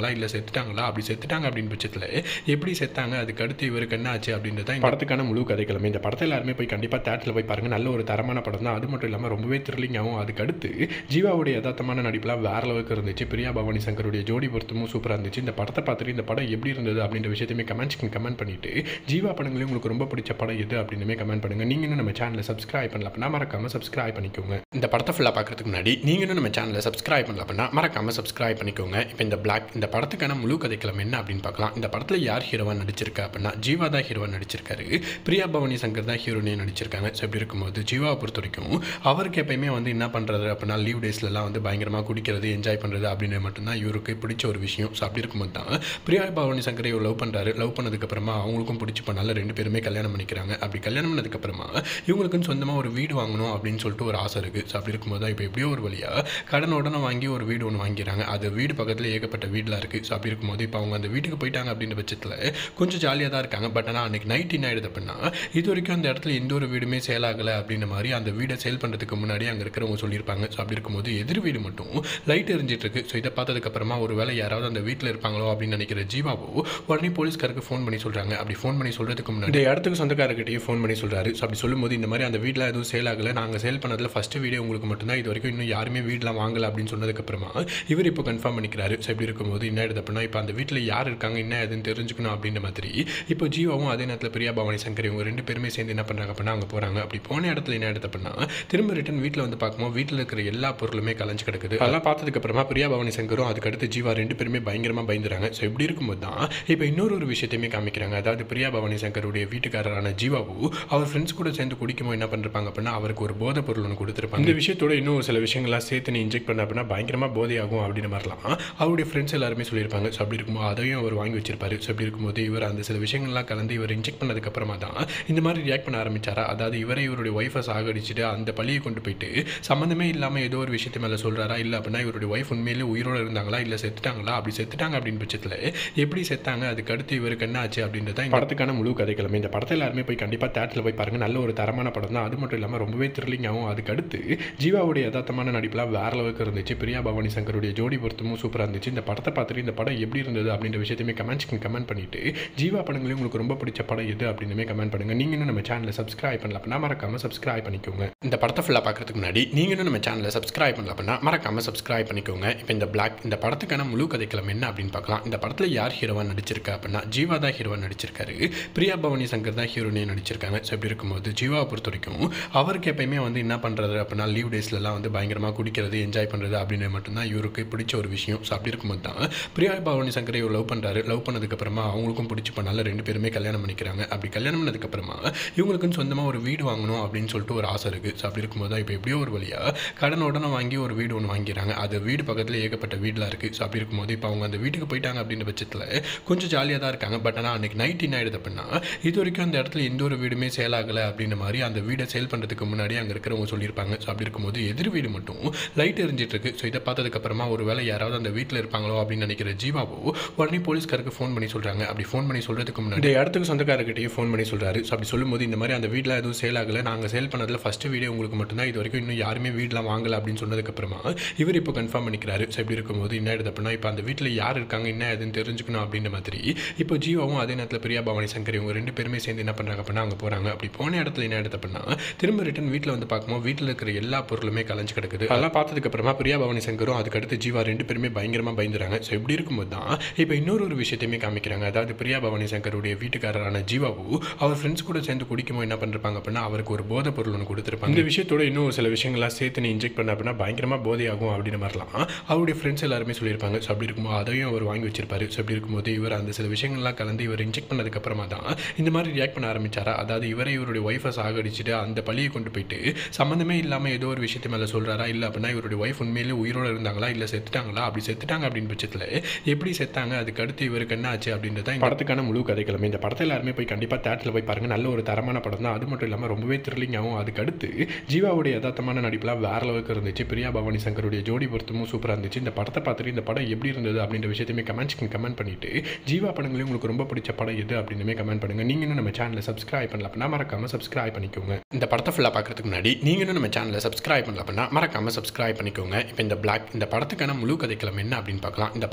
A: செத்துட்டாங்களா அப்படி செத்துட்டாங்க அப்படின்னு பட்சத்தில் எப்படி செத்தாங்க அதுக்கு அடுத்து இவருக்கு என்ன ஆச்சு அப்படின்றது தான் இந்த படத்துக்கான முழு கதைக்கிழமை இந்த படத்தை எல்லாருமே போய் கண்டிப்பாக தேட்டரில் போய் பாருங்கள் நல்ல ஒரு தரமான படம் தான் அது மட்டும் இல்லாமல் ரொம்பவே த்ரில்லிங்காகவும் அதுக்கு அடுத்து ஜீவாவுடைய யதார்த்தமான நடிப்புலாம் வேற அளவுக்கு இருந்துச்சு பிரியா பவானி சங்கருடைய ஜோடி பொருத்தமும் சூப்பராக இருந்துச்சு இந்த படத்தை பார்த்துட்டு இந்த படம் எப்படி இருந்தது அப்படின்ற விஷயத்தையுமே கமெண்ட்ஸ்க்கு கமெண்ட் பண்ணிட்டு ஜீவா படங்களையும் உங்களுக்கு ரொம்ப பிடிச்ச படம் எது அப்படின்னுமே கமெண்ட் பண்ணுங்க நீங்க இன்னும் நம்ம சேனலை சப்ஸ்கிரைப் பண்ணல அப்படின்னா மறக்காம சப்ஸ்கிரைப் பண்ணிக்கோங்க இந்த படத்தை ஃபுல்லாக பார்க்கறதுக்கு முன்னாடி நீங்க இன்னும் நம்ம சேனலை சப்ஸ்கிரைப் பண்ணல அப்படின்னா மறக்காம சப்ஸ்கிரைப் பண்ணிக்கோங்க இப்போ இந்த பிளாக் இந்த படத்துக்கான முழு கதைக்களம் என்ன அப்படின்னு பார்க்கலாம் இந்த படத்தில் யார் ஹீரோவா நடிச்சிருக்கா அப்படின்னா ஜீவா தான் ஹீரோவா நடிச்சிருக்காரு பிரியா பவானி சங்கர் தான் ஹீரோனையும் நடிச்சிருக்காங்க ஸோ இப்படி இருக்கும்போது ஜீவாவை பொறுத்த வரைக்கும் அவருக்கு எப்பயுமே வந்து என்ன பண்ணுறது அப்படின்னா லீவ் டேஸ்லலாம் வந்து பயங்கரமாக குடிக்கிறது என்ஜாய் பண்ணுறது அப்படின்னு மட்டும்தான் இவருக்கு பிடிச்ச ஒரு விஷயம் ஸோ அப்படி இருக்கும்போது தான் பிரியா பவானி சங்கரை இவர் லவ் பண்ணுறாரு லவ் பண்ணதுக்கப்புறமா அவங்களுக்கும் பிடிச்சி பண்ணால ரெண்டு பேருமே கல்யாணம் பண்ணிக்கிறாங்க அப்படி கல்யாணம் பண்ணதுக்கப்புறமா இவங்களுக்குன்னு சொந்தமாக ஒரு வீடு வாங்கணும் அப்படின்னு சொல்லிட்டு ஒரு ஆசை இருக்குது ஸோ அப்படி இருக்கும்போது தான் இப்போ எப்படியோ ஒரு வழியாக கடன் உடனே வாங்கி ஒரு வீடு ஒன்று வாங்கிடுறாங்க அது வீடு பக்கத்தில் ஏகப்பட்ட வீடெலாம் இருக்குது ஸோ அப்படி இருக்கும்போது இப்போ அவங்க அந்த வீட்டுக்கு போயிட்டாங்க அப்படின்ற பட்சத்தில் கொஞ்சம் ஜாலியாக தான் இருக்காங்க பட் ஆனால் அன்றைக்கி நைட் என்ன ஆயிடுது அப்படின்னா இது வரைக்கும் அந்த இடத்துல எந்த ஒரு வீடுமே சேல் ஆகலை அப்படின்ற மாதிரி அந்த வீடை சேல் பண்ணுறதுக்கு முன்னாடி அங்கே இருக்கிறவங்க சொல்லியிருப்பாங்க ஸோ அப்படி இருக்கும்போது எதிர் வீடு மட்டும் லைட் எரிஞ்சிட்டு இருக்கு ஸோ இதை பார்த்ததுக்கப்புறமா ஒரு வேளை யாராவது அந்த வீட்டில் இருப்பாங்களோ அப்படின்னு நினைக்கிற ஜீவாவோ உடனே போலீஸ்காருக்கு ஃபோன் பண்ணி சொல்கிறாங்க அப்படி ஃபோன் பண்ணி சொல்கிறதுக்கு முன்னாடி இந்த இடத்துக்கு சொந்தக்காரர்கிட்டயே ஃபோன் பண்ணி சொல்கிறாரு ஸோ அப்படி சொல்லும்போது இந்த மாதிரி அந்த வீட்டில் எதுவும் சேல் ஆகலை நாங்கள் சேல் பண்ணதில் ஃபஸ்ட்டு வீடியோ உங்களுக்கு மட்டும்தான் இது வரைக்கும் இன்னும் யாருமே வீடெலாம் வாங்கலை அப்படின்னு சொன்னதுக்கப்புறமா இவர் இப்போ கன்ஃபார்ம் பண்ணிக்கிறாரு ஸோ இப்படி இருக்கும்போது என்ன ஆயிடுது அப்படின்னா இப்போ அந்த வீட்டில் யார் இருக்காங்க என்ன எதுன்னு தெரிஞ்சுக்கணும் அப்படின்ற மாதிரி இப்போ ஜீவாவும் அதே நேரத்தில் பிரியா பவானி சங்கர் இவங்க ரெண்டு பேருமே சேர்ந்து என்ன பண்ணுறாங்க அப்படின்னா அங்கே போகிறாங்க அப்படி போன இடத்துல என்ன ஆயிடுது அப்படின்னா திரும்ப ரிட்டன் வீட்டில் வந்து பார்க்கும்போது வீட்டில் இருக்கிற எல்லா பொருளுமே கலைஞ்சு கிடக்குது அதெல்லாம் பார்த்ததுக்கு அப்புறமா பிரியா பவானி சங்கரும் அதுக்கடுத்து ஜீவா ரெண்டு பேருமே பயங்கரமாக பயந்துறாங்க ஸோ இப்படி இருக்கும்போது தான் இப்போ இன்னொரு ஒரு விஷயத்தையுமே காமிக்கிறாங்க அதாவது பிரியா பவானி சங்கருடைய வீட்டுக்காரரான ஜீவாவு அவர் ஃப்ரெண்ட்ஸ் கூட சேர்ந்து குடிக்கும்போது என்ன பண்ணிருப்பாங்க அப்படின்னா அவருக்கு ஒரு போதை பொருள் ஒன்று கொடுத்துருப்பாங்க இந்த விஷயத்தோட இன்னும் சில விஷயங்கள்லாம் சேர்த்து நீ இன்ஜெக்ட் பண்ண அப்படின்னா பயங்கரமாக போதையாகும் அப்படின்னு மாதிரிலாம் அவருடைய ஃப்ரெண்ட்ஸ் எல்லாருமே சொல்லியிருப்பாங்க ஸோ அப்படி இருக்கும்போது அதையும் அவர் வாங்கி வச்சிருப்பாரு ஸோ அப்படி இருக்கும்போது இவர் அந்த சில விஷயங்கள்லாம் கலந்து இவர் இன்ஜெக்ட் பண்ணதுக்கப்புறமா தான் இந்த மாதிரி ரியாக்ட் பண்ண ஆரம்பிச்சாரா அதாவது இவரை இவருடைய ஒய்ஃபை சாகடிச்சுட்டு அந்த பழியை கொண்டு போயிட்டு சம்மந்தமே இல்லாமல் ஏதோ ஒரு விஷயத்து மேலே சொல்கிறாரா இல்லை அப்படின்னா இவருடைய ஒய்ஃப் உண்மையிலே உயிரோடு இருந்தாங்களா இல்லை செத்துட்டாங்களா அப்படி செத்துட்டாங்க அப்படின்னு பட்சத்தில் எப்படி செத்தாங்க அதுக்கு அடுத்து இவருக்கு என்ன ஆச்சு அப்படின்றது தான் இந்த படத்துக்கான முழு கதைக்கிழமை இந்த படத்தை எல்லாருமே போய் கண்டிப்பாக தேட்டரில் போய் பாருங்கள் நல்ல ஒரு தரமான படம் தான் அது மட்டும் இல்லாமல் ரொம்பவே த்ரில்லிங்காகவும் அதுக்கு அடுத்து ஜீவாவுடைய யதார்த்தமான நடிப்புலாம் வேற அளவுக்கு இருந்துச்சு பிரியா பவானி சங்கருடைய ஜோடி பொருத்தமும் சூப்பராக இருந்துச்சு இந்த படத்தை பார்த்துட்டு இந்த படம் எப்படி இருந்தது அப்படின்ற விஷயத்தையுமே கமெண்ட்ஸ்க்கு கமெண்ட் பண்ணிட்டு ஜீவா படங்களையும் உங்களுக்கு ரொம்ப பிடிச்ச படம் எது அப்படின்னுமே கமெண்ட் பண்ணுங்க நீங்க இன்னும் நம்ம சேனலை சப்ஸ்கிரைப் பண்ணல அப்படின்னா மறக்காம சப்ஸ்கிரைப் பண்ணிக்கோங்க இந்த படத்தை ஃபுல்லாக பார்க்கறதுக்கு முன்னாடி நீங்க இன்னும் நம்ம சேனலை சப்ஸ்கிரைப் பண்ணல அப்படின்னா மறக்காம சப்ஸ்கிரைப் பண்ணிக்கோங்க இப்போ இந்த பிளாக் இந்த படத்துக்கான முழு கதைக்களம் என்ன அப்படின்னு பார்க்கலாம் இந்த படத்தில் யார் ஹீரோவா நடிச்சிருக்கா அப்படின்னா ஜீவா தான் ஹீரோவா நடிச்சிருக்காரு பிரியா பவானி சங்கர் தான் ஹீரோனையும் நடிச்சிருக்காங்க ஸோ இப்படி இருக்கும்போது ஜீவாவை பொறுத்த வரைக்கும் அவருக்கு எப்பயுமே வந்து என்ன பண்ணுறது அப்படின்னா லீவ் டேஸ்லலாம் வந்து பயங்கரமாக குடிக்கிறது என்ஜாய் பண்ணுறது அப்படின்னு மட்டும்தான் இவருக்கு பிடிச்ச ஒரு விஷயம் ஸோ அப்படி இருக்கும்போது தான் பிரியா பவானி சங்கரை இவர் லவ் பண்ணுறாரு லவ் பண்ணதுக்கப்புறமா அவங்களுக்கும் பிடிச்சி பண்ணால ரெண்டு பேருமே கல்யாணம் பண்ணிக்கிறாங்க அப்படி கல்யாணம் பண்ணதுக்கப்புறமா இவங்களுக்குன்னு சொந்தமாக ஒரு வீடு வாங்கணும் அப்படின்னு சொல்லிட்டு ஒரு ஆசை இருக்குது ஸோ அப்படி இருக்கும்போது தான் இப்போ எப்படியோ ஒரு வழியாக கடன் உடனே வாங்கி ஒரு வீடு ஒன்று வாங்கிடுறாங்க அது வீடு பக்கத்தில் ஏகப்பட்ட வீடெலாம் இருக்குது ஸோ அப்படி இருக்கும்போது இப்போ அவங்க அந்த வீட்டுக்கு போயிட்டாங்க அப்படின்ற பட்சத்தில் கொஞ்சம் ஜாலியாக தான் இருக்காங்க பட் ஆனால் அன்றைக்கி நைட் என்ன ஆயிடுது அப்படின்னா இது வரைக்கும் அந்த இடத்துல எந்த ஒரு வீடுமே சேல் ஆகலை அப்படின்ற மாதிரி அந்த வீடை சேல் பண்ணுறதுக்கு முன்னாடி அங்கே இருக்கிறவங்க சொல்லியிருப்பாங்க ஸோ அப்படி இருக்கும்போது எதிர் வீடு மட்டும் லைட் எரிஞ்சிட்டு இருக்கு ஸோ இதை பார்த்ததுக்கப்புறமா ஒரு வேளை யாராவது அந்த வீட்டில் இருப்பாங்களோ அப்படின்னு நினைக்கிற ஜீவாவோ உடனே போலீஸ்காருக்கு ஃபோன் பண்ணி சொல்கிறாங்க அப்படி ஃபோன் பண்ணி சொல்கிறதுக்கு முன்னாடி இந்த இடத்துக்கு சொந்தக்காரர்கிட்டயே ஃபோன் பண்ணி சொல்கிறாரு ஸோ அப்படி சொல்லும்போது இந்த மாதிரி அந்த வீட்டில் எதுவும் சேல் ஆகலை நாங்கள் சேல் பண்ணதில் ஃபஸ்ட்டு வீடியோ உங்களுக்கு மட்டும்தான் இது வரைக்கும் இன்னும் யாருமே வீடெலாம் வாங்கலை அப்படின்னு சொன்னதுக்கப்புறமா இவர் இப்போ கன்ஃபார்ம் பண்ணிக்கிறாரு ஸோ இப்படி இருக்கும்போது என்ன ஆயிடுது அப்படின்னா இப்போ அந்த வீட்டில் யார் இருக்காங்க என்ன எதுன்னு தெரிஞ்சுக்கணும் அப்படின்ற மாதிரி இப்போ ஜீவாவும் அதே நேரத்தில் பிரியா பவானி சங்கர் இவங்க ரெண்டு பேருமே சேர்ந்து என்ன பண்ணுறாங்க அப்படின்னா அங்கே போகிறாங்க அப்படி போன இடத்துல என்ன ஆயிடுது அப்படின்னா திரும்ப ரிட்டன் வீட்டில் வந்து பார்க்கும்போது வீட்டில் இருக்கிற எல்லா பொருளுமே கலைஞ்சு கிடக்குது அதெல்லாம் பார்த்ததுக்கப்புறமா பிரியா பவானி சங்கரும் அதுக்கடுத்து ஜீவா ரெண்டு பேருமே பயங்கரமாக பயந்துறாங்க ஸோ இப்படி இருக்கும்போது தான் இப்போ இன்னொரு ஒரு விஷயத்தையுமே காமிக்கிறாங்க அதாவது பிரியா பவானி சங்கருடைய வீட்டுக்காரரான ஜீவாவு அவர் ஃப்ரெண்ட்ஸ் கூட சேர்ந்து குடிக்கும்போது என்ன பண்ணிருப்பாங்க அப்படின்னா அவருக்கு ஒரு போதை பொருள் ஒன்று கொடுத்துருப்பாங்க இந்த விஷயத்தோட இன்னும் சில விஷயங்கள்லாம் சேர்த்து நீ இன்ஜெக்ட் பண்ண அப்படின்னா பயங்கரமாக போதையாகும் அப்படின்னு மாதிரிலாம் அவருடைய ஃப்ரெண்ட்ஸ் எல்லாருமே சொல்லியிருப்பாங்க ஸோ அப்படி இருக்கும்போது அதையும் அவர் வாங்கி வச்சிருப்பாரு ஸோ அப்படி இருக்கும்போது இவர் அந்த சில விஷயங்கள்லாம் கலந்து இவர் இன்ஜெக்ட் பண்ணதுக்கப்புறமா தான் இந்த மாதிரி ரியாக்ட் பண்ண ஆரம்பிச்சாரா அதாவது இவரை இவருடைய ஒய்ஃபை சாகடிச்சுட்டு அந்த பழியை கொண்டு போயிட்டு சம்மந்தமே இல்லாமல் ஏதோ ஒரு விஷயத்து மேலே சொல்கிறாரா இல்லை அப்படின்னா இவருடைய ஒய்ஃப் உண்மையிலே உயிரோடு இருந்தாங்களா இல்லை செத்துட்டாங்களா அப்படி செத்துட்டாங்க அப்படின்னு பட்சத்தில் எப்படி செத்தாங்க அதுக்கு அடுத்து இவருக்கு என்ன ஆச்சு அப்படின்றது தான் இந்த படத்துக்கான முழு கதைக்கிழமை இந்த படத்தை எல்லாருமே போய் கண்டிப்பாக தேட்டரில் போய் பாருங்கள் நல்ல ஒரு தரமான படம் தான் அது மட்டும் இல்லாமல் ரொம்பவே த்ரில்லிங்காகவும் அதுக்கு அடுத்து ஜீவாவுடைய யதார்த்தமான நடிப்புலாம் வேற அளவுக்கு இருந்துச்சு பிரியா பவானி சங்கருடைய ஜோடி பொருத்தமும் சூப்பராக இருந்துச்சு இந்த படத்தை பார்த்துட்டு இந்த படம் எப்படி இருந்தது அப்படின்ற விஷயத்தையுமே கமெண்ட்ஸ்க்கு கமெண்ட் பண்ணிட்டு ஜீவா படங்களையும் உங்களுக்கு ரொம்ப பிடிச்ச படம் எது அப்படின்னுமே கமெண்ட் பண்ணுங்க நீங்க இன்னும் நம்ம சேனலை சப்ஸ்கிரைப் பண்ணல அப்படின்னா மறக்காம சப்ஸ்கிரைப் பண்ணிக்கோங்க இந்த படத்தை ஃபுல்லாக பார்க்கறதுக்கு முன்னாடி நீங்க இன்னும் நம்ம சேனலை சப்ஸ்கிரைப் பண்ணல அப்படின்னா மறக்காம சப்ஸ்கிரைப் பண்ணிக்கோங்க இப்போ இந்த பிளாக் இந்த படத்துக்கான முழு கதைக்களம் என்ன அப்படின்னு பார்க்கலாம் இந்த படத்தில் யார்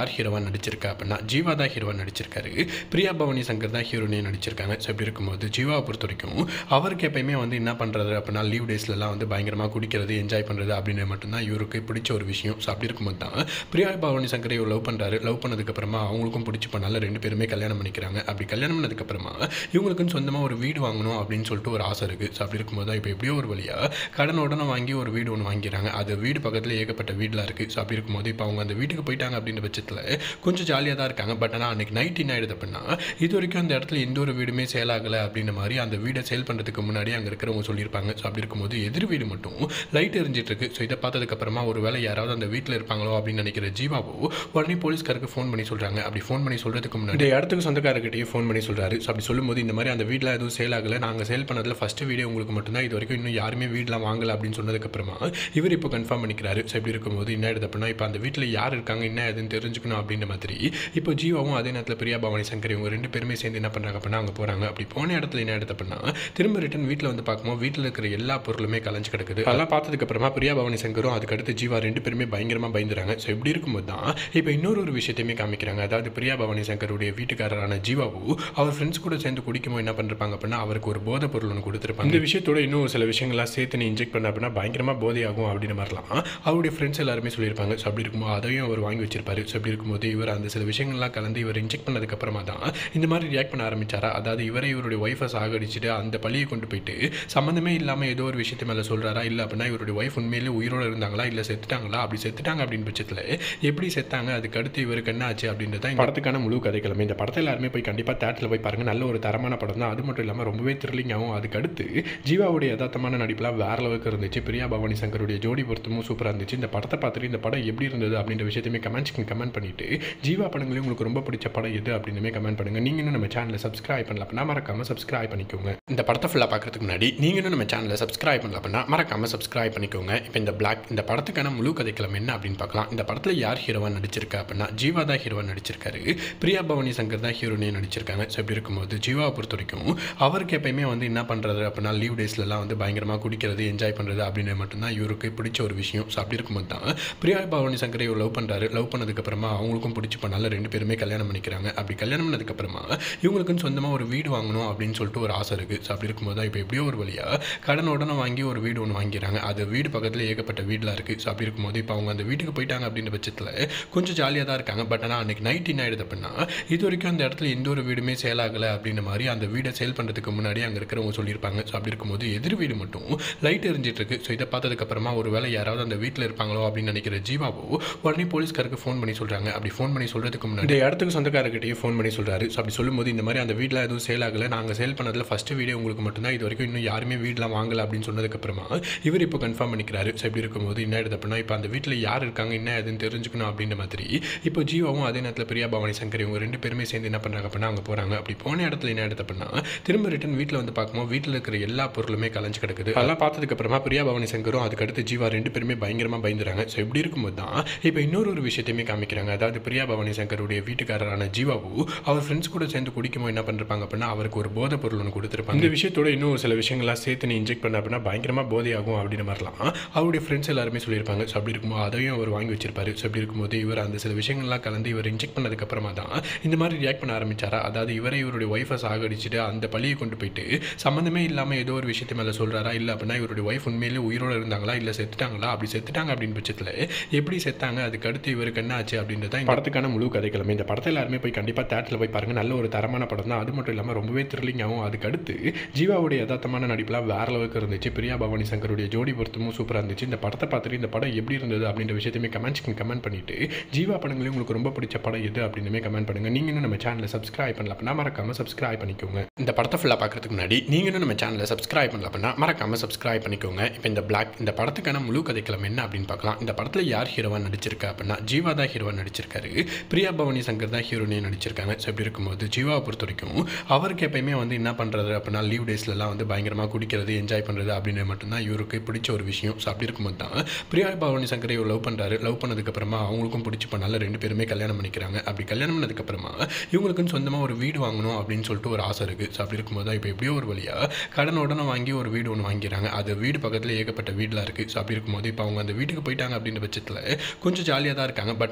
A: யார் ஹீரோவாக நடிச்சிருக்கா அப்படின்னா ஜீவா தான் ஹீரோவாக நடிச்சிருக்காரு பிரியா பவானி சங்கர் தான் ஹீரோனையும் நடிச்சிருக்காங்க ஸோ இப்படி இருக்கும்போது ஜீவாவை பொறுத்த வரைக்கும் அவருக்கு எப்பயுமே வந்து என்ன பண்ணுறது அப்படின்னா லீவ் டேஸ்லலாம் வந்து பயங்கரமாக குடிக்கிறது என்ஜாய் பண்ணுறது அப்படின்னு மட்டும்தான் இவருக்கு பிடிச்ச ஒரு விஷயம் ஸோ அப்படி இருக்கும்போது தான் பிரியா பவானி சங்கரை இவர் லவ் பண்ணுறாரு லவ் பண்ணதுக்கப்புறமா அவங்களுக்கும் பிடிச்சி பண்ணால ரெண்டு பேருமே கல்யாணம் பண்ணிக்கிறாங்க அப்படி கல்யாணம் பண்ணதுக்கப்புறமா இவங்களுக்குன்னு சொந்தமாக ஒரு வீடு வாங்கணும் அப்படின்னு சொல்லிட்டு ஒரு ஆசை இருக்குது ஸோ அப்படி இருக்கும்போது தான் இப்போ எப்படியோ ஒரு வழியாக கடன் உடனே வாங்கி ஒரு வீடு ஒன்று வாங்கிடுறாங்க அது வீடு பக்கத்தில் ஏகப்பட்ட வீடெலாம் இருக்குது ஸோ அப்படி இருக்கும்போது இப்போ அவங்க அந்த வீட்டுக்கு போயிட்டாங்க அப்படின்ற பட்சத்தில் கொஞ்சம் ஜாலியாக தான் இருக்காங்க பட் ஆனால் அன்றைக்கி நைட் என்ன ஆயிடுது அப்படின்னா இது வரைக்கும் அந்த இடத்துல எந்த ஒரு வீடுமே சேல் ஆகலை அப்படின்ற மாதிரி அந்த வீடை சேல் பண்ணுறதுக்கு முன்னாடி அங்கே இருக்கிறவங்க சொல்லியிருப்பாங்க ஸோ அப்படி இருக்கும்போது எதிர் வீடு மட்டும் லைட் எரிஞ்சிட்டு இருக்கு ஸோ இதை பார்த்ததுக்கப்புறமா ஒரு வேளை யாராவது அந்த வீட்டில் இருப்பாங்களோ அப்படின்னு நினைக்கிற ஜீவாவோ உடனே போலீஸ்காருக்கு ஃபோன் பண்ணி சொல்கிறாங்க அப்படி ஃபோன் பண்ணி சொல்கிறதுக்கு முன்னாடி இந்த இடத்துக்கு சொந்தக்காரர்கிட்டயே ஃபோன் பண்ணி சொல்கிறாரு ஸோ அப்படி சொல்லும்போது இந்த மாதிரி அந்த வீட்டில் எதுவும் சேல் ஆகலை நாங்கள் சேல் பண்ணதில் ஃபஸ்ட்டு வீடியோ உங்களுக்கு மட்டும்தான் இது வரைக்கும் இன்னும் யாருமே வீடெலாம் வாங்கலை அப்படின்னு சொன்னதுக்கப்புறமா இவர் இப்போ கன்ஃபார்ம் பண்ணிக்கிறாரு ஸோ இப்படி இருக்கும்போது என்ன ஆயிடுது அப்படின்னா இப்போ அந்த வீட்டில் யார் இருக்காங்க என்ன ஏதுன்னு தெரிஞ்சுக்கணும் அப்படின்ற மாதிரி இப்போ ஜீவாவும் அதே நேரத்தில் பிரியா பவானி சங்கர் இவங்க ரெண்டு பேருமே சேர்ந்து என்ன பண்ணுறாங்க அப்படின்னா அங்கே போகிறாங்க அப்படி போன இடத்துல என்ன ஆயிடுது அப்படின்னா திரும்ப ரிட்டன் வீட்டில் வந்து பார்க்கும்போது வீட்டில் இருக்கிற எல்லா பொருளுமே கலைஞ்சு கிடக்குது அதெல்லாம் பார்த்ததுக்கப்புறமா பிரியா பவானி சங்கரும் அதுக்கடுத்து ஜீவா ரெண்டு பேருமே பயங்கரமாக பயந்துறாங்க ஸோ இப்படி இருக்கும்போது தான் இப்போ இன்னொரு ஒரு விஷயத்தையுமே காமிக்கிறாங்க அதாவது பிரியா பவானி சங்கருடைய வீட்டுக்காரரான ஜீவாவு அவர் ஃப்ரெண்ட்ஸ் கூட சேர்ந்து குடிக்கும்போது என்ன பண்ணிருப்பாங்க அப்படின்னா அவருக்கு ஒரு போதை பொருள் ஒன்று கொடுத்துருப்பாங்க இந்த விஷயத்தோட இன்னும் சில விஷயங்கள்லாம் சேர்த்து நீ இன்ஜெக்ட் பண்ண அப்படின்னா பயங்கரமாக போதையாகும் அப்படின்னு மாதிரிலாம் அவருடைய ஃப்ரெண்ட்ஸ் எல்லாருமே சொல்லியிருப்பாங்க ஸோ அப்படி இருக்கும்போது அதையும் அவர் வாங்கி வச்சிருப்பாரு ஸோ அப்படி இருக்கும்போது இவர் அந்த சில விஷயங்கள்லாம் கலந்து இவர் இன்ஜெக்ட் பண்ணதுக்கப்புறமா தான் இந்த மாதிரி ரியாக்ட் பண்ண ஆரம்பிச்சாரா அதாவது இவரை இவருடைய ஒய்ஃபை சாகடிச்சுட்டு அந்த பழியை கொண்டு போயிட்டு சம்மந்தமே இல்லாமல் ஏதோ ஒரு விஷயத்து மேலே சொல்கிறாரா இல்லை அப்படின்னா இவருடைய ஒய்ஃப் உண்மையிலே உயிரோடு இருந்தாங்களா இல்லை செத்துட்டாங்களா அப்படி செத்துட்டாங்க அப்படின்னு பட்சத்தில் எப்படி செத்தாங்க அதுக்கு அடுத்து இவருக்கு என்ன ஆச்சு அப்படின்றது தான் இந்த படத்துக்கான முழு கதைக்கிழமை இந்த படத்தை எல்லாருமே போய் கண்டிப்பாக தேட்டரில் போய் பாருங்கள் நல்ல ஒரு தரமான படம் தான் அது மட்டும் இல்லாமல் ரொம்பவே த்ரில்லிங்காகவும் அதுக்கு அடுத்து ஜீவாவுடைய யதார்த்தமான நடிப்புலாம் வேற அளவுக்கு இருந்துச்சு பிரியா பவானி சங்கருடைய ஜோடி பொருத்தமும் சூப்பராக இருந்துச்சு இந்த படத்தை பார்த்துட்டு இந்த படம் எப்படி இருந்தது அப்படின்ற விஷயத்தையுமே கமெண்ட்ஸ்க்கு கமெண்ட் பண்ணிட்டு ஜீவா படங்களையும் உங்களுக்கு ரொம்ப பிடிச்ச படம் எது அப்படின்னுமே கமெண்ட் பண்ணுங்க நீங்க இன்னும் நம்ம சேனலை சப்ஸ்கிரைப் பண்ணல அப்படின்னா மறக்காம சப்ஸ்கிரைப் பண்ணிக்கோங்க இந்த படத்தை ஃபுல்லாக பார்க்கறதுக்கு முன்னாடி நீங்க இன்னும் நம்ம சேனலை சப்ஸ்கிரைப் பண்ணல அப்படின்னா மறக்காம சப்ஸ்கிரைப் பண்ணிக்கோங்க இப்போ இந்த பிளாக் இந்த படத்துக்கான முழு கதைக்களம் என்ன அப்படின்னு பார்க்கலாம் இந்த படத்தில் யார் ஹீரோவா நடிச்சிருக்கா அப்படின்னா ஜீவா தான் ஹீரோவா நடிச்சிருக்காரு பிரியா பவானி சங்கர் தான் ஹீரோனையும் நடிச்சிருக்காங்க ஸோ இப்படி இருக்கும்போது ஜீவாவை பொறுத்த வரைக்கும் அவருக்கு எப்பயுமே வந்து என்ன பண்ணுறது அப்படின்னா லீவ் டேஸ்லலாம் வந்து பயங்கரமாக குடிக்கிறது என்ஜாய் பண்ணுறது அப்படின்னு மட்டும்தான் இவருக்கு பிடிச்ச ஒரு விஷயம் ஸோ அப்படி இருக்கும்போது தான் பிரியா பவானி சங்கரை இவர் லவ் பண்ணுறாரு லவ் பண்ணதுக்கப்புறமா அவங்களுக்கும் பிடிச்சி பண்ணால ரெண்டு பேருமே கல்யாணம் பண்ணிக்கிறாங்க அப்படி கல்யாணம் பண்ணதுக்கப்புறமா இவங்களுக்குன்னு சொந்தமாக ஒரு வீடு வாங்கணும் அப்படின்னு சொல்லிட்டு ஒரு ஆசை இருக்குது ஸோ அப்படி இருக்கும்போது தான் இப்போ எப்படியோ ஒரு வழியாக கடன் உடனே வாங்கி ஒரு வீடு ஒன்று வாங்கிடுறாங்க அது வீடு பக்கத்தில் ஏகப்பட்ட வீடெலாம் இருக்குது ஸோ அப்படி இருக்கும்போது இப்போ அவங்க அந்த வீட்டுக்கு போயிட்டாங்க அப்படின்ற பட்சத்தில் கொஞ்சம் ஜாலியாக தான் இருக்காங்க பட் ஆனால் அன்றைக்கி நைட் என்ன ஆயிடுது அப்படின்னா இது வரைக்கும் அந்த இடத்துல எந்த ஒரு வீடுமே சேல் ஆகலை அப்படின்ற மாதிரி அந்த வீடை சேல் பண்ணுறதுக்கு முன்னாடி அங்கே இருக்கிறவங்க சொல்லியிருப்பாங்க ஸோ அப்படி இருக்கும்போது எதிர் வீடு மட்டும் லைட் எரிஞ்சிட்டு இருக்கு ஸோ இதை பார்த்ததுக்கப்புறமா ஒரு வேளை யாராவது அந்த வீட்டில் இருப்பாங்களோ அப்படின்னு நினைக்கிற ஜீவாவோ உடனே போலீஸ்காருக்கு ஃபோன் பண்ணி சொல்கிறாங்க அப்படி ஃபோன் பண்ணி சொல்கிறதுக்கு முன்னாடி இந்த இடத்துக்கு சொந்தக்காரர்கிட்டயே ஃபோன் பண்ணி சொல்கிறாரு ஸோ அப்படி சொல்லும்போது இந்த மாதிரி அந்த வீட்டில் எதுவும் சேல் ஆகலை நாங்கள் சேல் பண்ணதில் ஃபஸ்ட்டு வீடியோ உங்களுக்கு மட்டும்தான் இது வரைக்கும் இன்னும் யாருமே வீடெலாம் வாங்கலை அப்படின்னு சொன்னதுக்கப்புறமா இவர் இப்போ கன்ஃபார்ம் பண்ணிக்கிறாரு ஸோ இப்படி இருக்கும்போது என்ன ஆயிடுது அப்படின்னா இப்போ அந்த வீட்டில் யார் இருக்காங்க என்ன ஏதுன்னு தெரிஞ்சுக்கணும் அப்படின்ற மாதிரி இப்போ ஜீவாவும் அதே நேரத்தில் பிரியா பவானி சங்கர் இவங்க ரெண்டு பேருமே சேர்ந்து என்ன பண்ணுறாங்க அப்படின்னா அங்கே போகிறாங்க அப்படி போன இடத்துல என்ன ஆயிடுது அப்படின்னா திரும்ப ரிட்டன் வீட்டில் வந்து பார்க்கும்போது வீட்டில் இருக்கிற எல்லா பொருளுமே கலைஞ்சு கிடக்குது அதெல்லாம் பார்த்ததுக்கப்புறமா பிரியா பவானி சங்கரும் அதுக்கடுத்து ஜீவா ரெண்டு பேருமே பயங்கரமாக பயந்துறாங்க ஸோ இப்படி இருக்கும்போது தான் இப்போ இன்னொரு ஒரு விஷயத்தையுமே காமிக்கிறாங்க அதாவது பிரியா பவானி சங்கருடைய வீட்டுக்காரரான ஜீவாவு அவர் ஃப்ரெண்ட்ஸ் கூட சேர்ந்து குடிக்கும்போது என்ன பண்ணிருப்பாங்க அப்படின்னா அவருக்கு ஒரு போதை பொருள் ஒன்று கொடுத்துருப்பாங்க இந்த விஷயத்தோட இன்னும் சில விஷயங்கள்லாம் சேர்த்து நீ இன்ஜெக்ட் பண்ண அப்படின்னா பயங்கரமாக போதையாகும் அப்படின்ற மாதிரிலாம் அவருடைய ஃப்ரெண்ட்ஸ் எல்லாருமே சொல்லியிருப்பாங்க ஸோ அப்படி இருக்கும்போது அதையும் அவர் வாங்கி வச்சிருப்பாரு ஸோ அப்படி இருக்கும்போது இவர் அந்த சில விஷயங்கள்லாம் கலந்து இவர் இன்ஜெக்ட் பண்ணதுக்கப்புறமா தான் இந்த மாதிரி ரியாக்ட் பண்ண ஆரம்பிச்சாரா அதாவது இவரை இவருடைய ஒய்ஃபை சாகடிச்சுட்டு அந்த பழியை கொண்டு போயிட்டு சம்மந்தமே இல்லாமல் ஏதோ ஒரு விஷயத்து மேலே சொல்கிறாரா இல்லை அப்படின்னா இவருடைய ஒய்ஃப் உண்மையிலே உயிரோடு இருந்தாங்களா இல்லை செத்துட்டாங்களா அப்படி செத்துட்டாங்க அப்படின்னு பட்சத்தில் எப்படி செத்தாங்க அதுக்கு அடுத்து இவருக்கு என்ன ஆச்சு அப்படின்றது தான் இந்த படத்துக்கான முழு கதைக்கிழமை இந்த படத்தை எல்லாருமே போய் கண்டிப்பாக தேட்டரில் போய் பாருங்கள் நல்ல ஒரு தரமான படம் தான் அது மட்டும் இல்லாமல் ரொம்பவே த்ரில்லிங்காகவும் அதுக்கு அடுத்து ஜீவாவுடைய யதார்த்தமான நடிப்புலாம் வேற அளவுக்கு இருந்துச்சு பிரியா பவானி சங்கருடைய ஜோடி பொருத்தமும் சூப்பராக இருந்துச்சு இந்த படத்தை பார்த்துட்டு இந்த படம் எப்படி இருந்தது அப்படின்ற விஷயத்தையுமே கமெண்ட்ஸ்க்கு கமெண்ட் பண்ணிட்டு ஜீவா படங்களையும் உங்களுக்கு ரொம்ப பிடிச்ச படம் எது அப்படின்னுமே கமெண்ட் பண்ணுங்க நீங்க இன்னும் நம்ம சேனலை சப்ஸ்கிரைப் பண்ணல அப்படின்னா மறக்காம சப்ஸ்கிரைப் பண்ணிக்கோங்க இந்த படத்தை ஃபுல்லாக பார்க்கறதுக்கு முன்னாடி நீங்க இன்னும் நம்ம சேனலை சப்ஸ்கிரைப் பண்ணல அப்படின்னா மறக்காம சப்ஸ்கிரைப் பண்ணிக்கோங்க இப்போ இந்த பிளாக் இந்த படத்துக்கான முழு கதைக்களம் என்ன அப்படின்னு பார்க்கலாம் இந்த படத்தில் யார் ஹீரோவா நடிச்சிருக்கா அப்படின்னா ஜீவா தான் ஹீரோவா நடிச்சிருக்காரு பிரியா பவானி சங்கர் தான் ஹீரோனையும் நடிச்சிருக்காங்க ஸோ இப்படி இருக்கும்போது ஜீவாவை பொறுத்த வரைக்கும் அவருக்கு எப்பயுமே வந்து என்ன பண்ணுறது அப்படின்னா லீவ் டேஸ்லலாம் வந்து பயங்கரமாக குடிக்கிறது என்ஜாய் பண்ணுறது அப்படின்னு மட்டும்தான் இவருக்கு பிடிச்ச ஒரு விஷயம் ஸோ அப்படி இருக்கும்போது தான் பிரியா பவானி சங்கரை இவர் லவ் பண்ணுறாரு லவ் பண்ணதுக்கப்புறமா அவங்களுக்கும் பிடிச்சி பண்ணால ரெண்டு பேருமே கல்யாணம் பண்ணிக்கிறாங்க அப்படி கல்யாணம் பண்ணதுக்கப்புறமா இவங்களுக்குன்னு சொந்தமாக ஒரு வீடு வாங்கணும் அப்படின்னு சொல்லிட்டு ஒரு ஆசை இருக்குது ஸோ அப்படி இருக்கும்போது தான் இப்போ எப்படியோ ஒரு வழியாக கடன் உடனே வாங்கி ஒரு வீடு ஒன்று வாங்கிடுறாங்க அது வீடு பக்கத்தில் ஏகப்பட்ட வீடெலாம் இருக்குது ஸோ அப்படி இருக்கும்போது இப்போ அவங்க அந்த வீட்டுக்கு போயிட்டாங்க அப்படின்ற பட்சத்தில் கொஞ்சம் ஜாலியாக தான் இருக்காங்க பட் ஆனால் அன்றைக்கி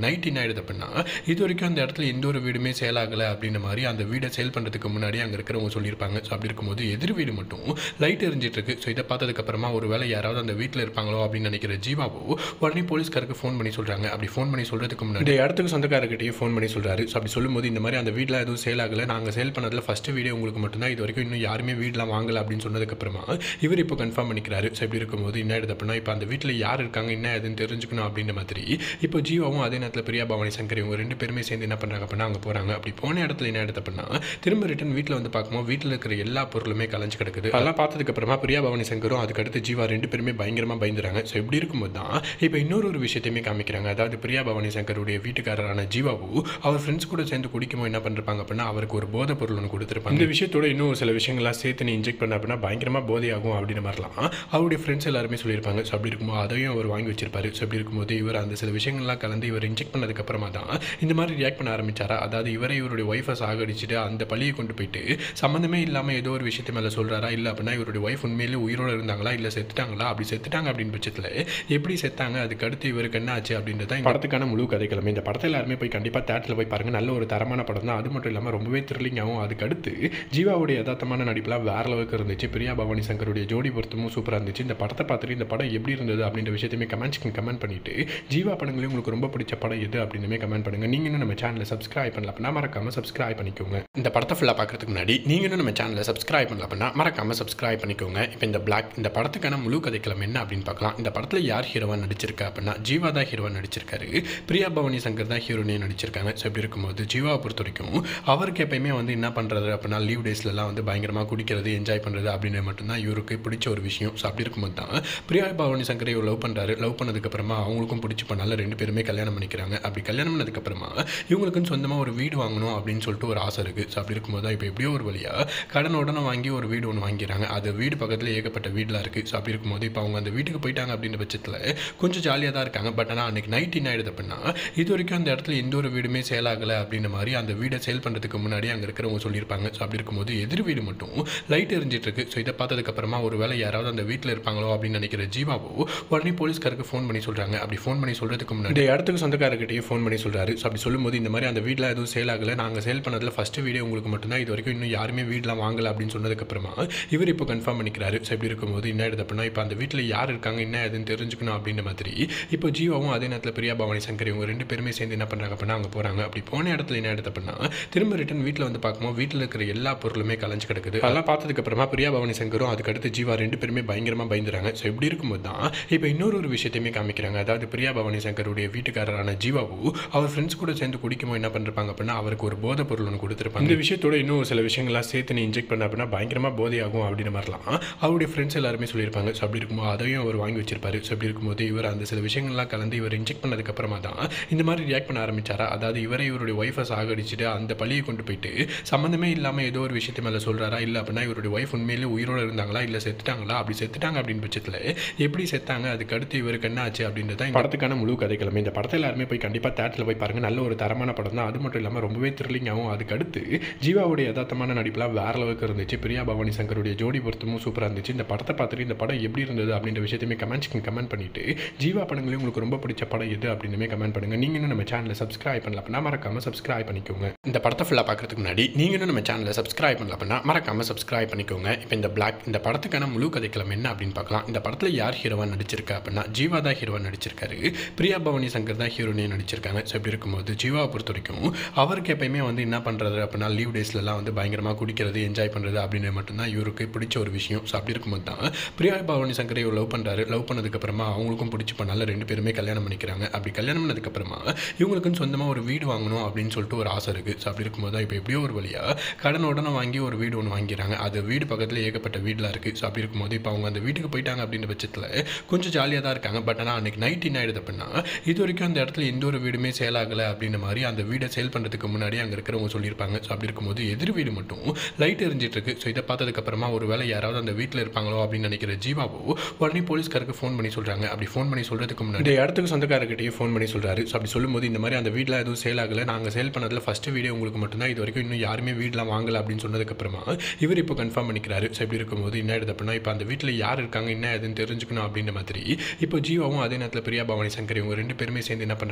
A: நைட் என்ன ஆயிடுது அப்படின்னா இது வரைக்கும் அந்த இடத்துல எந்த ஒரு வீடுமே சேல் ஆகலை அப்படின்ற மாதிரி அந்த வீடை சேல் பண்ணுறதுக்கு முன்னாடி அங்கே இருக்கிறவங்க சொல்லியிருப்பாங்க ஸோ அப்படி இருக்கும்போது எதிர் வீடு மட்டும் லைட் எரிஞ்சிட்டு இருக்கு ஸோ இதை பார்த்ததுக்கப்புறமா ஒரு வேளை யாராவது அந்த வீட்டில் இருப்பாங்களோ அப்படின்னு நினைக்கிற ஜீவாவோ உடனே போலீஸ்காருக்கு ஃபோன் பண்ணி சொல்கிறாங்க அப்படி ஃபோன் பண்ணி சொல்கிறதுக்கு முன்னாடி இந்த இடத்துக்கு சொந்தக்காரர்கிட்டயே ஃபோன் பண்ணி சொல்கிறாரு ஸோ அப்படி சொல்லும்போது இந்த மாதிரி அந்த வீட்டில் எதுவும் சேல் ஆகலை நாங்கள் சேல் பண்ணதில் ஃபஸ்ட்டு வீடியோ உங்களுக்கு மட்டும்தான் இது வரைக்கும் இன்னும் யாருமே வீடெலாம் வாங்கலை அப்படின்னு சொன்னதுக்கப்புறமா இவர் இப்போ கன்ஃபார்ம் பண்ணிக்கிறாரு ஸோ இப்படி இருக்கும்போது என்ன ஆயிடுது அப்படின்னா இப்போ அந்த வீட்டில் யார் இருக்காங்க என்ன ஏதுன்னு தெரிஞ்சுக்கணும் அப்படின்ற மாதிரி இப்போ ஜீவாவும் அதே நேரத்தில் பிரியா பவானி சங்கர் இவங்க ரெண்டு பேருமே சேர்ந்து என்ன பண்ணுறாங்க அப்படின்னா அங்கே போகிறாங்க அப்படி போன இடத்துல என்ன ஆயிடுது அப்படின்னா திரும்ப ரிட்டன் வீட்டில் வந்து பார்க்கும்போது வீட்டில் இருக்கிற எல்லா பொருளுமே கலைஞ்சு கிடக்குது அதெல்லாம் பார்த்ததுக்கப்புறமா பிரியா பவானி சங்கரும் அதுக்கடுத்து ஜீவா ரெண்டு பேருமே பயங்கரமாக பயந்துறாங்க ஸோ இப்படி இருக்கும்போது தான் இப்போ இன்னொரு ஒரு விஷயத்தையுமே காமிக்கிறாங்க அதாவது பிரியா பவானி சங்கருடைய வீட்டுக்காரரான ஜீவாவு அவர் ஃப்ரெண்ட்ஸ் கூட சேர்ந்து குடிக்கும்போது என்ன பண்ணிருப்பாங்க அப்படின்னா அவருக்கு ஒரு போதை பொருள் ஒன்று கொடுத்துருப்பாங்க இந்த விஷயத்தோட இன்னும் ஒரு சில விஷயங்கள்லாம் சேர்த்து நீ இன்ஜெக்ட் பண்ண அப்படின்னா பயங்கரமாக போதையாகும் அப்படின்ற மாதிரிலாம் அவருடைய ஃப்ரெண்ட்ஸ் எல்லாருமே சொல்லியிருப்பாங்க ஸோ அப்படி இருக்கும்போது அதையும் அவர் வாங்கி வச்சிருப்பாரு ஸோ அப்படி இருக்கும்போது இவர் அந்த சில விஷயங்கள்லாம் கலந்து இவர் இன்ஜெக்ட் பண்ணதுக்கப்புறமா தான் இந்த மாதிரி ரியாக்ட் பண்ண ஆரம்பிச்சாரா அதாவது இவரை இவருடைய ஒய்ஃபை சாகடிச்சிட்டு அந்த பழியை கொண்டு போயிட்டு சம்மந்தமே இல்லாமல் ஏதோ ஒரு விஷயத்து மேலே சொல்கிறாரா இல்லை அப்படின்னா இவருடைய ஒய்ஃப் உண்மையிலே உயிரோடு இருந்தாங்களா இல்லை செத்துட்டாங்களா அப்படி செத்துட்டாங்க அப்படின்னு பட்சத்தில் எப்படி செத்தாங்க அதுக்கு அடுத்து இவருக்கு என்ன ஆச்சு அப்படின்றது தான் இந்த படத்துக்கான முழு கதைக்கிழமை இந்த படத்தை எல்லாருமே போய் கண்டிப்பாக தேட்டரில் போய் பாருங்கள் நல்ல ஒரு தரமான படம் தான் அது மட்டும் இல்லாமல் ரொம்பவே த்ரில்லிங்காகவும் அதுக்கு அடுத்து ஜீவாவுடைய யதார்த்தமான நடிப்புலாம் வேற அளவுக்கு இருந்துச்சு பிரியா பவானி சங்கருடைய ஜோடி பொருத்தமும் சூப்பராக இருந்துச்சு இந்த படத்தை பார்த்துட்டு இந்த படம் எப்படி இருந்தது அப்படின்ற விஷயத்தையுமே கமெண்ட்ஸ்க்கு கமெண்ட் பண்ணிட்டு ஜீவா படங்களையும் உங்களுக்கு ரொம்ப பிடிச்ச படம் எது அப்படின்னுமே கமெண்ட் பண்ணுங்க நீங்க இன்னும் நம்ம சேனலை சப்ஸ்கிரைப் பண்ணல அப்படின்னா மறக்காம சப்ஸ்கிரைப் பண்ணிக்கோங்க இந்த படத்தை ஃபுல்லாக பார்க்கறதுக்கு முன்னாடி நீங்க இன்னும் நம்ம சேனலை சப்ஸ்கிரைப் பண்ணல அப்படின்னா மறக்காம சப்ஸ்கிரைப் பண்ணிக்கோங்க இப்போ இந்த பிளாக் இந்த படத்துக்கான முழு கதைக்களம் என்ன அப்படின்னு பார்க்கலாம் இந்த படத்தில் யார் ஹீரோவா நடிச்சிருக்கா அப்படின்னா ஜீவா தான் ஹீரோவா நடிச்சிருக்காரு பிரியா பவானி சங்கர் தான் ஹீரோனே நடிச்சிருக்காங்க ஸோ இப்படி இருக்கும்போது ஜீவாவை பொறுத்த வரைக்கும் அவருக்கு எப்பயுமே வந்து என்ன பண்ணுறது அப்படின்னா லீவ் டேஸ்லலாம் வந்து பயங்கரமாக குடிக்கிறது என்ஜாய் பண்ணுறது அப்படின்னு மட்டும்தான் இவருக்கு பிடிச்ச ஒரு விஷயம் ஸோ அப்படி இருக்கும்போது தான் பிரியா பவானி சங்கரை இவர் லவ் பண்ணுறாரு லவ் பண்ணதுக்கப்புறமா அவங்களுக்கும் பிடிச்சி பண்ணால ரெண்டு பேருமே கல்யாணம் பண்ணிக்கிறாங்க அப்படி கல்யாணம் பண்ணதுக்கப்புறமா இவங்களுக்குன்னு சொந்தமாக ஒரு வீடு வாங்கணும் அப்படின்னு சொல்லிட்டு ஒரு ஆசை இருக்குது ஸோ அப்படி இருக்கும்போது தான் இப்போ எப்படியோ ஒரு வழியாக கடன் உடனே வாங்கி ஒரு வீடு ஒன்று வாங்கிறாங்க அது வீடு பக்கத்தில் ஏகப்பட்ட வீடெலாம் இருக்குது ஸோ அப்படி இருக்கும்போது இப்போ அவங்க அந்த வீட்டுக்கு போயிட்டாங்க அப்படின்ற பட்சத்தில் கொஞ்சம் ஜாலியாக தான் இருக்காங்க பட் ஆனால் அன்றைக்கி நைட் என்ன ஆயிடுது அப்படின்னா இது வரைக்கும் அந்த இடத்துல எந்த ஒரு வீடுமே சேல் ஆகலை அப்படின்ற மாதிரி அந்த வீடை சேல் பண்ணுறதுக்கு முன்னாடி அங்கே இருக்கிறவங்க சொல்லியிருப்பாங்க ஸோ அப்படி இருக்கும்போது எதிர் வீடு மட்டும் லைட் எரிஞ்சிட்டு இருக்கு ஸோ இதை பார்த்ததுக்கப்புறமா ஒரு வேளை யாராவது அந்த வீட்டில் இருப்பாங்களோ அப்படின்னு நினைக்கிற ஜீவாவோ உடனே போலீஸ்காருக்கு ஃபோன் பண்ணி சொல்கிறாங்க அப்படி ஃபோன் பண்ணி சொல்கிறதுக்கு முன்னாடி இந்த இடத்துக்கு சொந்தக்காரர்கிட்டயே ஃபோன் பண்ணி சொல்கிறாரு ஸோ அப்படி சொல்லும்போது இந்த மாதிரி அந்த வீட்டில் எதுவும் சேல் ஆகலை நாங்கள் சேல் பண்ணதில் ஃபஸ்ட்டு வீடியோ உங்களுக்கு மட்டும்தான் இது வரைக்கும் இன்னும் யாருமே வீடெலாம் வாங்கலை அப்படின்னு சொன்னதுக்கப்புறமா இவர் இப்போ கன்ஃபார்ம் பண்ணிக்கிறாரு ஸோ இப்படி இருக்கும்போது என்ன ஆயிடுது அப்படின்னா இப்போ அந்த வீட்டில் யார் இருக்காங்க என்ன ஏதுன்னு தெரிஞ்சுக்கணும் அப்படின்ற மாதிரி இப்போ ஜீவாவும் அதே நேரத்தில் பிரியா பவானி சங்கர் இவங்க ரெண்டு பேருமே சேர்ந்து என்ன பண்ணுறாங்க அப்படின்னா அங்கே போகிறாங்க அப்படி போன இடத்துல என்ன ஆயிடுது அப்படின்னா திரும்ப ரிட்டன் வீட்டில் வந்து பார்க்கும்போது வீட்டில் இருக்கிற எல்லா பொருளுமே கலைஞ்சு கிடக்குது அதெல்லாம் பார்த்ததுக்கப்புறமா பிரியா பவானி சங்கரும் அதுக்கடுத்து ஜீவா ரெண்டு பேருமே பயங்கரமாக பயந்துறாங்க ஸோ இப்படி இருக்கும்போது தான் இப்போ இன்னொரு ஒரு விஷயத்தையுமே காமிக்கிறாங்க அதாவது பிரியா பவானி சங்கருடைய வீட்டுக்காரரான ஜீவாவு அவர் ஃப்ரெண்ட்ஸ் கூட சேர்ந்து குடிக்கும்போது என்ன பண்ணிருப்பாங்க அப்படின்னா அவருக்கு ஒரு போதை பொருள் ஒன்று கொடுத்துருப்பாங்க இந்த விஷயத்தோட இன்னும் ஒரு சில விஷயங்கள்லாம் சேர்த்து நீ இன்ஜெக்ட் பண்ண அப்படின்னா பயங்கரமாக போதையாகும் அப்படின்ற மாதிரிலாம் அவருடைய ஃப்ரெண்ட்ஸ் எல்லாருமே சொல்லியிருப்பாங்க ஸோ அப்படி இருக்கும்போது அதையும் அவர் வாங்கி வச்சிருப்பாரு ஸோ அப்படி இருக்கும்போது இவர் அந்த சில விஷயங்கள்லாம் கலந்து இவர் இன்ஜெக்ட் பண்ணதுக்கப்புறமா தான் இந்த மாதிரி ரியாக்ட் பண்ண ஆரம்பிச்சாரா அதாவது இவரை இவருடைய ஒய்ஃபை சாகடிச்சிட்டு அந்த பழியை கொண்டு போயிட்டு சம்மந்தமே இல்லாமல் ஏதோ ஒரு விஷயத்து மேலே சொல்கிறாரா இல்லை அப்படின்னா இவருடைய ஒய்ஃப் உண்மையிலே உயிரோடு இருந்தாங்களா இல்லை செத்துட்டாங்களா அப்படி செத்துட்டாங்க அப்படின்னு பட்சத்தில் எப்படி செத்தாங்க அதுக்கு அடுத்து இவருக்கு என்ன ஆச்சு அப்படின்றது தான் இந்த படத்துக்கான முழு கதைக்கிழமை இந்த படத்தை எல்லாருமே போய் கண்டிப்பாக தேட்டரில் போய் பாருங்கள் நல்ல ஒரு தரமான படம் தான் அது மட்டும் இல்லாமல் ரொம்பவே த்ரில்லிங்காகவும் அதுக்கு அடுத்து ஜீவாவுடைய யதார்த்தமான நடிப்புலாம் வேற அளவுக்கு இருந்துச்சு பிரியா பவானி சங்கருடைய ஜோடி பொருத்தமும் சூப்பராக இருந்துச்சு இந்த படத்தை பார்த்துட்டு இந்த படம் எப்படி இருந்தது அப்படின்ற விஷயத்தையுமே கமெண்ட்ஸ்க்கு கமெண்ட் பண்ணிட்டு ஜீவா படங்களையும் உங்களுக்கு ரொம்ப பிடிச்ச படம் எது அப்படின்னுமே கமெண்ட் பண்ணுங்க நீங்க இன்னும் நம்ம சேனலை சப்ஸ்கிரைப் பண்ணல அப்படின்னா மறக்காம சப்ஸ்கிரைப் பண்ணிக்கோங்க இந்த படத்தை ஃபுல்லாக பார்க்கறதுக்கு முன்னாடி நீங்க இன்னும் நம்ம சேனலை சப்ஸ்கிரைப் பண்ணல அப்படின்னா மறக்காம சப்ஸ்கிரைப் பண்ணிக்கோங்க இப்போ இந்த பிளாக் இந்த படத்துக்கான முழு கதைக்களம் என்ன அப்படின்னு பார்க்கலாம் இந்த படத்தில் யார் ஹீரோவா நடிச்சிருக்கா அப்படின்னா ஜீவா தான் ஹீரோவா நடிச்சிருக்காரு பிரியா பவானி சங்கர் தான் ஹீரோனே நடிச்சிருக்காங்க ஸோ இப்படி இருக்கும்போது ஜீவாவை பொறுத்த வரைக்கும் அவருக்கு எப்பயுமே வந்து என்ன பண்ணுறது அப்படின்னா லீவ் டேஸ்லலாம் வந்து பயங்கரமாக குடிக்கிறது என்ஜாய் பண்ணுறது அப்படின்னு மட்டும்தான் இவருக்கு பிடிச்ச ஒரு விஷயம் ஸோ அப்படி இருக்கும்போது தான் பிரியா பவானி சங்கரை இவர் லவ் பண்ணுறாரு லவ் பண்ணதுக்கப்புறமா அவங்களுக்கும் பிடிச்சி பண்ணால ரெண்டு பேருமே கல்யாணம் பண்ணிக்கிறாங்க அப்படி கல்யாணம் பண்ணதுக்கப்புறமா இவங்களுக்குன்னு சொந்தமாக ஒரு வீடு வாங்கணும் அப்படின்னு சொல்லிட்டு ஒரு ஆசை இருக்குது ஸோ அப்படி இருக்கும்போது தான் இப்போ எப்படியோ ஒரு வழியாக கடன் உடனே வாங்கி ஒரு வீடு ஒன்று வாங்கிறாங்க அது வீடு பக்கத்தில் ஏகப்பட்ட வீடெலாம் இருக்குது ஸோ அப்படி இருக்கும்போது இப்போ அவங்க அந்த வீட்டுக்கு போயிட்டாங்க அப்படின்ற பட்சத்தில் கொஞ்சம் ஜாலியாக தான் இருக்காங்க பட் ஆனால் அன்றைக்கி நைட் என்ன ஆயிடுது அப்படின்னா இது வரைக்கும் அந்த இடத்துல எந்த ஒரு வீடுமே சேல் ஆகலை அப்படின்ற மாதிரி அந்த வீடை சேல் பண்ணுறதுக்கு முன்னாடி அங்கே இருக்கிறவங்க சொல்லியிருப்பாங்க ஸோ அப்படி இருக்கும்போது எதிர் வீடு மட்டும் லைட் எரிஞ்சிட்டு இருக்கு ஸோ இதை பார்த்ததுக்கப்புறமா ஒரு வேளை யாராவது அந்த வீட்டில் இருப்பாங்களோ அப்படின்னு நினைக்கிற ஜீவாவோ உடனே போலீஸ்காருக்கு ஃபோன் பண்ணி சொல்கிறாங்க அப்படி ஃபோன் பண்ணி சொல்கிறதுக்கு முன்னாடி இந்த இடத்துக்கு சொந்தக்காரர்கிட்டயே ஃபோன் பண்ணி சொல்கிறாரு ஸோ அப்படி சொல்லும்போது இந்த மாதிரி அந்த வீட்டில் எதுவும் சேல் ஆகலை நாங்கள் சேல் பண்ணதில் ஃபஸ்ட்டு வீடியோ உங்களுக்கு மட்டும்தான் இது வரைக்கும் இன்னும் யாருமே வீடெலாம் வாங்கலை அப்படின்னு சொன்னதுக்கப்புறமா இவர் இப்போ கன்ஃபார்ம் பண்ணிக்கிறாரு ஸோ இப்படி இருக்கும்போது என்ன ஆயிடுது அப்படின்னா இப்போ அந்த வீட்டில் யார் இருக்காங்க என்ன ஏதுன்னு தெரிஞ்சுக்கணும் அப்படின்ற மாதிரி இப்போ ஜீவாவும் அதே நேரத்தில் பிரியா பவானி சங்கர் இவங்க ரெண்டு பேருமே சேர்ந்து என்ன பண்ணுறாங்க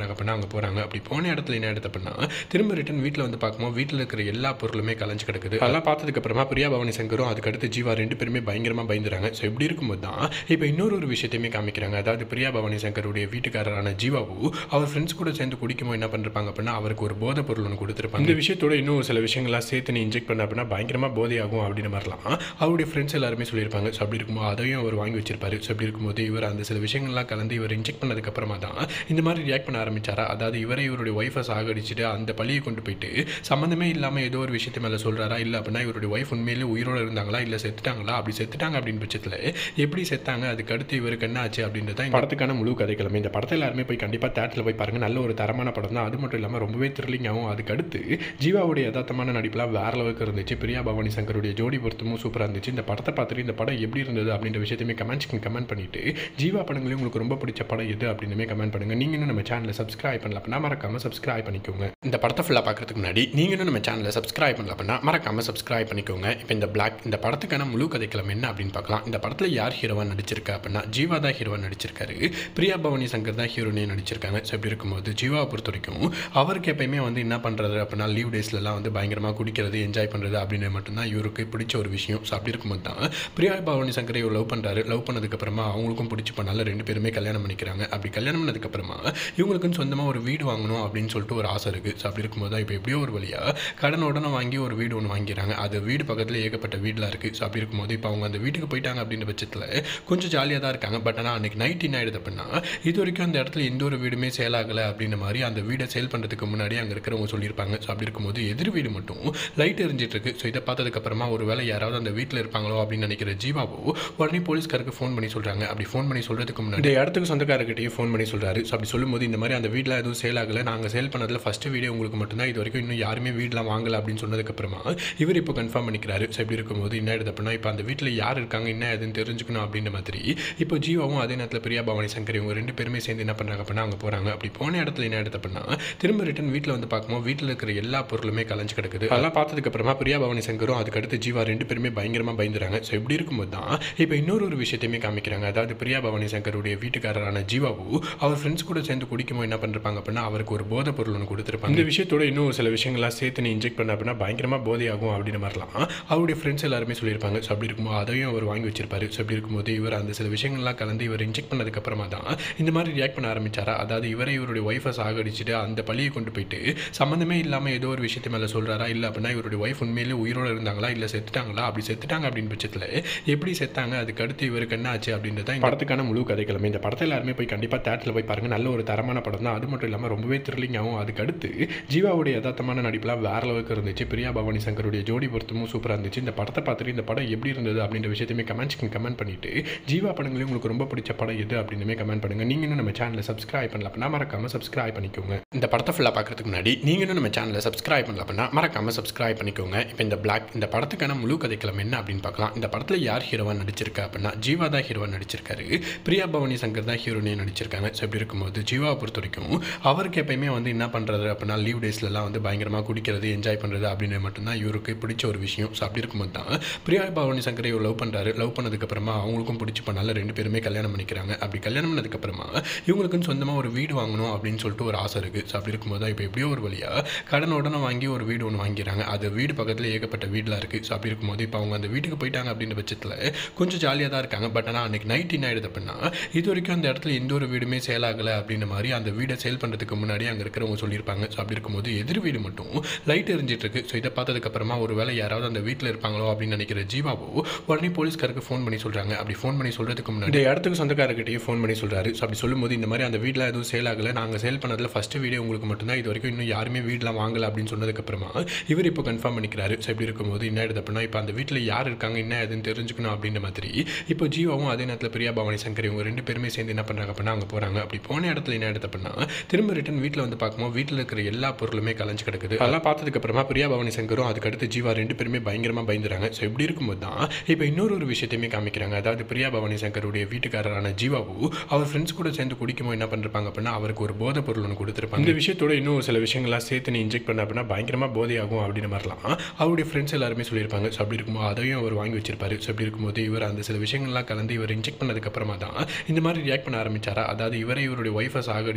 A: பண்ணுறாங்க அப்படின்னா அங்கே போகிறாங்க அப்படி போன இடத்துல என்ன எடுத்து அப்படின்னா திரும்ப ரிட்டன் வீட்டில் வந்து பார்க்கும்போது வீட்டில் இருக்கிற எல்லா பொருளுமே கலைஞ்சு கிடக்குது அதெல்லாம் பார்த்ததுக்கு அப்புறமா பிரியா பவானி சங்கரும் அதுக்கடுத்து ஜீவா ரெண்டு பேருமே பயங்கரமாக பயந்துறாங்க ஸோ இப்படி இருக்கும்போது தான் இப்போ இன்னொரு ஒரு விஷயத்தையுமே காமிக்கிறாங்க அதாவது பிரியா பவானி சங்கருடைய வீட்டுக்காரரான ஜீவாவு அவர் ஃப்ரெண்ட்ஸ் கூட சேர்ந்து குடிக்கும்போது என்ன பண்ணிருப்பாங்க அப்படின்னா அவருக்கு ஒரு போதை பொருள் ஒன்று கொடுத்துருப்பாங்க இந்த விஷயத்தோட இன்னும் சில விஷயங்கள்லாம் சேர்த்து நீ இன்ஜெக்ட் பண்ண அப்படின்னா பயங்கரமாக போதையாகும் அப்படின்னு மாதிரிலாம் அவருடைய ஃப்ரெண்ட்ஸ் எல்லாருமே சொல்லியிருப்பாங்க ஸோ அப்படி இருக்கும்போது அதையும் அவர் வாங்கி வச்சிருப்பாரு ஸோ அப்படி இருக்கும்போது இவர் அந்த சில விஷயங்கள்லாம் கலந்து இவர் இன்ஜெக்ட் பண்ணதுக்கு அப்புறமா தான் இந்த மாதிரி ரியாக்ட் பண்ண ஆரம்பிச்சாரா அதாவது இவரை இவருடைய ஒய்ஃபை சாகடிச்சுட்டு அந்த பழியை கொண்டு போயிட்டு சம்மந்தமே இல்லாமல் ஏதோ ஒரு விஷயத்து மேலே சொல்கிறாரா இல்லை அப்படின்னா இவருடைய ஒய்ஃப் உண்மையிலே உயிரோடு இருந்தாங்களா இல்லை செத்துட்டாங்களா அப்படி செத்துட்டாங்க அப்படின்னு பட்சத்தில் எப்படி செத்தாங்க அதுக்கு அடுத்து இவருக்கு என்ன ஆச்சு அப்படின்றது தான் இந்த படத்துக்கான முழு கதைக்கிழமை இந்த படத்தை எல்லாருமே போய் கண்டிப்பாக தேட்டரில் போய் பாருங்க நல்ல ஒரு தரமான படம் தான் அது மட்டும் இல்லாமல் ரொம்பவே த்ரில்லிங்காகவும் அதுக்கு அடுத்து ஜீவாவுடைய யதார்த்தமான நடிப்புலாம் வேற அளவுக்கு இருந்துச்சு பிரியா பவானி சங்கருடைய ஜோடி பொருத்தமும் சூப்பராக இருந்துச்சு இந்த படத்தை பார்த்துட்டு இந்த படம் எப்படி இருந்தது அப்படின்ற விஷயத்தையுமே கமெண்ட்ஸ்க்கு கமெண்ட் பண்ணிட்டு ஜீவா படங்களையும் உங்களுக்கு ரொம்ப பிடிச்ச படம் எது அப்படின்னு கமெண்ட் பண்ணுங்க நீங்க இன்னும் நம்ம சேனலை சப்ஸ்கிரைப் பண்ணல அப்படின்னா மறக்காம சப்ஸ்கிரைப் பண்ணிக்கோங்க இந்த படத்தை ஃபுல்லாக பார்க்கறதுக்கு முன்னாடி நீங்க இன்னும் நம்ம சேனலை சப்ஸ்கிரைப் பண்ணல அப்படின்னா மறக்காம சப்ஸ்கிரைப் பண்ணிக்கோங்க இப்போ இந்த பிளாக் இந்த படத்துக்கான முழு கதைக்களம் என்ன அப்படின்னு பார்க்கலாம் இந்த படத்தில் யார் ஹீரோவா நடிச்சிருக்கா அப்படின்னா ஜீவா தான் ஹீரோவா நடிச்சிருக்காரு பிரியா பவானி சங்கர் தான் ஹீரோனே நடிச்சிருக்காங்க ஸோ இப்படி இருக்கும்போது ஜீவாவை பொறுத்த வரைக்கும் அவருக்கு எப்பயுமே வந்து என்ன பண்ணுறது அப்படின்னா லீவ் டேஸ்லலாம் வந்து பயங்கரமாக குடிக்கிறது என்ஜாய் பண்ணுறது அப்படின்னு மட்டும்தான் இவருக்கு பிடிச்ச ஒரு விஷயம் ஸோ அப்படி இருக்கும்போது தான் பிரியா பவானி சங்கரை இவர் லவ் பண்ணுறாரு லவ் பண்ணதுக்கப்புறமா அவங்களுக்கும் பிடிச்சி பண்ணால ரெண்டு பேருமே கல்யாணம் பண்ணிக்கிறாங்க அப்படி கல்யாணம் பண்ணதுக்கப்புறமா இவங்களுக்குன்னு சொந்தமாக ஒரு வீடு வாங்கணும் அப்படின்னு சொல்லிட்டு ஒரு ஆசை இருக்குது ஸோ அப்படி இருக்கும்போது தான் இப்போ எப்படியோ ஒரு வழியாக கடன் உடனே வாங்கி ஒரு வீடு ஒன்று வாங்கிறாங்க அது வீடு பக்கத்தில் ஏகப்பட்ட வீடெலாம் இருக்குது ஸோ அப்படி இருக்கும்போது இப்போ அவங்க அந்த வீட்டுக்கு போயிட்டாங்க அப்படின்ற பட்சத்தில் கொஞ்சம் ஜாலியாக தான் இருக்காங்க பட் ஆனால் அன்றைக்கி நைட் என்ன ஆயிடுது அப்படின்னா இது வரைக்கும் அந்த இடத்துல எந்த ஒரு வீடுமே சேல் ஆகலை அப்படின்ற மாதிரி அந்த வீடை சேல் பண்ணுறதுக்கு முன்னாடி அங்கே இருக்கிறவங்க சொல்லியிருப்பாங்க ஸோ அப்படி இருக்கும்போது எதிர் வீடு மட்டும் லைட் எரிஞ்சிட்டு இருக்கு ஸோ இதை பார்த்ததுக்கப்புறமா ஒரு வேளை யாராவது அந்த வீட்டில் இருப்பாங்களோ அப்படின்னு நினைக்கிற ஜீவாவோ உடனே போலீஸ்காருக்கு ஃபோன் பண்ணி சொல்கிறாங்க அப்படி ஃபோன் பண்ணி சொல்கிறதுக்கு முன்னாடி இந்த இடத்துக்கு சொந்தக்காரர்கிட்டயும் ஃபோன் பண்ணி சொல்கிறாரு ஸோ அப்படி சொல்லும்போது இந்த மாதிரி அந்த வீட்டில் எதுவும் சேல் ஆகலை நாங்கள் சேல் பண்ணதில் ஃபஸ்ட்டு வீடியோ உங்களுக்கு மட்டும்தான் இது வரைக்கும் இன்னும் யாருமே வீடெலாம் வாங்கலை அப்படின்னு சொன்னதுக்கப்புறமா இவர் இப்போ கன்ஃபார்ம் பண்ணிக்கிறாரு ஸோ இப்படி இருக்கும்போது என்ன ஆயிடுது அப்படின்னா இப்போ அந்த வீட்டில் யார் இருக்காங்க என்ன ஏதுன்னு தெரிஞ்சுக்கணும் அப்படின்ற மாதிரி இப்போ ஜீவாவும் அதே நேரத்தில் பிரியா பவானி சங்கர் இவங்க ரெண்டு பேருமே சேர்ந்து என்ன பண்ணுறாங்க அப்படின்னா அங்கே போகிறாங்க அப்படி போன இடத்துல என்ன ஆயிடுது அப்படின்னா திரும்ப ரிட்டன் வீட்டில் வந்து பார்க்கும்போது வீட்டில் இருக்கிற எல்லா பொருளுமே கலைஞ்சு கிடக்குது அதெல்லாம் பார்த்ததுக்கு அப்புறமா பிரியா பவானி சங்கரும் அதுக்கடுத்து ஜீவா ரெண்டு பேருமே பயங்கரமாக பயந்துறாங்க ஸோ இப்படி இருக்கும்போது தான் இப்போ இன்னொரு ஒரு விஷயத்தையுமே காமிக்கிறாங்க அதாவது பிரியா பவானி சங்கருடைய வீட்டுக்காரரான ஜீவாவு அவர் ஃப்ரெண்ட்ஸ் கூட சேர்ந்து குடிக்கும்போது என்ன பண்ணிருப்பாங்க அப்படின்னா அவருக்கு ஒரு போதை பொருள் ஒன்று கொடுத்துருப்பாங்க இந்த விஷயத்தோட இன்னும் சில விஷயங்கள்லாம் சேர்த்து நீ இன்ஜெக்ட் பண்ண அப்படின்னா பயங்கரமாக போதையாகும் அப்படின்னு மாதிரிலாம் அவருடைய ஃப்ரெண்ட்ஸ் எல்லாருமே சொல்லியிருப்பாங்க ஸோ அப்படி இருக்கும்போது அதையும் அவர் வாங்கி வச்சிருப்பாரு ஸோ அப்படி இருக்கும்போது இவர் அந்த சில விஷயங்கள்லாம் கலந்து இவர் இன்ஜெக்ட் பண்ணதுக்கு அப்புறமா தான் இந்த மாதிரி ரியாக்ட் பண்ண ஆரம்பிச்சாரா அதாவது இவரை இவருடைய ஒய்ஃபை சாகடிச்சுட்டு அந்த பழியை கொண்டு போயிட்டு சம்மந்தமே இல்லாமல் ஏதோ ஒரு விஷயத்து மேலே சொல்கிறாரா இல்லை அப்படின்னா இவருடைய ஒய்ஃப் உண்மையிலே உயிரோடு இருந்தாங்களா இல்லை செத்துட்டாங்களா அப்படி செத்துட்டாங்க அப்படின்னு பட்சத்தில் எப்படி செத்தாங்க அதுக்கு அடுத்து இவருக்கு என்ன ஆச்சு அப்படின்றது தான் இந்த படத்துக்கான முழு கதைக்கிழமை இந்த படத்தை எல்லாருமே போய் கண்டிப்பாக தேட்டரில் போய் பாருங்க நல்ல ஒரு தரமான படம் தான் அது மட்டும் இல்லாமல் ரொம்பவே த்ரில்லிங்காகவும் அதுக்கு அடுத்து ஜீவாவுடைய யதார்த்தமான நடிப்புலாம் வேற அளவுக்கு இருந்துச்சு பிரியா பவானி சங்கருடைய ஜோடி பொருத்தமும் சூப்பராக இருந்துச்சு இந்த படத்தை பார்த்துட்டு இந்த படம் எப்படி இருந்தது அப்படின்ற விஷயத்தையுமே கமெண்ட்ஸ்க்கு கமெண்ட் பண்ணிட்டு ஜீவா படங்களையும் உங்களுக்கு ரொம்ப பிடிச்ச படம் எது அப்படின்னு கமெண்ட் பண்ணுங்க நீங்க இன்னும் நம்ம சேனலை சப்ஸ்கிரைப் பண்ணல அப்படின்னா மறக்காம சப்ஸ்கிரைப் பண்ணிக்கோங்க இந்த படத்தை ஃபுல்லாக பார்க்கறதுக்கு முன்னாடி நீங்க இன்னும் நம்ம சேனலை சப்ஸ்கிரைப் பண்ணல அப்படின்னா மறக்காம சப்ஸ்கிரைப் பண்ணிக்கோங்க இப்போ இந்த பிளாக் இந்த படத்துக்கான முழு கதைக்களம் என்ன அப்படின்னு பார்க்கலாம் இந்த படத்தில் யார் ஹீரோவா நடிச்சிருக்கா அப்படின்னா ஜீவா தான் ஹீரோவா நடிச்சிருக்காரு பிரியா பவானி சங்கர் தான் ஹீரோனே நடிச்சிருக்காங்க ஸோ இப்படி இருக்கும்போது ஜீவாவை பொறுத்த வரைக்கும் அவருக்கு எப்பயுமே வந்து என்ன பண்ணுறது அப்படின்னா லீவ் டேஸ்லலாம் வந்து பயங்கரமாக குடிக்கிறது என்ஜாய் பண்ணுறது அப்படின்னு மட்டும்தான் இவருக்கு பிடிச்ச ஒரு விஷயம் ஸோ அப்படி இருக்கும்போது தான் பிரியா பவானி சங்கரை இவர் லவ் பண்ணுறாரு லவ் பண்ணதுக்கப்புறமா அவங்களுக்கும் பிடிச்சி பண்ணால ரெண்டு பேருமே கல்யாணம் பண்ணிக்கிறாங்க அப்படி கல்யாணம் பண்ணதுக்கப்புறமா இவங்களுக்குன்னு சொந்தமாக ஒரு வீடு வாங்கணும் அப்படின்னு சொல்லிட்டு ஒரு ஆசை இருக்குது ஸோ அப்படி இருக்கும்போது தான் இப்போ எப்படியோ ஒரு வழியாக கடன் உடனே வாங்கி ஒரு வீடு ஒன்று வாங்கிறாங்க அது வீடு பக்கத்தில் ஏகப்பட்ட வீடெலாம் இருக்குது ஸோ அப்படி இருக்கும்போது இப்போ அவங்க அந்த வீட்டுக்கு போயிட்டாங்க அப்படின்ற பட்சத்தில் கொஞ்சம் ஜாலியாக தான் இருக்காங்க பட் ஆனால் அன்றைக்கி நைட் என்ன ஆயிடுது அப்படின்னா இது வரைக்கும் அந்த இடத்துல எந்த ஒரு வீடுமே சேல் ஆகலை அப்படின்ற மாதிரி அந்த வீடை சேல் பண்ணுறதுக்கு முன்னாடி அங்கே இருக்கிறவங்க சொல்லியிருப்பாங்க ஸோ அப்படி இருக்கும்போது எதிர் வீடு மட்டும் லைட் எரிஞ்சிட்டு இருக்கு ஸோ இதை பார்த்ததுக்கப்புறமா ஒரு வேளை யாராவது அந்த வீட்டில் இருப்பாங்களோ அப்படின்னு நினைக்கிற ஜீவாவோ உடனே போலீஸ்காருக்கு ஃபோன் பண்ணி சொல்கிறாங்க அப்படி ஃபோன் பண்ணி சொல்கிறதுக்கு முன்னாடி இந்த இடத்துக்கு சொந்தக்காரர்கிட்டயும் ஃபோன் பண்ணி சொல்கிறாரு ஸோ அப்படி சொல்லும்போது இந்த மாதிரி அந்த வீட்டில் எதுவும் சேல் ஆகலை நாங்கள் சேல் பண்ணதில் ஃபஸ்ட்டு வீடியோ உங்களுக்கு மட்டும்தான் இது வரைக்கும் இன்னும் யாருமே வீடெலாம் வாங்கலை அப்படின்னு சொன்னதுக்கப்புறமா இவர் இப்போ கன்ஃபார்ம் பண்ணிக்கிறாரு ஸோ இப்படி இருக்கும்போது என்ன ஆயிடுது அப்படின்னா இப்போ அந்த வீட்டில் யார் இருக்காங்க என்ன ஏதுன்னு தெரிஞ்சுக்கணும் அப்படின்ற மாதிரி இப்போ ஜீவாவும் அதே நேரத்தில் பிரியா பவானி சங்கர் இவங்க ரெண்டு பேருமே சேர்ந்து என்ன பண்ணுறாங்க அப்படின்னா அங்கே போகிறாங்க அப்படி போன இடத்துல என்ன ஆயிடுது அப்படின்னா திரும்ப ரிட்டன் வீட்டில் வந்து பார்க்கும்போது வீட்டில் இருக்கிற எல்லா பொருளுமே கலைஞ்சு கிடக்குது அதெல்லாம் பார்த்ததுக்கு அப்புறமா பிரியா பவானி சங்கரும் அதுக்கடுத்து ஜீவா ரெண்டு பேருமே பயங்கரமாக பயந்துறாங்க ஸோ இப்படி இருக்கும்போது தான் இப்போ இன்னொரு ஒரு விஷயத்தையுமே காமிக்கிறாங்க அதாவது பிரியா பவானி சங்கருடைய வீட்டுக்காரரான ஜீவாவு அவர் ஃப்ரெண்ட்ஸ் கூட சேர்ந்து குடிக்கும்போது என்ன பண்ணிருப்பாங்க அப்படின்னா அவருக்கு ஒரு போதை பொருள் ஒன்று கொடுத்துருப்பாங்க இந்த விஷயத்தோட இன்னும் சில விஷயங்கள்லாம் சேர்த்து நீ இன்ஜெக்ட் பண்ண அப்படின்னா பயங்கரமாக போதையாகும் அப்படின்னு மாதிரிலாம் அவருடைய ஃப்ரெண்ட்ஸ் எல்லாருமே சொல்லியிருப்பாங்க ஸோ அப்படி இருக்கும்போது அதையும் அவர் வாங்கி வச்சிருப்பாரு ஸோ அப்படி இருக்கும்போது இவர் அந்த சில விஷயங்கள்லாம் கலந்து இவர் இன்ஜெக்ட் பண்ணதுக்கு அப்புறமா தான் இந்த மாதிரி ரியாக்ட் பண்ண ஆரம்பிச்சாரா அதாவது இவரை இவருடைய ஒய்ஃபை சாகடிச்சு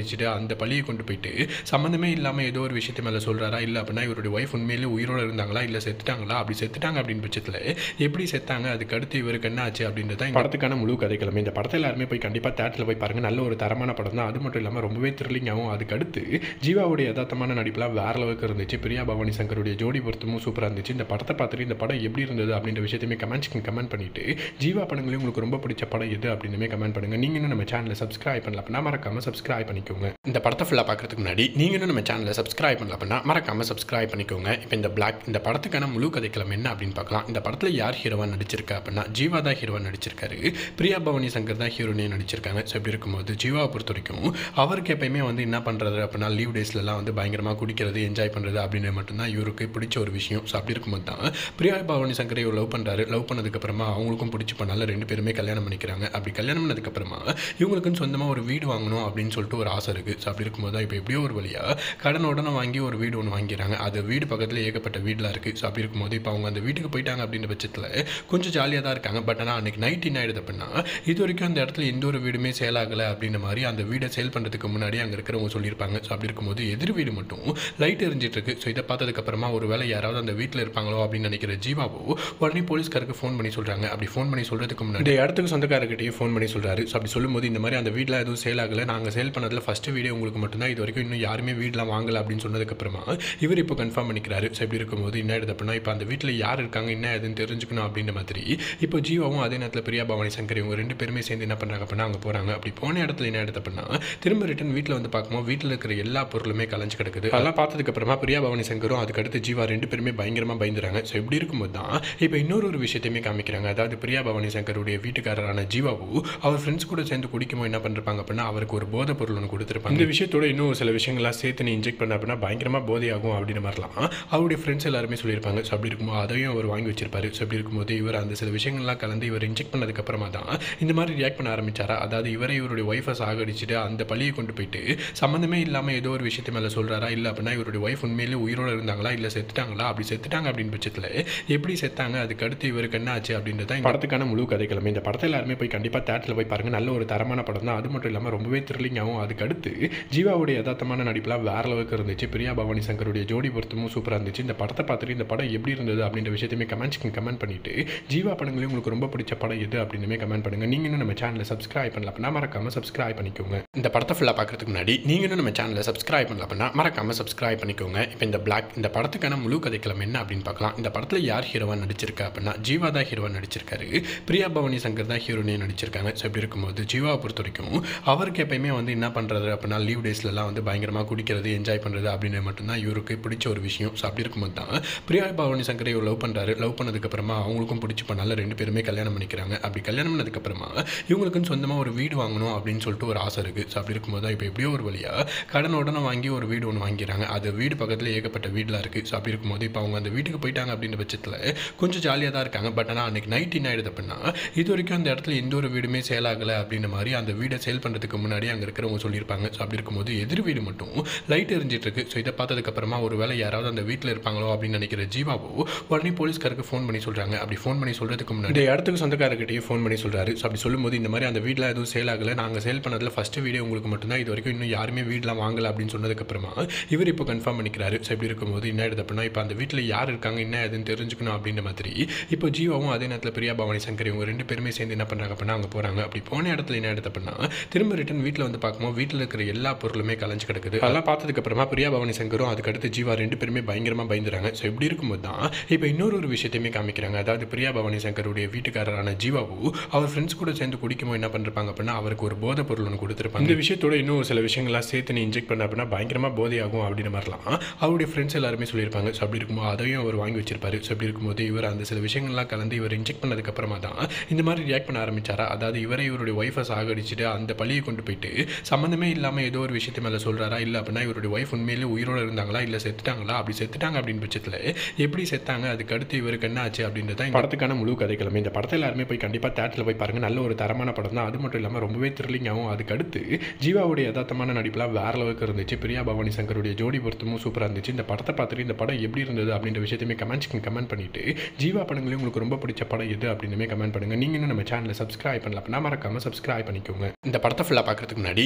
A: சாகடிச்சுட்டு அந்த பழியை கொண்டு போயிட்டு சம்மந்தமே இல்லாமல் ஏதோ ஒரு விஷயத்து மேலே சொல்கிறாரா இல்லை அப்படின்னா இவருடைய ஒய்ஃப் உண்மையிலே உயிரோடு இருந்தாங்களா இல்லை செத்துட்டாங்களா அப்படி செத்துட்டாங்க அப்படின்னு பட்சத்தில் எப்படி செத்தாங்க அதுக்கு அடுத்து இவருக்கு என்ன ஆச்சு அப்படின்றது தான் இந்த படத்துக்கான முழு கதைக்கிழமை இந்த படத்தை எல்லாருமே போய் கண்டிப்பாக தேட்டரில் போய் பாருங்கள் நல்ல ஒரு தரமான படம் தான் அது மட்டும் இல்லாமல் ரொம்பவே த்ரில்லிங்காகவும் அதுக்கு அடுத்து ஜீவாவுடைய யதார்த்தமான நடிப்புலாம் வேற அளவுக்கு இருந்துச்சு பிரியா பவானி சங்கருடைய ஜோடி பொருத்தமும் சூப்பராக இருந்துச்சு இந்த படத்தை பார்த்துட்டு இந்த படம் எப்படி இருந்தது அப்படின்ற விஷயத்தையுமே கமெண்ட்ஸ்க்கு கமெண்ட் பண்ணிட்டு ஜீவா படங்களையும் உங்களுக்கு ரொம்ப பிடிச்ச படம் எது அப்படின்னுமே கமெண்ட் பண்ணுங்க நீங்க இன்னும் நம்ம சேனலை சப்ஸ்கிரைப் பண்ணல அப்படின்னா மறக்காம சப்ஸ்கிரைப் பண்ணிக்கோங்க இந்த படத்தை ஃபுல்லாக பார்க்கறதுக்கு முன்னாடி நீங்க இன்னும் நம்ம சேனலை சப்ஸ்கிரைப் பண்ணல அப்படின்னா மறக்காம சப்ஸ்கிரைப் பண்ணிக்கோங்க இப்போ இந்த பிளாக் இந்த படத்துக்கான முழு கதைக்களம் என்ன அப்படின்னு பார்க்கலாம் இந்த படத்தில் யார் ஹீரோவா நடிச்சிருக்கா அப்படின்னா ஜீவா தான் ஹீரோவா நடிச்சிருக்காரு பிரியா பவானி சங்கர் தான் ஹீரோனே நடிச்சிருக்காங்க ஸோ இப்படி இருக்கும்போது ஜீவாவை பொறுத்த வரைக்கும் அவருக்கு எப்பயுமே வந்து என்ன பண்ணுறது அப்படின்னா லீவ் டேஸ்லலாம் வந்து பயங்கரமாக குடிக்கிறது என்ஜாய் பண்ணுறது அப்படின்னு மட்டும்தான் இவருக்கு பிடிச்ச ஒரு விஷயம் ஸோ அப்படி இருக்கும்போது தான் பிரியா பவானி சங்கரை இவர் லவ் பண்ணுறாரு லவ் பண்ணதுக்கப்புறமா அவங்களுக்கும் பிடிச்சி பண்ணால ரெண்டு பேருமே கல்யாணம் பண்ணிக்கிறாங்க அப்படி கல்யாணம் பண்ணதுக்கப்புறமா இவங்களுக்குன்னு சொந்தமாக ஒரு வீடு வாங்கணும் அப்படின்னு சொல்லிட்டு ஒரு ஆசை இருக்குது ஸோ அப்படி இருக்கும்போது தான் இப்போ எப்படியோ ஒரு வழியாக கடன் உடனே வாங்கி ஒரு வீடு ஒன்று வாங்கிறாங்க அது வீடு பக்கத்தில் ஏகப்பட்ட வீடெலாம் இருக்குது ஸோ அப்படி இருக்கும்போது இப்போ அவங்க அந்த வீட்டுக்கு போயிட்டாங்க அப்படின்ற பட்சத்தில் கொஞ்சம் ஜாலியாக தான் இருக்காங்க பட் ஆனால் அன்றைக்கி நைட் என்ன ஆயிடுது அப்படின்னா இது வரைக்கும் அந்த இடத்துல எந்த ஒரு வீடுமே சேல் ஆகலை அப்படின்ற மாதிரி அந்த வீடை சேல் பண்ணுறதுக்கு முன்னாடி அங்கே இருக்கிறவங்க சொல்லியிருப்பாங்க ஸோ அப்படி இருக்கும்போது எதிர் வீடு மட்டும் லைட் எரிஞ்சிட்டு இருக்கு ஸோ இதை பார்த்ததுக்கப்புறமா ஒரு வேளை யாராவது அந்த வீட்டில் இருப்பாங்களோ அப்படின்னு நினைக்கிற ஜீவாவோ உடனே போலீஸ்காருக்கு ஃபோன் பண்ணி சொல்கிறாங்க அப்படி ஃபோன் பண்ணி சொல்கிறதுக்கு முன்னாடி இந்த இடத்துக்கு சொந்தக்காரர்கிட்டயும் ஃபோன் பண்ணி சொல்கிறாரு ஸோ அப்படி சொல்லும்போது இந்த மாதிரி அந்த வீட்டில் எதுவும் சேல் ஆகலை நாங்கள் சேல் பண்ணதில் ஃபஸ்ட்டு வீடியோ உங்களுக்கு மட்டும்தான் இது வரைக்கும் இன்னும் யாருமே வீடெலாம் வாங்கலை அப்படின்னு சொன்னதுக்கப்புறமா இவர் இப்போ கன்ஃபார்ம் பண்ணிக்கிறாரு ஸோ இப்படி இருக்கும்போது என்ன ஆயிடுது அப்படின்னா இப்போ அந்த வீட்டில் யார் இருக்காங்க என்ன ஏதுன்னு தெரிஞ்சுக்கணும் அப்படின்ற மாதிரி இப்போ ஜீவாவும் அதே நேரத்தில் பிரியா பவானி சங்கர் இவங்க ரெண்டு பேருமே சேர்ந்து என்ன பண்ணுறாங்க அப்படின்னா அங்கே போகிறாங்க அப்படி போன இடத்துல என்ன ஆயிடுது அப்படின்னா திரும்ப ரிட்டன் வீட்டில் வந்து பார்க்கும்போது வீட்டில் இருக்கிற எல்லா பொருளுமே கலைஞ்சு கிடக்குது அதெல்லாம் பார்த்ததுக்கு அப்புறமா பிரியா பவானி சங்கரும் அதுக்கடுத்து ஜீவா ரெண்டு பேருமே பயங்கரமாக பயந்துறாங்க ஸோ இப்படி இருக்கும்போது தான் இப்போ இன்னொரு ஒரு விஷயத்தையுமே காமிக்கிறாங்க அதாவது பிரியா பவானி சங்கருடைய வீட்டுக்காரரான ஜீவாவு அவர் ஃப்ரெண்ட்ஸ் கூட சேர்ந்து குடிக்கும்போது என்ன பண்ணிருப்பாங்க அப்படின்னா அவருக்கு ஒரு போதை பொருள் ஒன்று கொடுத்துருப்பாங்க இந்த விஷயத்தோட இன்னும் ஒரு சில விஷயங்கள்லாம் சேர்த்து நீ இன்ஜெக்ட் பண்ண அப்படின்னா பயங்கரமாக போதையாகும் அப்படின்ற மாதிரிலாம் அவருடைய ஃப்ரெண்ட்ஸ் எல்லாருமே சொல்லியிருப்பாங்க ஸோ அப்படி இருக்கும்போது அதையும் அவர் வாங்கி வச்சிருப்பாரு ஸோ அப்படி இருக்கும்போது இவர் அந்த சில விஷயங்கள்லாம் கலந்து இவர் இன்ஜெக்ட் பண்ணதுக்கப்புறமா தான் இந்த மாதிரி ரியாக்ட் பண்ண ஆரம்பிச்சாரா அதாவது இவரை இவருடைய ஒய்ஃபை சாகடிச்சுட்டு அந்த பழியை கொண்டு போயிட்டு சம்மந்தமே இல்லாமல் ஏதோ ஒரு விஷயத்து மேலே சொல்கிறாரா இல்லை அப்படின்னா இவருடைய ஒய்ஃப் உண்மையிலே உயிரோடு இருந்தாங்களா இல்லை செத்துட்டாங்களா அப்படி செத்துட்டாங்க அப்படின்னு பட்சத்தில் எப்படி செத்தாங்க அதுக்கு அடுத்து இவருக்கு என்ன ஆச்சு அப்படின்றது தான் இந்த படத்துக்கான முழு கதைக்கிழமை இந்த படத்தை எல்லாருமே போய் கண்டிப்பாக தேட்டரில் போய் பாருங்கள் நல்ல ஒரு தரமான படம் தான் அது மட்டும் இல்லாமல் ரொம்பவே த்ரில்லிங்காகவும் அதுக்கு அடுத்து ஜீவாவுடைய யதார்த்தமான நடிப்புலாம் வேற அளவுக்கு இருந்துச்சு பிரியா பவானி சங்கருடைய ஜோடி பொருத்தமும் சூப்பராக இருந்துச்சு இந்த படத்தை பார்த்துட்டு இந்த படம் எப்படி இருந்தது அப்படின்ற விஷயத்தையுமே கமெண்ட்ஸ்க்கு கமெண்ட் பண்ணிட்டு ஜீவா படங்களையும் உங்களுக்கு ரொம்ப பிடிச்ச படம் எது அப்படின்னுமே கமெண்ட் பண்ணுங்க நீங்க இன்னும் நம்ம சேனலை சப்ஸ்கிரைப் பண்ணல அப்படின்னா மறக்காம சப்ஸ்கிரைப் பண்ணிக்கோங்க இந்த படத்தை ஃபுல்லாக பார்க்கறதுக்கு முன்னாடி நீங்க இன்னும் நம்ம சேனலை சப்ஸ்கிரைப் பண்ணல அப்படின்னா மறக்காம சப்ஸ்கிரைப் பண்ணிக்கோங்க இப்போ இந்த பிளாக் இந்த படத்துக்கான முழு கதைக்களம் என்ன அப்படின்னு பார்க்கலாம் இந்த படத்தில் யார் ஹீரோவா நடிச்சிருக்கா அப்படின்னா ஜீவா தான் ஹீரோவா நடிச்சிருக்காரு பிரியா பவானி சங்கர் தான் ஹீரோனே நடிச்சிருக்காங்க ஸோ இப்படி இருக்கும்போது ஜீவாவை பொறுத்த வரைக்கும் அவருக்கு எப்பயுமே வந்து என்ன பண்ணுறது அப்படின்னா லீவ் டேஸ்லலாம் வந்து பயங்கரமாக குடிக்கிறது என்ஜாய் பண்ணுறது அப்படின்னு மட்டும்தான் இவருக்கு பிடிச்ச ஒரு விஷயம் ஸோ அப்படி இருக்கும்போது தான் பிரியா பவானி சங்கரை இவர் லவ் பண்ணுறாரு லவ் பண்ணதுக்கப்புறமா அவங்களுக்கும் பிடிச்சி பண்ணால ரெண்டு பேருமே கல்யாணம் பண்ணிக்கிறாங்க அப்படி கல்யாணம் பண்ணதுக்கப்புறமா இவங்களுக்குன்னு சொந்தமாக ஒரு வீடு வாங்கணும் அப்படின்னு சொல்லிட்டு ஒரு ஆசை இருக்குது ஸோ அப்படி இருக்கும்போது தான் இப்போ எப்படியோ ஒரு வழியாக கடன் உடனே வாங்கி ஒரு வீடு ஒன்று வாங்கிறாங்க அது வீடு பக்கத்தில் ஏகப்பட்ட வீடெலாம் இருக்குது ஸோ அப்படி இருக்கும்போது இப்போ அவங்க அந்த வீட்டுக்கு போயிட்டாங்க அப்படின்ற பட்சத்தில் கொஞ்சம் ஜாலியாக தான் இருக்காங்க பட் ஆனால் அன்றைக்கி நைட் என்ன ஆயிடுது அப்படின்னா இது வரைக்கும் அந்த இடத்துல எந்த ஒரு வீடுமே சேல் ஆகலை அப்படின்ற மாதிரி அந்த வீடை சேல் பண்ணுறதுக்கு முன்னாடி அங்கே இருக்கிறவங்க சொல்லியிருப்பாங்க ஸோ அப்படி இருக்கும்போது எதிர் வீடு மட்டும் லைட் எரிஞ்சிட்டு இருக்கு ஸோ இதை பார்த்ததுக்கப்புறமா ஒரு வேளை யாராவது அந்த வீட்டில் இருப்பாங்களோ அப்படின்னு நினைக்கிற ஜீவாவோ உடனே போலீஸ்காருக்கு ஃபோன் பண்ணி சொல்கிறாங்க அப்படி ஃபோன் பண்ணி சொல்கிறதுக்கு முன்னாடி இந்த இடத்துக்கு சொந்தக்காரர்கிட்டயும் ஃபோன் பண்ணி சொல்கிறாரு ஸோ அப்படி சொல்லும்போது இந்த மாதிரி அந்த வீட்டில் எதுவும் சேல் ஆகலை நாங்கள் சேல் பண்ணதில் ஃபஸ்ட்டு வீடியோ உங்களுக்கு மட்டும்தான் இது வரைக்கும் இன்னும் யாருமே வீடெலாம் வாங்கலை அப்படின்னு சொன்னதுக்கப்புறமா இவர் இப்போ கன்ஃபார்ம் பண்ணிக்கிறாரு ஸோ இப்படி இருக்கும்போது என்ன ஆயிடுது அப்படின்னா இப்போ அந்த வீட்டில் யார் இருக்காங்க என்ன ஏதுன்னு தெரிஞ்சுக்கணும் அப்படின்ற மாதிரி இப்போ ஜீவாவும் அதே நேரத்தில் பிரியா பவானி சங்கர் இவங்க ரெண்டு பேருமே சேர்ந்து என்ன பண்ணுறாங்க அப்படின்னா அங்கே போகிறாங்க அப்படி போன இடத்துல என்ன ஆயிடுது அப்படின்னா திரும்ப ரிட்டன் வீட்டில் வந்து பார்க்கும்போது வீட்டில் இருக்கிற எல்லா பொருளுமே கலைஞ்சு கிடக்குது அதெல்லாம் பார்த்ததுக்கு அப்புறமா பிரியா பவானி சங்கரும் அதுக்கடுத்து ஜீவா ரெண்டு பேருமே பயங்கரமாக பயந்துறாங்க ஸோ இப்படி இருக்கும்போது தான் இப்போ இன்னொரு ஒரு விஷயத்தையுமே காமிக்கிறாங்க அதாவது பிரியா பவானி சங்கருடைய வீட்டுக்காரரான ஜீவாவு அவர் ஃப்ரெண்ட்ஸ் கூட சேர்ந்து குடிக்கும்போது என்ன பண்ணிருப்பாங்க அப்படின்னா அவருக்கு ஒரு போதை பொருள் ஒன்று கொடுத்துருப்பாங்க இந்த விஷயத்தோட இன்னும் ஒரு சில விஷயங்கள்லாம் சேர்த்து நீ இன்ஜெக்ட் பண்ண அப்படின்னா பயங்கரமாக போதையாகும் அப்படின்ற மாதிரிலாம் அவருடைய ஃப்ரெண்ட்ஸ் எல்லாருமே சொல்லியிருப்பாங்க ஸோ அப்படி இருக்கும்போது அதையும் அவர் வாங்கி வச்சிருப்பாரு ஸோ அப்படி இருக்கும்போது இவர் அந்த சில விஷயங்கள்லாம் கலந்து இவர் இன்ஜெக்ட் பண்ணதுக்கப்புறமா தான் இந்த மாதிரி ரியாக்ட் பண்ண ஆரம்பிச்சாரா அதாவது இவரை இவருடைய ஒய்ஃபை சாகடிச்சுட்டு அந்த பழியை கொண்டு போயிட்டு சம்மந்தமே இல்லாமல் ஏதோ ஒரு விஷயத்து மேலே சொல்கிறாரா இல்லை அப்படின்னா இவருடைய ஒய்ஃப் உண்மையிலே உயிரோடு இருந்தாங்களா இல்லை செத்துட்டாங்களா அப்படி செத்துட்டாங்க அப்படின்னு பட்சத்தில் எப்படி செத்தாங்க அதுக்கு அடுத்து இவருக்கு என்ன ஆச்சு அப்படின்றது தான் இந்த படத்துக்கான முழு கதைக்கிழமை இந்த படத்தை எல்லாருமே போய் கண்டிப்பாக தேட்டரில் போய் பாருங்கள் நல்ல ஒரு தரமான படம் தான் அது மட்டும் இல்லாமல் ரொம்பவே த்ரில்லிங்காகவும் அதுக்கு அடுத்து ஜீவாவுடைய யதார்த்தமான நடிப்புலாம் வேற அளவுக்கு இருந்துச்சு பிரியா பவானி சங்கருடைய ஜோடி பொருத்தமும் சூப்பராக இருந்துச்சு இந்த படத்தை பார்த்துட்டு இந்த படம் எப்படி இருந்தது அப்படின்ற விஷயத்தையுமே கமெண்ட்ஸ்க்கு கமெண்ட் பண்ணிட்டு ஜீவா படங்களையும் உங்களுக்கு ரொம்ப பிடிச்ச படம் எது அப்படின்னுமே கமெண்ட் பண்ணுங்க நீங்க இன்னும் நம்ம சேனலை சப்ஸ்கிரைப் பண்ணல அப்படின்னா மறக்காம சப்ஸ்கிரைப் பண்ணிக்கோங்க இந்த படத்தை ஃபுல்லாக பார்க்கறதுக்கு முன்னாடி நீங்க இன்னும் நம்ம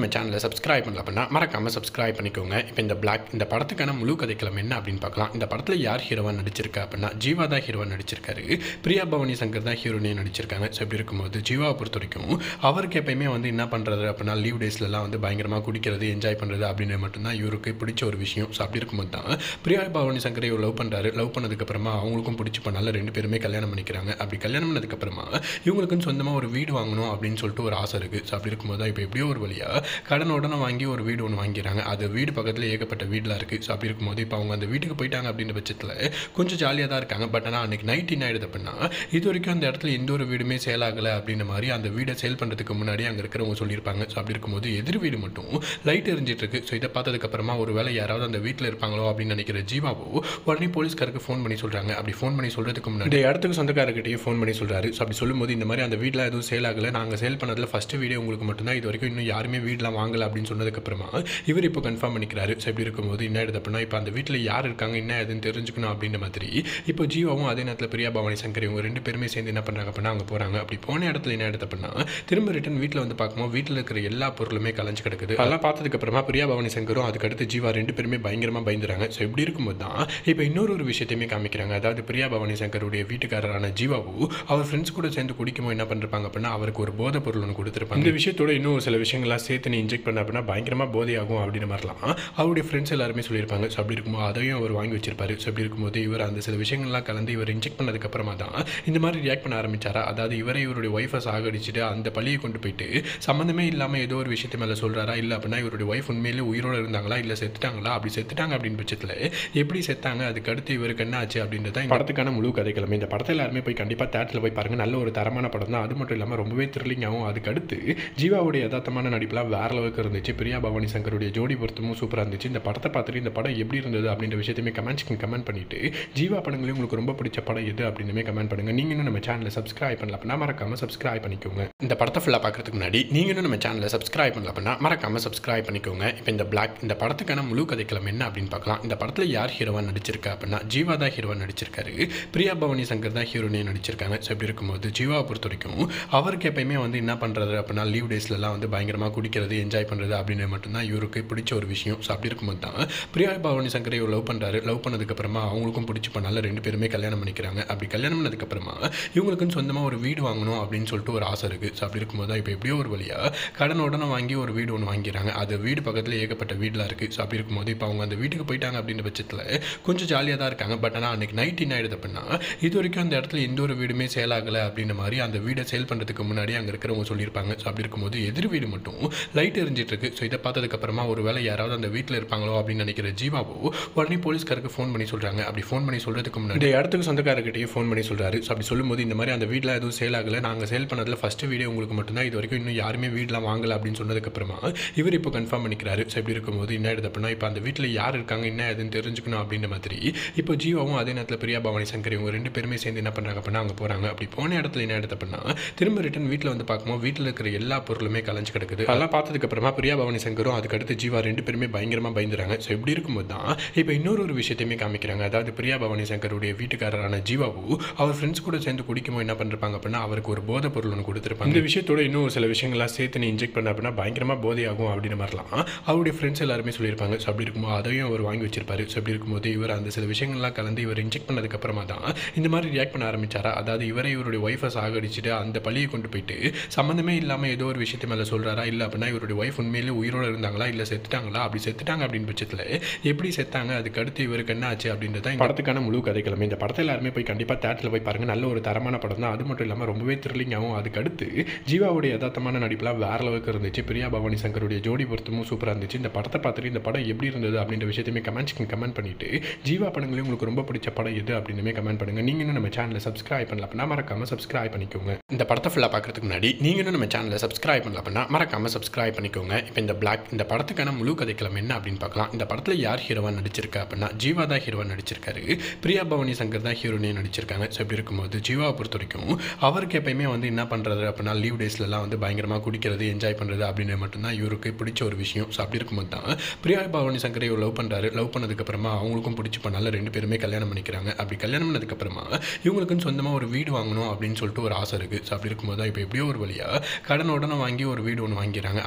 A: நம்ம சேனலை சப்ஸ்கிரைப் பண்ணல அப்படின்னா மறக்காமல் சப்ஸ்கிரைப் பண்ணிக்கோங்க இப்போ இந்த பிளாக் இந்த படத்துக்கான முழு கதைக்களம் என்ன அப்படின்னு பார்க்கலாம் இந்த படத்தில் யார் ஹீரோவாக நடிச்சிருக்கா அப்படின்னா ஜீவா தான் ஹீரோவாக நடிச்சிருக்காரு பிரியா பவானி சங்கர் தான் ஹீரோனையும் நடிச்சிருக்காங்க ஸோ இப்படி இருக்கும்போது ஜீவாவை பொறுத்த வரைக்கும் அவருக்கு எப்பயுமே வந்து என்ன பண்ணுறது அப்படின்னா லீவ் டேஸ்லலாம் வந்து பயங்கரமாக குடிக்கிறது என்ஜாய் பண்ணுறது அப்படின்னு மட்டும்தான் இவருக்கு பிடிச்ச ஒரு விஷயம் ஸோ அப்படி இருக்கும்போது தான் பிரியா பவானி சங்கரை இவர் லவ் பண்ணுறாரு லவ் பண்ணதுக்கப்புறமா அவங்களுக்கும் பிடிச்சி பண்ணால ரெண்டு பேருமே கல்யாணம் பண்ணிக்கிறாங்க அப்படி கல்யாணம் பண்ணதுக்கப்புறமா இவங்களுக்குன்னு சொந்தமாக ஒரு வீடு வாங்கணும் அப்படின்னு சொல்லிட்டு ஒரு ஆசை இருக்குது ஸோ அப்படி இருக்கும்போது தான் இப்போ எப்படியோ ஒரு வழியாக கடன் உடனே வாங்கி ஒரு வீடு ஒன்று வாங்கிறாங்க அது வீடு பக்கத்தில் ஏகப்பட்ட வீடெலாம் இருக்குது ஸோ அப்படி இருக்கும்போது இப்போ அவங்க அந்த வீட்டுக்கு போயிட்டாங்க அப்படின்ற பட்சத்தில் கொஞ்சம் ஜாலியாக தான் இருக்காங்க பட் ஆனால் அன்றைக்கி நைட் என்ன ஆயிடுது அப்படின்னா இது வரைக்கும் அந்த இடத்துல எந்த ஒரு வீடுமே சேல் ஆகலை அப்படின்ற மாதிரி அந்த வீடை சேல் பண்ணுறதுக்கு முன்னாடி அங்கே இருக்கிறவங்க சொல்லியிருப்பாங்க ஸோ அப்படி இருக்கும்போது எதிர் வீடு மட்டும் லைட் எரிஞ்சிட்டு இருக்கு ஸோ இதை பார்த்ததுக்கப்புறமா ஒரு வேளை யாராவது அந்த வீட்டில் இருப்பாங்களோ அப்படின்னு நினைக்கிற ஜீவாவோ உடனே போலீஸ்காருக்கு ஃபோன் பண்ணி சொல்கிறாங்க அப்படி ஃபோன் பண்ணி சொல்கிறதுக்கு முன்னாடி இந்த இடத்துக்கு சொந்தக்காரர்கிட்டயும் ஃபோன் பண்ணி சொல்கிறாரு ஸோ அப்படி சொல்லும்போது இந்த மாதிரி அந்த வீட்டில் எதுவும் சேல் ஆகலை நாங்கள் சேல் பண்ணதில் ஃபஸ்ட்டு வீடியோ உங்களுக்கு மட்டும்தான் இது வரைக்கும் இன்னும் யாருமே வீடெலாம் வாங்கலை அப்படின்னு சொன்னதுக்கப்புறமா இவர் இப்போ கன்ஃபார்ம் பண்ணிக்கிறாரு ஸோ இப்படி இருக்கும்போது என்ன ஆயிடுது அப்படின்னா இப்போ அந்த வீட்டில் யார் இருக்காங்க என்ன ஏதுன்னு தெரிஞ்சுக்கணும் அப்படின்ற மாதிரி இப்போ ஜீவாவும் அதே நேரத்தில் பிரியா பவானி சங்கர் இவங்க ரெண்டு பேருமே சேர்ந்து என்ன பண்ணுறாங்க அப்படின்னா அங்கே போகிறாங்க அப்படி போன இடத்துல என்ன ஆயிடுது அப்படின்னா திரும்ப ரிட்டன் வீட்டில் வந்து பார்க்கும்போது வீட்டில் இருக்கிற எல்லா பொருளுமே கலைஞ்சு கிடக்குது அதெல்லாம் பார்த்ததுக்கப்புறமா பிரியா பவானி சங்கரும் அதுக்கடுத்து ஜீவா ரெண்டு பேருமே பயங்கரமாக பயந்துறாங்க ஸோ இப்படி இருக்கும்போது தான் இப்போ இன்னொரு ஒரு விஷயத்தையுமே காமிக்கிறாங்க அதாவது பிரியா பவானி சங்கருடைய வீட்டுக்காரரான ஜீவாவு அவர் ஃப்ரெண்ட்ஸ் கூட சேர்ந்து குடிக்கும்போது என்ன பண்ணிருப்பாங்க அப்படின்னா அவருக்கு ஒரு போதை பொருள் ஒன்று கொடுத்துருப்பாங்க இந்த விஷயத்தோட இன்னும் ஒரு சில விஷயங்கள்லாம் சேர்த்து நீ இன்ஜெக்ட் பண்ண அப்படின்னா பயங்கரமாக போதையாகும் அப்படின்ற மாதிரிலாம் அவருடைய ஃப்ரெண்ட்ஸ் எல்லாருமே சொல்லியிருப்பாங்க ஸோ அப்படி இருக்கும்போது அதையும் அவர் வாங்கி வச்சிருப்பாரு ஸோ அப்படி இருக்கும்போது இவர் அந்த சில விஷயங்கள்லாம் கலந்து இவர் இன்ஜெக்ட் பண்ணதுக்கப்புறமா தான் இந்த மாதிரி ரியாக்ட் பண்ண ஆரம்பிச்சாரா அதாவது இவரை இவருடைய ஒய்ஃபை சாகடிச்சுட்டு அந்த பழியை கொண்டு போயிட்டு சம்மந்தமே இல்லாமல் ஏதோ ஒரு விஷயத்து மேலே சொல்கிறாரா இல்லை அப்படின்னா இவருடைய ஒய்ஃப் உண்மையிலே உயிரோடு இருந்தாங்களா இல்லை செத்துட்டாங்களா அப்படி செத்துட்டாங்க அப்படின்னு பட்சத்தில் எப்படி செத்தாங்க அதுக்கு அடுத்து இவருக்கு என்ன ஆச்சு அப்படின்றத இந்த படத்துக்கான முழு கதைக்கிழமை இந்த படத்தை எல்லாருமே போய் கண்டிப்பாக தேட்டரில் போய் பாருங்கள் நல்ல ஒரு தரமான படம் தான் அது மட்டும் இல்லாமல் ரொம்பவே த்ரில்லிங்காகவும் அதுக்கு அடுத்து ஜீவாவுடைய யதார்த்தமான நடிப்புலாம் வேற அளவுக்கு இருந்துச்சு பிரியா பவானி சங்கருடைய ஜோடி பொருத்தமும் சூப்பராக இருந்துச்சு இந்த படத்தை பார்த்துட்டு இந்த படம் எப்படி இருந்தது அப்படின்ற விஷயத்தையுமே கமெண்ட்ஸ்க்கு கமெண்ட் பண்ணிட்டு ஜீவா படங்களே உங்களுக்கு ரொம்ப பிடிச்ச படம் எது அப்படின்னுமே கமெண்ட் பண்ணுங்க நீங்க இன்னும் நம்ம சேனலை சப்ஸ்கிரைப் பண்ணல அப்படின்னா மறக்காம சப்ஸ்கிரைப் பண்ணிக்கோங்க இந்த படத்தை ஃபுல்லாக பார்க்கறதுக்கு முன்னாடி நீங்க இன்னும் நம்ம சேனலை சப்ஸ்கிரைப் பண்ணல அப்படின்னா மறக்காம சப்ஸ்கிரைப் பண்ணிக்கோங்க இப்போ இந்த பிளாக் இந்த படத்துக்கான முழு கதைக்களம் என்ன அப்படின்னு பார்க்கலாம் இந்த படத்தில் யார் ஹீரோவாக நடிச்சிருக்கா அப்படின்னா ஜீவா தான் ஹீரோவாக நடிச்சிருக்காரு பிரியா பவானி சங்கர் தான் ஹீரோனையும் நடிச்சிருக்காங்க ஸோ இப்படி இருக்கும்போது ஜீவாவை பொறுத்த வரைக்கும் அவருக்கு எப்பயுமே வந்து என்ன பண்ணுறது அப்படின்னா லீவ் டேஸ்லலாம் வந்து பயங்கரமாக குடிக்கிறது என்ஜாய் பண்ணுறது அப்படின்னு மட்டும்தான் இவருக்கு பிடிச்ச ஒரு விஷயம் ஸோ அப்படி இருக்கும்போது தான் பிரியா பவானி சங்கரை இவர் லவ் பண்ணுறாரு லவ் பண்ணதுக்கப்புறமா அவங்களுக்கும் பிடிச்சி பண்ணால ரெண்டு பேருமே கல்யாணம் பண்ணிக்கிறாங்க அப்படி கல்யாணம் பண்ணதுக்கப்புறமா இவங்களுக்குன்னு சொந்தமாக ஒரு வீடு வாங்கணும் அப்படின்னு சொல்லிட்டு ஒரு ஆசை இருக்குது ஸோ அப்படி இருக்கும்போது தான் இப்போ எப்படியோ ஒரு வழியாக கடன் உடனே வாங்கி ஒரு வீடு ஒன்று வாங்கிறாங்க அது வீடு பக்கத்தில் ஏகப்பட்ட வீடெலாம் இருக்குது ஸோ அப்படி இருக்கும்போது இப்போ அவங்க அந்த வீட்டுக்கு போயிட்டாங்க அப்படின்ற பட்சத்தில் கொஞ்சம் ஜாலியாக தான் இருக்காங்க பட் ஆனால் அன்றைக்கி நைட் என்ன ஆயிடுது அப்படின்னா இது வரைக்கும் அந்த இடத்துல எந்த ஒரு வீடுமே சேல் ஆகலை அப்படின்ற மாதிரி அந்த வீடை சேல் பண்ணுறதுக்கு முன்னாடி அங்கே இருக்கிறவங்க சொல்லியிருப்பாங்க ஸோ அப்படி இருக்கும்போது எதிர் வீடு மட்டும் லைட் எரிஞ்சிட்டு இருக்கு ஸோ இதை பார்த்ததுக்கப்புறமா ஒரு வேளை யாராவது அந்த வீட்டில் இருப்பாங்களோ அப்படின்னு நினைக்கிற ஜீவாவோ உடனே போலீஸ்காருக்கு ஃபோன் பண்ணி சொல்கிறாங்க அப்படி ஃபோன் பண்ணி சொல்கிறதுக்கு முன்னாடி இந்த இடத்துக்கு சொந்தக்காரர்கிட்டயும் ஃபோன் பண்ணி சொல்கிறாரு ஸோ அப்படி சொல்லும்போது இந்த மாதிரி அந்த வீட்டில் எதுவும் சேல் ஆகலை நாங்கள் சேல் பண்ணதில் ஃபஸ்ட்டு வீடியோ உங்களுக்கு மட்டும்தான் இது வரைக்கும் இன்னும் யாருமே வீடெலாம் வாங்கலை அப்படின்னு சொன்னதுக்கப்புறமா இவர் இப்போ கன்ஃபார்ம் பண்ணிக்கிறாரு ஸோ இப்படி இருக்கும்போது என்ன ஆயிடுது அப்படின்னா இப்போ அந்த வீட்டில் யார் இருக்காங்க என்ன ஏதுன்னு தெரிஞ்சுக்கணும் அப்படின்ற மாதிரி இப்போ ஜீவாவும் அதே நேரத்தில் பிரியா பவானி சங்கர் இவங்க ரெண்டு பேருமே சேர்ந்து என்ன பண்ணுறாங்க அப்படின்னா அங்கே போகிறாங்க அப்படி போன இடத்துல என்ன ஆயிடுது அப்படின்னா திரும்ப ரிட்டன் வீட்டில் வந்து பார்க்கும்போது வீட்டில் இருக்கிற எல்லா பொருளுமே கலைஞ்சு கிடக்குது அதெல்லாம் பார்த்ததுக்கப்புறமா பிரியா பவானி சங்கரும் அதுக்கடுத்து ஜீவா ரெண்டு பேருமே பயங்கரமாக பயந்துறாங்க ஸோ இப்படி இருக்கும்போது தான் இப்போ இன்னொரு ஒரு விஷயத்தையுமே காமிக்கிறாங்க அதாவது பிரியா பவானி சங்கருடைய வீட்டுக்காரரான ஜீவாவு அவர் ஃப்ரெண்ட்ஸ் கூட சேர்ந்து குடிக்கும்போது என்ன பண்ணிருப்பாங்க அப்படின்னா அவருக்கு ஒரு போதை பொருள் ஒன்று கொடுத்துருப்பாங்க இந்த விஷயத்தோட இன்னும் ஒரு சில விஷயங்கள்லாம் சேர்த்து நீ இன்ஜெக்ட் பண்ண அப்படின்னா பயங்கரமாக போதையாகும் அப்படின்ற மாதிரிலாம் அவருடைய ஃப்ரெண்ட்ஸ் எல்லாருமே சொல்லியிருப்பாங்க ஸோ அப்படி இருக்கும்போது அதையும் அவர் வாங்கி வச்சிருப்பாரு ஸோ அப்படி இருக்கும்போது இவர் அந்த சில விஷயங்கள்லாம் கலந்து இவர் இன்ஜெக்ட் பண்ணதுக்கப்புறமா தான் இந்த மாதிரி ரியாக்ட் பண்ண ஆரம்பிச்சாரா அதாவது இவரை இவருடைய ஒய்ஃபை சாகடிச்சுட்டு அந்த பழியை கொண்டு போயிட்டு சம்மந்தமே இல்லாமல் ஏதோ ஒரு விஷயத்து மேலே சொல்கிறாரா இல்லை அப்படின்னா இவருடைய ஒய்ஃப் உண்மையிலே உயிரோடு இருந்தாங்களா இல்லை செத்துட்டாங்களா அப்படி செத்துட்டாங்க அப்படின்னு பட்சத்தில் எப்படி செத்தாங்க அதுக்கு அடுத்து இவருக்கு என்ன ஆச்சு அப்படின்றத இந்த படத்துக்கான முழு கதைக்கிழமை இந்த படத்தை எல்லாருமே போய் கண்டிப்பாக தேட்டரில் போய் பாருங்கள் நல்ல ஒரு தரமான படம் தான் அது மட்டும் இல்லாமல் ரொம்பவே த்ரில்லிங்காகவும் அதுக்கு அடுத்து ஜீவாவுடைய யதார்த்தமான நடிப்புலாம் வேற அளவுக்கு இருந்துச்சு பிரியா பவானி சங்கருடைய ஜோடி பொருத்தமும் சூப்பராக இருந்துச்சு இந்த படத்தை பார்த்துட்டு இந்த படம் எப்படி இருந்தது அப்படின்ற விஷயத்தையுமே கமெண்ட்ஸ்க்கு கமெண்ட் பண்ணிட்டு ஜீவா படங்களே உங்களுக்கு ரொம்ப பிடிச்ச படம் எது அப்படின்னுமே கமெண்ட் பண்ணுங்க நீங்க இன்னும் நம்ம சேனலை சப்ஸ்கிரைப் பண்ணல அப்படின்னா மறக்காம சப்ஸ்கிரைப் பண்ணிக்கோங்க இந்த படத்தை ஃபுல்லாக பார்க்கறதுக்கு முன்னாடி நீங்க இன்னும் நம்ம சேனலை சப்ஸ்கிரைப் பண்ணல அப்படின்னா மறக்காம சப்ஸ்கிரைப் பண்ணிக்கோங்க இப்போ இந்த பிளாக் இந்த படத்துக்கான முழு கதைக்களம் என்ன அப்படின்னு பார்க்கலாம் இந்த படத்தில் யார் ஹீரோவாக நடிச்சிருக்கா அப்படின்னா ஜீவா தான் ஹீரோவாக நடிச்சிருக்காரு பிரியா பவானி சங்கர் தான் ஹீரோனையும் நடிச்சிருக்காங்க ஸோ இப்படி இருக்கும்போது ஜீவாவை பொறுத்த வரைக்கும் அவருக்கு எப்பயுமே வந்து என்ன பண்ணுறது அப்படின்னா லீவ் டேஸ்லலாம் வந்து பயங்கரமாக குடிக்கிறது என்ஜாய் பண்ணுறது அப்படின்னு மட்டும்தான் இவருக்கு பிடிச்ச ஒரு விஷயம் ஸோ அப்படி இருக்கும்போது தான் பிரியா பவானி சங்கரை இவர் லவ் பண்ணுறாரு லவ் பண்ணதுக்கப்புறமா அவங்களுக்கும் பிடிச்சி பண்ணால ரெண்டு பேருமே கல்யாணம் பண்ணிக்கிறாங்க அப்படி கல்யாணம் பண்ணதுக்கப்புறமா இவங்களுக்குன்னு சொந்தமாக ஒரு வீடு வாங்கணும் அப்படின்னு சொல்லிட்டு ஒரு ஆசை இருக்குது ஸோ அப்படி இருக்கும்போது தான் இப்போ எப்படியோ ஒரு வழியாக கடன் உடனே வாங்கி ஒரு வீடு ஒன்று வாங்கிறாங்க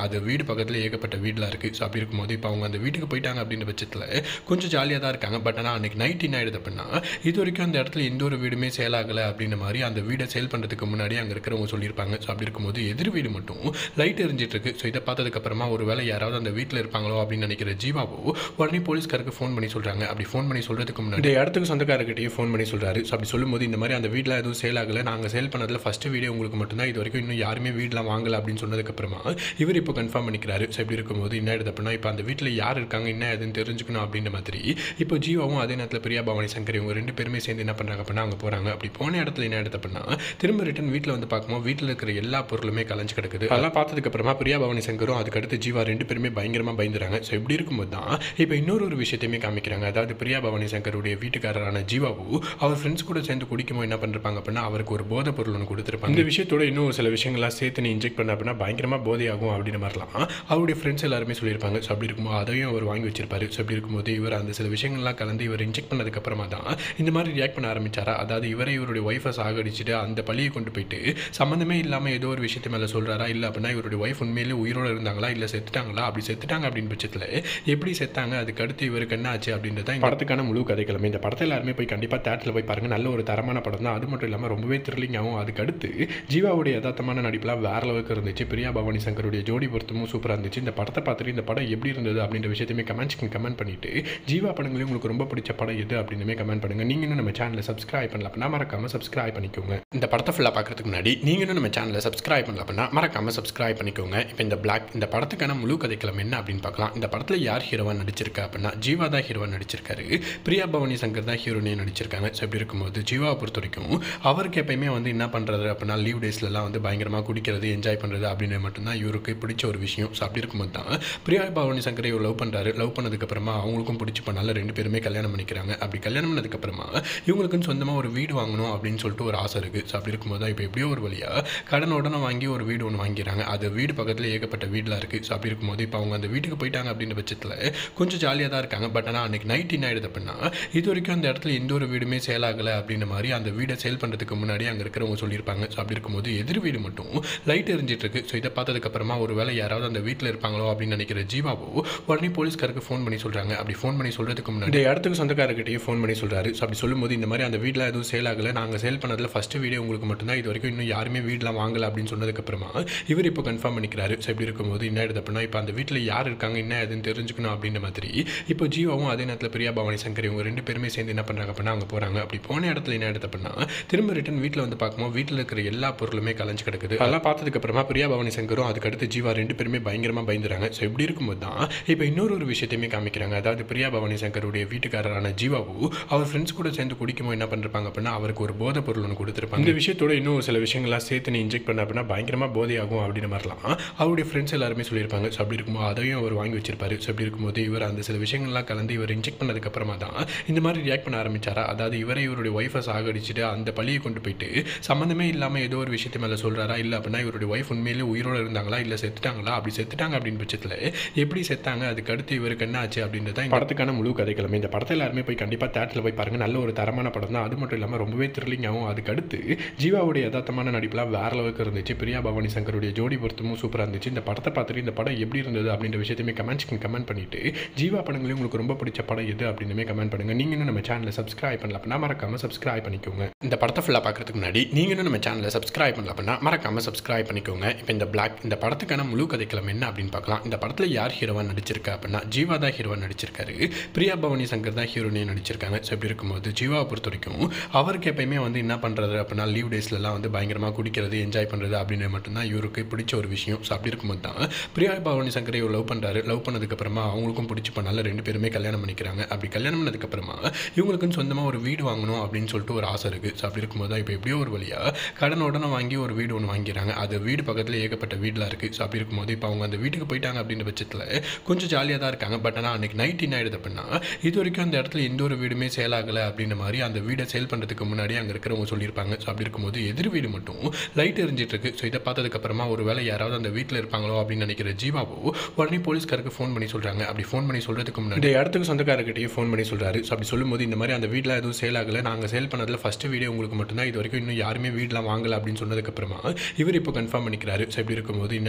A: அது வீடு பக்கத்தில் ஏகப்பட்ட வீடெலாம் இருக்குது ஸோ அப்படி இருக்கும்போது இப்போ அவங்க அந்த வீட்டுக்கு போயிட்டாங்க அப்படின்ற பட்சத்தில் கொஞ்சம் ஜாலியாக தான் இருக்காங்க பட் ஆனால் அன்றைக்கி நைட் என்ன ஆயிடுது அப்படின்னா இது வரைக்கும் அந்த இடத்துல எந்த ஒரு வீடுமே சேல் ஆகலை அப்படின்ற மாதிரி அந்த வீடை சேல் பண்ணுறதுக்கு முன்னாடி அங்கே இருக்கிறவங்க சொல்லியிருப்பாங்க ஸோ அப்படி இருக்கும்போது எதிர் வீடு மட்டும் லைட் எரிஞ்சிட்டு இருக்கு ஸோ இதை பார்த்ததுக்கப்புறமா ஒரு வேளை யாராவது அந்த வீட்டில் இருப்பாங்களோ அப்படின்னு நினைக்கிற ஜீவாவோ உடனே போலீஸ்காருக்கு ஃபோன் பண்ணி சொல்கிறாங்க அப்படி ஃபோன் பண்ணி சொல்கிறதுக்கு முன்னாடி இந்த இடத்துக்கு சொந்தக்காரர்கிட்டயே ஃபோன் பண்ணி சொல்கிறாரு ஸோ அப்படி சொல்லும்போது இந்த மாதிரி அந்த வீட்டில் எதுவும் சேல் ஆகலை நாங்கள் சேல் பண்ணதில் ஃபஸ்ட்டு வீடியோ உங்களுக்கு மட்டும்தான் இது வரைக்கும் இன்னும் யாருமே வீடெலாம் வாங்கலை அப்படின்னு சொன்னதுக்கப்புறமா இவர் இப்போ கன்ஃபார்ம் பண்ணிக்கிறாரு ஸோ இப்படி இருக்கும்போது என்ன ஆயிடுது அப்படின்னா இப்போ அந்த வீட்டில் யார் இருக்காங்க என்ன ஏதுன்னு தெரிஞ்சுக்கணும் அப்படின்ற மாதிரி இப்போ ஜீவாவும் அதே நேரத்தில் பிரியா பவானி சங்கர் இவங்க ரெண்டு பேருமே சேர்ந்து என்ன பண்ணுறாங்க அப்படின்னா அங்கே போகிறாங்க அப்படி போன இடத்துல என்ன ஆயிடுது அப்படின்னா திரும்ப ரிட்டன் வீட்டில் வந்து பார்க்கும்போது வீட்டில் இருக்கிற எல்லா பொருளுமே கலைஞ்சு கிடக்குது அதெல்லாம் பார்த்ததுக்கப்புறமா பிரியா பவானி சங்கரும் அதுக்கடுத்து ஜீவா ரெண்டு பேருமே பயங்கரமாக பயந்துறாங்க ஸோ இப்படி இருக்கும்போது தான் இப்போ இன்னொரு ஒரு விஷயத்தையுமே காமிக்கிறாங்க அதாவது பிரியா பவானி சங்கருடைய வீட்டுக்காரரான ஜீவாவு அவர் ஃப்ரெண்ட்ஸ் கூட சேர்ந்து குடிக்கும்போது என்ன பண்ணிருப்பாங்க அப்படின்னா அவருக்கு ஒரு போதை பொருள் ஒன்று கொடுத்துருப்பாங்க இந்த விஷயத்தோட இன்னும் ஒரு சில விஷயங்கள்லாம் சேர்த்து நீ இன்ஜெக்ட் பண்ண அப்படின்னா பயங்கரமாக போதையாகும் அப்படின்ற மாதிரிலாம் அவருடைய ஃப்ரெண்ட்ஸ் எல்லாருமே சொல்லியிருப்பாங்க ஸோ அப்படி இருக்கும்போது அதையும் அவர் வாங்கி வச்சிருப்பாரு ஸோ அப்படி இருக்கும்போது இவர் அந்த சில விஷயங்கள்லாம் கலந்து இவர் இன்ஜெக்ட் பண்ணதுக்கப்புறமா தான் இந்த மாதிரி ரியாக்ட் பண்ண ஆரம்பிச்சாரா அதாவது இவரை இவருடைய ஒய்ஃபை சாகடிச்சுட்டு அந்த பழியை கொண்டு போயிட்டு சம்மந்தமே இல்லாமல் ஏதோ ஒரு விஷயத்து மேலே சொல்கிறாரா இல்லை அப்படின்னா இவருடைய ஒய்ஃப் உண்மையிலே உயிரோடு இருந்தாங்களா இல்லை செத்துட்டாங்களா அப்படி செத்துட்டாங்க அப்படின்னு பட்சத்தில் எப்படி செத்தாங்க அதுக்கு அடுத்து இவருக்கு என்ன ஆச்சு அப்படின்றது தான் இந்த படத்துக்கான முழு கதைக்கிழமை இந்த படத்தை எல்லாருமே போய் கண்டிப்பாக தேட்டரில் போய் பாருங்கள் நல்ல ஒரு தரமான படம் தான் அது மட்டும் இல்லாமல் ரொம்பவே த்ரில்லிங்காகவும் அதுக்கு அடுத்து ஜீவாவுடைய யதார்த்தமான நடிப்புலாம் வேற அளவுக்கு இருந்துச்சு பிரியா பவானி சங்கருடைய ஜோடி பொருத்தமும் சூப்பராக இருந்துச்சு இந்த படத்தை பார்த்துட்டு இந்த படம் எப்படி இருந்தது அப்படின்ற விஷயத்தையுமே கமெண்ட்ஸ்க்கு கமெண்ட் பண்ணிட்டு ஜீவா படங்களையும் உங்களுக்கு ரொம்ப பிடிச்ச படம் எது அப்படின்னுமே கமெண்ட் பண்ணுங்க நீங்க இன்னும் நம்ம சேனலை சப்ஸ்கிரைப் பண்ணல அப்படின்னா மறக்காம சப்ஸ்கிரைப் பண்ணிக்கோங்க இந்த படத்தை ஃபுல்லாக பார்க்கறதுக்கு முன்னாடி நீங்க இன்னும் நம்ம சேனலை சப்ஸ்கிரைப் பண்ணல அப்படின்னா மறக்காம சப்ஸ்கிரைப் பண்ணிக்கோங்க இப்போ இந்த பிளாக் இந்த படத்துக்கான முழு கதைக்களம் என்ன அப்படின்னு பார்க்கலாம் இந்த படத்தில் யார் ஹீரோவா நடிச்சிருக்கா அப்படின்னா ஜீவா தான் ஹீரோவா நடிச்சிருக்காரு பிரியா பவானி சங்கர் தான் ஹீரோனே நடிச்சிருக்காங்க ஸோ இப்படி இருக்கும்போது ஜீவாவை பொறுத்த வரைக்கும் அவருக்கு எப்பயுமே வந்து என்ன பண்ணுறது அப்படின்னா லீவ் டேஸ்லலாம் வந்து பயங்கரமாக குடிக்கிறது என்ஜாய் பண்ணுறது அப்படின்னு மட்டும்தான் இவருக்கு பிடிச்ச ஒரு விஷயம் ஸோ அப்படி இருக்கும்போது தான் பிரியா பவானி சங்கரை இவர் லவ் பண்ணுறாரு லவ் பண்ணதுக்கப்புறமா அவங்களுக்கும் பிடிச்சி பண்ணால ரெண்டு பேருமே கல்யாணம் பண்ணிக்கிறாங்க அப்படி கல்யாணம் பண்ணதுக்கப்புறமா இவங்களுக்குன்னு சொந்தமாக ஒரு வீடு வாங்கணும் அப்படின்னு சொல்லிட்டு ஒரு ஆசை இருக்குது ஸோ அப்படி இருக்கும்போது தான் இப்போ எப்படியோ ஒரு வழியாக கடன் உடனே வாங்கி ஒரு வீடு ஒன்று வாங்கிறாங்க அது வீடு பக்கத்தில் ஏகப்பட்ட வீடெலாம் இருக்குது ஸோ அப்படி இருக்கும்போது இப்போ அவங்க அந்த வீட்டுக்கு போயிட்டாங்க அப்படின்ற பட்சத்தில் கொஞ்சம் ஜாலியாக தான் இருக்காங்க பட் ஆனால் அன்றைக்கி நைட் என்ன ஆயிடுது அப்படின்னா இது வரைக்கும் அந்த இடத்துல எந்த ஒரு வீடுமே சேல் ஆகலை அப்படின்ற மாதிரி அந்த வீடை சேல் பண்ணுறதுக்கு முன்னாடி அங்கே இருக்கிறவங்க சொல்லியிருப்பாங்க ஸோ அப்படி இருக்கும்போது எதிர் வீடு மட்டும் லைட் எரிஞ்சிட்டு இருக்கு ஸோ இதை பார்த்ததுக்கப்புறமா ஒரு வேளை யாராவது அந்த வீட்டில் இருப்பாங்களோ அப்படின்னு நினைக்கிற ஜீவாவோ உடனே போலீஸ்காருக்கு ஃபோன் பண்ணி சொல்கிறாங்க அப்படி ஃபோன் பண்ணி சொல்கிறதுக்கு முன்னாடி இந்த இடத்துக்கு சொந்தக்காரர்கிட்டயே ஃபோன் பண்ணி சொல்கிறாரு ஸோ அப்படி சொல்லும்போது இந்த மாதிரி அந்த வீட்டில் எதுவும் சேல் ஆகலை நாங்கள் சேல் பண்ணதில் ஃபஸ்ட்டு வீடியோ உங்களுக்கு மட்டும்தான் இது வரைக்கும் இன்னும் யாருமே வீடெலாம் வாங்கலை அப்படின்னு சொன்னதுக்கப்புறமா இவர் இப்போ கன்ஃபார்ம் பண்ணிக்கிறாரு ஸோ இப்படி இருக்கும்போது என்ன ஆயிடுது அப்படின்னா இப்போ அந்த வீட்டில் யார் இருக்காங்க என்ன ஏதுன்னு தெரிஞ்சுக்கணும் அப்படின்ற மாதிரி இப்போ ஜீவாவும் அதே நேரத்தில் பிரியா பவானி சங்கர் இவங்க ரெண்டு பேருமே சேர்ந்து என்ன பண்ணுறாங்க அப்படின்னா அங்கே போகிறாங்க அப்படி போன இடத்துல என்ன ஆயிடுது அப்படின்னா திரும்ப ரிட்டன் வீட்டில் வந்து பார்க்கும்போது வீட்டில் இருக்கிற எல்லா பொருளுமே கலைஞ்சு கிடக்குது அதெல்லாம் பார்த்ததுக்கப்புறமா பிரியா பவானி சங்கரும் அதுக்கடுத்து ஜீவா ரெண்டு பேருமே பயங்கரமாக பயந்துறாங்க ஸோ இப்படி இருக்கும்போது தான் இப்போ இன்னொரு ஒரு விஷயத்தையுமே காமிக்கிறாங்க அதாவது பிரியா பவானி சங்கருடைய வீட்டுக்காரரான ஜீவாவு அவர் ஃப்ரெண்ட்ஸ் கூட சேர்ந்து குடிக்கும்போது என்ன பண்ணிருப்பாங்க அப்படின்னா அவருக்கு ஒரு போதை பொருள் ஒன்று கொடுத்துருப்பாங்க இந்த விஷயத்தோட இன்னும் சில விஷயங்கள்லாம் சேர்த்து நீ இன்ஜெக்ட் பண்ண அப்படின்னா பயங்கரமாக போதையாகும் அப்படின்ற மாதிரிலாம் அவருடைய ஃப்ரெண்ட்ஸ் எல்லாருமே சொல்லியிருப்பாங்க ஸோ அப்படி இருக்கும்போது அதையும் அவர் வாங்கி வச்சிருப்பாரு ஸோ அப்படி இருக்கும்போது இவர் அந்த சில விஷயங்கள்லாம் கலந்து இவர் இன்ஜெக்ட் பண்ணதுக்கப்புறமா தான் இந்த மாதிரி ரியாக்ட் பண்ண ஆரம்பிச்சாரா அதாவது இவரை இவருடைய ஒய்ஃபை சாகடிச்சுட்டு அந்த பழியை கொண்டு போயிட்டு சம்மந்தமே இல்லாமல் ஏதோ ஒரு விஷயத்து மேலே சொல்கிறாரா இல்லை அப்படின்னா இவருடைய ஒய்ஃப் உண்மையிலே உயிரோடு இருந்தாங்களா இல்லை செத்துட்டாங்களா அப்படி செத்துட்டாங்க அப்படின்னு பட்சத்தில் எப்படி செத்தாங்க அதுக்கு அடுத்து இவருக்கு என்ன ஆச்சு அப்படின்றது தான் இந்த படத்துக்கான முழு கதைக்கிழமை இந்த படத்தை எல்லாருமே போய் கண்டிப்பாக தேட்டரில் போய் பாருங்கள் நல்ல ஒரு தரமான படம் தான் அது மட்டும் இல்லாமல் ரொம்பவே த்ரில்லிங்காகவும் அதுக்கு அடுத்து ஜீவாவுடைய யதார்த்தமான நடிப்புலாம் வேற அளவுக்கு இருந்துச்சு பிரியா பவானி சங்கருடைய ஜோடி பொருத்தமும் சூப்பராக இருந்துச்சு இந்த படத்தை பார்த்துட்டு இந்த படம் எப்படி இருந்தது அப்படின்ற விஷயத்தையுமே கமெண்ட்ஸ்க்கு கமெண்ட் பண்ணிட்டு ஜீவா படங்களையும் உங்களுக்கு ரொம்ப பிடிச்ச படம் எது அப்படின்னுமே கமெண்ட் பண்ணுங்க நீங்க இன்னும் நம்ம சேனலை சப்ஸ்கிரைப் பண்ணல அப்படின்னா மறக்காம சப்ஸ்கிரைப் பண்ணிக்கோங்க இந்த படத்தை ஃபுல்லாக பார்க்கறதுக்கு முன்னாடி நீங்க இன்னும் நம்ம சேனலை சப்ஸ்கிரைப் பண்ணல அப்படின்னா மறக்காம சப்ஸ்கிரைப் பண்ணிக்கோங்க இப்போ இந்த பிளாக் இந்த படத்துக்கான முழு கதைக்களம் என்ன அப்படின்னு பார்க்கலாம் இந்த படத்தில் யார் ஹீரோவா நடிச்சிருக்கா அப்படின்னா ஜீவா தான் ஹீரோவா நடிச்சிருக்காரு பிரியா பவானி சங்கர் தான் ஹீரோனே நடிச்சிருக்காங்க ஸோ இப்படி இருக்கும்போது ஜீவாவை பொறுத்த வரைக்கும் அவருக்கு எப்பயுமே வந்து என்ன பண்ணுறது அப்படின்னா லீவ் டேஸ்லலாம் வந்து பயங்கரமாக குடிக்கிறது என்ஜாய் பண்ணுறது அப்படின்னு மட்டும்தான் இவருக்கு பிடிச்ச ஒரு விஷயம் ஸோ அப்படி இருக்கும்போது தான் பிரியா பவானி சங்கரை இவர் லவ் பண்ணுறாரு லவ் பண்ணதுக்கப்புறமா அவங்களுக்கும் பிடிச்சி பண்ணால ரெண்டு பேருமே கல்யாணம் பண்ணிக்கிறாங்க அப்படி கல்யாணம் பண்ணதுக்கப்புறமா இவங்களுக்குன்னு சொந்தமாக ஒரு வீடு வாங்கணும் அப்படின்னு சொல்லிட்டு ஒரு ஆசை இருக்குது ஸோ அப்படி இருக்கும்போது தான் இப்போ எப்படியோ ஒரு வழியாக கடன் உடனே வாங்கி ஒரு வீடு ஒன்று வாங்கிறாங்க அது வீடு பக்கத்தில் ஏகப்பட்ட வீடெலாம் இருக்குது ஸோ அப்படி இருக்கும்போது இப்போ அவங்க அந்த வீட்டுக்கு போயிட்டாங்க அப்படின்ற பட்சத்தில் கொஞ்சம் ஜாலியாக தான் இருக்காங்க பட் ஆனால் அன்றைக்கி நைட் என்ன ஆயிடுது அப்படின்னா இது வரைக்கும் அந்த இடத்துல எந்த ஒரு வீடுமே சேல் ஆகலை அப்படின்ற மாதிரி அந்த வீடை சேல் பண்ணுறதுக்கு முன்னாடி அங்கே இருக்கிறவங்க சொல்லியிருப்பாங்க ஸோ அப்படி இருக்கும்போது எதிர் வீடு மட்டும் லைட் எரிஞ்சிட்டு இருக்கு ஸோ இதை பார்த்ததுக்கப்புறமா ஒரு வேளை யாராவது அந்த வீட்டில் இருப்பாங்களோ அப்படின்னு நினைக்கிற ஜீவாவோ உடனே போலீஸ்காருக்கு ஃபோன் பண்ணி சொல்கிறாங்க அப்படி ஃபோன் பண்ணி சொல்கிறதுக்கு முன்னாடி இந்த இடத்துக்கு சொந்தக்காரர்கிட்டயே ஃபோன் பண்ணி சொல்கிறாரு ஸோ அப்படி சொல்லும்போது இந்த மாதிரி அந்த வீட்டில் எதுவும் சேல் ஆகலை நாங்கள் சேல் பண்ணதில் ஃபஸ்ட்டு வீடியோ உங்களுக்கு மட்டும்தான் இது வரைக்கும் இன்னும் யாருமே வீடெலாம் வாங்கலை அப்படின்னு சொன்னதுக்கப்புறமா இவர் இப்போ கன்ஃபார்ம் பண்ணிக்கிறாரு ஸோ இப்படி இருக்கும்போது என்ன ஆயிடுது அப்படின்னா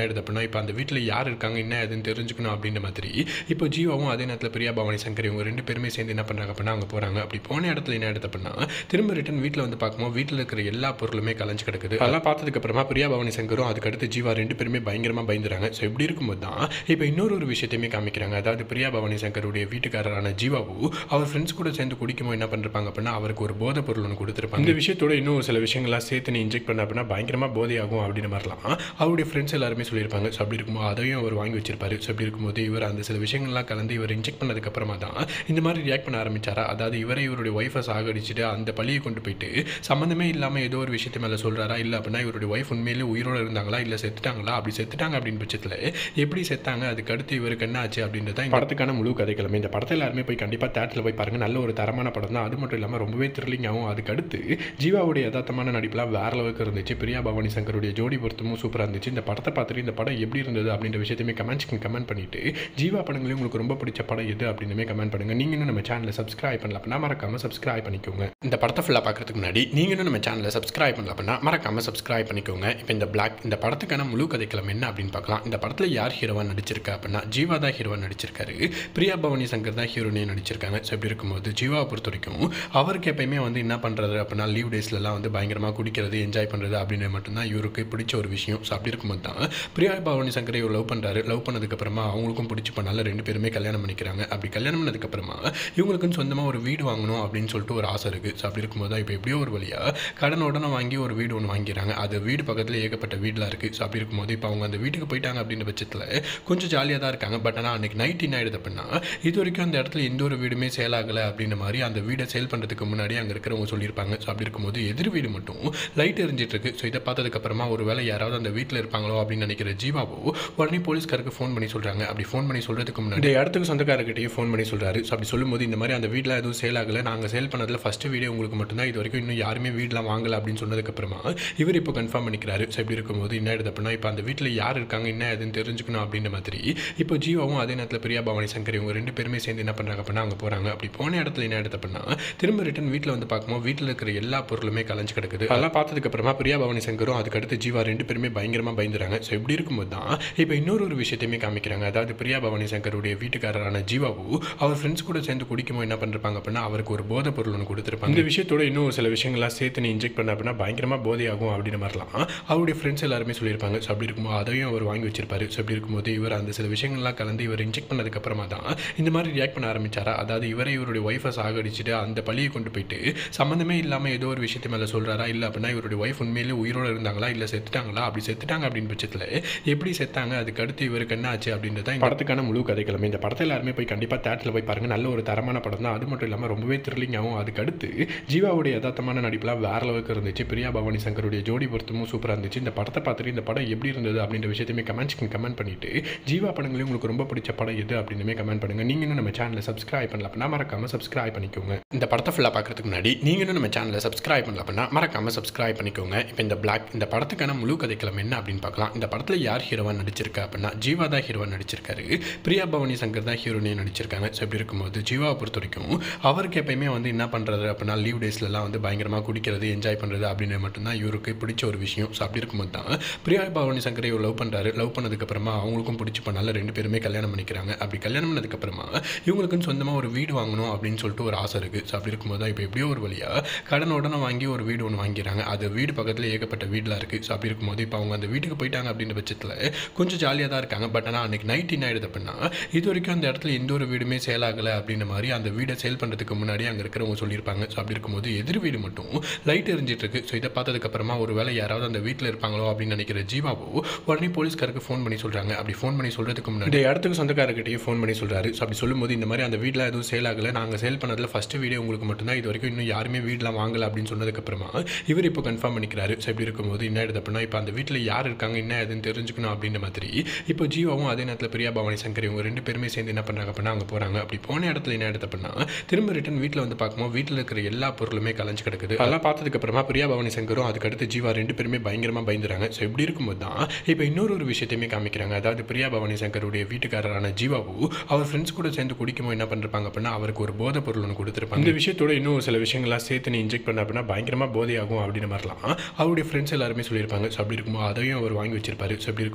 A: இப்போ அந்த வீட்டில் யார் இருக்காங்க என்ன ஏதுன்னு தெரிஞ்சுக்கணும் அப்படின்ற மாதிரி இப்போ ஜீவாவும் அதே நேரத்தில் பிரியா பவானி சங்கர் இவங்க ரெண்டு பேருமே சேர்ந்து என்ன பண்ணுறாங்க அப்படின்னா அங்கே போகிறாங்க அப்படி போன இடத்துல என்ன எடுத்த அப்படின்னா திரும்ப ரிட்டன் வீட்டில் வந்து பார்க்கும்போது வீட்டில் இருக்கிற எல்லா பொருளுமே கலைஞ்சு கிடக்குது அதெல்லாம் பார்த்ததுக்கு அப்புறமா பிரியா பவானி சங்கரும் அதுக்கடுத்து ஜீவா ரெண்டு பேருமே பயங்கரமாக பயந்துறாங்க ஸோ இப்படி இருக்கும்போது தான் இப்போ இன்னொரு ஒரு விஷயத்தையுமே காமிக்கிறாங்க அதாவது பிரியா பவானி சங்கருடைய வீட்டுக்காரரான ஜீவாவு அவர் ஃப்ரெண்ட்ஸ் கூட சேர்ந்து குடிக்கும்போது என்ன பண்ணிருப்பாங்க அப்படின்னா அவருக்கு ஒரு போதை பொருள் ஒன்று கொடுத்துருப்பாங்க இந்த விஷயத்தோட இன்னும் சில விஷயங்கள்லாம் சேர்த்து நீ இன்ஜெக்ட் பண்ண அப்படின்னா பயங்கரமாக போதையாகும் அப்படின்னு மாதிரிலாம் அவருடைய ஃப்ரெண்ட்ஸ் எல்லாருமே சொல்லியிருப்பாங்க ஸோ அப்படி இருக்கும்போது அதையும் அவர் வாங்கி வச்சிருப்பாரு ஸோ அப்படி இருக்கும்போது இவர் அந்த சில விஷயங்கள்லாம் கலந்து இவர் இன்ஜெக்ட் பண்ணதுக்கு அப்புறமா தான் இந்த மாதிரி ரியாக்ட் பண்ண ஆரம்பிச்சாரா அதாவது இவரை இவருடைய ஒய்ஃபை சாகடிச்சிட்டு அந்த பழியை கொண்டு போயிட்டு சம்மந்தமே இல்லாமல் ஏதோ ஒரு விஷயத்து மேலே சொல்கிறாரா இல்லை அப்படின்னா இவருடைய ஒய்ஃப் உண்மையிலே உயிரோடு இருந்தாங்களா இல்லை செத்துட்டாங்களா அப்படி செத்துட்டாங்க அப்படின்னு பட்சத்தில் எப்படி செத்தாங்க அதுக்கு அடுத்து இவருக்கு என்ன ஆச்சு அப்படின்றது தான் இந்த படத்துக்கான முழு கதைக்கிழமை இந்த படத்தை எல்லாருமே போய் கண்டிப்பாக தேட்டரில் போய் பாருங்கள் நல்ல ஒரு தரமான படம் தான் அது மட்டும் இல்லாமல் ரொம்பவே த்ரில்லிங்காகவும் அதுக்கு அடுத்து ஜீவாவுடைய யதார்த்தமான நடிப்புலாம் வேற அளவுக்கு இருந்துச்சு பிரியா பவானி சங்கருடைய ஜோடி பொருத்தமும் சூப்பராக இருந்துச்சு இந்த படத்தை பார்த்துட்டு இந்த படம் எப்படி இருந்தது அப்படின்ற விஷயத்தையுமே கமெண்ட்ஸ்க்கு கமெண்ட் பண்ணிட்டு ஜீவா படங்களையும் உங்களுக்கு ரொம்ப பிடிச்ச படம் எது அப்படின்னுமே கமெண்ட் பண்ணுங்க நீங்க இன்னும் நம்ம சேனலை சப்ஸ்கிரைப் பண்ணல அப்படின்னா மறக்காம சப்ஸ்கிரைப் பண்ணிக்கோங்க இந்த படத்தை ஃபுல்லாக பார்க்கறதுக்கு முன்னாடி நீங்க இன்னும் நம்ம சேனலை சப்ஸ்கிரைப் பண்ணல அப்படின்னா மறக்காம சப்ஸ்கிரைப் பண்ணிக்கோங்க இப்போ இந்த பிளாக் இந்த படத்துக்கான முழு கதைக்களம் என்ன அப்படின்னு பார்க்கலாம் இந்த படத்தில் யார் ஹீரோவா நடிச்சிருக்கா அப்படின்னா ஜீவா தான் ஹீரோவா நடிச்சிருக்காரு பிரியா பவானி சங்கர் தான் ஹீரோனையும் நடிச்சிருக்காங்க ஸோ இப்படி இருக்கும்போது ஜீவாவை பொறுத்த வரைக்கும் அவருக்கு எப்பயுமே வந்து என்ன பண்ணுறது அப்படின்னா லீவ் டேஸ்லலாம் வந்து பயங்கரமாக குடிக்கிறது என்ஜாய் பண்ணுறது அப்படின்னு மட்டும்தான் இவருக்கு பிடிச்ச ஒரு விஷயம் ஸோ அப்படி இருக்கும்போது தான் பிரியா பவானி சங்கரை இவர் லவ் பண்ணுறாரு லவ் பண்ணதுக்கப்புறமா அவங்களுக்கும் பிடிச்சி பண்ணால ரெண்டு பேருமே கல்யாணம் பண்ணிக்கிறாங்க அப்படி கல்யாணம் பண்ணதுக்கப்புறமா இவங்களுக்குன்னு சொந்தமாக ஒரு வீடு வாங்கணும் அப்படின்னு சொல்லிட்டு ஒரு ஆசை இருக்குது ஸோ அப்படி இருக்கும்போது தான் இப்போ எப்படியோ ஒரு வழியாக கடன் உடனே வாங்கி ஒரு வீடு ஒன்று வாங்கிறாங்க அது வீடு பக்கத்தில் ஏகப்பட்ட வீடெலாம் இருக்குது ஸோ அப்படி இருக்கும்போது இப்போ அவங்க அந்த வீட்டுக்கு போயிட்டாங்க அப்படின்ற பட்சத்தில் கொஞ்சம் ஜாலியாக தான் இருக்காங்க பட் ஆனால் அன்றைக்கி நைட் என்ன ஆயிடுது அப்படின்னா இது வரைக்கும் அந்த இடத்துல எந்த ஒரு வீடுமே சேல் ஆகலை அப்படின்ற மாதிரி அந்த வீடை சேல் பண்ணுறதுக்கு முன்னாடி அங்கே இருக்கிறவங்க சொல்லியிருப்பாங்க ஸோ அப்படி இருக்கும்போது எதிர் வீடு மட்டும் லைட் எரிஞ்சிட்டு இருக்கு ஸோ இதை பார்த்ததுக்கப்புறமா ஒரு வேளை யாராவது அந்த வீட்டில் இருப்பாங்களோ அப்படின்னு நினைக்கிற ஜீவாவோ உடனே போலீஸ்காருக்கு ஃபோன் பண்ணி சொல்கிறாங்க அப்படி ஃபோன் பண்ணி சொல்கிறதுக்கு முன்னாடி இந்த இடத்துக்கு சொந்தக்காரர்கிட்டயும் ஃபோன் பண்ணி சொல்கிறாரு ஸோ அப்படி சொல்லும்போது இந்த மாதிரி அந்த வீட்டில் எதுவும் சேல் ஆகலை நாங்கள் சேல் பண்ணதில் ஃபஸ்ட்டு வீடியோ உங்களுக்கு மட்டும்தான் இது வரைக்கும் இன்னும் யாருமே வீடெலாம் வாங்கலை அப்படின்னு சொன்னதுக்கப்புறமா இவர் இப்போ கன்ஃபார்ம் பண்ணிக்கிறாரு ஸோ இப்படி இருக்கும்போது என்ன ஆயிடுது அப்படின்னா இப்போ அந்த வீட்டில் யார் இருக்காங்க என்ன ஏதுன்னு தெரிஞ்சுக்கணும் அப்படின்ற மாதிரி இப்போ ஜீவாவும் அதே நேரத்தில் பிரியா பவானி சங்கர் இவங்க ரெண்டு பேருமே சேர்ந்து என்ன பண்ணுறாங்க அப்படின்னா அங்கே போகிறாங்க அப்படி போன இடத்துல என்ன ஆயிடுது அப்படின்னா திரும்ப ரிட்டன் வீட்டில் வந்து பார்க்கும்போது வீட்டில் இருக்கிற எல்லா பொருளுமே கலைஞ்சு கிடக்குது அதெல்லாம் பார்த்ததுக்கு அப்புறமா பிரியா பவானி சங்கரும் அதுக்கடுத்து ஜீவா ரெண்டு பேருமே பயங்கரமாக பயந்துறாங்க ஸோ இப்படி இருக்கும்போது தான் இப்போ இன்னொரு ஒரு விஷயத்தையுமே காமிக்கிறாங்க அதாவது பிரியா பவானி சங்கருடைய வீட்டுக்காரரான ஜீவாவு அவர் ஃப்ரெண்ட்ஸ் கூட சேர்ந்து குடிக்கும்போது என்ன பண்ணிருப்பாங்க அப்படின்னா அவருக்கு ஒரு போதை பொருள் ஒன்று கொடுத்துருப்பாங்க இந்த விஷயத்தோட இன்னும் சில விஷயங்கள்லாம் சேர்த்து நீ இன்ஜெக்ட் பண்ண அப்படின்னா பயங்கரமாக பயங்கரமாக போதையாகும் அப்படின்ற மாதிரிலாம் அவருடைய ஃப்ரெண்ட்ஸ் எல்லாருமே சொல்லியிருப்பாங்க ஸோ அப்படி இருக்கும்போது அதையும் அவர் வாங்கி வச்சிருப்பாரு ஸோ அப்படி இருக்கும்போது இவர் அந்த சில விஷயங்கள்லாம் கலந்து இவர் இன்ஜெக்ட் பண்ணதுக்கு அப்புறமா ஒரு வேளை யாராவது அந்த வீட்டில் இருப்பாங்களோ அப்படின்னு நினைக்கிற ஜீவாவோ உடனே போலீஸ்காருக்கு ஃபோன் பண்ணி சொல்கிறாங்க அப்படி ஃபோன் பண்ணி சொல்கிறதுக்கு முன்னாடி இந்த இடத்துக்கு சொந்தக்காரர்கிட்டயும் ஃபோன் பண்ணி சொல்கிறாரு ஸோ அப்படி சொல்லும்போது இந்த மாதிரி அந்த வீட்டில் எதுவும் சேல் ஆகலை அப்படின்னு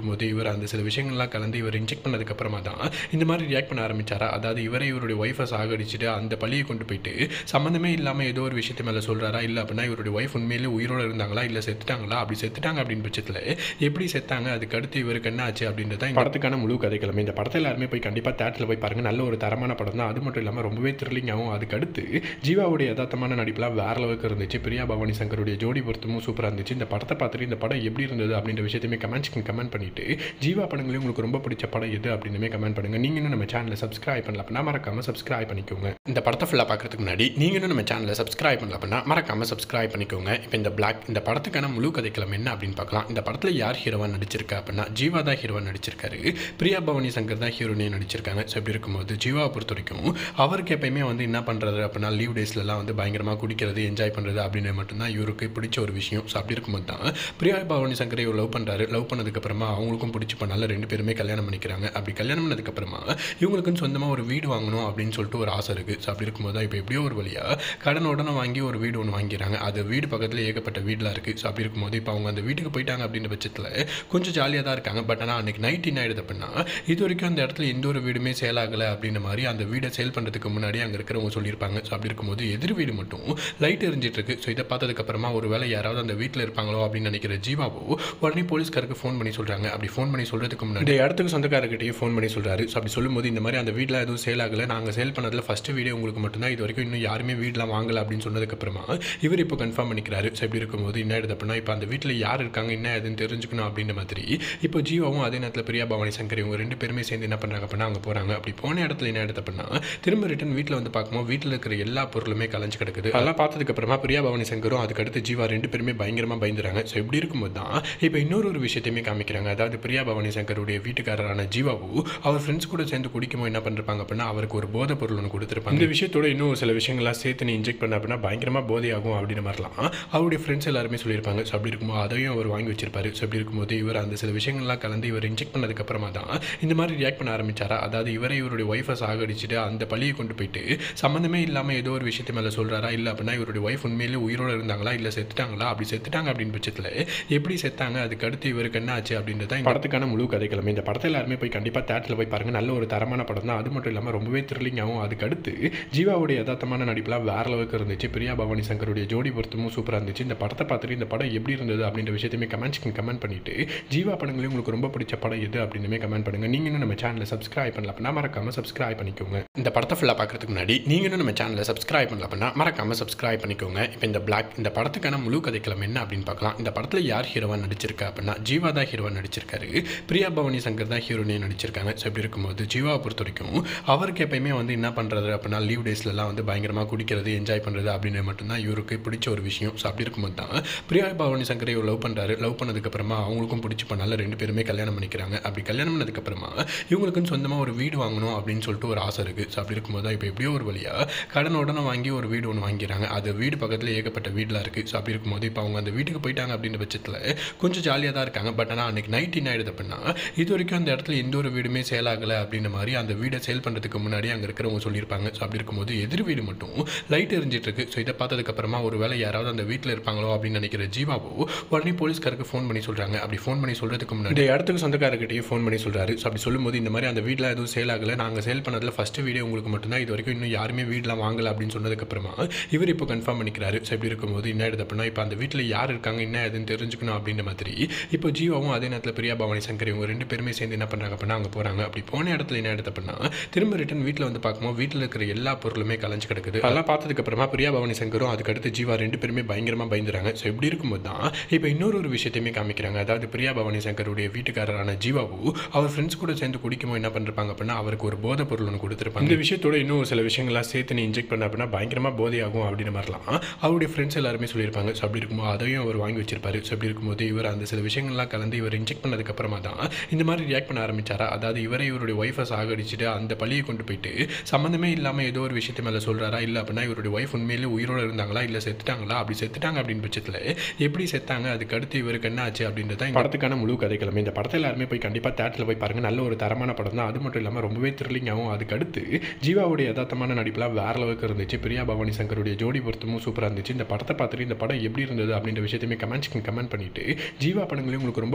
A: இருக்கும்போது இவர் அந்த சில விஷயங்கள்லாம் கலந்து இவர் இன்ஜெக்ட் பண்ணதுக்கப்புறமா தான் இந்த மாதிரி ரியாக்ட் பண்ண ஆரம்பிச்சாரா அதாவது இவரை இவருடைய ஒய்ஃபை சாகடிச்சிட்டு அந்த பழியை கொண்டு போயிட்டு சம்மந்தமே இல்லாமல் ஏதோ ஒரு விஷயத்து மேலே சொல்கிறாரா இல்லை அப்படின்னா இவருடைய ஒய்ஃப் உண்மையிலே உயிரோடு இருந்தாங்களா இல்லை செத்துட்டாங்களா அப்படி செத்துட்டாங்க அப்படின்னு பட்சத்தில் எப்படி செத்தாங்க அதுக்கு அடுத்து இவருக்கு என்ன ஆச்சு அப்படின்றது தான் இந்த படத்துக்கான முழு கதைக்கிழமை இந்த படத்தை எல்லாருமே போய் கண்டிப்பாக தேட்டரில் போய் பாருங்கள் நல்ல ஒரு தரமான படம் தான் அது மட்டும் இல்லாமல் ரொம்பவே த்ரில்லிங்காகவும் அதுக்கு அடுத்து ஜீவாவுடைய யதார்த்தமான நடிப்புலாம் வேற அளவுக்கு இருந்துச்சு பிரியா பவானி சங்கருடைய ஜோடி பொருத்தமும் சூப்பராக இருந்துச்சு இந்த படத்தை பார்த்துட்டு இந்த படம் எப்படி இருந்தது அப்படின்ற விஷயத்தையுமே கமெண்ட்ஸ்க்கு கமெண்ட் பண்ணிட்டு ஜீவா படங்களையும் உங்களுக்கு ரொம்ப பிடிச்ச படம் எது அப்படின்னுமே கமெண்ட் பண்ணுங்க நீங்க இன்னும் நம்ம சேனலை சப்ஸ்கிரைப் பண்ணல அப்படின்னா மறக்காம சப்ஸ்கிரைப் பண்ணிக்கோங்க இந்த படத்தை ஃபுல்லாக பார்க்கறதுக்கு முன்னாடி நீங்க இன்னும் நம்ம சேனலை சப்ஸ்கிரைப் பண்ணல அப்படின்னா மறக்காம சப்ஸ்கிரைப் பண்ணிக்கோங்க இப்போ இந்த பிளாக் இந்த படத்துக்கான முழு கதைக்களம் என்ன அப்படின்னு பார்க்கலாம் இந்த படத்தில் யார் ஹீரோவா நடிச்சிருக்கா அப்படின்னா ஜீவா தான் ஹீரோவா நடிச்சிருக்காரு பிரியா பவானி சங்கர் தான் ஹீரோனே நடிச்சிருக்காங்க ஸோ இப்படி இருக்கும்போது ஜீவாவை பொறுத்த வரைக்கும் அவருக்கு எப்பயுமே வந்து என்ன பண்ணுறது அப்படின்னா லீவ் டேஸ்லலாம் வந்து பயங்கரமாக குடிக்கிறது என்ஜாய் பண்ணுறது அப்படின்னு மட்டும்தான் இவருக்கு பிடிச்ச ஒரு விஷயம் ஸோ அப்படி இருக்கும்போது தான் பிரியா பவானி சங்கரை இவர் லவ் பண்ணுறாரு லவ் பண்ணதுக்கப்புறமா அவங்களுக்கும் பிடிச்சி பண்ணால ரெண்டு பேருமே கல்யாணம் பண்ணிக்கிறாங்க அப்படி கல்யாணம் பண்ணதுக்கப்புறமா இவங்களுக்குன்னு சொந்தமாக ஒரு வீடு வாங்கணும் அப்படின்னு சொல்லிட்டு ஒரு ஆசை இருக்குது ஸோ அப்படி இருக்கும்போது தான் இப்போ எப்படியோ ஒரு வழியாக கடன் உடனே வாங்கி ஒரு வீடு ஒன்று வாங்கிறாங்க அது வீடு பக்கத்தில் ஏகப்பட்ட வீடெலாம் இருக்குது ஸோ அப்படி இருக்கும்போது இப்போ அவங்க அந்த வீட்டுக்கு போயிட்டாங்க அப்படின்ற பட்சத்தில் கொஞ்சம் ஜாலியாக தான் இருக்காங்க பட் ஆனால் அன்றைக்கி நைட் என்ன ஆயிடுது அப்படின்னா இது வரைக்கும் அந்த இடத்துல எந்த ஒரு வீடுமே சேல் ஆகலை அப்படின்ற மாதிரி அந்த வீடை சேல் பண்ணுறதுக்கு முன்னாடி அங்கே இருக்கிறவங்க சொல்லியிருப்பாங்க ஸோ அப்படி இருக்கும்போது எதிர் வீடு மட்டும் லைட் எரிஞ்சிட்டு இருக்கு ஸோ இதை பார்த்ததுக்கப்புறமா ஒரு வேளை யாராவது அந்த வீட்டில் இருப்பாங்களோ அப்படின்னு நினைக்கிற ஜீவாவோ உடனே போலீஸ்காருக்கு ஃபோன் பண்ணி சொல்கிறாங்க அப்படி ஃபோன் பண்ணி சொல்கிறதுக்கு முன்னாடி இந்த இடத்துக்கு சொந்தக்காரர்கிட்டயே ஃபோன் பண்ணி சொல்கிறாரு ஸோ அப்படி சொல்லும்போது இந்த மாதிரி அந்த வீட்டில் எதுவும் சேல் ஆகலை நாங்கள் சேல் பண்ணதில் ஃபஸ்ட்டு வீடியோ உங்களுக்கு மட்டும்தான் இது வரைக்கும் இன்னும் யாருமே வீடெலாம் வாங்கலை அப்படின்னு சொன்னதுக்கப்புறமா இவர் இப்போ கன்ஃபார்ம் பண்ணிக்கிறாரு ஸோ இப்படி இருக்கும்போது என்ன ஆயிடுது அப்படின்னா இப்போ அந்த வீட்டில் யார் இருக்காங்க என்ன ஏதுன்னு தெரிஞ்சுக்கணும் அப்படின்ற மாதிரி இப்போ ஜீவாவும் அதே நேரத்தில் பிரியா பவானி சங்கர் இவங்க ரெண்டு பேருமே சேர்ந்து என்ன பண்ணுறாங்க அப்படின்னா அங்கே போகிறாங்க அப்படி போன இடத்துல என்ன ஆயிடுது அப்படின்னா திரும்ப ரிட்டன் வீட்டில் வந்து பார்க்கும்போது வீட்டில் இருக்கிற எல்லா பொருளுமே கலைஞ்சு கிடக்குது அதெல்லாம் பார்த்ததுக்கு அப்புறமா பிரியா பவானி சங்கரும் அதுக்கடுத்து ஜீவா ரெண்டு பேருமே பயங்கரமாக பயந்துறாங்க ஸோ இப்படி இருக்கும்போது தான் இப்போ இன்னொரு ஒரு விஷயத்தையுமே காமிக்கிறாங்க அதாவது பிரியா பவானி சங்கருடைய வீட்டுக்காரரான ஜீவாவு அவர் ஃப்ரெண்ட்ஸ் கூட சேர்ந்து குடிக்கும்போது என்ன பண்ணிருப்பாங்க அப்படின்னா அவருக்கு ஒரு போதை பொருள் ஒன்று கொடுத்துருப்பாங்க இந்த விஷயத்தோட இன்னும் சில விஷயங்கள்லாம் சேர்த்து நீ இன்ஜெக்ட் பண்ண அப்படின்னா பயங்கரமாக போதையாகும் அப்படின்ற மாதிரிலாம் அவருடைய ஃப்ரெண்ட்ஸ் எல்லாருமே சொல்லியிருப்பாங்க ஸோ அப்படி இருக்கும்போது அதையும் அவர் வாங்கி வச்சிருப்பாரு ஸோ அப்படி இருக்கும்போது இவர் அந்த சில விஷயங்கள்லாம் கலந்து இவர் இன்ஜெக்ட் பண்ணதுக்கப்புறமா தான் இந்த மாதிரி ரியாக்ட் பண்ண ஆரம்பிச்சாரா அதாவது இவரை இவருடைய ஒய்ஃபை சாகடிச்சிட்டு அந்த பழியை கொண்டு போயிட்டு சம்மந்தமே இல்லாமல் ஏதோ ஒரு விஷயத்து மேலே சொல்கிறாரா இல்லை அப்படின்னா இவருடைய ஒய்ஃப் உண்மையிலே உயிரோடு இருந்தாங்களா இல்லை செத்துட்டாங்களா அப்படி செத்துட்டாங்க அப்படின்னு பட்சத்தில் எப்படி செத்தாங்க அதுக்கு அடுத்து இவருக்கு என்ன ஆச்சு அப்படின்றது தான் இந்த படத்துக்கான முழு கதைக்கிழமை இந்த படத்தை எல்லாருமே போய் கண்டிப்பாக தேட்டரில் போய் பாருங்கள் நல்ல ஒரு தரமான படம் தான் அது மட்டும் இல்லாமல் ரொம்பவே த்ரில்லிங்காகவும் அதுக்கு அடுத்து ஜீவாவுடைய யதார்த்தமான நடிப்புலாம் வேற அளவுக்கு இருந்துச்சு பிரியா பவானி சங்கருடைய ஜோடி பொருத்தமும் சூப்பராக இருந்துச்சு இந்த படத்தை பார்த்துட்டு இந்த படம் எப்படி இருந்தது அப்படின்ற விஷயத்தையுமே கமெண்ட்ஸ்க்கு கமெண்ட் பண்ணிட்டு ஜீவா படங்களையும் உங்களுக்கு ரொம்ப பிடிச்ச படம் எது அப்படின்னுமே கமெண்ட் பண்ணுங்க நீங்க இன்னும் நம்ம சேனலை சப்ஸ்கிரைப் பண்ணல அப்படின்னா மறக்காம சப்ஸ்கிரைப் பண்ணிக்கோங்க இந்த படத்தை ஃபுல்லாக பார்க்கறதுக்கு முன்னாடி நீங்க இன்னும் நம்ம சேனலை சப்ஸ்கிரைப் பண்ணல அப்படின்னா மறக்காம சப்ஸ்கிரைப் பண்ணிக்கோங்க இப்போ இந்த பிளாக் இந்த படத்துக்கான முழு கதைக்களம் என்ன அப்படின்னு பார்க்கலாம் இந்த படத்தில் யார் ஹீரோவா நடிச்சிருக்கா அப்படின்னா ஜீவா தான் ஹீரோவா நடிச்சிருக்காரு பிரியா பவானி சங்கர் தான் ஹீரோனே நடிச்சிருக்காங்க ஸோ இப்படி இருக்கும்போது ஜீவாவை பொறுத்த வரைக்கும் அவருக்கு எப்பயுமே வந்து என்ன பண்ணுறது அப்படின்னா லீவ் டேஸ்லலாம் வந்து பயங்கரமாக குடிக்கிறது என்ஜாய் பண்ணுறது அப்படின்னு மட்டும்தான் இவருக்கு பிடிச்ச ஒரு விஷயம் ஸோ அப்படி இருக்கும்போது தான் பிரியா பவானி சங்கரை இவர் லவ் பண்ணுறாரு லவ் பண்ணதுக்கப்புறமா அவங்களுக்கும் பிடிச்சி பண்ணால ரெண்டு பேருமே கல்யாணம் பண்ணிக்கிறாங்க அப்படி கல்யாணம் பண்ணதுக்கப்புறமா இவங்களுக்குன்னு சொந்தமாக ஒரு வீடு வாங்கணும் அப்படின்னு சொல்லிட்டு ஒரு ஆசை இருக்குது ஸோ அப்படி இருக்கும்போது தான் இப்போ எப்படியோ ஒரு வழியாக கடன் உடனே வாங்கி ஒரு வீடு ஒன்று வாங்கிறாங்க அது வீடு பக்கத்தில் ஏகப்பட்ட வீடெலாம் இருக்குது ஸோ அப்படி இருக்கும்போது இப்போ அவங்க அந்த வீட்டுக்கு போயிட்டாங்க அப்படின்ற பட்சத்தில் கொஞ்சம் ஜாலியாக தான் இருக்காங்க பட் ஆனால் அன்றைக்கி நைட் என்ன ஆயிடுது அப்படின்னா இது வரைக்கும் அந்த இடத்துல எந்த ஒரு வீடுமே சேல் ஆகலை அப்படின்ற மாதிரி அந்த வீடை சேல் பண்ணுறதுக்கு முன்னாடி அங்கே இருக்கிறவங்க சொல்லியிருப்பாங்க ஸோ அப்படி இருக்கும்போது எதிர் வீடு மட்டும் லைட் எரிஞ்சிட்டு இருக்கு ஸோ இதை பார்த்ததுக்கப்புறமா ஒரு வேளை யாராவது அந்த வீட்டில் இருப்பாங்களோ அப்படின்னு நினைக்கிற ஜீவாவோ உடனே போலீஸ்காருக்கு ஃபோன் பண்ணி சொல்கிறாங்க அப்படி ஃபோன் பண்ணி சொல்கிறதுக்கு முன்னாடி இந்த இடத்துக்கு சொந்தக்காரர்கிட்டயே ஃபோன் பண்ணி சொல்கிறாரு ஸோ அப்படி சொல்லும்போது இந்த மாதிரி அந்த வீட்டில் எதுவும் சேல் ஆகலை நாங்கள் சேல் பண்ணதில் ஃபஸ்ட்டு வீடியோ உங்களுக்கு மட்டும்தான் இது வரைக்கும் இன்னும் யாருமே வீடெலாம் வாங்கலை அப்படின்னு சொன்னதுக்கப்புறமா இவர் இப்போ கன்ஃபார்ம் பண்ணிக்கிறாரு ஸோ இப்படி இருக்கும்போது என்ன ஆயிடுது அப்படின்னா இப்போ அந்த வீட்டில் யார் இருக்காங்க என்ன ஏதுன்னு தெரிஞ்சுக்கணும் அப்படின்ற மாதிரி இப்போ ஜீவாவும் அதே நேரத்தில் பிரியா பவானி சங்கர் இவங்க ரெண்டு பேருமே சேர்ந்து என்ன பண்ணுறாங்க அப்படின்னா அங்கே போகிறாங்க அப்படி போன இடத்துல என்ன ஆயிடுது அப்படின்னா திரும்ப ரிட்டன் வீட்டில் வந்து பார்க்கும்போது வீட்டில் இருக்கிற எல்லா பொருளுமே கலைஞ்சு கிடக்குது அதெல்லாம் பார்த்ததுக்கப்புறமா பிரியா பவானி சங்கரும் அதுக்கடுத்து ஜீவா ரெண்டு பேருமே பயங்கரமாக பயந்துறாங்க ஸோ இப்படி இருக்கும்போது தான் இப்போ இன்னொரு ஒரு விஷயத்தையுமே காமிக்கிறாங்க அதாவது பிரியா பவானி சங்கருடைய வீட்டுக்காரரான ஜீவாவு அவர் ஃப்ரெண்ட்ஸ் கூட சேர்ந்து குடிக்கும்போது என்ன பண்ணிருப்பாங்க அப்படின்னா அவருக்கு ஒரு போதை பொருள் ஒன்று கொடுத்துருப்பாங்க இந்த விஷயத்தோட இன்னும் சில விஷயங்கள்லாம் சேர்த்து நீ இன்ஜெக்ட் பண்ண அப்படின்னா பயங்கரமாக போதையாகும் அப்படின்ற மாதிரிலாம் அவருடைய ஃப்ரெண்ட்ஸ் எல்லாருமே சொல்லியிருப்பாங்க ஸோ அப்படி இருக்கும்போது அதையும் அவர் வாங்கி வச்சிருப்பாரு ஸோ அப்படி இருக்கும்போது இவர் அந்த சில விஷயங்கள்லாம் கலந்து இவர் இன்ஜெக்ட் பண்ணதுக்கப்புறமா தான் இந்த மாதிரி ரியாக்ட் பண்ண ஆரம்பிச்சாரா அதாவது இவரை இவருடைய ஒய்ஃபை சாகடிச்சிட்டு அந்த பழியை கொண்டு போயிட்டு சம்மந்தமே இல்லாமல் ஏதோ ஒரு விஷயத்து மேலே சொல்கிறாரா இல்லை அப்படின்னா இவருடைய ஒய்ஃப் உண்மையிலே உயிரோடு இருந்தாங்களா இல்லை செத்துட்டாங்களா அப்படி செத்துட்டாங்க அப்படின்னு பட்சத்தில் எப்படி செத்தாங்க அதுக்கு அடுத்து இவருக்கு என்ன ஆச்சு அப்படின்றது தான் இந்த படத்துக்கான முழு கதைக்கிழமை இந்த படத்தை எல்லாருமே போய் கண்டிப்பாக தேட்டரில் போய் பாருங்கள் நல்ல ஒரு தரமான படம் தான் அது மட்டும் இல்லாமல் ரொம்பவே த்ரில்லிங்காகவும் அதுக்கு அடுத்து ஜீவாவுடைய யதார்த்தமான நடிப்புலாம் வேற அளவுக்கு இருந்துச்சு பிரியா பவானி சங்கருடைய ஜோடி பொருத்தமும் சூப்பராக இருந்துச்சு இந்த படத்தை பார்த்துட்டு இந்த படம் எப்படி இருந்தது அப்படின்ற விஷயத்தையுமே கமெண்ட்ஸ்க்கு கமெண்ட் பண்ணிட்டு ஜீவா படங்களையும் உங்களுக்கு ரொம்ப பிடிச்ச படம்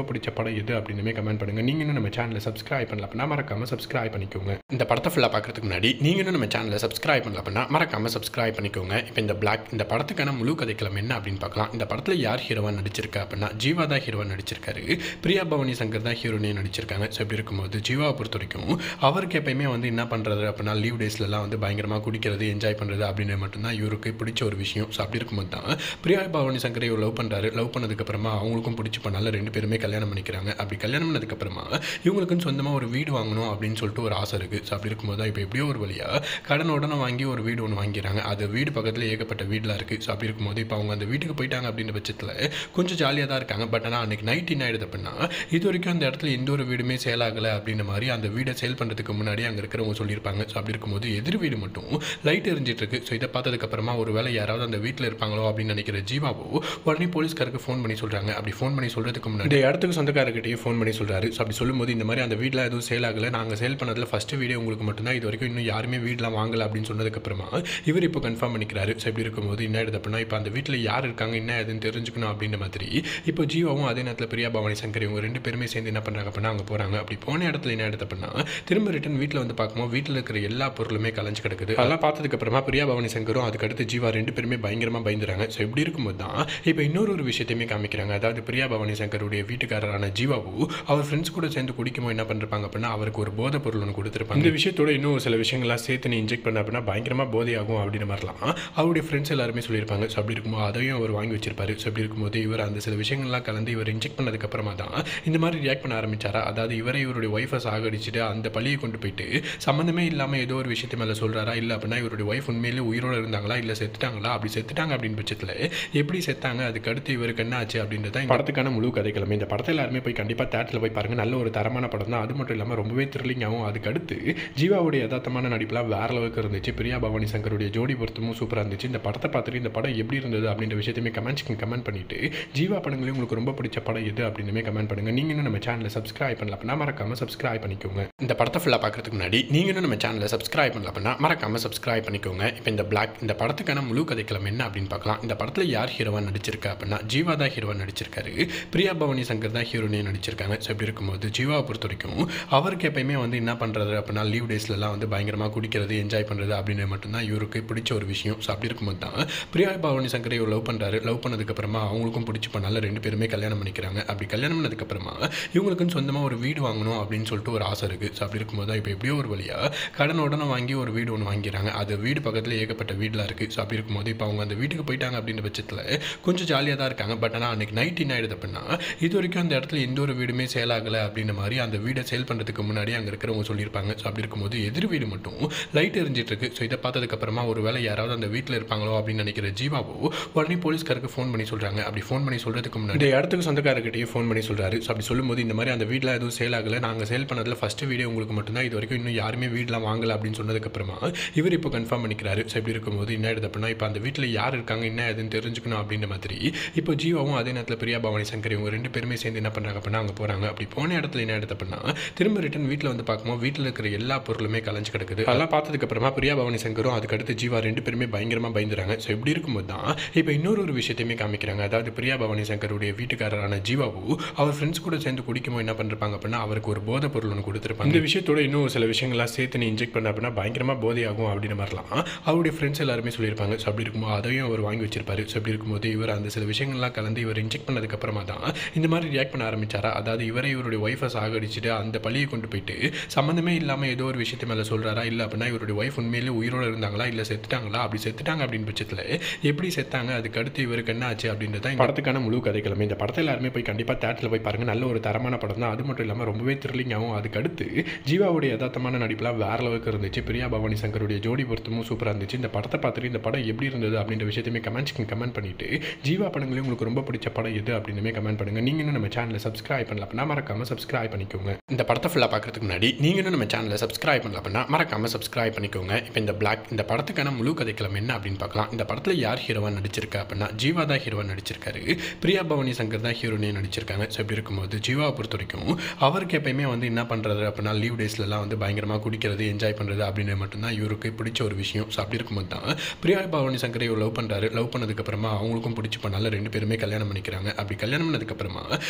A: படம் எது அப்படின்னுமே கமெண்ட் பண்ணுங்க நீங்க இன்னும் நம்ம சேனலை சப்ஸ்கிரைப் பண்ணல அப்படின்னா மறக்காம சப்ஸ்கிரைப் பண்ணிக்கோங்க இந்த படத்தை ஃபுல்லாக பார்க்கறதுக்கு முன்னாடி நீங்க இன்னும் நம்ம சேனலை சப்ஸ்கிரைப் பண்ணல அப்படின்னா மறக்காம சப்ஸ்கிரைப் பண்ணிக்கோங்க இப்போ இந்த பிளாக் இந்த படத்துக்கான முழு கதைக்களம் என்ன அப்படின்னு பார்க்கலாம் இந்த படத்தில் யார் ஹீரோவா நடிச்சிருக்கா அப்படின்னா ஜீவா தான் ஹீரோவா நடிச்சிருக்காரு பிரியா பவானி சங்கர் தான் ஹீரோனே நடிச்சிருக்காங்க ஸோ இப்படி இருக்கும்போது ஜீவாவை பொறுத்த வரைக்கும் அவருக்கு எப்பயுமே வந்து என்ன பண்ணுறது அப்படின்னா லீவ் டேஸ்லலாம் வந்து பயங்கரமாக குடிக்கிறது என்ஜாய் பண்ணுறது அப்படின்னு மட்டும்தான் இவருக்கு பிடிச்ச ஒரு விஷயம் ஸோ அப்படி இருக்கும்போது தான் பிரியா பவானி சங்கரை இவர் லவ் பண்ணுறாரு லவ் பண்ணதுக்கப்புறமா அவங்களுக்கும் பிடிச்சி பண்ணால ரெண்டு பேருமே கல்யாணம் பண்ணிக்கிறாங்க அப்படி கல்யாணம் பண்ணதுக்கப்புறமா இவங்களுக்குன்னு சொந்தமாக ஒரு வீடு வாங்கணும் அப்படின்னு சொல்லிட்டு ஒரு ஆசை இருக்குது ஸோ அப்படி இருக்கும்போது தான் இப்போ எப்படியோ ஒரு வழியாக கடன் உடனே வாங்கி ஒரு வீடு ஒன்று வாங்கிடுறாங்க அது வீடு பக்கத்தில் ஏகப்பட்ட வீடெலாம் இருக்குது ஸோ அப்படி இருக்கும்போது இப்போ அவங்க அந்த வீட்டுக்கு போயிட்டாங்க அப்படின்ற பட்சத்தில் கொஞ்சம் ஜாலியாக தான் இருக்காங்க பட் ஆனால் அன்றைக்கி நைட் என்ன ஆயிடுது அப்படின்னா இது வரைக்கும் அந்த இடத்துல எந்த ஒரு வீடுமே சேல் ஆகலை அப்படின்ற மாதிரி அந்த வீடை சேல் பண்ணுறதுக்கு முன்னாடி அங்கே இருக்கிறவங்க சொல்லியிருப்பாங்க ஸோ அப்படி இருக்கும்போது எதிர் வீடு மட்டும் லைட் எரிஞ்சிட்டு இருக்கு ஸோ இதை பார்த்ததுக்கப்புறமா ஒரு வேளை யாராவது அந்த வீட்டில் இருப்பாங்களோ அப்படின்னு நினைக்கிற ஜீவாவோ உடனே போலீஸ்காருக்கு ஃபோன் பண்ணி சொல்கிறாங்க அப்படி ஃபோன் பண்ணி சொல்கிறதுக்கு முன்னாடி இந்த இடத்துக்கு சொந்தக்காரர்கிட்டயே ஃபோன் பண்ணி சொல்கிறாரு ஸோ அப்படி சொல்லும்போது இந்த மாதிரி அந்த வீட்டில் எதுவும் சேல் ஆகலை நாங்கள் சேல் பண்ணதில் ஃபஸ்ட்டு வீடியோ உங்களுக்கு மட்டும்தான் இது வரைக்கும் இன்னும் யாருமே வீடெலாம் வாங்கலை அப்படின்னு சொன்னதுக்கப்புறமா இவர் இப்போ கன்ஃபார்ம் பண்ணிக்கிறாரு ஸோ இப்படி இருக்கும்போது என்ன ஆயிடுது அப்படின்னா இப்போ அந்த வீட்டில் யார் இருக்காங்க என்ன ஏதுன்னு தெரிஞ்சுக்கணும் அப்படின்ற மாதிரி இப்போ ஜீவாவும் அதே நேரத்தில் பிரியா பவானி சங்கர் இவங்க ரெண்டு பேருமே சேர்ந்து என்ன பண்ணுறாங்க அப்படின்னா அங்கே போகிறாங்க அப்படி போன இடத்துல என்ன ஆயிடுது அப்படின்னா திரும்ப ரிட்டன் வீட்டில் வந்து பார்க்கும்போது வீட்டில் இருக்கிற எல்லா பொருளுமே கலைஞ்சு கிடக்குது அதெல்லாம் பார்த்ததுக்கு அப்புறமா பிரியா பவானி சங்கரும் அதுக்கடுத்து ஜீவா ரெண்டு பேருமே பயங்கரமாக பயந்துறாங்க ஸோ இப்படி இருக்கும்போது தான் இப்போ இன்னொரு ஒரு விஷயத்தையுமே காமிக்கிறாங்க அதாவது பிரியா பவானி சங்கருடைய வீட்டுக்காரரான ஜீவாவு அவர் ஃப்ரெண்ட்ஸ் கூட சேர்ந்து குடிக்கும்போது என்ன பண்ணிருப்பாங்க அப்படின்னா அவருக்கு ஒரு போதை பொருள் ஒன்று கொடுத்துருப்பாங்க இந்த விஷயத்தோட இன்னும் சில விஷயங்கள்லாம் சேர்த்து நீ இன்ஜெக்ட் பண்ண அப்படின்னா பயங்கரமாக போதை ஆகும் அப்படின்ற மாதிரிலாம் அவருடைய ஃப்ரெண்ட்ஸ் எல்லாருமே சொல்லியிருப்பாங்க ஸோ அப்படி இருக்கும்போது அதையும் அவர் வாங்கி வச்சிருப்பாரு ஸோ அப்படி இருக்கும்போது இவர் அந்த சில விஷயங்கள்லாம் கலந்து இவர் இன்ஜெக்ட் பண்ணதுக்கப்புறமா தான் இந்த மாதிரி ரியாக்ட் பண்ண ஆரம்பிச்சாரா அதாவது இவரை இவருடைய ஒய்ஃபை சாகடிச்சுட்டு அந்த பழியை கொண்டு போயிட்டு சம்மந்தமே இல்லாமல் ஏதோ ஒரு விஷயத்து மேலே சொல்கிறாரா இல்லை அப்படின்னா இவருடைய ஒய்ஃப் உண்மையிலே உயிரோடு இருந்தாங்களா இல்லை செத்துட்டாங்களா அப்படி செத்துட்டாங்க அப்படின்னு பட்சத்தில் எப்படி செத்தாங்க அதுக்கு அடுத்து இவருக்கு என்ன ஆச்சு அப்படின்றது தான் இந்த படத்துக்கான முழு கதைக்கிழமை இந்த படத்தை எல்லாருமே போய் கண்டிப்பாக தேட்டரில் போய் பாருங்கள் நல்ல ஒரு தரமான படம் தான் அது மட்டும் இல்லாமல் ரொம்பவே த்ரில்லிங்காகவும் அதுக்கு அடுத்து ஜீவாவுடைய யதார்த்தமான நடிப்புலாம் வேற அளவுக்கு இருந்துச்சு பிரியா பவானி சங்கருடைய ஜோடி பொருத்தமும் சூப்பராக இருந்துச்சு இந்த படத்தை பார்த்துட்டு இந்த படம் எப்படி இருந்தது அப்படின்ற விஷயத்தையுமே கமெண்ட்ஸ்க்கு கமெண்ட் பண்ணிட்டு ஜீவா படங்களையும் உங்களுக்கு ரொம்ப பிடிச்ச படம் எது அப்படின்னுமே கமெண்ட் பண்ணுங்க நீங்க இன்னும் நம்ம சேனலை சப்ஸ்கிரைப் பண்ணல அப்படின்னா மறக்காம சப்ஸ்கிரைப் பண்ணிக்கோங்க இந்த படத்தை ஃபுல்லாக பார்க்கறதுக்கு முன்னாடி நீங்க இன்னும் நம்ம சேனலை சப்ஸ்கிரைப் பண்ணல அப்படின்னா மறக்காம சப்ஸ்கிரைப் பண்ணிக்கோங்க இப்போ இந்த பிளாக் இந்த படத்துக்கான முழு கதைக்களம் என்ன அப்படின்னு பார்க்கலாம் இந்த படத்தில் யார் ஹீரோவா நடிச்சிருக்கா அப்படின்னா ஜீவா தான் ஹீரோவா நடிச்சிருக்காரு பிரியா பவானி சங்கர் தான் ஹீரோனே நடிச்சிருக்காங்க ஸோ இப்படி இருக்கும்போது ஜீவாவை பொறுத்த வரைக்கும் அவருக்கு எப்பயுமே வந்து என்ன பண்ணுறது அப்படின்னா லீவ் டேஸ்லலாம் வந்து பயங்கரமாக குடிக்கிறது என்ஜாய் பண்ணுறது அப்படின்னு மட்டும்தான் இவருக்கு பிடிச்ச ஒரு விஷயம் ஸோ அப்படி இருக்கும்போது தான் பிரியா பவானி சங்கரை இவர் லவ் பண்ணுறாரு லவ் பண்ணதுக்கப்புறமா அவங்களுக்கும் பிடிச்சி பண்ணால ரெண்டு பேருமே கல்யாணம் பண்ணிக்கிறாங்க அப்படி கல்யாணம் பண்ணதுக்கப்புறமா இவங்களுக்குன்னு சொந்தமாக ஒரு வீடு வாங்கணும் அப்படின்னு சொல்லிட்டு ஒரு ஆசை இருக்குது ஸோ அப்படி இருக்கும்போது தான் இப்போ எப்படியோ ஒரு வழியாக கடன் உடனே வாங்கி ஒரு வீடு ஒன்று வாங்கிடுறாங்க அது வீடு பக்கத்தில் ஏகப்பட்ட வீடெலாம் இருக்குது ஸோ அப்படி இருக்கும்போது இப்போ அவங்க அந்த வீட்டுக்கு போயிட்டாங்க அப்படின்ற பட்சத்தில் கொஞ்சம் ஜாலியாக தான் இருக்காங்க பட் ஆனால் அன்றைக்கி நைட் என்ன ஆயிடுது அப்படின்னா இது வரைக்கும் அந்த இடத்துல எந்த ஒரு வீடுமே சேல் ஆகலை அப்படின்ற மாதிரி அந்த வீடை சேல் பண்ணுறதுக்கு முன்னாடி அங்கே இருக்கிறவங்க சொல்லியிருப்பாங்க ஸோ அப்படி இருக்கும்போது எதிர் வீடு மட்டும் லைட் எரிஞ்சிட்டு இருக்கு ஸோ இதை பார்த்ததுக்கப்புறமா ஒரு வேளை யாராவது அந்த வீட்டில் இருப்பாங்களோ அப்படின்னு நினைக்கிற ஜீவாவோ உடனே போலீஸ்காருக்கு ஃபோன் பண்ணி சொல்கிறாங்க அப்படி ஃபோன் பண்ணி சொல்கிறதுக்கு முன்னாடி இந்த இடத்துக்கு சொந்தக்காரர்கிட்டயே ஃபோன் பண்ணி சொல்கிறாரு ஸோ அப்படி சொல்லும்போது இந்த மாதிரி அந்த வீட்டில் எதுவும் சேல் ஆகலை நாங்கள் சேல் பண்ணதில் ஃபஸ்ட்டு வீடியோ உங்களுக்கு மட்டும்தான் இது வரைக்கும் இன்னும் யாருமே வீடெலாம் வாங்கலை அப்படின்னு சொன்னதுக்கப்புறமா இவர் இப்போ கன்ஃபார்ம் பண்ணிக்கிறாரு ஸோ இப்படி இருக்கும்போது என்ன ஆயிடுது அப்படின்னா இப்போ அந்த வீட்டில் யார் இருக்காங்க என்ன ஏதுன்னு தெரிஞ்சுக்கணும் அப்படின்ற மாதிரி இப்போ ஜீவாவும் அதே நேரத்தில் பிரியா பவானி சங்கர் இவங்க ரெண்டு பேருமே சேர்ந்து என்ன பண்ணுறாங்க அப்படின்னா அங்கே போகிறாங்க அப்படி போன இடத்துல என்ன ஆயிடுது அப்படின்னா திரும்ப ரிட்டன் வீட்டில் வந்து பார்க்கும்போது வீட்டில் இருக்கிற எல்லா பொருளுமே கலைஞ்சு கிடக்குது அதெல்லாம் பார்த்ததுக்கப்புறமா பிரியா பவானி சங்கரும் அதுக்கடுத்து ஜீவா ரெண்டு பேருமே பயங்கரமாக பயந்துறாங்க ஸோ இப்படி இருக்கும்போது தான் இப்போ இன்னொரு ஒரு விஷயத்தையுமே காமிக்கிறாங்க அதாவது பிரியா பவானி சங்கருடைய வீட்டுக்காரரான ஜீவாவு அவர் ஃப்ரெண்ட்ஸ் கூட சேர்ந்து குடிக்கும்போது என்ன பண்ணிருப்பாங்க அப்படின்னா அவருக்கு ஒரு போதை பொருள் ஒன்று கொடுத்துருப்பாங்க இந்த விஷயத்தோட இன்னும் சில விஷயங்கள்லாம் சேர்த்து நீ இன்ஜெக்ட் பண்ண அப்படின்னா பயங்கரமாக போதை ஆகும் அப்படின்ற மாதிரிலாம் அவருடைய ஃப்ரெண்ட்ஸ் எல்லாருமே சொல்லியிருப்பாங்க ஸோ அப்படி இருக்கும்போது அதையும் அவர் வாங்கி வச்சிருப்பாரு ஸோ அப்படி இருக்கும்போது இவர் அந்த சில விஷயங்கள்லாம் கலந்து இவர் இன்ஜெக்ட் பண்ணதுக்கப்புறமா தான் இந்த மாதிரி ரியாக்ட் பண்ண ஆரம்பிச்சாரா அதாவது இவரை இவருடைய ஒய்ஃபை சாகடிச்சுட்டு அந்த பழியை கொண்டு போயிட்டு சம்மந்தமே இல்லாமல் ஏதோ ஒரு விஷயத்து மேலே சொல்கிறாரா இல்லை அப்படின்னா இவருடைய ஒய்ஃப் உண்மையிலே உயிரோடு இருந்தாங்களா இல்லை செத்துட்டாங்களா அப்படி செத்துட்டாங்க அப்படின்னு பட்சத்தில் எப்படி செத்தாங்க அதுக்கு அடுத்து இவருக்கு என்ன ஆச்சு அப்படின்றது தான் இந்த படத்துக்கான முழு கதைக்கிழமை இந்த படத்தை எல்லாருமே போய் கண்டிப்பாக தேட்டரில் போய் பாருங்கள் நல்ல ஒரு தரமான படம் தான் அது மட்டும் இல்லாமல் ரொம்பவே த்ரில்லிங்காகவும் அதுக்கு அடுத்து ஜீவாவுடைய யதார்த்தமான நடிப்புலாம் வேற அளவுக்கு இருந்துச்சு பிரியா பவானி சங்கருடைய ஜோடி பொருத்தமும் சூப்பராக இருந்துச்சு இந்த படத்தை பார்த்துட்டு இந்த படம் எப்படி இருந்தது அப்படின்ற விஷயத்தையுமே கமெண்ட்ஸ்க்கு கமெண்ட் பண்ணிட்டு ஜீவா படங்களையும் உங்களுக்கு ரொம்ப பிடிச்ச படம் எது அப்படின்னுமே கமெண்ட் பண்ணுங்க நீங்க இன்னும் நம்ம சேனலை சப்ஸ்கிரைப் பண்ணல அப்படின்னா மறக்காம சப்ஸ்கிரைப் பண்ணிக்கோங்க இந்த படத்தை ஃபுல்லாக பார்க்கறதுக்கு முன்னாடி நீங்க இன்னும் நம்ம சேனலை சப்ஸ்கிரைப் பண்ணல அப்படின்னா மறக்காம சப்ஸ்கிரைப் பண்ணிக்கோங்க இப்போ இந்த பிளாக் இந்த படத்துக்கான முழு கதைக்களம் என்ன அப்படின்னு பார்க்கலாம் இந்த படத்தில் யார் ஹீரோவா நடிச்சிருக்கா அப்படின்னா ஜீவா தான் ஹீரோவா நடிச்சிருக்காரு பிரியா பவானி சங்கர் தான் ஹீரோனே நடிச்சிருக்காங்க ஸோ இப்படி இருக்கும்போது ஜீவாவை பொறுத்த வரைக்கும் அவருக்கு எப்பயுமே வந்து என்ன பண்ணுறது அப்படின்னா லீவ் டேஸ்லலாம் வந்து பயங்கரமாக குடிக்கிறது என்ஜாய் பண்ணுறது அப்படின்னு மட்டும்தான் இவருக்கு பிடிச்ச ஒரு விஷயம் ஸோ அப்படி இருக்கும்போது தான் பிரியா பவானி சங்கரை இவர் லவ் பண்ணுறாரு லவ் பண்ணதுக்கப்புறமா அவங்களுக்கும் பிடிச்சி பண்ணால ரெண்டு பேருமே கல்யாணம் பண்ணிக்கிறாங்க அப்படி கல்யாணம் பண்ணதுக்கப்புறமா இவங்களுக்கு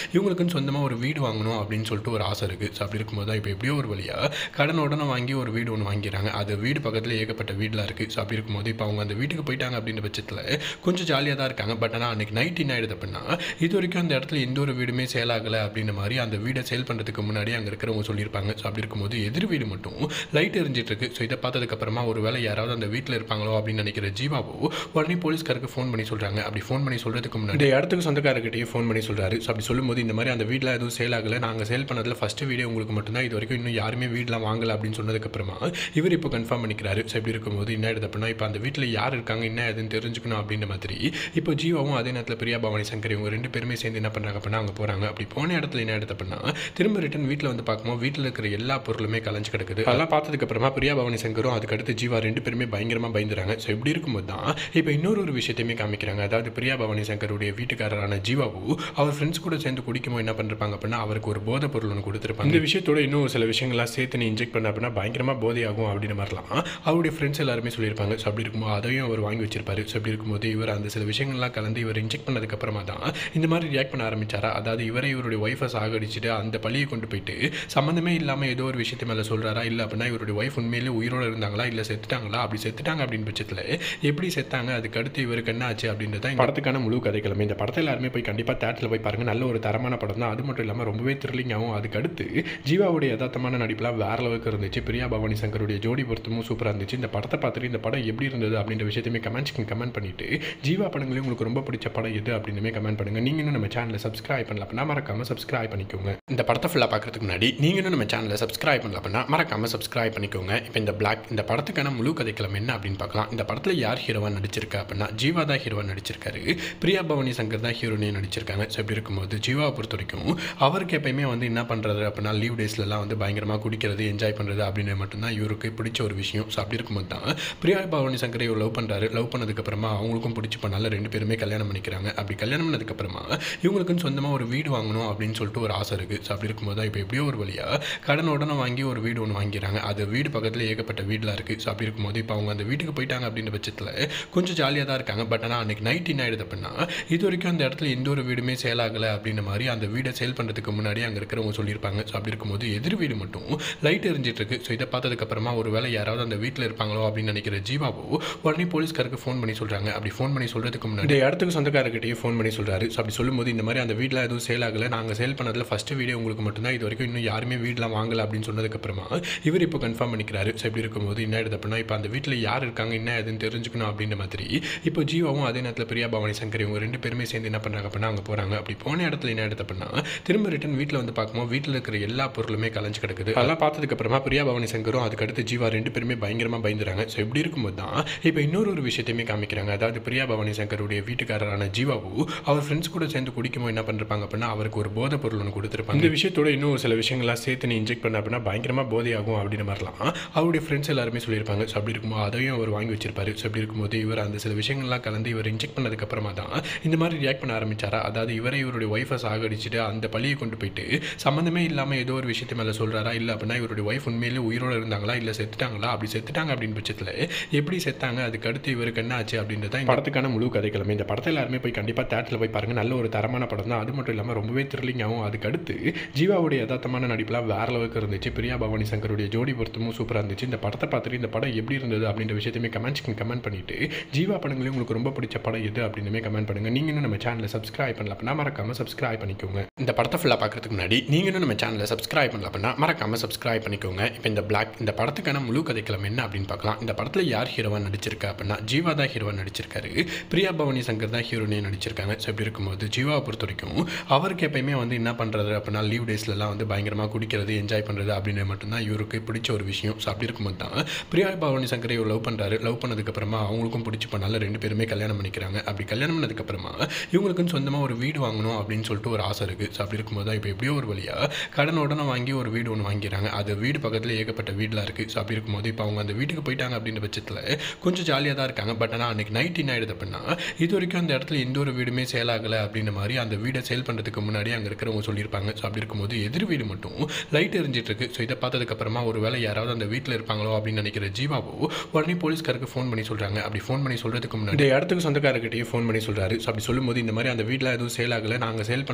A: இவங்களுக்குன்னு சொந்தமாக ஒரு வீடு வாங்கணும் அப்படின்னு சொல்லிட்டு ஒரு ஆசை இருக்குது ஸோ அப்படி இருக்கும்போது தான் இப்போ எப்படியோ ஒரு வழியாக கடன் உடனே வாங்கி ஒரு வீடு ஒன்று வாங்கிடுறாங்க அது வீடு பக்கத்தில் ஏகப்பட்ட வீடெலாம் இருக்குது ஸோ அப்படி இருக்கும்போது இப்போ அவங்க அந்த வீட்டுக்கு போயிட்டாங்க அப்படின்ற பட்சத்தில் கொஞ்சம் ஜாலியாக தான் இருக்காங்க பட் ஆனால் அன்றைக்கி நைட் என்ன ஆயிடுது அப்படின்னா இது வரைக்கும் அந்த இடத்துல எந்த ஒரு வீடுமே சேல் ஆகலை அப்படின்ற மாதிரி அந்த வீடை சேல் பண்ணுறதுக்கு முன்னாடி அங்கே இருக்கிறவங்க சொல்லியிருப்பாங்க ஸோ அப்படி இருக்கும்போது எதிர் வீடு மட்டும் லைட் எரிஞ்சிட்டு இருக்கு ஸோ இதை பார்த்ததுக்கப்புறமா ஒரு வேளை யாராவது அந்த வீட்டில் இருப்பாங்களோ அப்படின்னு நினைக்கிற ஜீவாவோ உடனே போலீஸ்காருக்கு ஃபோன் பண்ணி சொல்கிறாங்க அப்படி ஃபோன் பண்ணி சொல்கிறதுக்கு முன்னாடி இந்த இடத்துக்கு சொந்தக்காரர்கிட்டயே ஃபோன் பண்ணி சொல்கிறாரு ஸோ அப்படி சொல்லும்போது இந்த மாதிரி அந்த வீட்டில் எதுவும் சேல் ஆகலை நாங்கள் சேல் பண்ணதில் ஃபஸ்ட்டு வீடியோ உங்களுக்கு மட்டும்தான் இது வரைக்கும் இன்னும் யாருமே வீடெலாம் வாங்கலை அப்படின்னு சொன்னதுக்கப்புறமா இவர் இப்போ கன்ஃபார்ம் பண்ணிக்கிறாரு ஸோ இப்படி இருக்கும்போது என்ன ஆயிடுது அப்படின்னா இப்போ அந்த வீட்டில் யார் இருக்காங்க என்ன ஏதுன்னு தெரிஞ்சுக்கணும் அப்படின்ற மாதிரி இப்போ ஜீவாவும் அதே நேரத்தில் பிரியா பவானி சங்கர் இவங்க ரெண்டு பேருமே சேர்ந்து என்ன பண்ணுறாங்க அப்படின்னா அங்கே போகிறாங்க அப்படி போன இடத்துல என்ன ஆயிடுது அப்படின்னா திரும்ப ரிட்டன் வீட்டில் வந்து பார்க்கும்போது வீட்டில் இருக்கிற எல்லா பொருளுமே கலைஞ்சு கிடக்குது அதெல்லாம் பார்த்ததுக்கப்புறமா பிரியா பவானி சங்கரும் அதுக்கடுத்து ஜீவா ரெண்டு பேருமே பயங்கரமாக பயந்துறாங்க ஸோ இப்படி இருக்கும்போது தான் இப்போ இன்னொரு ஒரு விஷயத்தையுமே காமிக்கிறாங்க அதாவது பிரியா பவானி சங்கருடைய வீட்டுக்காரரான ஜீவாவு அவர் ஃப்ரெண்ட்ஸ் கூட சேர்ந்து குடிக்கும்போது என்ன பண்ணிருப்பாங்க அப்படின்னா அவருக்கு ஒரு போதை பொருள் ஒன்று கொடுத்துருப்பாங்க இந்த விஷயத்தோட இன்னும் சில விஷயங்கள்லாம் சேர்த்து நீ இன்ஜெக்ட் பண்ண அப்படின்னா பயங்கரமாக போதையாகும் அப்படின்னு மாதிரிலாம் அவருடைய ஃப்ரெண்ட்ஸ் எல்லாருமே சொல்லியிருப்பாங்க ஸோ அப்படி இருக்கும்போது அதையும் அவர் வாங்கி வச்சிருப்பாரு ஸோ அப்படி இருக்கும்போது இவர் அந்த சில விஷயங்கள்லாம் கலந்து இவர் இன்ஜெக்ட் பண்ணதுக்கப்புறமா தான் இந்த மாதிரி ரியாக்ட் பண்ண ஆரம்பிச்சாரா அதாவது இவரே இவருடைய ஒய்ஃபை சாகடிச்சிட்டு அந்த பழியை கொண்டு போயிட்டு சம்மந்தமே இல்லாமல் ஏதோ ஒரு விஷயத்து மேலே சொல்கிறாரா இல்லை அப்படின்னா இவருடைய ஒய்ஃப் உண்மையிலே உயிரோடு இருந்தாங்களா இல்லை செத்துட்டாங்களா அப்படி செத்துட்டாங்க அப்படின்னு பட்சத்தில் எப்படி செத்தாங்க அதுக்கு அடுத்து இவருக்கு என்ன ஆச்சு அப்படின்றது தான் இந்த படத்துக்கான முழு கதைக்கிழமை இந்த படத்தை எல்லாருமே போய் கண்டிப்பாக தேட்டரில் போய் பாருங்கள் நல்ல ஒரு தரமான படம் தான் அது மட்டும் இல்லாமல் ரொம்பவே த்ரில்லிங்காகவும் அதுக்கு அடுத்து ஜீவாவுடைய யதார்த்தமான நடிப்புலாம் வேற அளவுக்கு இருந்துச்சு பிரியா பவானி சங்கருடைய ஜோடி பொருத்தமும் சூப்பராக இருந்துச்சு இந்த படத்தை பார்த்துட்டு இந்த படம் எப்படி இருந்தது அப்படின்ற விஷயத்தையுமே கமெண்ட்ஸ்க்கு கமெண்ட் பண்ணிட்டு ஜீவா படங்களையும் உங்களுக்கு ரொம்ப பிடிச்ச படம் எது அப்படின்னுமே கமெண்ட் பண்ணுங்க நீங்க இன்னும் நம்ம சேனலை சப்ஸ்கிரைப் பண்ணல அப்படின்னா மறக்காம சப்ஸ்கிரைப் பண்ணிக்கோங்க இந்த படத்தை ஃபுல்லாக பார்க்கறதுக்கு முன்னாடி நீங்க இன்னும் நம்ம சேனலை சப்ஸ்கிரைப் பண்ணல அப்படின்னா மறக்காம சப்ஸ்கிரைப் பண்ணிக்கோங்க இப்போ இந்த பிளாக் இந்த படத்துக்கான முழு கதைக்களம் என்ன அப்படின்னு பார்க்கலாம் இந்த படத்தில் யார் ஹீரோவா நடிச்சிருக்கா அப்படின்னா ஜீவா தான் ஹீரோவா நடிச்சிருக்காரு பிரியா பவானி சங்கர் தான் ஹீரோனே நடிச்சிருக்காங்க ஸோ இப்படி இருக்கும்போது ஜீவாவை பொறுத்த வரைக்கும் அவருக்கு எப்பயுமே வந்து என்ன பண்ணுறது அப்படின்னா லீவ் டேஸ்லலாம் வந்து பயங்கரமாக குடிக்கிறது என்ஜாய் பண்ணுறது அப்படின்னு மட்டும்தான் இவருக்கு பிடிச்ச ஒரு விஷயம் ஸோ அப்படி இருக்கும்போது தான் பிரியா பவானி சங்கரை இவர் லவ் பண்ணுறாரு லவ் பண்ணதுக்கப்புறமா அவங்களுக்கும் பிடிச்சி பண்ணால ரெண்டு பேருமே கல்யாணம் பண்ணிக்கிறாங்க அப்படி கல்யாணம் பண்ணதுக்கப்புறமா இவங்களுக்குன்னு சொந்தமாக ஒரு வீடு வாங்கணும் அப்படின்னு சொல்லிட்டு ஒரு ஆசை இருக்குது ஸோ அப்படி இருக்கும்போது தான் இப்போ எப்படியோ ஒரு வழியாக கடன் உடனே வாங்கி ஒரு வீடு ஒன்று வாங்கிடுறாங்க அது வீடு பக்கத்தில் ஏகப்பட்ட வீடெலாம் இருக்குது ஸோ அப்படி இருக்கும்போது இப்போ அவங்க அந்த வீட்டுக்கு போயிட்டாங்க அப்படின்ற பட்சத்தில் கொஞ்சம் ஜாலியாக தான் இருக்காங்க பட் ஆனால் அன்றைக்கி நைட் என்ன ஆயிடுது அப்படின்னா இது வரைக்கும் அந்த இடத்துல எந்த ஒரு வீடுமே சேல் ஆகலை அப்படின்ற மாதிரி அந்த வீடை சேல் பண்ணுறதுக்கு முன்னாடி அங்கே இருக்கிறவங்க சொல்லியிருப்பாங்க ஸோ அப்படி இருக்கும்போது எதிர் வீடு மட்டும் லைட் எரிஞ்சிட்டு இருக்கு ஸோ இதை பார்த்ததுக்கப்புறமா ஒரு வேளை யாராவது அந்த வீட்டில் இருப்பாங்களோ அப்படின்னு நினைக்கிற ஜீவாவோ உடனே போலீஸ்காருக்கு ஃபோன் பண்ணி சொல்கிறாங்க அப்படி ஃபோன் பண்ணி சொல்கிறதுக்கு முன்னாடி இந்த இடத்துக்கு சொந்தக்காரர்கிட்டயே ஃபோன் பண்ணி சொல்கிறாரு ஸோ அப்படி சொல்லும்போது இந்த மாதிரி அந்த வீட்டில் எதுவும் சேல் ஆகலை நாங்கள் சேல் பண்ணதில் ஃபஸ்ட்டு வீடியோ உங்களுக்கு மட்டும்தான் இது வரைக்கும் இன்னும் யாருமே வீடெலாம் வாங்கலை அப்படின்னு சொன்னதுக்கப்புறமா இவர் இப்போ கன்ஃபார்ம் பண்ணிக்கிறாரு ஸோ இப்படி இருக்கும்போது என்ன ஆயிடுது அப்படின்னா இப்போ அந்த வீட்டில் யார் இருக்காங்க என்ன ஏதுன்னு தெரிஞ்சுக்கணும் அப்படின்ற மாதிரி இப்போ ஜீவாவும் அதே நேரத்தில் பிரியா பவானி சங்கர் இவங்க ரெண்டு பேருமே சேர்ந்து என்ன பண்ணுறாங்க அப்படின்னா அங்கே போகிறாங்க அப்படி போன இடத்துல என்ன ஆயிடுது அப்படின்னா திரும்ப ரிட்டன் வீட்டில் வந்து பார்க்கும்போது வீட்டில் இருக்கிற எல்லா பொருளுமே கலைஞ்சு கிடக்குது அதெல்லாம் பார்த்ததுக்கப்புறமா பிரியா பவானி சங்கரும் அதுக்கடுத்து ஜீவா ரெண்டு பேருமே பயங்கரமாக பயந்துறாங்க ஸோ இப்படி இருக்கும்போது தான் இப்போ இன்னொரு ஒரு விஷயத்தையுமே காமிக்கிறாங்க அதாவது பிரியா பவானி சங்கருடைய வீட்டுக்காரரான ஜீவாவு அவர் ஃப்ரெண்ட்ஸ் கூட சேர்ந்து குடிக்கும்போது என்ன பண்ணிருப்பாங்க அப்படின்னா அவருக்கு ஒரு போதை பொருள் ஒன்று கொடுத்துருப்பாங்க இந்த விஷயத்தோட இன்னும் சில விஷயங்கள்லாம் சேர்த்து நீ இன்ஜெக்ட் பண்ண அப்படின்னா பயங்கரமாக போதையாகும் அப்படின்ற மாதிரிலாம் அவருடைய ஃப்ரெண்ட்ஸ் எல்லாருமே சொல்லியிருப்பாங்க ஸோ அப்படி இருக்கும்போது அதையும் அவர் வாங்கி வச்சிருப்பாரு ஸோ அப்படி இருக்கும்போது இவர் அந்த சில விஷயங்கள்லாம் கலந்து இவர் இன்ஜெக்ட் பண்ணதுக்கப்புறமா தான் இந்த மாதிரி ரியாக்ட் பண்ண ஆரம்பிச்சாரா அதாவது இவரே இவருடைய ஒய்ஃபை சாகடிச்சிட்டு அந்த பழியை கொண்டு போயிட்டு சம்மந்தமே இல்லாமல் ஏதோ ஒரு விஷயத்து மேலே சொல்கிறாரா இல்லை அப்படின்னா இவருடைய ஒய்ஃப் உண்மையிலே உயிரோடு இருந்தாங்களா இல்லை செத்துட்டாங்களா அப்படி செத்துட்டாங்க அப்படின்னு பட்சத்தில் எப்படி செத்தாங்க அதுக்கு அடுத்து இவருக்கு என்ன ஆச்சு அப்படின்றது தான் இந்த படத்துக்கான முழு கதைக்கிழமை இந்த படத்தை எல்லாருமே போய் கண்டிப்பாக தேட்டரில் போய் பாருங்கள் நல்ல ஒரு தரமான படம் தான் அது மட்டும் இல்லாமல் ரொம்பவே த்ரில்லிங்காகவும் அதுக்கு அடுத்து ஜீவாவுடைய யதார்த்தமான நடிப்புலாம் வேற அளவுக்கு இருந்துச்சு பிரியா பவானி சங்கருடைய ஜோடி பொருத்தமும் சூப்பராக இருந்துச்சு இந்த படத்தை பார்த்துட்டு இந்த படம் எப்படி இருந்தது அப்படின்ற விஷயத்தையுமே கமெண்ட்ஸ்க்கு கமெண்ட் பண்ணிட்டு ஜீவா படங்களையும் உங்களுக்கு ரொம்ப பிடிச்ச படம் எது அப்படின்னுமே கமெண்ட் பண்ணுங்க நீங்க இன்னும் நம்ம சேனலை சப்ஸ்கிரைப் பண்ணல அப்படின்னா மறக்காம சப்ஸ்கிரைப் பண்ணிக்கோங்க இந்த படத்தை ஃபுல்லாக பார்க்கறதுக்கு முன்னாடி நீங்க இன்னும் நம்ம சேனலை சப்ஸ்கிரைப் பண்ணல அப்படின்னா மறக்காம சப்ஸ்கிரைப் பண்ணிக்கோங்க இப்போ இந்த பிளாக் இந்த படத்துக்கான முழு கதைக்களம் என்ன அப்படின்னு பார்க்கலாம் இந்த படத்தில் யார் ஹீரோவா நடிச்சிருக்கா அப்படின்னா ஜீவா தான் ஹீரோவா நடிச்சிருக்காரு பிரியா பவானி சங்கர் தான் ஹீரோனே நடிச்சிருக்காங்க ஸோ இப்படி இருக்கும்போது ஜீவாவை பொறுத்த வரைக்கும் அவருக்கு எப்பயுமே வந்து என்ன பண்ணுறது அப்படின்னா லீவ் டேஸ்லலாம் வந்து பயங்கரமாக குடிக்கிறது என்ஜாய் பண்ணுறது அப்படின்னு மட்டும்தான் இவருக்கு பிடிச்ச ஒரு விஷயம் ஸோ அப்படி இருக்கும்போது தான் பிரியா பவானி சங்கரை இவர் லவ் பண்ணுறாரு லவ் பண்ணதுக்கப்புறமா அவங்களுக்கும் பிடிச்சி பண்ணால ரெண்டு பேருமே கல்யாணம் பண்ணிக்கிறாங்க அப்படி கல்யாணம் பண்ணதுக்கப்புறமா இவங்களுக்குன்னு சொந்தமாக ஒரு வீடு வாங்கணும் அப்படின்னு சொல்லிட்டு ஒரு ஆசை இருக்குது ஸோ அப்படி இருக்கும்போது தான் இப்போ எப்படியோ ஒரு வழியாக கடன் உடனே வாங்கி ஒரு வீடு ஒன்று வாங்கிடுறாங்க அது வீடு பக்கத்தில் ஏகப்பட்ட வீடெலாம் இருக்குது ஸோ அப்படி இருக்கும்போது இப்போ அவங்க அந்த வீட்டுக்கு போயிட்டாங்க அப்படின்ற பட்சத்தில் கொஞ்சம் ஜாலியாக தான் இருக்காங்க பட் ஆனால் அன்றைக்கி நைட் என்ன ஆயிடுது அப்படின்னா இது வரைக்கும் அந்த இடத்துல எந்த ஒரு வீடுமே சேல் ஆகலை அப்படின்ற மாதிரி அந்த வீடை சேல் பண்ணுறதுக்கு முன்னாடி அங்கே இருக்கிறவங்க சொல்லியிருப்பாங்க ஸோ அப்படி இருக்கும்போது எதிர் வீடு மட்டும் லைட் எரிஞ்சிட்டு இருக்கு ஸோ இதை பார்த்ததுக்கப்புறமா ஒரு வேளை யாராவது அந்த வீட்டில் இருப்பாங்களோ அப்படின்னு நினைக்கிற ஜீவாவோ உடனே போலீஸ்காருக்கு ஃபோன் பண்ணி சொல்கிறாங்க அப்படி ஃபோன் பண்ணி சொல்கிறதுக்கு முன்னாடி இந்த இடத்துக்கு சொந்தக்காரர்கிட்டயே ஃபோன் பண்ணி சொல்கிறாரு ஸோ அப்படி சொல்லும்போது இந்த மாதிரி அந்த வீட்டில் எதுவும் சேல் ஆகலை நாங்கள் சேல் பண்ணதில் ஃபஸ்ட்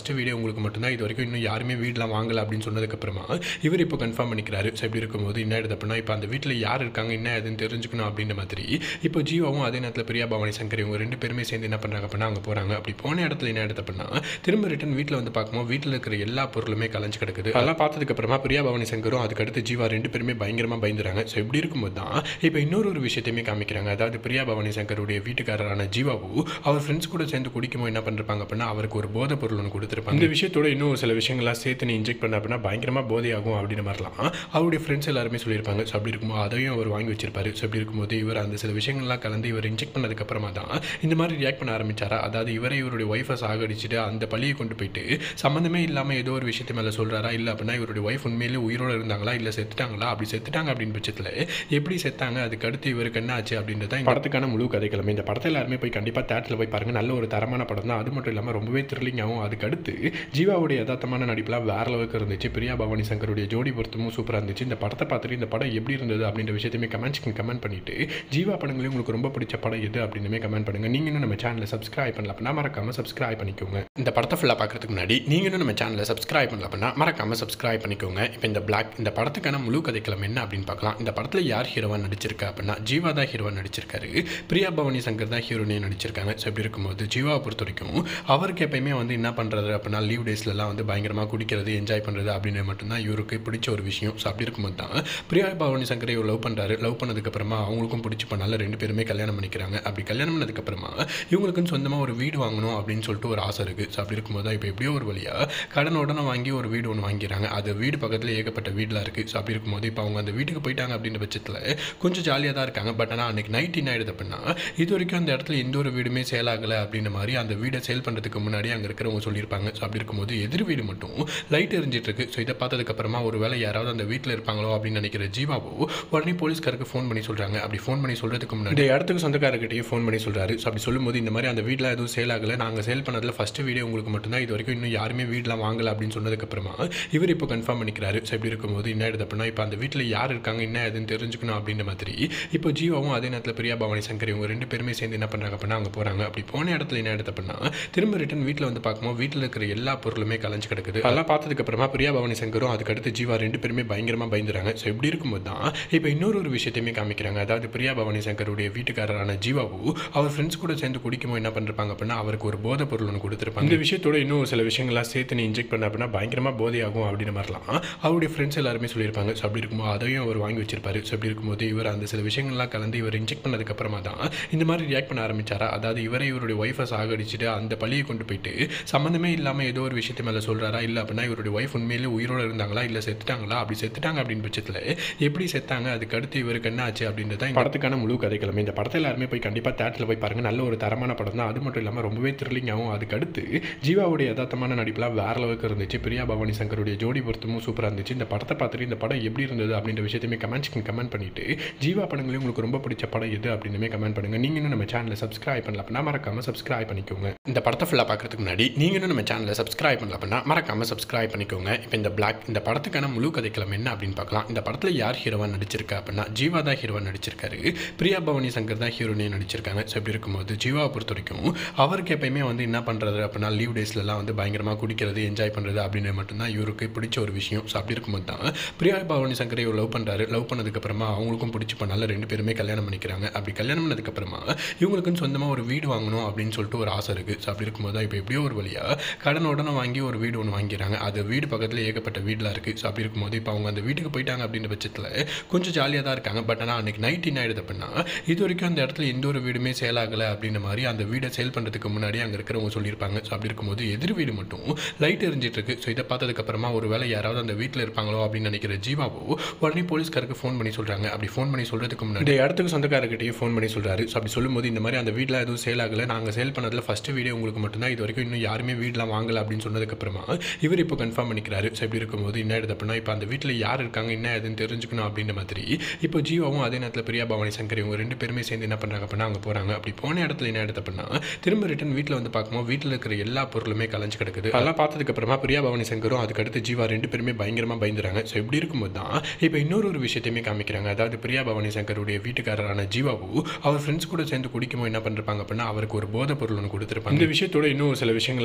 A: ஃபஸ்ட்டு வீடியோ உங்களுக்கு மட்டும்தான் இது வரைக்கும் இன்னும் யாருமே வீடெலாம் வாங்கலை அப்படின்னு சொன்னதுக்கப்புறமா இவர் இப்போ கன்ஃபார்ம் பண்ணிக்கிறாரு ஸோ இப்படி இருக்கும்போது என்ன ஆயிடுது அப்படின்னா இப்போ அந்த வீட்டில் யார் இருக்காங்க என்ன ஏதுன்னு தெரிஞ்சுக்கணும் அப்படின்ற மாதிரி இப்போ ஜீவாவும் அதே நேரத்தில் பிரியா பவானி சங்கர் இவங்க ரெண்டு பேருமே சேர்ந்து என்ன பண்ணுறாங்க அப்படின்னா அங்கே போகிறாங்க அப்படி போன இடத்துல என்ன ஆயிடுது அப்படின்னா திரும்ப ரிட்டன் வீட்டில் வந்து பார்க்கும்போது வீட்டில் இருக்கிற எல்லா பொருளுமே கலைஞ்சு கிடக்குது அதெல்லாம் பார்த்ததுக்கு அப்புறமா பிரியா பவானி சங்கரும் அதுக்கடுத்து ஜீவா ரெண்டு பேருமே பயங்கரமாக பயந்துறாங்க ஸோ இப்படி இருக்கும்போது தான் இப்போ இன்னொரு ஒரு விஷயத்தையுமே காமிக்கிறாங்க அதாவது பிரியா பவானி சங்கருடைய வீட்டுக்காரரான ஜீவாவு அவர் ஃப்ரெண்ட்ஸ் கூட சேர்ந்து குடிக்கும்போது என்ன பண்ணிருப்பாங்க அப்படின்னா அவருக்கு ஒரு போதை பொருள் ஒன்று கொடுத்துருப்பாங்க இந்த விஷயத்தோட இன்னும் சில விஷயங்கள்லாம் சேர்த்து நீ இன்ஜெக்ட் பண்ண அப்படின்னா பயங்கரமாக போதை ஆகும் அப்படின்ற மாதிரிலாம் அவருடைய ஃப்ரெண்ட்ஸ் எல்லாருமே சொல்லியிருப்பாங்க ஸோ அப்படி இருக்கும்போது அதையும் அவர் வாங்கி வச்சிருப்பாரு ஸோ அப்படி இருக்கும்போது இவர் அந்த சில விஷயங்கள்லாம் கலந்து இவர் இன்ஜெக்ட் பண்ணதுக்கப்புறமா தான் இந்த மாதிரி ரியாக்ட் பண்ண ஆரம்பிச்சாரா அதாவது இவரை இவருடைய ஒய்ஃபை சாகடிச்சிட்டு அந்த பழியை கொண்டு போயிட்டு சம்மந்தமே இல்லாமல் ஏதோ ஒரு விஷயத்து மேலே சொல்கிறாரா இல்லை அப்படின்னா இவருடைய ஒய்ஃப் உண்மையிலே உயிரோடு இருந்தாங்களா இல்லை செத்துட்டாங்களா அப்படி செத்துட்டாங்க அப்படின்னு பட்சத்தில் எப்படி செத்தாங்க அதுக்கு அடுத்து இவருக்கு என்ன ஆச்சு அப்படின்றது தான் இந்த படத்துக்கான முழு கதைக்கிழமை இந்த படத்தை எல்லாருமே போய் கண்டிப்பாக தேட்டரில் போய் பாருங்கள் நல்ல ஒரு தரமான படம் தான் அது மட்டும் இல்லாமல் ரொம்பவே த்ரில்லிங்காகவும் அதுக்கு அடுத்து ஜீவாவுடைய யதார்த்தமான நடிப்புலாம் வேற அளவுக்கு இருந்துச்சு பிரியா பவானி சங்கருடைய ஜோடி பொருத்தமும் சூப்பராக இருந்துச்சு இந்த படத்தை பார்த்துட்டு இந்த படம் எப்படி இருந்தது அப்படின்ற விஷயத்தையுமே கமெண்ட்ஸ்க்கு கமெண்ட் பண்ணிட்டு ஜீவா படங்களையும் உங்களுக்கு ரொம்ப பிடிச்ச படம் எது அப்படின்னு கமெண்ட் பண்ணுங்க நீங்க இன்னும் நம்ம சேனலை சப்ஸ்கிரைப் பண்ணல அப்படின்னா மறக்காம சப்ஸ்கிரைப் பண்ணிக்கோங்க இந்த படத்தை ஃபுல்லாக பார்க்கறதுக்கு முன்னாடி நீங்க இன்னும் நம்ம சேனலை சப்ஸ்கிரைப் பண்ணல அப்படின்னா மறக்காம சப்ஸ்கிரைப் பண்ணிக்கோங்க இப்போ இந்த பிளாக் இந்த படத்துக்கான முழு கதைக்களம் என்ன அப்படின்னு பார்க்கலாம் இந்த படத்தில் யார் ஹீரோவா நடிச்சிருக்கா அப்படின்னா ஜீவா தான் ஹீரோவா நடிச்சிருக்காரு பிரியா பவானி சங்கர் தான் ஹீரோனே நடிச்சிருக்காங்க ஸோ இப்படி இருக்கும்போது ஜீவாவை பொறுத்த வரைக்கும் அவருக்கு எப்பயுமே வந்து என்ன பண்ணுறது அப்படின்னா லீவ் டேஸ்லலாம் வந்து பயங்கரமாக குடிக்கிறது என்ஜாய் பண்ணுறது அப்படின்னு மட்டும்தான் இவருக்கு பிடிச்ச ஒரு விஷயம் ஸோ அப்படி இருக்கும்போது தான் பிரியா பவானி சங்கரை இவர் லவ் பண்ணுறாரு லவ் பண்ணதுக்கப்புறமா அவங்களுக்கும் பிடிச்சி பண்ணால ரெண்டு பேருமே கல்யாணம் பண்ணிக்கிறாங்க அப்படி கல்யாணம் பண்ணதுக்கப்புறமா இவங்களுக்குன்னு சொந்தமாக ஒரு வீடு வாங்கணும் அப்படின்னு சொல்லிட்டு ஒரு ஆசை இருக்குது ஸோ அப்படி இருக்கும்போது தான் இப்போ எப்படியோ ஒரு வழியாக கடன் உடனே வாங்கி ஒரு வீடு ஒன்று வாங்கிறாங்க அது வீடு பக்கத்தில் ஏகப்பட்ட வீடெலாம் இருக்குது ஸோ அப்படி இருக்கும்போது இப்போ அவங்க அந்த வீட்டுக்கு போயிட்டாங்க அப்படின்ற பட்சத்தில் கொஞ்சம் ஜாலியாக தான் இருக்காங்க பட் ஆனால் அன்றைக்கி நைட் என்ன ஆயிடுது அப்படின்னா இது வரைக்கும் அந்த இடத்துல எந்த ஒரு வீடுமே சேல் ஆகலை அப்படின்ற மாதிரி அந்த வீடை சேல் பண்ணுறதுக்கு முன்னாடி அங்கே இருக்கிறவங்க சொல்லியிருப்பாங்க ஸோ அப்படி இருக்கும்போது எதிர் வீடு மட்டும் லைட் எரிஞ்சிட்டு இருக்கு ஸோ இதை பார்த்ததுக்கப்புறமா ஒரு வேளை யாராவது அந்த வீட்டில் இருப்பாங்களோ அப்படின்னு நினைக்கிற ஜீவாவோ உடனே போலீஸ்காருக்கு ஃபோன் பண்ணி சொல்கிறாங்க அப்படி ஃபோன் பண்ணி சொல்கிறதுக்கு முன்னாடி இந்த இடத்துக்கு சொந்தக்காரர்கிட்டயும் ஃபோன் பண்ணி சொல்கிறாரு ஸோ அப்படி சொல்லும்போது இந்த மாதிரி அந்த வீட்டில் எதுவும் சேல் ஆகலை நாங்கள் சேல் பண்ணதில் ஃபஸ்ட்டு வீடியோ உங்களுக்கு மட்டும்தான் இது வரைக்கும் இன்னும் யாருமே வீடெலாம் வாங்கலை அப்படின்னு சொன்னதுக்கப்புறமா இவர் இப்போ கன்ஃபார்ம் பண்ணிக்கிறாரு ஸோ இப்படி இருக்கும்போது என்ன ஆயிடுது அப்படின்னா இப்போ அந்த வீட்டில் யார் இருக்காங்க என்ன ஏதுன்னு தெரிஞ்சுக்கணும் அப்படின்ற மாதிரி இப்போ ஜீவாவும் அதே நேரத்தில் பிரியா பவானி சங்கர் இவங்க ரெண்டு பேருமே சேர்ந்து என்ன பண்ணுறாங்க அப்படின்னா அங்கே போகிறாங்க அப்படி போன இடத்துல என்ன ஆயிடுது அப்படின்னா திரும்ப ரிட்டன் வீட்டில் வந்து பார்க்கும்போது வீட்டில் இருக்கிற எல்லா பொருளுமே கலைஞ்சு கிடக்குது அதெல்லாம் பார்த்ததுக்கு அப்புறமா பிரியா பவானி சங்கரும் அதுக்கடுத்து ஜீவா ரெண்டு பேருமே பயங்கரமாக பயந்துறாங்க ஸோ இப்படி இருக்கும்போது தான் இப்போ இன்னொரு ஒரு விஷயத்தையுமே காமிக்கிறாங்க அதாவது பிரியா பவானி சங்கருடைய வீட்டுக்காரரான ஜீவாவு அவர் ஃப்ரெண்ட்ஸ் கூட சேர்ந்து குடிக்கும்போது என்ன பண்ணிருப்பாங்க அப்படின்னா அவருக்கு ஒரு போதை பொருள் ஒன்று கொடுத்துருப்பாங்க இந்த விஷயத்தோட இன்னும் சில விஷயங்கள்லாம் சேர்த்து நீ இன்ஜெக்ட் பண்ண அப்படின்னா பயங்கரமாக போதை ஆகும் அப்படின்ற மாதிரிலாம் அவருடைய ஃப்ரெண்ட்ஸ் எல்லாருமே சொல்லியிருப்பாங்க ஸோ அப்படி இருக்கும்போது அதையும் அவர் வாங்கி வச்சிருப்பாரு ஸோ அப்படி இருக்கும்போது இவர் அந்த சில விஷயங்கள்லாம் கலந்து இவர் இன்ஜெக்ட் பண்ணதுக்கப்புறமா தான் இந்த மாதிரி ரியாக்ட் பண்ண ஆரம்பிச்சாரா அதாவது இவரை இவருடைய ஒய்ஃபை சாகடிச்சிட்டு அந்த பழியை கொண்டு போயிட்டு சம்மந்தமே இல்லாமல் ஏதோ ஒரு விஷயத்து மேலே சொல்கிறாரா இல்லை அப்படின்னா இவருடைய ஒய்ஃப் உண்மையிலே உயிரோடு இருந்தாங்களா இல்லை செத்துட்டாங்களா அப்படி செத்துட்டாங்க அப்படின்னு பட்சத்தில் எப்படி செத்தாங்க அதுக்கு அடுத்து இவருக்கு என்ன ஆச்சு அப்படின்றது தான் இந்த படத்துக்கான முழு கதைக்கிழமை இந்த படத்தை எல்லாருமே போய் கண்டிப்பாக தேட்டரில் போய் பாருங்கள் நல்ல ஒரு தரமான படம் தான் அது மட்டும் இல்லாமல் ரொம்பவே த்ரில்லிங்காகவும் அதுக்கு அடுத்து ஜீவாவுடைய யதார்த்தமான நடிப்புலாம் வேற அளவுக்கு இருந்துச்சு பிரியா பவானி சங்கருடைய ஜோடி பொருத்தமும் சூப்பராக இருந்துச்சு இந்த படத்தை பார்த்துட்டு இந்த படம் எப்படி இருந்தது அப்படின்ற விஷயத்தையுமே கமெண்ட்ஸ்க்கு கமெண்ட் பண்ணிட்டு ஜீவா படங்களையும் உங்களுக்கு ரொம்ப பிடிச்ச படம் எது அப்படின்னு கமெண்ட் பண்ணுங்க நீங்க இன்னும் நம்ம சேனலை சப்ஸ்கிரைப் பண்ணல அப்படின்னா மறக்காம சப்ஸ்கிரைப் பண்ணிக்கோங்க இந்த படத்தை ஃபுல்லாக பார்க்கறதுக்கு முன்னாடி நீங்க இன்னும் நம்ம சேனலை சப்ஸ்கிரைப் பண்ணல அப்படின்னா மறக்காம சப்ஸ்கிரைப் பண்ணிக்கோங்க இப்போ இந்த பிளாக் இந்த படத்துக்கான முழு கதைக்களம் என்ன அப்படின்னு பார்க்கலாம் இந்த படத்தில் யார் ஹீரோவா நடிச்சிருக்கா அப்படின்னா ஜீவா தான் ஹீரோவா நடிச்சிருக்காரு பிரியா பவானி சங்கர் தான் ஹீரோனே நடிச்சிருக்காங்க ஸோ இப்படி இருக்கும்போது ஜீவாவை பொறுத்த வரைக்கும் அவருக்கு எப்பயுமே வந்து என்ன பண்ணுறது அப்படின்னா லீவ் டேஸ்லலாம் வந்து பயங்கரமாக குடிக்கிறது என்ஜாய் பண்ணுறது அப்படின்னு மட்டும்தான் இவருக்கு பிடிச்ச ஒரு விஷயம் ஸோ அப்படி இருக்கும்போது தான் பிரியா பவானி சங்கரை இவர் லவ் பண்ணுறாரு லவ் பண்ணதுக்கப்புறமா அவங்களுக்கும் பிடிச்சி பண்ணால ரெண்டு பேருமே கல்யாணம் பண்ணிக்கிறாங்க அப்படி கல்யாணம் பண்ணதுக்கப்புறமா இவங்களுக்குன்னு சொந்தமாக ஒரு வீடு வாங்கணும் அப்படின்னு சொல்லிட்டு ஒரு ஆசை இருக்குது ஸோ அப்படி இருக்கும்போது தான் இப்போ எப்படியோ ஒரு வழியாக கடன் உடனே வாங்கி ஒரு வீடு ஒன்று வாங்கிறாங்க அது வீடு பக்கத்தில் ஏகப்பட்ட வீடெலாம் இருக்குது ஸோ அப்படி இருக்கும்போது இப்போ அவங்க அந்த வீட்டுக்கு போயிட்டாங்க அப்படின்ற பட்சத்தில் கொஞ்சம் ஜாலியாக தான் இருக்காங்க பட் ஆனால் அன்றைக்கி நைட் என்ன ஆயிடுது அப்படின்னா இது வரைக்கும் அந்த இடத்துல எந்த ஒரு வீடுமே சேல் ஆகலை அப்படின்ற மாதிரி அந்த வீடை சேல் பண்ணுறதுக்கு முன்னாடி அங்கே இருக்கிறவங்க சொல்லியிருப்பாங்க ஸோ அப்படி இருக்கும்போது எதிர் வீடு மட்டும் லைட் எரிஞ்சிட்டு இருக்கு ஸோ இதை பார்த்ததுக்கப்புறமா ஒரு வேளை யாராவது அந்த வீட்டில் இருப்பாங்களோ அப்படின்னு நினைக்கிற ஜீவாவோ உடனே போலீஸ்காருக்கு ஃபோன் பண்ணி சொல்கிறாங்க அப்படி ஃபோன் பண்ணி சொல்கிறதுக்கு முன்னாடி இந்த இடத்துக்கு சொந்தக்காரர்கிட்டயும் ஃபோன் பண்ணி சொல்கிறாரு ஸோ அப்படி சொல்லும்போது இந்த மாதிரி அந்த வீட்டில் எதுவும் சேல் ஆகலை நாங்கள் சேல் பண்ணதில் ஃபஸ்ட்டு வீடியோ உங்களுக்கு மட்டும்தான் இது வரைக்கும் இன்னும் யாருமே வீடெலாம் வாங்கலை அப்படின்னு சொன்னதுக்கப்புறமா இவர் இப்போ கன்ஃபார்ம் பண்ணிக்கிறாரு ஸோ இப்படி இருக்கும்போது என்ன ஆயிடுது அப்படின்னா இப்போ அந்த வீட்டில் யார் இருக்காங்க என்ன ஏதுன்னு தெரிஞ்சுக்கணும் அப்படின்ற மாதிரி இப்போ ஜீவாவும் அதே நேரத்தில் பிரியா பவானி சங்கர் இவங்க ரெண்டு பேருமே சேர்ந்து என்ன பண்ணுறாங்க அப்படின்னா அங்கே போகிறாங்க அப்படி போன இடத்துல என்ன ஆயிடுது அப்படின்னா திரும்ப ரிட்டன் வீட்டில் வந்து பார்க்கும்போது வீட்டில் இருக்கிற எல்லா பொருளுமே கலைஞ்சு கிடக்குது அதெல்லாம் பார்த்ததுக்கப்புறமா பிரியா பவானி சங்கரும் அதுக்கடுத்து ஜீவா ரெண்டு பேருமே பயங்கரமாக பயந்துறாங்க ஸோ இப்படி இருக்கும்போது தான் இப்போ இன்னொரு ஒரு விஷயத்தையுமே காமிக்கிறாங்க அதாவது பிரியா பவானி சங்கருடைய வீட்டுக்காரரான ஜீவாவு அவர் ஃப்ரெண்ட்ஸ் கூட சேர்ந்து குடிக்கும்போது என்ன பண்ணிருப்பாங்க அப்படின்னா அவருக்கு ஒரு போதை பொருள் ஒன்று கொடுத்துருப்பாங்க இந்த விஷயத்தோட இன்னும் சில விஷயங்கள்லாம் சேர்த்து நீ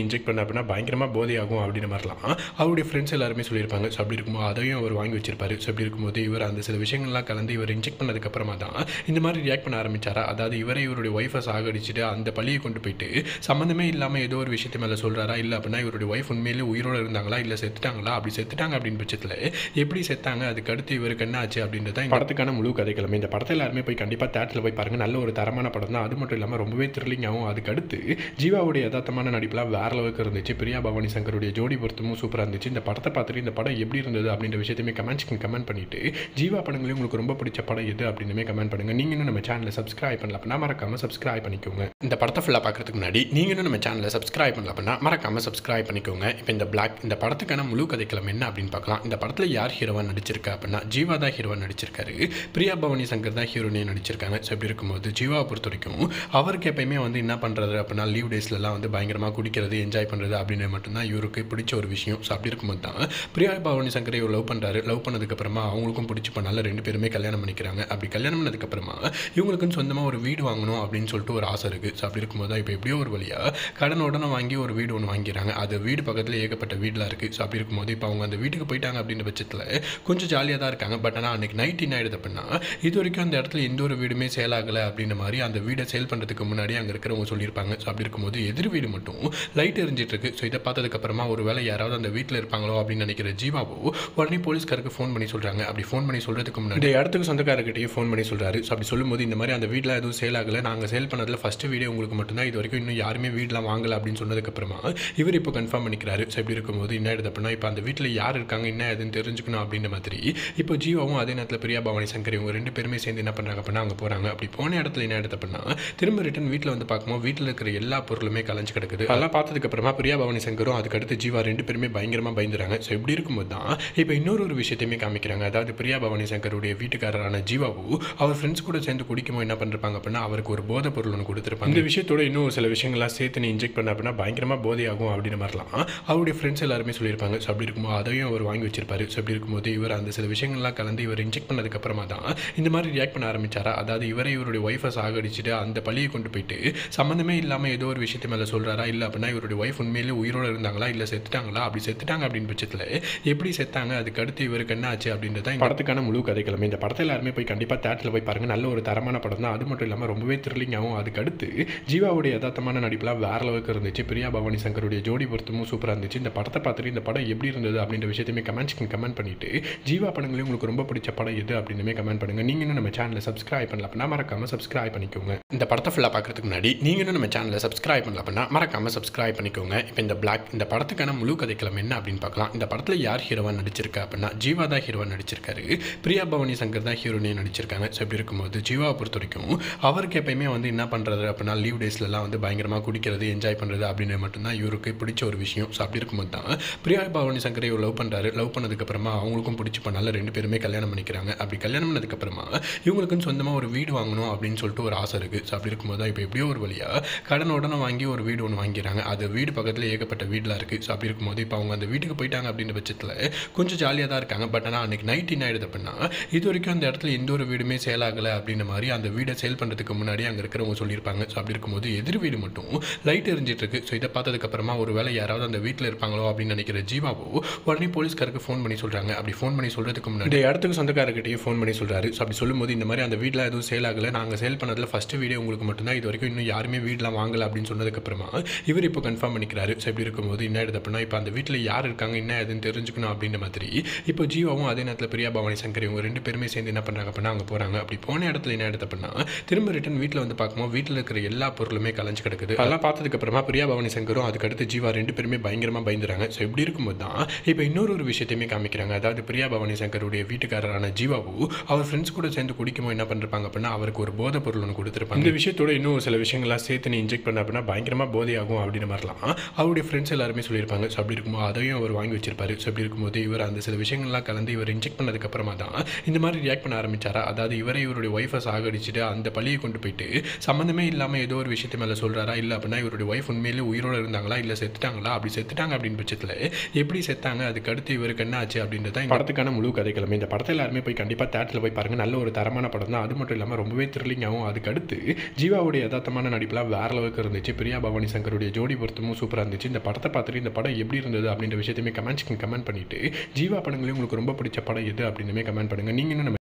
A: இன்ஜெக்ட் பண்ண அப்படின்னா பயங்கரமாக போதையாகும் அப்படின்ற மாதிரிலாம் அவருடைய ஃப்ரெண்ட்ஸ் எல்லாருமே சொல்லியிருப்பாங்க ஸோ அப்படி இருக்கும்போது அதையும் அவர் வாங்கி வச்சிருப்பாரு ஸோ அப்படி இருக்கும்போது இவர் அந்த சில விஷயங்கள்லாம் கலந்து இவர் இன்ஜெக்ட் பண்ணதுக்கப்புறமா தான் இந்த மாதிரி ரியாக்ட் பண்ண ஆரம்பிச்சாரா அதாவது இவரே இவருடைய ஒய்ஃபை சாகடிச்சிட்டு அந்த பழியை கொண்டு போயிட்டு சம்மந்தமே இல்லாமல் ஏதோ ஒரு விஷயத்து மேலே சொல்கிறாரா இல்லை அப்படின்னா இவருடைய ஒய்ஃப் உண்மையிலே உயிரோடு இருந்தாங்களா இல்லை செத்துட்டாங்களா அப்படி செத்துட்டாங்க அப்படின்னு பட்சத்தில் எப்படி செத்தாங்க அதுக்கு அடுத்து இவருக்கு என்ன ஆச்சு அப்படின்றது தான் இந்த படத்துக்கான முழு கதைக்கிழமை இந்த படத்தை எல்லாருமே போய் கண்டிப்பாக தேட்டரில் போய் பாருங்க நல்ல ஒரு தரமான படம் தான் அது மட்டும் இல்லாமல் ரொம்பவே த்ரில்லிங்காகவும் அதுக்கு அடுத்து ஜீவாவுடைய யதார்த்தமான நடிப்புலாம் வேற அளவுக்கு இருந்துச்சு பிரியா பவானி சங்கருடைய ஜோடி பொருத்தமும் சூப்பராக இருந்துச்சு இந்த படத்தை பார்த்துட்டு இந்த படம் எப்படி இருந்தது அப்படின்ற விஷயத்தையுமே கமெண்ட்ஸ்க்கு கமெண்ட் பண்ணிட்டு ஜீவா படங்களையும் உங்களுக்கு ரொம்ப பிடிச்ச படம் எது அப்படின்னுமே கமெண்ட் பண்ணுங்க நீங்க இன்னும் நம்ம சேனலை சப்ஸ்கிரைப் பண்ணல அப்படின்னா மறக்காம சப்ஸ்கிரைப் பண்ணிக்கோங்க இந்த படத்தை ஃபுல்லாக பார்க்கறதுக்கு முன்னாடி நீங்க இன்னும் நம்ம சேனலை சப்ஸ்கிரைப் பண்ணல அப்படின்னா மறக்காம சப்ஸ்கிரைப் பண்ணிக்கோங்க இப்போ இந்த பிளாக் இந்த படத்துக்கான முழு கதைக்களம் என்ன அப்படின்னு பார்க்கலாம் இந்த படத்தில் யார் ஹீரோவா நடிச்சிருக்கா அப்படின்னா ஜீவா தான் ஹீரோவா நடிச்சிருக்காரு பிரியா பவானி சங்கர் தான் ஹீரோனே நடிச்சிருக்காங்க ஸோ இப்படி இருக்கும்போது ஜீவாவை பொறுத்த வரைக்கும் அவருக்கு எப்பயுமே வந்து என்ன பண்ணுறது அப்படின்னா லீவ் டேஸ்லலாம் வந்து பயங்கரமாக குடிக்கிறது என்ஜாய் பண்ணுறது அப்படின்னு மட்டும்தான் இவருக்கு பிடிச்ச ஒரு விஷயம் ஸோ அப்படி இருக்கும்போது தான் பிரியா பவானி சங்கரை இவர் லவ் பண்ணுறாரு லவ் பண்ணதுக்கப்புறமா அவங்களுக்கும் பிடிச்சி பண்ணால ரெண்டு பேருமே கல்யாணம் பண்ணிக்கிறாங்க அப்படி கல்யாணம் பண்ணதுக்கப்புறமா இவங்களுக்குன்னு சொந்தமாக ஒரு வீடு வாங்கணும் அப்படின்னு சொல்லிட்டு ஒரு ஆசை இருக்குது ஸோ அப்படி இருக்கும்போது தான் இப்போ எப்படியோ ஒரு வழியாக கடன் உடனே வாங்கி ஒரு வீடு ஒன்று வாங்கிறாங்க அது வீடு பக்கத்தில் ஏகப்பட்ட வீடெலாம் இருக்குது ஸோ அப்படி இருக்கும்போது இப்போ அவங்க அந்த வீட்டுக்கு போயிட்டாங்க அப்படின்ற பட்சத்தில் கொஞ்சம் ஜாலியாக தான் இருக்காங்க பட் ஆனால் அன்றைக்கி நைட் என்ன ஆயிடுது அப்படின்னா இது வரைக்கும் அந்த இடத்துல எந்த ஒரு வீடுமே சேல் ஆகலை அப்படின்ற மாதிரி அந்த வீடை சேல் பண்ணுறதுக்கு முன்னாடி அங்கே இருக்கிறவங்க சொல்லியிருப்பாங்க ஸோ அப்படி இருக்கும்போது எதிர் வீடு மட்டும் லைட் எரிஞ்சிட்டு இருக்கு ஸோ இதை பார்த்ததுக்கப்புறமா ஒரு வேளை யாராவது அந்த வீட்டில் இருப்பாங்களோ அப்படின்னு நினைக்கிற ஜீவாவோ உடனே போலீஸ்காருக்கு ஃபோன் பண்ணி சொல்கிறாங்க அப்படி ஃபோன் பண்ணி சொல்கிறதுக்கு முன்னாடி இந்த இடத்துக்கு சொந்தக்காரர்கிட்டயும் ஃபோன் பண்ணி சொல்கிறாரு ஸோ அப்படி சொல்லும்போது இந்த மாதிரி அந்த வீட்டில் எதுவும் சேல் ஆகலை நாங்கள் சேல் பண்ணதில் ஃபஸ்ட்டு வீடியோ உங்களுக்கு மட்டும்தான் இது வரைக்கும் இன்னும் யாருமே வீடெலாம் வாங்கலை அப்படின்னு சொன்னதுக்கப்புறமா இவர் இப்போ கன்ஃபார்ம் பண்ணிக்கிறாரு ஸோ இப்படி இருக்கும்போது என்ன ஆயிடுது அப்படின்னா இப்போ அந்த வீட்டில் யார் இருக்காங்க என்ன ஏதுன்னு தெரிஞ்சுக்கணும் அப்படின்ற மாதிரி இப்போ ஜீவாவும் அதே நேரத்தில் பிரியா பவானி சங்கர் இவங்க ரெண்டு பேருமே சேர்ந்து என்ன பண்ணுறாங்க அப்படின்னா அங்கே போகிறாங்க அப்படி போன இடத்துல என்ன ஆயிடுது அப்படின்னா திரும்ப ரிட்டன் வீட்டில் வந்து பார்க்கும்போது வீட்டில் இருக்கிற எல்லா பொருளுமே கலைஞ்சு கிடக்குது அதெல்லாம் பார்த்ததுக்கு அப்புறமா பிரியா பவானி சங்கரும் அதுக்கடுத்து ஜீவா ரெண்டு பேருமே பயங்கரமாக பயந்துறாங்க ஸோ இப்படி இருக்கும்போது தான் இப்போ இன்னொரு ஒரு விஷயத்தையுமே காமிக்கிறாங்க அதாவது பிரியா பவானி சங்கருடைய வீட்டுக்காரரான ஜீவாவு அவர் ஃப்ரெண்ட்ஸ் கூட சேர்ந்து குடிக்கும்போது என்ன பண்ணிருப்பாங்க அப்படின்னா அவருக்கு ஒரு போதை பொருள் ஒன்று கொடுத்துருப்பாங்க இந்த விஷயத்தோட இன்னும் ஒரு சில விஷயங்கள்லாம் சேர்த்து நீ இன்ஜெக்ட் பண்ண அப்படின்னா பயங்கரமாக போதையாகும் அப்படின்ற மாதிரிலாம் அவருடைய ஃப்ரெண்ட்ஸ் எல்லாருமே சொல்லியிருப்பாங்க ஸோ அப்படி இருக்கும்போது அதையும் அவர் வாங்கி வச்சிருப்பாரு ஸோ அப்படி இருக்கும்போது இவர் அந்த சில விஷயங்கள்லாம் கலந்து இவர் இன்ஜெக்ட் பண்ணதுக்கப்புறமா தான் இந்த மாதிரி ரியாக்ட் பண்ண ஆரம்பிச்சாரா அதாவது இவரே இவருடைய ஒய்ஃபை சாகடிச்சிட்டு அந்த பழியை கொண்டு போயிட்டு சம்மந்தமே இல்லாமல் ஏதோ ஒரு விஷயத்து மேலே சொல்கிறாரா இல்லை அப்படின்னா இவருடைய ஒய்ஃப் உண்மையிலே உயிரோடு இருந்தாங்களா இல்லை செத்துட்டாங்களா அப்படி செத்துட்டாங்க அப்படின்னு பட்சத்தில் எப்படி செத்தாங்க அதுக்கு அடுத்து இவருக்கு என்ன ஆச்சு அப்படின்றது தான் இந்த படத்துக்கான முழு கதைக்கிழமை இந்த படத்தை எல்லாருமே போய் கண்டிப்பாக தேட்டரில் போய் பாருங்க நல்ல ஒரு தரமான படம் தான் அது மட்டும் இல்லாமல் ரொம்பவே த்ரில்லிங்காகவும் அதுக்கு அடுத்து ஜீவாவுடைய யதார்த்தமான நடிப்புலாம் வேற அளவுக்கு இருந்துச்சு பிரியா பவானி சங்கருடைய ஜோடி பொருத்தமும் சூப்பராக இருந்துச்சு இந்த படத்தை பார்த்துட்டு இந்த படம் எப்படி இருந்தது அப்படின்ற விஷயத்தையுமே கமெண்ட்ஸ்க்கு கமெண்ட் பண்ணிட்டு ஜீவா படங்களையும் உங்களுக்கு ரொம்ப பிடிச்ச படம் எது அப்படின்னுமே கமெண்ட் பண்ணுங்க நீங்க இன்னும் நம்ம சேனலை சப்ஸ்கிரைப் பண்ணல அப்படின்னா மறக்காம சப்ஸ்கிரைப் பண்ணிக்கோங்க இந்த படத்தை ஃபுல்லாக பார்க்கறதுக்கு முன்னாடி நீங்க இன்னும் நம்ம சேனலை சப்ஸ்கிரைப் பண்ணல அப்படின்னா மறக்காம சப்ஸ்கிரைப் பண்ணிக்கோங்க இப்போ இந்த பிளாக் இந்த படத்துக்கான முழு கதைக்களம் என்ன அப்படின்னு பார்க்கலாம் இந்த படத்தில் யார் ஹீரோவா நடிச்சிருக்கா அப்படின்னா ஜீவா தான் ஹீரோவா நடிச்சிருக்காரு பிரியா பவானி சங்கர் தான் ஹீரோனே நடிச்சிருக்காங்க ஸோ இப்படி இருக்கும்போது ஜீவாவை பொறுத்த வரைக்கும் அவருக்கு எப்பயுமே வந்து என்ன பண்ணுறது அப்படின்னா லீவ் டேஸ்லலாம் வந்து பயங்கரமாக குடிக்கிறது என்ஜாய் பண்ணுறது அப்படின்னு மட்டும்தான் இவருக்கு பிடிச்ச ஒரு விஷயம் ஸோ அப்படி இருக்கும்போது தான் பிரியா பவானி சங்கரை இவர் லவ் பண்ணுறாரு லவ் பண்ணதுக்கப்புறமா அவங்களுக்கும் பிடிச்சி பண்ணால ரெண்டு பேருமே கல்யாணம் பண்ணிக்கிறாங்க அப்படி கல்யாணம் பண்ணதுக்கப்புறமா இவங்களுக்குன்னு சொந்தமாக ஒரு வீடு வாங்கணும் அப்படின்னு சொல்லிட்டு ஒரு ஆசை இருக்குது ஸோ அப்படி இருக்கும்போது தான் இப்போ எப்படியோ ஒரு வழியாக கடன் உடனே வாங்கி ஒரு வீடு ஒன்று வாங்கிறாங்க அது வீடு பக்கத்தில் ஏகப்பட்ட வீடெலாம் இருக்குது ஸோ அப்படி இருக்கும்போது இப்போ அவங்க அந்த வீட்டுக்கு போயிட்டாங்க அப்படின்ற பட்சத்தில் கொஞ்சம் ஜாலியாக தான் இருக்காங்க பட் ஆனால் அன்றைக்கி நைட் என்ன ஆயிடுது அப்படின்னா இது வரைக்கும் அந்த இடத்துல எந்த ஒரு வீடுமே சேல் ஆகலை அப்படின்ற மாதிரி அந்த வீடை சேல் பண்ணுறதுக்கு முன்னாடி அங்கே இருக்கிறவங்க சொல்லியிருப்பாங்க ஸோ அப்படி இருக்கும்போது எதிர் வீடு மட்டும் லைட் எரிஞ்சிட்டு இருக்கு ஸோ இதை பார்த்ததுக்கப்புறமா ஒரு வேளை யாராவது அந்த வீட்டில் இருப்பாங்களோ அப்படின்னு நினைக்கிற ஜீவாவோ உடனே போலீஸ்காருக்கு ஃபோன் பண்ணி சொல்கிறாங்க அப்படி ஃபோன் பண்ணி சொல்கிறதுக்கு முன்னாடி இந்த இடத்துக்கு சொந்தக்காரர்கிட்டயும் ஃபோன் பண்ணி சொல்கிறாரு ஸோ அப்படி சொல்லும்போது இந்த மாதிரி அந்த வீட்டில் எதுவும் சேல் ஆகலை நாங்கள் சேல் பண்ணதில் ஃபஸ்ட்டு வீடியோ உங்களுக்கு மட்டும்தான் இது வரைக்கும் இன்னும் யாருமே வீடெலாம் வாங்கலை அப்படின்னு சொன்னதுக்கப்புறமா இவர் இப்போ கன்ஃபார்ம் பண்ணிக்கிறாரு ஸோ இப்படி இருக்கும்போது என்ன ஆயிடுது அப்படின்னா இப்போ அந்த வீட்டில் யார் இருக்காங்க என்ன ஏதுன்னு தெரிஞ்சுக்கணும் அப்படின்ற மாதிரி இப்போ ஜீவாவும் அதே நேரத்தில் பிரியா பவானி சங்கர் இவங்க ரெண்டு பேருமே சேர்ந்து என்ன பண்ணுறாங்க அப்படின்னா அங்கே போகிறாங்க அப்படி போன இடத்துல என்ன ஆயிடுது அப்படின்னா திரும்ப ரிட்டன் வீட்டில் வந்து பார்க்கும்போது வீட்டில் இருக்கிற எல்லா பொருளுமே கலைஞ்சு கிடக்குது அதெல்லாம் பார்த்ததுக்கப்புறமா பிரியா பவானி சங்கரும் அதுக்கடுத்து ஜீவா ரெண்டு பேருமே பயங்கரமாக பயந்துறாங்க ஸோ இப்படி இருக்கும்போது தான் இப்போ இன்னொரு ஒரு விஷயத்தையுமே காமிக்கிறாங்க அதாவது பிரியா பவானி சங்கருடைய வீட்டுக்காரரான ஜீவாவு அவர் ஃப்ரெண்ட்ஸ் கூட சேர்ந்து குடிக்கும்போது என்ன பண்ணிருப்பாங்க அப்படின்னா அவருக்கு ஒரு போதை பொருள் ஒன்று கொடுத்துருப்பாங்க இந்த விஷயத்தோட இன்னும் ஒரு சில விஷயங்கள்லாம் சேர்த்து நீ இன்ஜெக்ட் பண்ண அப்படின்னா பயங்கரமாக போதையாகும் அப்படின்ற மாதிரிலாம் அவருடைய ஃப்ரெண்ட்ஸ் எல்லாருமே சொல்லியிருப்பாங்க ஸோ அப்படி இருக்கும்போது அதையும் அவர் வாங்கி வச்சிருப்பாரு ஸோ அப்படி இருக்கும்போது இவர் அந்த சில விஷயங்கள்லாம் கலந்து இவர் இன்ஜெக்ட் பண்ணதுக்கப்புறமா தான் இந்த மாதிரி ரியாக்ட் பண்ண ஆரம்பிச்சாரா அதாவது இவரே இவருடைய ஒய்ஃபை சாகடிச்சிட்டு அந்த பழியை கொண்டு போயிட்டு சம்மந்தமே இல்லாமல் ஏதோ ஒரு விஷயத்து மேலே சொல்கிறாரா இல்லை அப்படின்னா இவருடைய ஒய்ஃப் உண்மையிலே உயிரோடு இருந்தாங்களா இல்லை செத்துட்டாங்களா அப்படி செத்துட்டாங்க அப்படின்னு பட்சத்தில் எப்படி செத்தாங்க அதுக்கு அடுத்து இவருக்கு என்ன ஆச்சு அப்படின்றது தான் இந்த படத்துக்கான முழு கதைக்கிழமை இந்த படத்தை எல்லாருமே போய் கண்டிப்பாக தேட்டரில் போய் பாருங்க நல்ல ஒரு தரமான படம் தான் அது மட்டும் இல்லாமல் ரொம்பவே த்ரில்லிங்காகவும் அதுக்கு அடுத்து ஜீவாவுடைய யதார்த்தமான நடிப்புலாம் வேற அளவுக்கு இருந்துச்சு பிரியா பவானி சங்கருடைய ஜோடி பொறுத்த கதாபாத்திரமும் சூப்பராக இருந்துச்சு இந்த படத்தை பார்த்துட்டு இந்த படம் எப்படி இருந்தது அப்படின்ற விஷயத்தையுமே கமெண்ட்ஸ்க்கு கமெண்ட் பண்ணிவிட்டு ஜீவா படங்களே உங்களுக்கு ரொம்ப பிடிச்ச படம் எது அப்படின்னுமே கமெண்ட் பண்ணுங்கள் நீங்கள் இன்னும் நம்ம